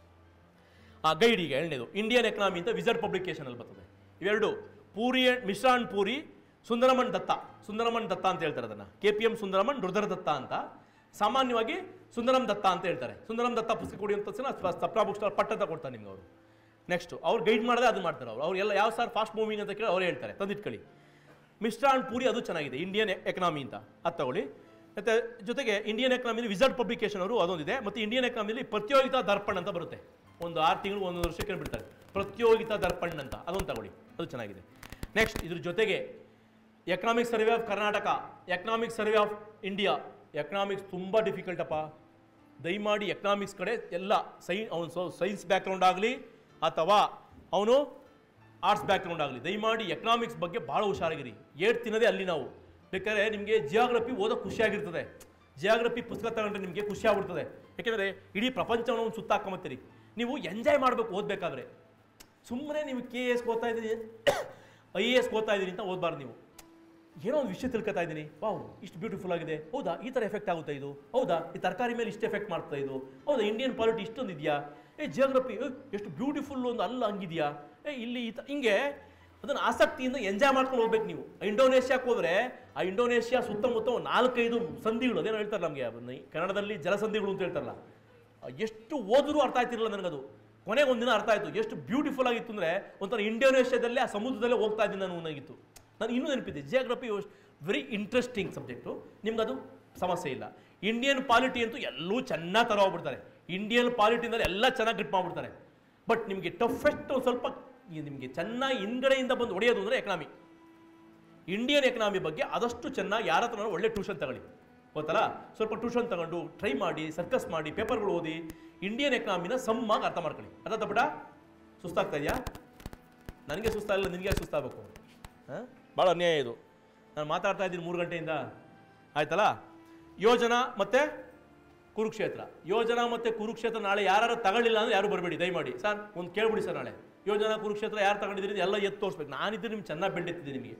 ಆ ಗೈಡ್ ಈಗ ಎರಡನೇದು ಇಂಡಿಯನ್ ಎಕನಾಮಿ ಅಂತ ವಿಸರ್ಡ್ ಪಬ್ಲಿಕೇಶನ್ ಅಲ್ಲಿ ಬರ್ತದೆ ಇವೆರಡು ಪೂರಿ and- ಮಿಶ್ರಾನ್ ಪೂರಿ ಸುಂದರಮಣ್ ದತ್ತ ಸುಂದರಮಣ್ ದತ್ತ ಅಂತ ಹೇಳ್ತಾರೆ ಅದನ್ನ ಕೆ ಪಿ ಎಂ ಸುಂದರಮಣ್ ರುದ್ರ ದತ್ತ ಅಂತ ಸಾಮಾನ್ಯವಾಗಿ ಸುಂದರಂ ದತ್ತ ಅಂತ ಹೇಳ್ತಾರೆ ಸುಂದರಂ ದತ್ತ ಪುಸ್ತಕ ಕೊಡಿ ಅಂತ ತಕ್ಷಣ ಸ್ವ- ಸಪ್ರಾ ಬುಕ್ ಸ್ಟಾಲ್ ಪಟ್ಟ ಅಂತ ಕೊಡ್ತಾರೆ ನಿಮ್ಗೆ ಅವರು ನೆಕ್ಸ್ಟ್ ಅವ್ರು ಗೈಡ್ ಮಾಡಿದ್ರೆ ಅದು ಮಾಡ್ತಾರೆ ಅವರು ಅವ್ರು ಎಲ್ಲ ಯಾವ ಸರ್ ಫಾಸ್ಟ್ ಮೂವಿಂಗ್ ಅಂತ ಕೇಳಿ ಅವ್ರು ಹೇಳ್ತಾರೆ ತಂದಿಟ್ಕೊಳ್ಳಿ ಮಿಶ್ರಾನ್ ಪೂರಿ ಅದು ಚೆನ್ನಾಗಿದೆ ಇಂಡಿಯನ್ ಎಕನಾಮಿ ಅಂತ ಅದು ತಗೊಳ್ಳಿ ಮತ್ತೆ ಜೊತೆಗೆ ಇಂಡಿಯನ್ ಎಕನಾಮಿಲಿ ವಿಸರ್ಡ್ ಪಬ್ಲಿಕೇಶನ್ ಅವರು ಅದೊಂದಿದೆ ಮತ್ತು ಇಂಡಿಯನ್ ಎಕನಾಮಿಲಿ ಪ್ರತಿಯೋಗಿತಾ ದರ್ಪಣ್ ಅಂತ ಬರುತ್ತೆ ಒಂದು ಆರು ತಿಂಗಳು ಒಂದು ವರ್ಷಕ್ಕೆ ಬಿಡ್ತಾರೆ ಪ್ರತಿಯೋಗಿತಾ ದರ್ಪಣ್ ಅಂತ ಅದೊಂದು ತಗೊಳ್ಳಿ ಅದು ಚೆನ್ನಾಗಿದೆ ನೆಕ್ಸ್ಟ್ ಇದ್ರ ಜೊತೆಗೆ economic survey of Karnataka economic survey of India economics ತುಂಬ ಡಿಫಿಕಲ್ಟಪ್ಪ ದಯಮಾಡಿ ಎಕನಾಮಿಕ್ಸ್ ಕಡೆ ಎಲ್ಲ ಸೈ ಅವ್ನು ಸೊ ಸೈನ್ಸ್ ಬ್ಯಾಕ್ಗ್ರೌಂಡ್ ಆಗಲಿ ಅಥವಾ ಅವನು ಆರ್ಟ್ಸ್ ಬ್ಯಾಕ್ಗ್ರೌಂಡ್ ಆಗಲಿ ದಯಮಾಡಿ ಎಕನಾಮಿಕ್ಸ್ ಬಗ್ಗೆ ಭಾಳ ಹುಷಾರಾಗಿರಿ ಏಟ್ ತಿನ್ನೋದೇ ಅಲ್ಲಿ ನಾವು ಬೇಕಾದ್ರೆ ನಿಮಗೆ ಜಿಯೋಗ್ರಫಿ ಓದೋಕೆ ಖುಷಿಯಾಗಿರ್ತದೆ ಜಿಯೋಗ್ರಫಿ ಪುಸ್ತಕ ತಗೊಂಡ್ರೆ ನಿಮಗೆ ಖುಷಿ ಆಗ್ಬಿಡ್ತದೆ ಯಾಕೆಂದರೆ ಇಡೀ ಪ್ರಪಂಚವನ್ನು ಒಂದು ಸುತ್ತಾಕೊಂಬತ್ತೀರಿ ನೀವು ಎಂಜಾಯ್ ಮಾಡಬೇಕು ಓದಬೇಕಾದ್ರೆ ಸುಮ್ಮನೆ ನೀವು ಕೆ ಎಸ್ ಓದ್ತಾ ಇದ್ದೀರಿ ಐ ಎ ಎಸ್ ಓದ್ತಾ ಇದ್ದೀರಿ ಅಂತ ಓದಬಾರ್ದು ನೀವು ಏನೋ ಒಂದು ವಿಷಯ ತಿಳ್ಕೊತಾ ಇದ್ದೀನಿ ವಾವ್ ಇಷ್ಟು ಬ್ಯೂಟಿಫುಲ್ ಆಗಿದೆ ಹೌದಾ ಈ ಥರ ಎಫೆಕ್ಟ್ ಆಗುತ್ತಾ ಇದು ಹೌದಾ ಈ ತರಕಾರಿ ಮೇಲೆ ಇಷ್ಟು ಎಫೆಕ್ಟ್ ಮಾಡ್ತಾ ಇದು ಹೌದಾ ಇಂಡಿಯನ್ ಪಾಲಿಟಿ ಇಷ್ಟೊಂದು ಇದೆಯಾ ಏ ಜಿಯೋಗ್ರಫಿ ಎಷ್ಟು ಬ್ಯೂಟಿಫುಲ್ ಒಂದು ಅಲ್ಲ ಹಂಗಿದೆಯಾ ಏ ಇಲ್ಲಿ ಈ ತ- ಹಿಂಗೆ ಅದನ್ನು ಆಸಕ್ತಿಯಿಂದ ಎಂಜಾಯ್ ಮಾಡ್ಕೊಂಡು ಹೋಗ್ಬೇಕು ನೀವು ಇಂಡೋನೇಷ್ಯಾಕ್ಕೆ ಹೋದ್ರೆ ಆ ಇಂಡೋನೇಷ್ಯಾ ಸುತ್ತಮುತ್ತ ಒಂದು ನಾಲ್ಕೈದು ಸಂಧಿಗಳು ಅದೇನೋ ಹೇಳ್ತಾರೆ ನಮಗೆ ಅದನ್ನ ಕನ್ನಡದಲ್ಲಿ ಜಲಸಂಧಿಗಳು ಅಂತ ಹೇಳ್ತಾರಲ್ಲ ಆ, ಎಷ್ಟು ಓದಿದ್ರು ಅರ್ಥ ಆಯ್ತಿರಲಿಲ್ಲ ನನಗದು ಕೊನೆಗೆ ಒಂದಿನ ಅರ್ಥ ಆಯ್ತು ಎಷ್ಟು ಬ್ಯೂಟಿಫುಲ್ ಆಗಿತ್ತು ಅಂದರೆ ಒಂಥರ ಇಂಡೋನೇಷ್ಯಾದಲ್ಲೇ ಆ ಸಮುದ್ರದಲ್ಲೇ ಹೋಗ್ತಾ ಇದ್ದೀನಿ ನಾನು ನನಗಿತ್ತು ನಾನು ಇನ್ನೂ ನೆನಪಿದೆ ಜಿಯೋಗ್ರಫಿ ವೆರಿ ಇಂಟ್ರೆಸ್ಟಿಂಗ್ ಸಬ್ಜೆಕ್ಟು ನಿಮ್ಗೆ ಅದು ಸಮಸ್ಯೆ ಇಲ್ಲ ಇಂಡಿಯನ್ ಪಾಲಿಟಿ ಅಂತೂ ಎಲ್ಲೂ ಚೆನ್ನಾಗಿ ತರ ಹೋಗ್ಬಿಡ್ತಾರೆ ಇಂಡಿಯನ್ ಪಾಲಿಟಿನಲ್ಲಿ ಎಲ್ಲ ಚೆನ್ನಾಗಿ ಗ್ರಿಪ್ ಮಾಡ್ಬಿಡ್ತಾರೆ ಬಟ್ ನಿಮಗೆ ಟಫೆಸ್ಟ್ ಒಂದು ಸ್ವಲ್ಪ ಈ ನಿಮಗೆ ಚೆನ್ನಾಗಿ ಹಿಂದ್ಗಡೆಯಿಂದ ಬಂದು ಹೊಡೆಯೋದು ಅಂದರೆ ಎಕನಾಮಿ ಇಂಡಿಯನ್ ಎಕನಾಮಿ ಬಗ್ಗೆ ಆದಷ್ಟು ಚೆನ್ನಾಗಿ ಯಾರ ಹತ್ರ ಒಳ್ಳೆ ಟ್ಯೂಷನ್ ತಗೊಳ್ಳಿ ಗೊತ್ತಲ್ಲ ಸ್ವಲ್ಪ ಟ್ಯೂಷನ್ ತಗೊಂಡು ಟ್ರೈ ಮಾಡಿ ಸರ್ಕಸ್ ಮಾಡಿ ಪೇಪರ್ಗಳು ಓದಿ ಇಂಡಿಯನ್ ಎಕನಾಮಿನ ಸಮ್ಮಾಗಿ ಅರ್ಥ ಮಾಡ್ಕೊಳ್ಳಿ ಅರ್ಥ ತಪ್ಪಟ ಸುಸ್ತಾಗ್ತಾ ಇದೆಯಾ ನನಗೆ ಸುಸ್ತಾಗಲ್ಲ ನಿನಗೆ ಸುಸ್ತಾಗಬೇಕು ಹಾಂ ಭಾಳ ಅನ್ಯಾಯ ಇದು ನಾನು ಮಾತಾಡ್ತಾ ಇದ್ದೀನಿ ಮೂರು ಗಂಟೆಯಿಂದ ಆಯ್ತಲ್ಲ ಯೋಜನಾ ಮತ್ತು ಕುರುಕ್ಷೇತ್ರ ಯೋಜನಾ ಮತ್ತು ಕುರುಕ್ಷೇತ್ರ ನಾಳೆ ಯಾರು ತಗೊಳ್ಳಿಲ್ಲ ಅಂದರೆ ಯಾರು ಬರಬೇಡಿ ದಯಮಾಡಿ ಸರ್ ಒಂದು ಕೇಳ್ಬಿಡಿ ಸರ್ ನಾಳೆ ಯೋಜನಾ ಕುರುಕ್ಷೇತ್ರ ಯಾರು ತಗೊಂಡಿದ್ದೀರಿ ಎಲ್ಲ ಎತ್ತು ತೋರಿಸ್ಬೇಕು ನಾನಿದ್ದು ನಿಮ್ಗೆ ಚೆನ್ನಾಗಿ ಬೆಳೆದಿದ್ದೆ ನಿಮಗೆ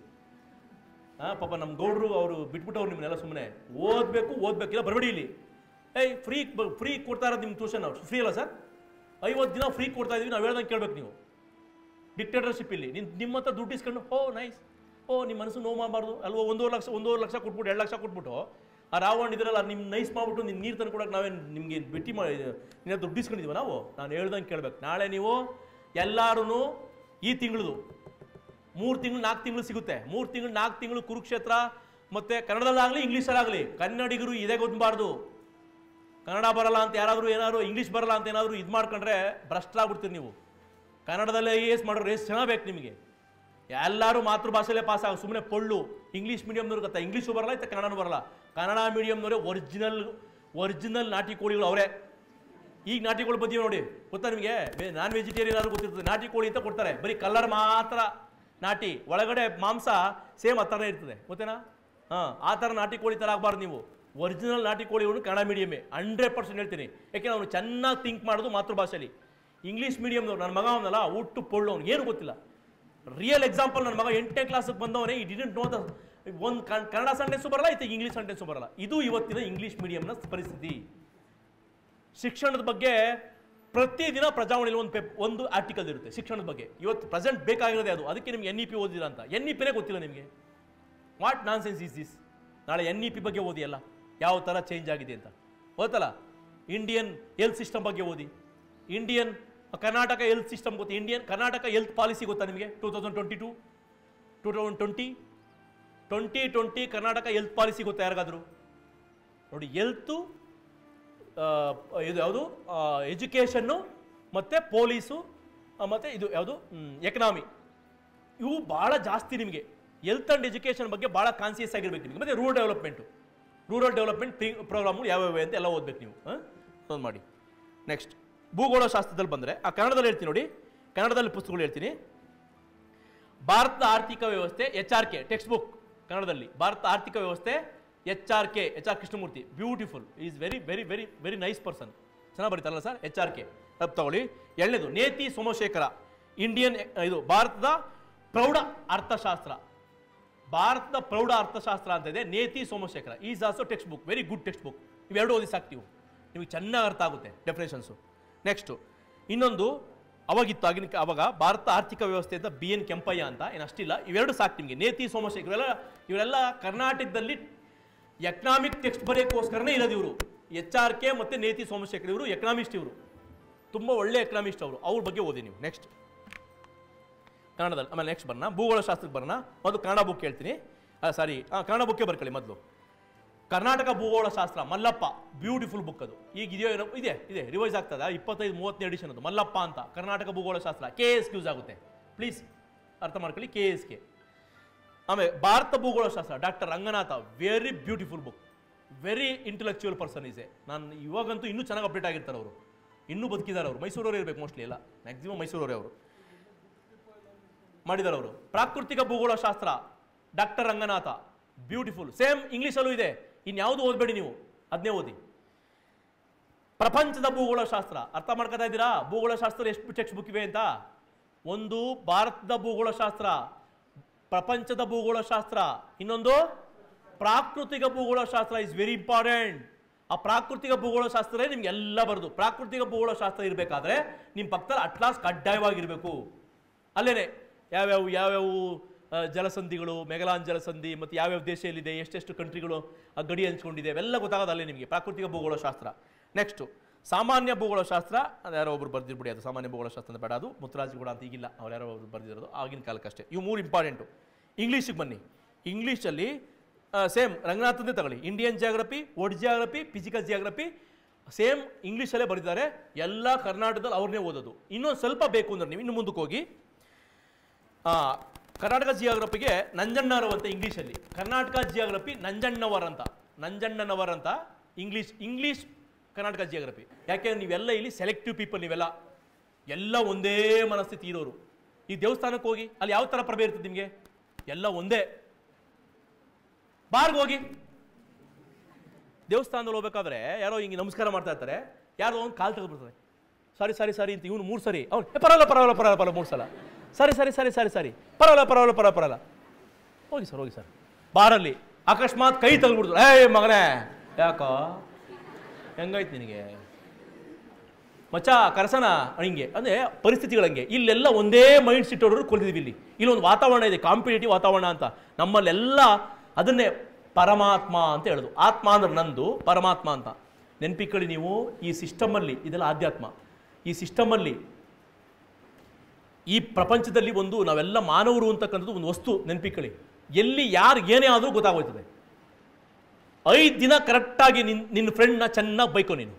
ಹಾಂ ಪಾಪ ನಮ್ಮ ಗೌಡ್ರು ಅವರು ಬಿಟ್ಬಿಟ್ಟವ್ರು ನಿಮ್ಮನ್ನೆಲ್ಲ ಸುಮ್ಮನೆ ಓದಬೇಕು ಓದಬೇಕಿಲ್ಲ ಬರಬೇಡಿ ಇಲ್ಲಿ ಏಯ್ ಫ್ರೀ ಫ್ರೀ ಕೊಡ್ತಾ ಇರೋದು ನಿಮ್ಮ ಟ್ಯೂಷನ್ ಫ್ರೀ ಅಲ್ಲ ಸರ್ ಐವತ್ತು ದಿನ ಫ್ರೀ ಕೊಡ್ತಾ ಇದೀವಿ ನಾವು ಹೇಳ್ದಂಗೆ ಕೇಳ್ಬೇಕು ನೀವು ಡಿಕ್ಟೇಟರ್ಶಿಪ್ ಇಲ್ಲಿ ನಿನ್ ನಿಮ್ಮ ಹತ್ರ ದುಡ್ಡು ಇಸ್ಕೊಂಡು ಓ ನೈಸ್ ಓ ನಿಮ್ಮ ಮನಸ್ಸು ನೋವು ಮಾಡಬಾರ್ದು ಅಲ್ವಾ ಒಂದೂವರೆ ಲಕ್ಷ ಒಂದೂವರೆ ಲಕ್ಷ ಕೊಟ್ಬಿಟ್ಟು ಎರಡು ಲಕ್ಷ ಕೊಟ್ಬಿಟ್ಟು ಆ ರಾವಣ ಇದ್ರಲ್ಲ ನಿಮ್ಮ ನೈಸ್ ಮಾಡ್ಬಿಟ್ಟು ನಿಮ್ಮ ನೀರು ತಂದು ಕೊಡೋಕೆ ನಾವೇನು ನಿಮಗೆ ಬಿಟ್ಟಿ ಮಾಡಿ ನಿನ್ನ ದುಡ್ಡು ಇಸ್ಕೊಂಡಿದ್ದೀವ ನಾವು ನಾನು ಹೇಳ್ದಂಗೆ ಕೇಳ್ಬೇಕು ನಾಳೆ ನೀವು ಎಲ್ಲರೂ ಈ ತಿಂಗಳದು ಮೂರು ತಿಂಗಳು ನಾಲ್ಕು ತಿಂಗಳು ಸಿಗುತ್ತೆ ಮೂರು ತಿಂಗಳು ನಾಲ್ಕು ತಿಂಗಳು ಕುರುಕ್ಷೇತ್ರ ಮತ್ತು ಕನ್ನಡದಲ್ಲಾಗಲಿ ಇಂಗ್ಲೀಷಲ್ಲಾಗಲಿ ಕನ್ನಡಿಗರು ಇದೇ ಗೊತ್ತಬಾರ್ದು ಕನ್ನಡ ಬರಲ್ಲ ಅಂತ ಯಾರಾದರೂ ಏನಾದರೂ ಇಂಗ್ಲೀಷ್ ಬರಲ್ಲ ಅಂತ ಏನಾದರೂ ಇದು ಮಾಡ್ಕೊಂಡ್ರೆ ಭ್ರಷ್ಟರಾಗ್ಬಿಡ್ತೀರಿ ನೀವು ಕನ್ನಡದಲ್ಲೇ ಐ ಎಸ್ ಮಾಡೋರು ಎಷ್ಟು ಜನ ಬೇಕು ನಿಮಗೆ ಎಲ್ಲರೂ ಮಾತೃಭಾಷೆಯಲ್ಲೇ ಪಾಸ್ ಆಗ ಸುಮ್ಮನೆ ಪೊಳ್ಳು ಇಂಗ್ಲೀಷ್ ಮೀಡಿಯಮ್ನವ್ರು ಗೊತ್ತಾ ಇಂಗ್ಲೀಷು ಬರಲ್ಲ ಇತ್ತ ಕನ್ನಡನೂ ಬರಲ್ಲ ಕನ್ನಡ ಮೀಡಿಯಮ್ನವರೇ ಒರಿಜಿನಲ್ ಒರಿಜಿನಲ್ ನಾಟಿ ಕೋಳಿಗಳು ಅವರೇ ಈಗ ನಾಟಿ ಕೋಳಿ ಬಂದಿವೆ ನೋಡಿ ಗೊತ್ತಾ ನಿಮಗೆ ನಾನ್ ವೆಜಿಟೇರಿಯನ್ ಆದ್ರೂ ಗೊತ್ತಿರ್ತದೆ ನಾಟಿ ಕೋಳಿ ಅಂತ ಕೊಡ್ತಾರೆ ಬರೀ ಕಲರ್ ಮಾತ್ರ ನಾಟಿ ಒಳಗಡೆ ಮಾಂಸ ಸೇಮ್ ಆ ಥರ ಇರ್ತದೆ ಗೊತ್ತೇನಾ ಹಾಂ ಆ ಥರ ನಾಟಿ ಕೋಳಿ ಥರ ಆಗಬಾರ್ದು ನೀವು ಒರಿಜಿನಲ್ ನಾಟಿ ಕೋಳಿಗಳು ಕನ್ನಡ ಮೀಡಿಯಮೇ ಹಂಡ್ರೆಡ್ ಪರ್ಸೆಂಟ್ ಹೇಳ್ತೀನಿ ಯಾಕೆಂದ್ರೆ ಅವನು ಚೆನ್ನಾಗಿ ಥಿಂಕ್ ಮಾಡೋದು ಮಾತೃಭಾಷೆಯಲ್ಲಿ ಇಂಗ್ಲೀಷ್ ಮೀಡಿಯಮ್ನವ್ರು ನನ್ನ ಮಗ ಅವನಲ್ಲ ಹುಟ್ಟು ಪೊಳ್ಳು ಅವ್ನು ಏನು ಗೊತ್ತಿಲ್ಲ ರಿಯಲ್ ಎಕ್ಸಾಂಪಲ್ ನನ್ನ ಮಗ ಎಂಟನೇ ಕ್ಲಾಸಿಗೆ ಬಂದವನೇ ಈ ಡಿಡೆಂಟ್ ನೋ ದ ಒಂದು ಕನ್ನಡ ಸೆಂಟೆನ್ಸು ಬರಲ್ಲ ಇತ್ತು ಇಂಗ್ಲೀಷ್ ಸೆಂಟೆನ್ಸು ಬರಲ್ಲ ಇದು ಇವತ್ತಿನ ಇಂಗ್ಲೀಷ್ ಮೀಡಿಯಂನ ಪರಿಸ್ಥಿತಿ ಶಿಕ್ಷಣದ ಬಗ್ಗೆ ಪ್ರತಿದಿನ ಪ್ರಜಾವಾಣಿಲಿ ಒಂದು ಪೇಪ್ ಒಂದು ಆರ್ಟಿಕಲ್ ಇರುತ್ತೆ ಶಿಕ್ಷಣದ ಬಗ್ಗೆ ಇವತ್ತು ಪ್ರೆಸೆಂಟ್ ಬೇಕಾಗಿರೋದೇ ಅದು ಅದಕ್ಕೆ ನಿಮ್ಗೆ ಎನ್ ಇ ಪಿ ಓದಿಲ್ಲ ಅಂತ ಎನ್ ಇ ಪಿನೇ ಗೊತ್ತಿಲ್ಲ ನಿಮಗೆ what nonsense is this ನಾಳೆ ಎನ್ ಇ ಪಿ ಬಗ್ಗೆ ಓದಿ ಅಲ್ಲ ಯಾವ ಥರ ಚೇಂಜ್ ಆಗಿದೆ ಅಂತ ಗೊತ್ತಲ್ಲ ಇಂಡಿಯನ್ ಹೆಲ್ತ್ ಸಿಸ್ಟಮ್ ಬಗ್ಗೆ ಓದಿ ಇಂಡಿಯನ್ ಕರ್ನಾಟಕ ಹೆಲ್ತ್ ಸಿಸ್ಟಮ್ ಗೊತ್ತಾ ಇಂಡಿಯನ್ ಕರ್ನಾಟಕ ಹೆಲ್ತ್ ಪಾಲಿಸಿ ಗೊತ್ತಾ ನಿಮಗೆ two thousand twenty two two thousand twenty twenty twenty Karnataka health policy ಗೊತ್ತಾ ಯಾರಿಗಾದ್ರು ನೋಡಿ ಹೆಲ್ತು ಇದು ಯಾವುದು ಎಜುಕೇಷನ್ನು ಮತ್ತು ಪೊಲೀಸು ಮತ್ತು ಇದು ಯಾವುದು ಎಕನಾಮಿ ಇವು ಭಾಳ ಜಾಸ್ತಿ ನಿಮಗೆ ಹೆಲ್ತ್ ಆ್ಯಂಡ್ ಎಜುಕೇಷನ್ ಬಗ್ಗೆ ಭಾಳ ಕಾನ್ಸಿಯಸ್ ಆಗಿರ್ಬೇಕು ನಿಮಗೆ ಮತ್ತು rural development rural development pre programme ಯಾವ್ಯಾವ ಅಂತ ಎಲ್ಲ ಓದ್ಬೇಕು ನೀವು ಹಾಂ ಒಂದು ಮಾಡಿ ನೆಕ್ಸ್ಟ್ ಭೂಗೋಳ ಶಾಸ್ತ್ರದಲ್ಲಿ ಬಂದರೆ ಆ ಕನ್ನಡದಲ್ಲಿ ಹೇಳ್ತೀನಿ ನೋಡಿ ಕನ್ನಡದಲ್ಲಿ ಪುಸ್ತಕಗಳು ಹೇಳ್ತೀನಿ ಭಾರತದ ಆರ್ಥಿಕ ವ್ಯವಸ್ಥೆ H R K text book ಕನ್ನಡದಲ್ಲಿ ಭಾರತ ಆರ್ಥಿಕ ವ್ಯವಸ್ಥೆ H R K H R Krishnamurthy beautiful is very very very very nice person ಚೆನ್ನಾಗಿ ಬರೀತಾರಲ್ಲ ಸರ್ ಎಚ್ ಆರ್ ಕೆ ತಪ್ಪು ತಗೊಳ್ಳಿ ಎರಡನೇದು ನೇತಿ ಸೋಮಶೇಖರ ಇಂಡಿಯನ್ ಇದು ಭಾರತದ ಪ್ರೌಢ ಅರ್ಥಶಾಸ್ತ್ರ ಭಾರತದ ಪ್ರೌಢ ಅರ್ಥಶಾಸ್ತ್ರ ಅಂತ ಇದೆ ನೇತಿ Somashekara is also text book very good text book ಇವೆರಡು ಓದಿ ಸಾಕು ನೀವು ನಿಮಗೆ ಚೆನ್ನಾಗಿ ಅರ್ಥ ಆಗುತ್ತೆ ಡೆಫಿನೇಷನ್ಸು ನೆಕ್ಸ್ಟು ಇನ್ನೊಂದು ಅವಾಗಿತ್ತು ಆಗಿನ ಕ- ಅವಾಗ ಭಾರತ ಆರ್ಥಿಕ ವ್ಯವಸ್ಥೆ ಅಂತ ಬಿ ಎನ್ ಕೆಂಪಯ್ಯ ಅಂತ ಏನು ಅಷ್ಟಿಲ್ಲ ಇವೆರಡು ಸಾಕು ನಿಮಗೆ ನೇತಿ ಸೋಮಶೇಖರ್ ಇವೆಲ್ಲ ಇವರೆಲ್ಲ ಕರ್ನಾಟಕದಲ್ಲಿ ಎಕನಾಮಿಕ್ ಟೆಕ್ಸ್ಟ್ ಬರೆಯೋಕ್ಕೋಸ್ಕರನೇ ಇರೋದು ಇವರು ಎಚ್ ಆರ್ ಕೆ ಮತ್ತು ನೇತಿ ಸೋಮಶೇಖರ್ ಇವರು ಎಕನಾಮಿಸ್ಟ್ ಇವರು ತುಂಬ ಒಳ್ಳೆ ಎಕನಾಮಿಸ್ಟ್ ಅವರು ಅವ್ರ ಬಗ್ಗೆ ಓದಿ ನೀವು ನೆಕ್ಸ್ಟ್ ಕನ್ನಡದಲ್ಲಿ ಆಮೇಲೆ ನೆಕ್ಸ್ಟ್ ಬರೋಣ ಭೂಗೋಳ ಶಾಸ್ತ್ರಕ್ಕೆ ಬರೋಣ ಮೊದಲು ಕನ್ನಡ ಬುಕ್ ಹೇಳ್ತೀನಿ ಸಾರಿ ಕನ್ನಡ ಬುಕ್ಕೇ ಬರ್ಕೊಳ್ಳಿ ಮೊದಲು ಕರ್ನಾಟಕ ಭೂಗೋಳ ಶಾಸ್ತ್ರ ಮಲ್ಲಪ್ಪ ಬ್ಯೂಟಿಫುಲ್ ಬುಕ್ ಅದು ಈಗ ಇದೆಯೋ ಏನೋ ಇದೆ ಇದೆ ರಿವೈಸ್ ಆಗ್ತದೆ ಇಪ್ಪತ್ತೈದು ಮೂವತ್ತನೇ ಎಡಿಷನ್ ಅದು ಮಲ್ಲಪ್ಪ ಅಂತ ಕರ್ನಾಟಕ ಭೂಗೋಳ ಶಾಸ್ತ್ರ ಕೆ ಎಸ್ ಯೂಸ್ ಆಗುತ್ತೆ ಪ್ಲೀಸ್ ಅರ್ಥ ಮಾಡ್ಕೊಳ್ಳಿ ಕೆ ಎಸ್ ಕೆ ಆಮೇಲೆ ಭಾರತ ಭೂಗೋಳ ಶಾಸ್ತ್ರ doctor Ranganatha very beautiful book very intellectual person is a ನಾನು ಇವಾಗಂತೂ ಇನ್ನೂ ಚೆನ್ನಾಗಿ ಅಪ್ಡೇಟ್ ಆಗಿರ್ತಾರೆ ಅವರು ಇನ್ನೂ ಬದುಕಿದ್ದಾರೆ ಅವರು ಮೈಸೂರವರೇ ಇರಬೇಕು ಮೋಸ್ಟ್ಲಿ ಎಲ್ಲ ಮ್ಯಾಕ್ಸಿಮಮ್ ಮೈಸೂರವರೇ ಅವರು ಮಾಡಿದ್ದಾರೆ ಅವರು ಪ್ರಾಕೃತಿಕ ಭೂಗೋಳಶಾಸ್ತ್ರ ಡಾಕ್ಟರ್ ರಂಗನಾಥ ಬ್ಯೂಟಿಫುಲ್ ಸೇಮ್ ಇಂಗ್ಲೀಷಲ್ಲೂ ಇದೆ ಇನ್ಯಾವುದು ಓದಬೇಡಿ ನೀವು ಅದನ್ನೇ ಓದಿ ಪ್ರಪಂಚದ ಭೂಗೋಳಶಾಸ್ತ್ರ ಅರ್ಥ ಮಾಡ್ಕೊತಾ ಇದ್ದೀರಾ ಭೂಗೋಳಶಾಸ್ತ್ರ ಎಷ್ಟು ಟೆಕ್ಸ್ಟ್ ಬುಕ್ ಇವೆ ಅಂತ ಒಂದು ಭಾರತದ ಭೂಗೋಳಶಾಸ್ತ್ರ ಪ್ರಪಂಚದ ಭೂಗೋಳಶಾಸ್ತ್ರ ಇನ್ನೊಂದು ಪ್ರಾಕೃತಿಕ ಭೂಗೋಳಶಾಸ್ತ್ರ ಇಸ್ ವೆರಿ ಇಂಪಾರ್ಟೆಂಟ್ ಆ ಪ್ರಾಕೃತಿಕ ಭೂಗೋಳಶಾಸ್ತ್ರನೇ ನಿಮ್ಗೆ ಎಲ್ಲ ಬರೋದು ಪ್ರಾಕೃತಿಕ ಭೂಗೋಳಶಾಸ್ತ್ರ ಇರಬೇಕಾದ್ರೆ ನಿಮ್ಮ ಪಕ್ಕದಲ್ಲಿ ಅಟ್ಲಾಸ್ ಕಡ್ಡಾಯವಾಗಿರಬೇಕು ಅಲ್ಲೇನೆ ಯಾವ್ಯಾವ ಯಾವ್ಯಾವ ಆ, ಜಲಸಂಧಿಗಳು ಮೆಗಲಾನ್ ಜಲಸಂಧಿ ಮತ್ತು ಯಾವ್ಯಾವ ದೇಶದಲ್ಲಿದೆ ಎಷ್ಟೆಷ್ಟು ಕಂಟ್ರಿಗಳು ಆ ಗಡಿ ಹಂಚ್ಕೊಂಡಿದೆ ಅವೆಲ್ಲ ಗೊತ್ತಾಗೋದು ಅಲ್ಲೇ ನಿಮಗೆ ಪ್ರಾಕೃತಿಕ ಭೂಗೋಳಶಾಸ್ತ್ರ ನೆಕ್ಸ್ಟು ಸಾಮಾನ್ಯ ಭೂಗೋಳಶಾಸ್ತ್ರ ಅದು ಯಾರೋ ಒಬ್ರು ಬರ್ದಿರ್ಬಿಡಿ ಅದು ಸಾಮಾನ್ಯ ಭೂಗೋಳಶಾಸ್ತ್ರ ಅಂತ ಬೇಡ ಅದು ಮುತ್ತರಾಜ್ ಕೂಡ ಅಂತ ಈಗಿಲ್ಲ ಅವ್ರು ಯಾರೋ ಒಬ್ರು ಬರ್ದಿರೋದು ಆಗಿನ ಕಾಲಕ್ಕಷ್ಟೇ ಇವು ಮೂರು ಇಂಪಾರ್ಟೆಂಟು ಇಂಗ್ಲೀಷಿಗೆ ಬನ್ನಿ ಇಂಗ್ಲೀಷಲ್ಲಿ ಸೇಮ್ ರಂಗನಾಥಂದೇ ತಗೊಳ್ಳಿ Indian geography world geography physical geography same ಇಂಗ್ಲೀಷಲ್ಲೇ ಬರೆದಿದ್ದಾರೆ ಎಲ್ಲ ಕರ್ನಾಟಕದಲ್ಲಿ ಅವ್ರನ್ನೇ ಓದೋದು ಇನ್ನೊಂದು ಸ್ವಲ್ಪ ಬೇಕು ಅಂದ್ರೆ ನೀವು ಇನ್ನು ಮುಂದಕ್ಕೆ ಹೋಗಿ ಆ, ಕರ್ನಾಟಕ ಜಿಯೋಗ್ರಫಿಗೆ ನಂಜಣ್ಣವರು ಅಂತ ಇಂಗ್ಲೀಷಲ್ಲಿ ಕರ್ನಾಟಕ ಜಿಯೋಗ್ರಫಿ ನಂಜಣ್ಣವರ್ ಅಂತ ನಂಜಣ್ಣನವರ್ ಅಂತ ಇಂಗ್ಲೀಷ್ ಇಂಗ್ಲೀಷ್ ಕರ್ನಾಟಕ ಜಿಯೋಗ್ರಫಿ ಯಾಕೆಂದ್ರೆ ನೀವೆಲ್ಲ ಇಲ್ಲಿ ಸೆಲೆಕ್ಟಿವ್ ಪೀಪಲ್ ನೀವೆಲ್ಲ ಎಲ್ಲ ಒಂದೇ ಮನಸ್ಥಿತಿ ಇರೋರು ಈ ದೇವಸ್ಥಾನಕ್ಕೆ ಹೋಗಿ ಅಲ್ಲಿ ಯಾವ ಥರ ಪ್ರಭೆ ಇರ್ತದೆ ನಿಮಗೆ ಎಲ್ಲ ಒಂದೇ ಬಾರ್ಗೆ ಹೋಗಿ ದೇವಸ್ಥಾನದಲ್ಲಿ ಹೋಗ್ಬೇಕಾದ್ರೆ ಯಾರೋ ಹಿಂಗೆ ನಮಸ್ಕಾರ ಮಾಡ್ತಾ ಇರ್ತಾರೆ ಯಾರೋ ಒಂದು ಕಾಲು ತೆಗೆದ್ಬಿಡ್ತಾರೆ ಸಾರಿ ಸಾರಿ ಸಾರಿ ಅಂತ ಇವನು ಮೂರು ಸರಿ ಅವ್ನು "ಏ, ಪರವಾಗಿಲ್ಲ ಪರವಾಗಿಲ್ಲ ಪರವಾಗಿಲ್ಲ ಪರವಾಗಿಲ್ಲ ಮೂರು ಸಲ ಸರಿ ಸರಿ ಸರಿ ಸರಿ ಸರಿ ಪರವಾಗಿಲ್ಲ ಪರವಾಗಿಲ್ಲ ಪರವಾಗಿಲ್ಲ ಪರವಾಗಿಲ್ಲ ಹೋಗಿ ಸರ್ ಹೋಗಿ ಸರ್ ಬಾರಲ್ಲಿ ಅಕಸ್ಮಾತ್ ಕೈ ತೆಗೆದ್ಬಿಡ್ತು ಏ ಮಗನೇ ಯಾಕೋ ಹೆಂಗಾಯ್ತು ನಿನಗೆ ಮಚ್ಚ ಕರ್ಸನ ಹಿಂಗೆ ಅಂದರೆ ಪರಿಸ್ಥಿತಿಗಳಂಗೆ ಇಲ್ಲೆಲ್ಲ ಒಂದೇ ಮೈಂಡ್ ಸೆಟ್ ಹೊಡೋರು ಕೊಲ್ತಿದ್ದೀವಿ ಇಲ್ಲಿ ಇಲ್ಲೊಂದು ವಾತಾವರಣ ಇದೆ ಕಾಂಪಿಟೇಟಿವ್ ವಾತಾವರಣ ಅಂತ ನಮ್ಮಲ್ಲೆಲ್ಲ ಅದನ್ನೇ ಪರಮಾತ್ಮ ಅಂತ ಹೇಳೋದು ಆತ್ಮ ಅಂದ್ರೆ ನಂದು ಪರಮಾತ್ಮ ಅಂತ ನೆನ್ಪಿಕ್ಕಳಿ ನೀವು ಈ ಸಿಸ್ಟಮಲ್ಲಿ ಇದೆಲ್ಲ ಆಧ್ಯಾತ್ಮ ಈ ಸಿಸ್ಟಮಲ್ಲಿ ಈ ಪ್ರಪಂಚದಲ್ಲಿ ಒಂದು ನಾವೆಲ್ಲ ಮಾನವರು ಅಂತಕ್ಕಂಥದ್ದು ಒಂದು ವಸ್ತು ನೆನ್ಪಿಕ್ಕಳಿ ಎಲ್ಲಿ ಯಾರು ಏನೇ ಆದರೂ ಗೊತ್ತಾಗೋಯ್ತದೆ ಐದು ದಿನ ಕರೆಕ್ಟಾಗಿ ನಿನ್ ನಿನ್ನ ಫ್ರೆಂಡ್ನ ಚೆನ್ನಾಗಿ ಬೈಕೋ ನೀನು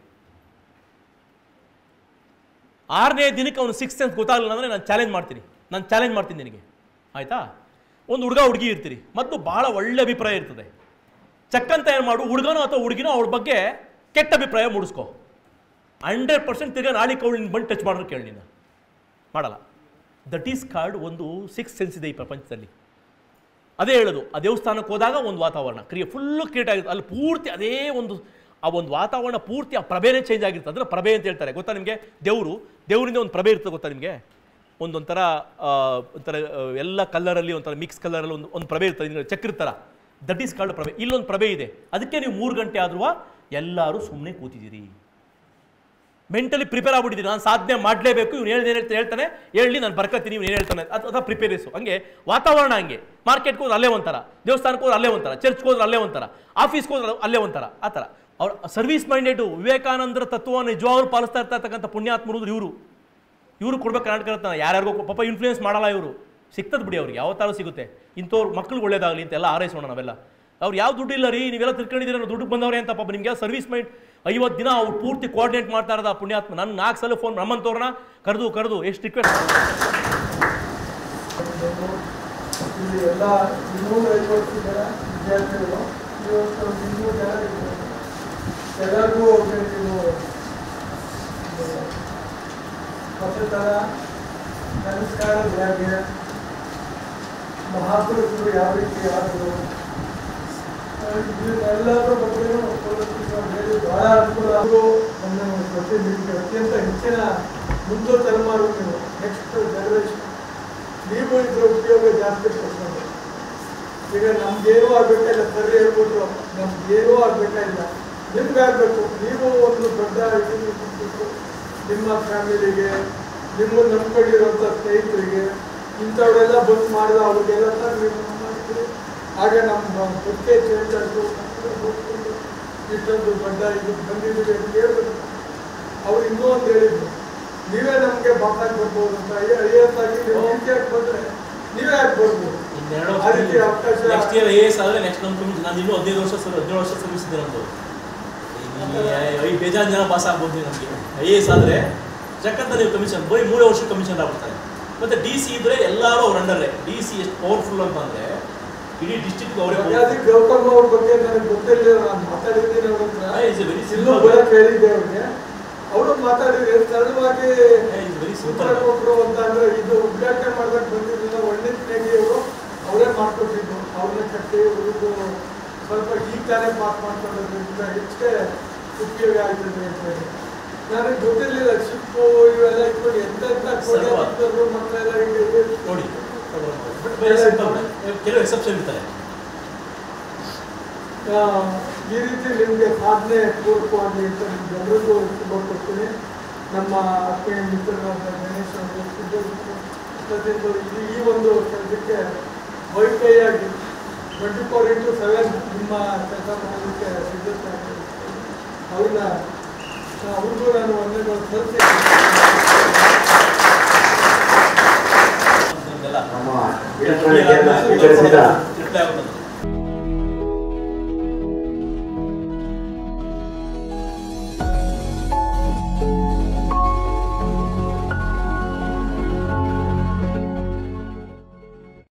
ಆರನೇ ದಿನಕ್ಕೆ ಅವನು ಸಿಕ್ಸ್ ಸೆನ್ಸ್ ಗೊತ್ತಾಗಲಿಲ್ಲ ಅಂದರೆ ನಾನು ಚಾಲೆಂಜ್ ಮಾಡ್ತೀನಿ ನಾನು ಚಾಲೆಂಜ್ ಮಾಡ್ತೀನಿ ನಿನಗೆ ಆಯಿತಾ ಒಂದು ಹುಡುಗ ಹುಡುಗಿ ಇರ್ತೀರಿ ಮತ್ತು ಭಾಳ ಒಳ್ಳೆ ಅಭಿಪ್ರಾಯ ಇರ್ತದೆ ಚಕ್ಕಂತ ಏನು ಮಾಡು ಹುಡುಗನೋ ಅಥವಾ ಹುಡುಗಿನೋ ಅವ್ರ ಬಗ್ಗೆ ಕೆಟ್ಟ ಅಭಿಪ್ರಾಯ ಮೂಡಿಸ್ಕೋ ಹಂಡ್ರೆಡ್ ಪರ್ಸೆಂಟ್ ತಿರ್ಗಾ ನಾಳೆ ಅವಳು ನಿನ್ನ ಬಂದು ಟಚ್ ಮಾಡೋರು ಕೇಳಿ ನೀನು ಮಾಡಲ್ಲ ದಟ್ ಈಸ್ ಕಾರ್ಡ್ ಒಂದು ಸಿಕ್ಸ್ ಸೆನ್ಸ್ ಇದೆ ಈ ಪ್ರಪಂಚದಲ್ಲಿ ಅದೇ ಹೇಳೋದು ಆ ದೇವಸ್ಥಾನಕ್ಕೆ ಹೋದಾಗ ಒಂದು ವಾತಾವರಣ ಕ್ರಿಯೆ ಫುಲ್ಲು ಕ್ರಿಯೇಟ್ ಆಗಿರುತ್ತೆ ಅಲ್ಲಿ ಪೂರ್ತಿ ಅದೇ ಒಂದು ಆ ಒಂದು ವಾತಾವರಣ ಪೂರ್ತಿ ಆ ಪ್ರಭೆನೇ ಚೇಂಜ್ ಆಗಿರ್ತದೆ ಅದನ್ನ ಪ್ರಭೆ ಅಂತ ಹೇಳ್ತಾರೆ ಗೊತ್ತಾ ನಿಮಗೆ ದೇವರು ದೇವರಿಂದ ಒಂದು ಪ್ರಭೆ ಇರ್ತದೆ ಗೊತ್ತಾ ನಿಮಗೆ ಒಂದೊಂಥರ ಆ, ಒಂಥರ ಆ, ಎಲ್ಲ ಕಲರಲ್ಲಿ ಒಂಥರ ಮಿಕ್ಸ್ ಕಲರಲ್ಲಿ ಒಂದು ಒಂದು ಪ್ರಭೆ ಇರ್ತದೆ ನಿಮ್ಗೆ ಚಕ್ರ ಥರ ದಟ್ ಈಸ್ ಕಾರ್ಡ್ ಪ್ರಭೆ ಇಲ್ಲೊಂದು ಪ್ರಭೆ ಇದೆ ಅದಕ್ಕೆ ನೀವು ಮೂರು ಗಂಟೆ ಆದ್ರೂ ಎಲ್ಲರೂ ಸುಮ್ಮನೆ ಕೂತಿದ್ದೀರಿ ಮೆಂಟಲಿ ಪ್ರಿಪೇರ್ ಆಗ್ಬಿಟ್ಟಿದ್ದೀನಿ ನಾನು ಸಾಧನೆ ಮಾಡಲೇಬೇಕು ಇವ್ನು ಏನು ಹೇಳ್ತಾ ಹೇಳ್ತಾನೆ ಹೇಳಿ ನಾನು ಬರ್ಕತ್ತೀನಿ ಇವ್ನು ಏನು ಹೇಳ್ತಾನೆ ಅದು ಅದ ಪ್ರಿಪೇರೆಸು ಹಂಗೆ ವಾತಾವರಣ ಹಂಗೆ ಮಾರ್ಕೆಟ್ಗೆ ಹೋದ್ರೆ ಅಲ್ಲೇ ಒಂಥರ ದೇವಸ್ಥಾನಕ್ಕೆ ಹೋದ್ರೆ ಅಲ್ಲೇ ಒಂಥರ ಚರ್ಚ್ಗೆ ಹೋದ್ರೆ ಅಲ್ಲೇ ಒಂಥರ ಆಫೀಸ್ಗೆ ಹೋದ್ರೆ ಅಲ್ಲೇ ಒಂಥರ ಆ ಥರ ಅವ್ರ ಸರ್ವಿಸ್ ಮೈಂಡೆಡು ವಿವೇಕಾನಂದರ ತತ್ವವನ್ನು ನಿಜವಾಗ್ಲೂ ಪಾಲಿಸ್ತಾ ಇರ್ತಕ್ಕಂಥ ಪುಣ್ಯಾತ್ಮರು ಇವರು ಇವರು ಕೊಡ್ಬೇಕು ಕರ್ನಾಟಕ ರತ್ನ ಯಾರ್ಯಾರಿಗೋ ಪಾಪ ಇನ್ಫ್ಲೂಯೆನ್ಸ್ ಮಾಡಲ್ಲ ಇವರು ಸಿಗ್ತದೆ ಬಿಡಿ ಅವ್ರಿಗೆ ಯಾವ ಥರ ಸಿಗುತ್ತೆ ಇಂಥವ್ರು ಮಕ್ಳಿಗೆ ಒಳ್ಳೇದಾಗಲಿ ಅಂತೆಲ್ಲ ಆರೈಸೋಣ ನಾವೆಲ್ಲ ಅವ್ರು ಯಾವ ದುಡ್ಡು ಇಲ್ಲ ರೀ ನೀವೆಲ್ಲ ತಿಳ್ಕೊಂಡಿದ್ದೀರ ದುಡ್ಡು ಬಂದವ್ರೆ ಅಂತ ಪಾಪ ನಿಮಗೆ ಸರ್ವಿಸ್ ಮೈಂಡ್ ಐವತ್ತು ದಿನ ಅವ್ರು ಪೂರ್ತಿ ಕೋಆರ್ಡಿನೇಟ್ ಮಾಡ್ತಾ ಇರೋದು ಆ ಪುಣ್ಯಾತ್ಮ ನಾನು ನಾಲ್ಕು ಸಲ ಫೋನ್ ನಮ್ಮಂತವ್ರನ್ನ ಕರೆದು ಕರೆದು ಎಷ್ಟು ರಿಕ್ವೆಸ್ಟ್ ಇಲ್ಲಿ ಎಲ್ಲ ಇನ್ನೂರ ಐವತ್ತು ಜನ ವಿದ್ಯಾರ್ಥಿಗಳು ಇವತ್ತು ಒಂದು ಇನ್ನೂರು ಜನ ಇದ್ದಾರೆ ಎಲ್ಲರಿಗೂ ಒಬ್ಬರು ನೀವು ಹೊಸತನ ನಮಸ್ಕಾರ ಹೇಗೆ ಮಹಾಪುರುಷರು ಯಾವ ರೀತಿ ಆದರು ಎಲ್ಲರ ಬಗ್ಗೆ ಹೇಳಿ ಬಹಳ ಅನುಕೂಲ ಅವರು ನಮ್ಮ ಪ್ರತಿನಿಧಿಗೆ ಅತ್ಯಂತ ಹೆಚ್ಚಿನ ಮುಂದೆ ತಲೆಮಾರು ನೀವು ನೆಕ್ಸ್ಟ್ ಜನರೇಷನ್ ನೀವು ಇದ್ರ ಉಪಯೋಗ ಜಾಸ್ತಿ ಪಡ್ಕೊಂಡು ಈಗ ನಮ್ಗೇನೂ ಆಗ್ಬೇಕಾಗಿಲ್ಲ ಸರಿ ಹೇಳ್ಬಿಟ್ರು ನಮ್ಗೇನೂ ಆಗ್ಬೇಕಾಗಿಲ್ಲ ನಿಮ್ಗೆ ಆಗ್ಬೇಕು ನೀವು ಒಂದು ದೊಡ್ಡ ಇದನ್ನು ಕೊಟ್ಬಿಟ್ಟು ನಿಮ್ಮ ಫ್ಯಾಮಿಲಿಗೆ ನಿಮ್ಮ ನಂಬ್ಕೊಂಡಿರುವಂಥ ಸ್ನೇಹಿತರಿಗೆ ಇಂಥವರೆಲ್ಲ ಬಂದು ಮಾಡಿದ ಅವ್ರಿಗೆಲ್ಲ ಸರ್ ನೀವು ಮಾಡ್ತೀರಿ ಹಾಗೆ ನಮ್ಮ ಬುಕ್ಕೆ ಚೇಂಜ್ ಆಯಿತು ಹೋಗ್ಕೊಂಡು ಇಷ್ಟೊಂದು ದೊಡ್ಡ ಇದು ಬಂದಿದ್ದೀವಿ ಅಂತ ಹೇಳ್ಬೇಕು ಅವ್ರು ಇನ್ನೂ ಒಂದು ಹೇಳಿದ್ರು ನೀವೇ ನಮಗೆ ಮಾತಾಡಿ ಬರ್ಬೋದು ಅಂತ ಐ ಎಸ್ ಆಗಿ ನೀವು ಇಂಡಿಯಾಗೆ ಬಂದ್ರೆ ನೀವೇ ಯಾಕೆ ಬರ್ಬೋದು ಇನ್ನೆರಡು ಆ ರೀತಿ ಅವಕಾಶ ನೆಕ್ಸ್ಟ್ ಇಯರ್ ಐ ಎಸ್ ಆದರೆ ನೆಕ್ಸ್ಟ್ ನಮ್ಮ ನಾನು ಇನ್ನೂ ಹದಿನೈದು ವರ್ಷ ಸರ್ ಹದಿನೇಳು ವರ್ಷ ಸರ್ವಿಸ್ ಇದೆ ನಮ್ಮದು ಐದು ಬೇಜಾರು ಜನ ಪಾಸ್ ಆಗ್ಬೋದು ನಮಗೆ ಐ ಎ ಎಸ್ ಆದರೆ ಜಕ್ಕಂತ ನೀವು ಕಮಿಷನ್ ಬರೀ ಮೂರೇ ವರ್ಷ ಕಮಿಷನ್ ಆಗ್ಬಿಡ್ತಾರೆ ಮತ್ತೆ ಡಿ ಸಿ ಇದ್ರೆ ಎಲ್ಲರೂ ಅವ್ರ ಅಂಡರೇ ಡಿ ಸಿ ಎಷ್ಟು ಪವರ್ಫುಲ್ ಅಂತಂದ್ರೆ ಇಡೀ ಡಿಸ್ಟ್ರಿಕ್ಟ್ ಅವರೇ ಯಾವ್ದು ಗೌತಮ್ ಅವ್ರ ಬಗ್ಗೆ ನನಗೆ ಗೊತ್ತಿಲ್ಲ ನಾನು ಮಾತಾಡಿದ್ದೀನಿ ಅವ್ರ ಹತ್ರ ಇಸ್ ಎ ವೆರಿ ಇಲ್ಲೂ ಬರಕ್ ಹೇಳಿದ್ದೆ ಅವ್ರಿಗೆ ಅವರು ಮಾತಾಡಿದ್ರೆ ಸರಳವಾಗಿ ವೆರಿ ಉತ್ತರ ಕೊಟ್ಟರು ಅಂತ ಅಂದ್ರೆ ಇದು ಉದ್ಘಾಟನೆ ಮಾಡ್ದಾಗ ಬಂದಿರಲಿಲ್ಲ ಒಳ್ಳೆತ್ನಾಗಿ ಅವರು ಅವರೇ ಮಾಡ್ಕೊಟ್ಟಿದ್ರು ಅವ್ರನ್ನ ಕಟ್ಟಿ ಉಳಿದು ಸ್ವಲ್ಪ ಈಗ ತಾನೇ ಪಾಸ್ ಮಾಡ್ಕೊಂಡೋದ್ರಿಂದ ಹೆಚ್ಚೆ ಉಪಯೋಗ ಆಗ್ತದೆ ಅಂತ ಹೇಳಿ ನನಗೆ ಗೊತ್ತಿರಲಿಲ್ಲ ಶಿಪ್ಪು ಇವೆಲ್ಲ ಇಟ್ಕೊಂಡು ಎಂತೆಂಥ ಸರ್ವ. ಕೋಟಿ ಮಕ್ಕಳೆಲ್ಲ ಹಿಂಗೆ ನೋಡಿ ವೆರಿ ಸಿಂಪಲ್ ಕೆಲವು ಎಕ್ಸೆಪ್ಷನ್ ಇರ್ತಾರೆ ಆ, ಈ ರೀತಿ ನಿಮಗೆ ಸಾಧನೆ ಪೂರ್ವಕವಾಗಿ ಅಂತ ನಿಮ್ಗೆಲ್ಲರಿಗೂ ಶುಭ ಕೊಡ್ತೀನಿ ನಮ್ಮ ಆತ್ಮೀಯ ಮಿತ್ರರಾದ ಗಣೇಶ್ ಅವರು ಸಿದ್ಧರು ಪ್ರತಿಯೊಂದು ಈ- ಈ ಒಂದು ಕೆಲಸಕ್ಕೆ ವೈಕೈಯಾಗಿ ಟ್ವೆಂಟಿ ಫೋರ್ ಇಂಟು ಸೆವೆನ್ ನಿಮ್ಮ ಕೆಲಸ ಮಾಡೋದಕ್ಕೆ ಸಿದ್ಧತೆ ಆಗಿರ್ತೀವಿ. ಅವ್ರನ್ನ ಅವ್ರಿಗೂ ನಾನು ವಂದನೆಗಳು ಸಲ್ಲಿಸಿ ನಮ್ದೆಲ್ಲ ನಮ್ಮ ದಿನಾಚರಣೆಯನ್ನು ಸ್ವೀಕರಿಸಿದ ರಿಪ್ಲೈ ಆಗುತ್ತೆ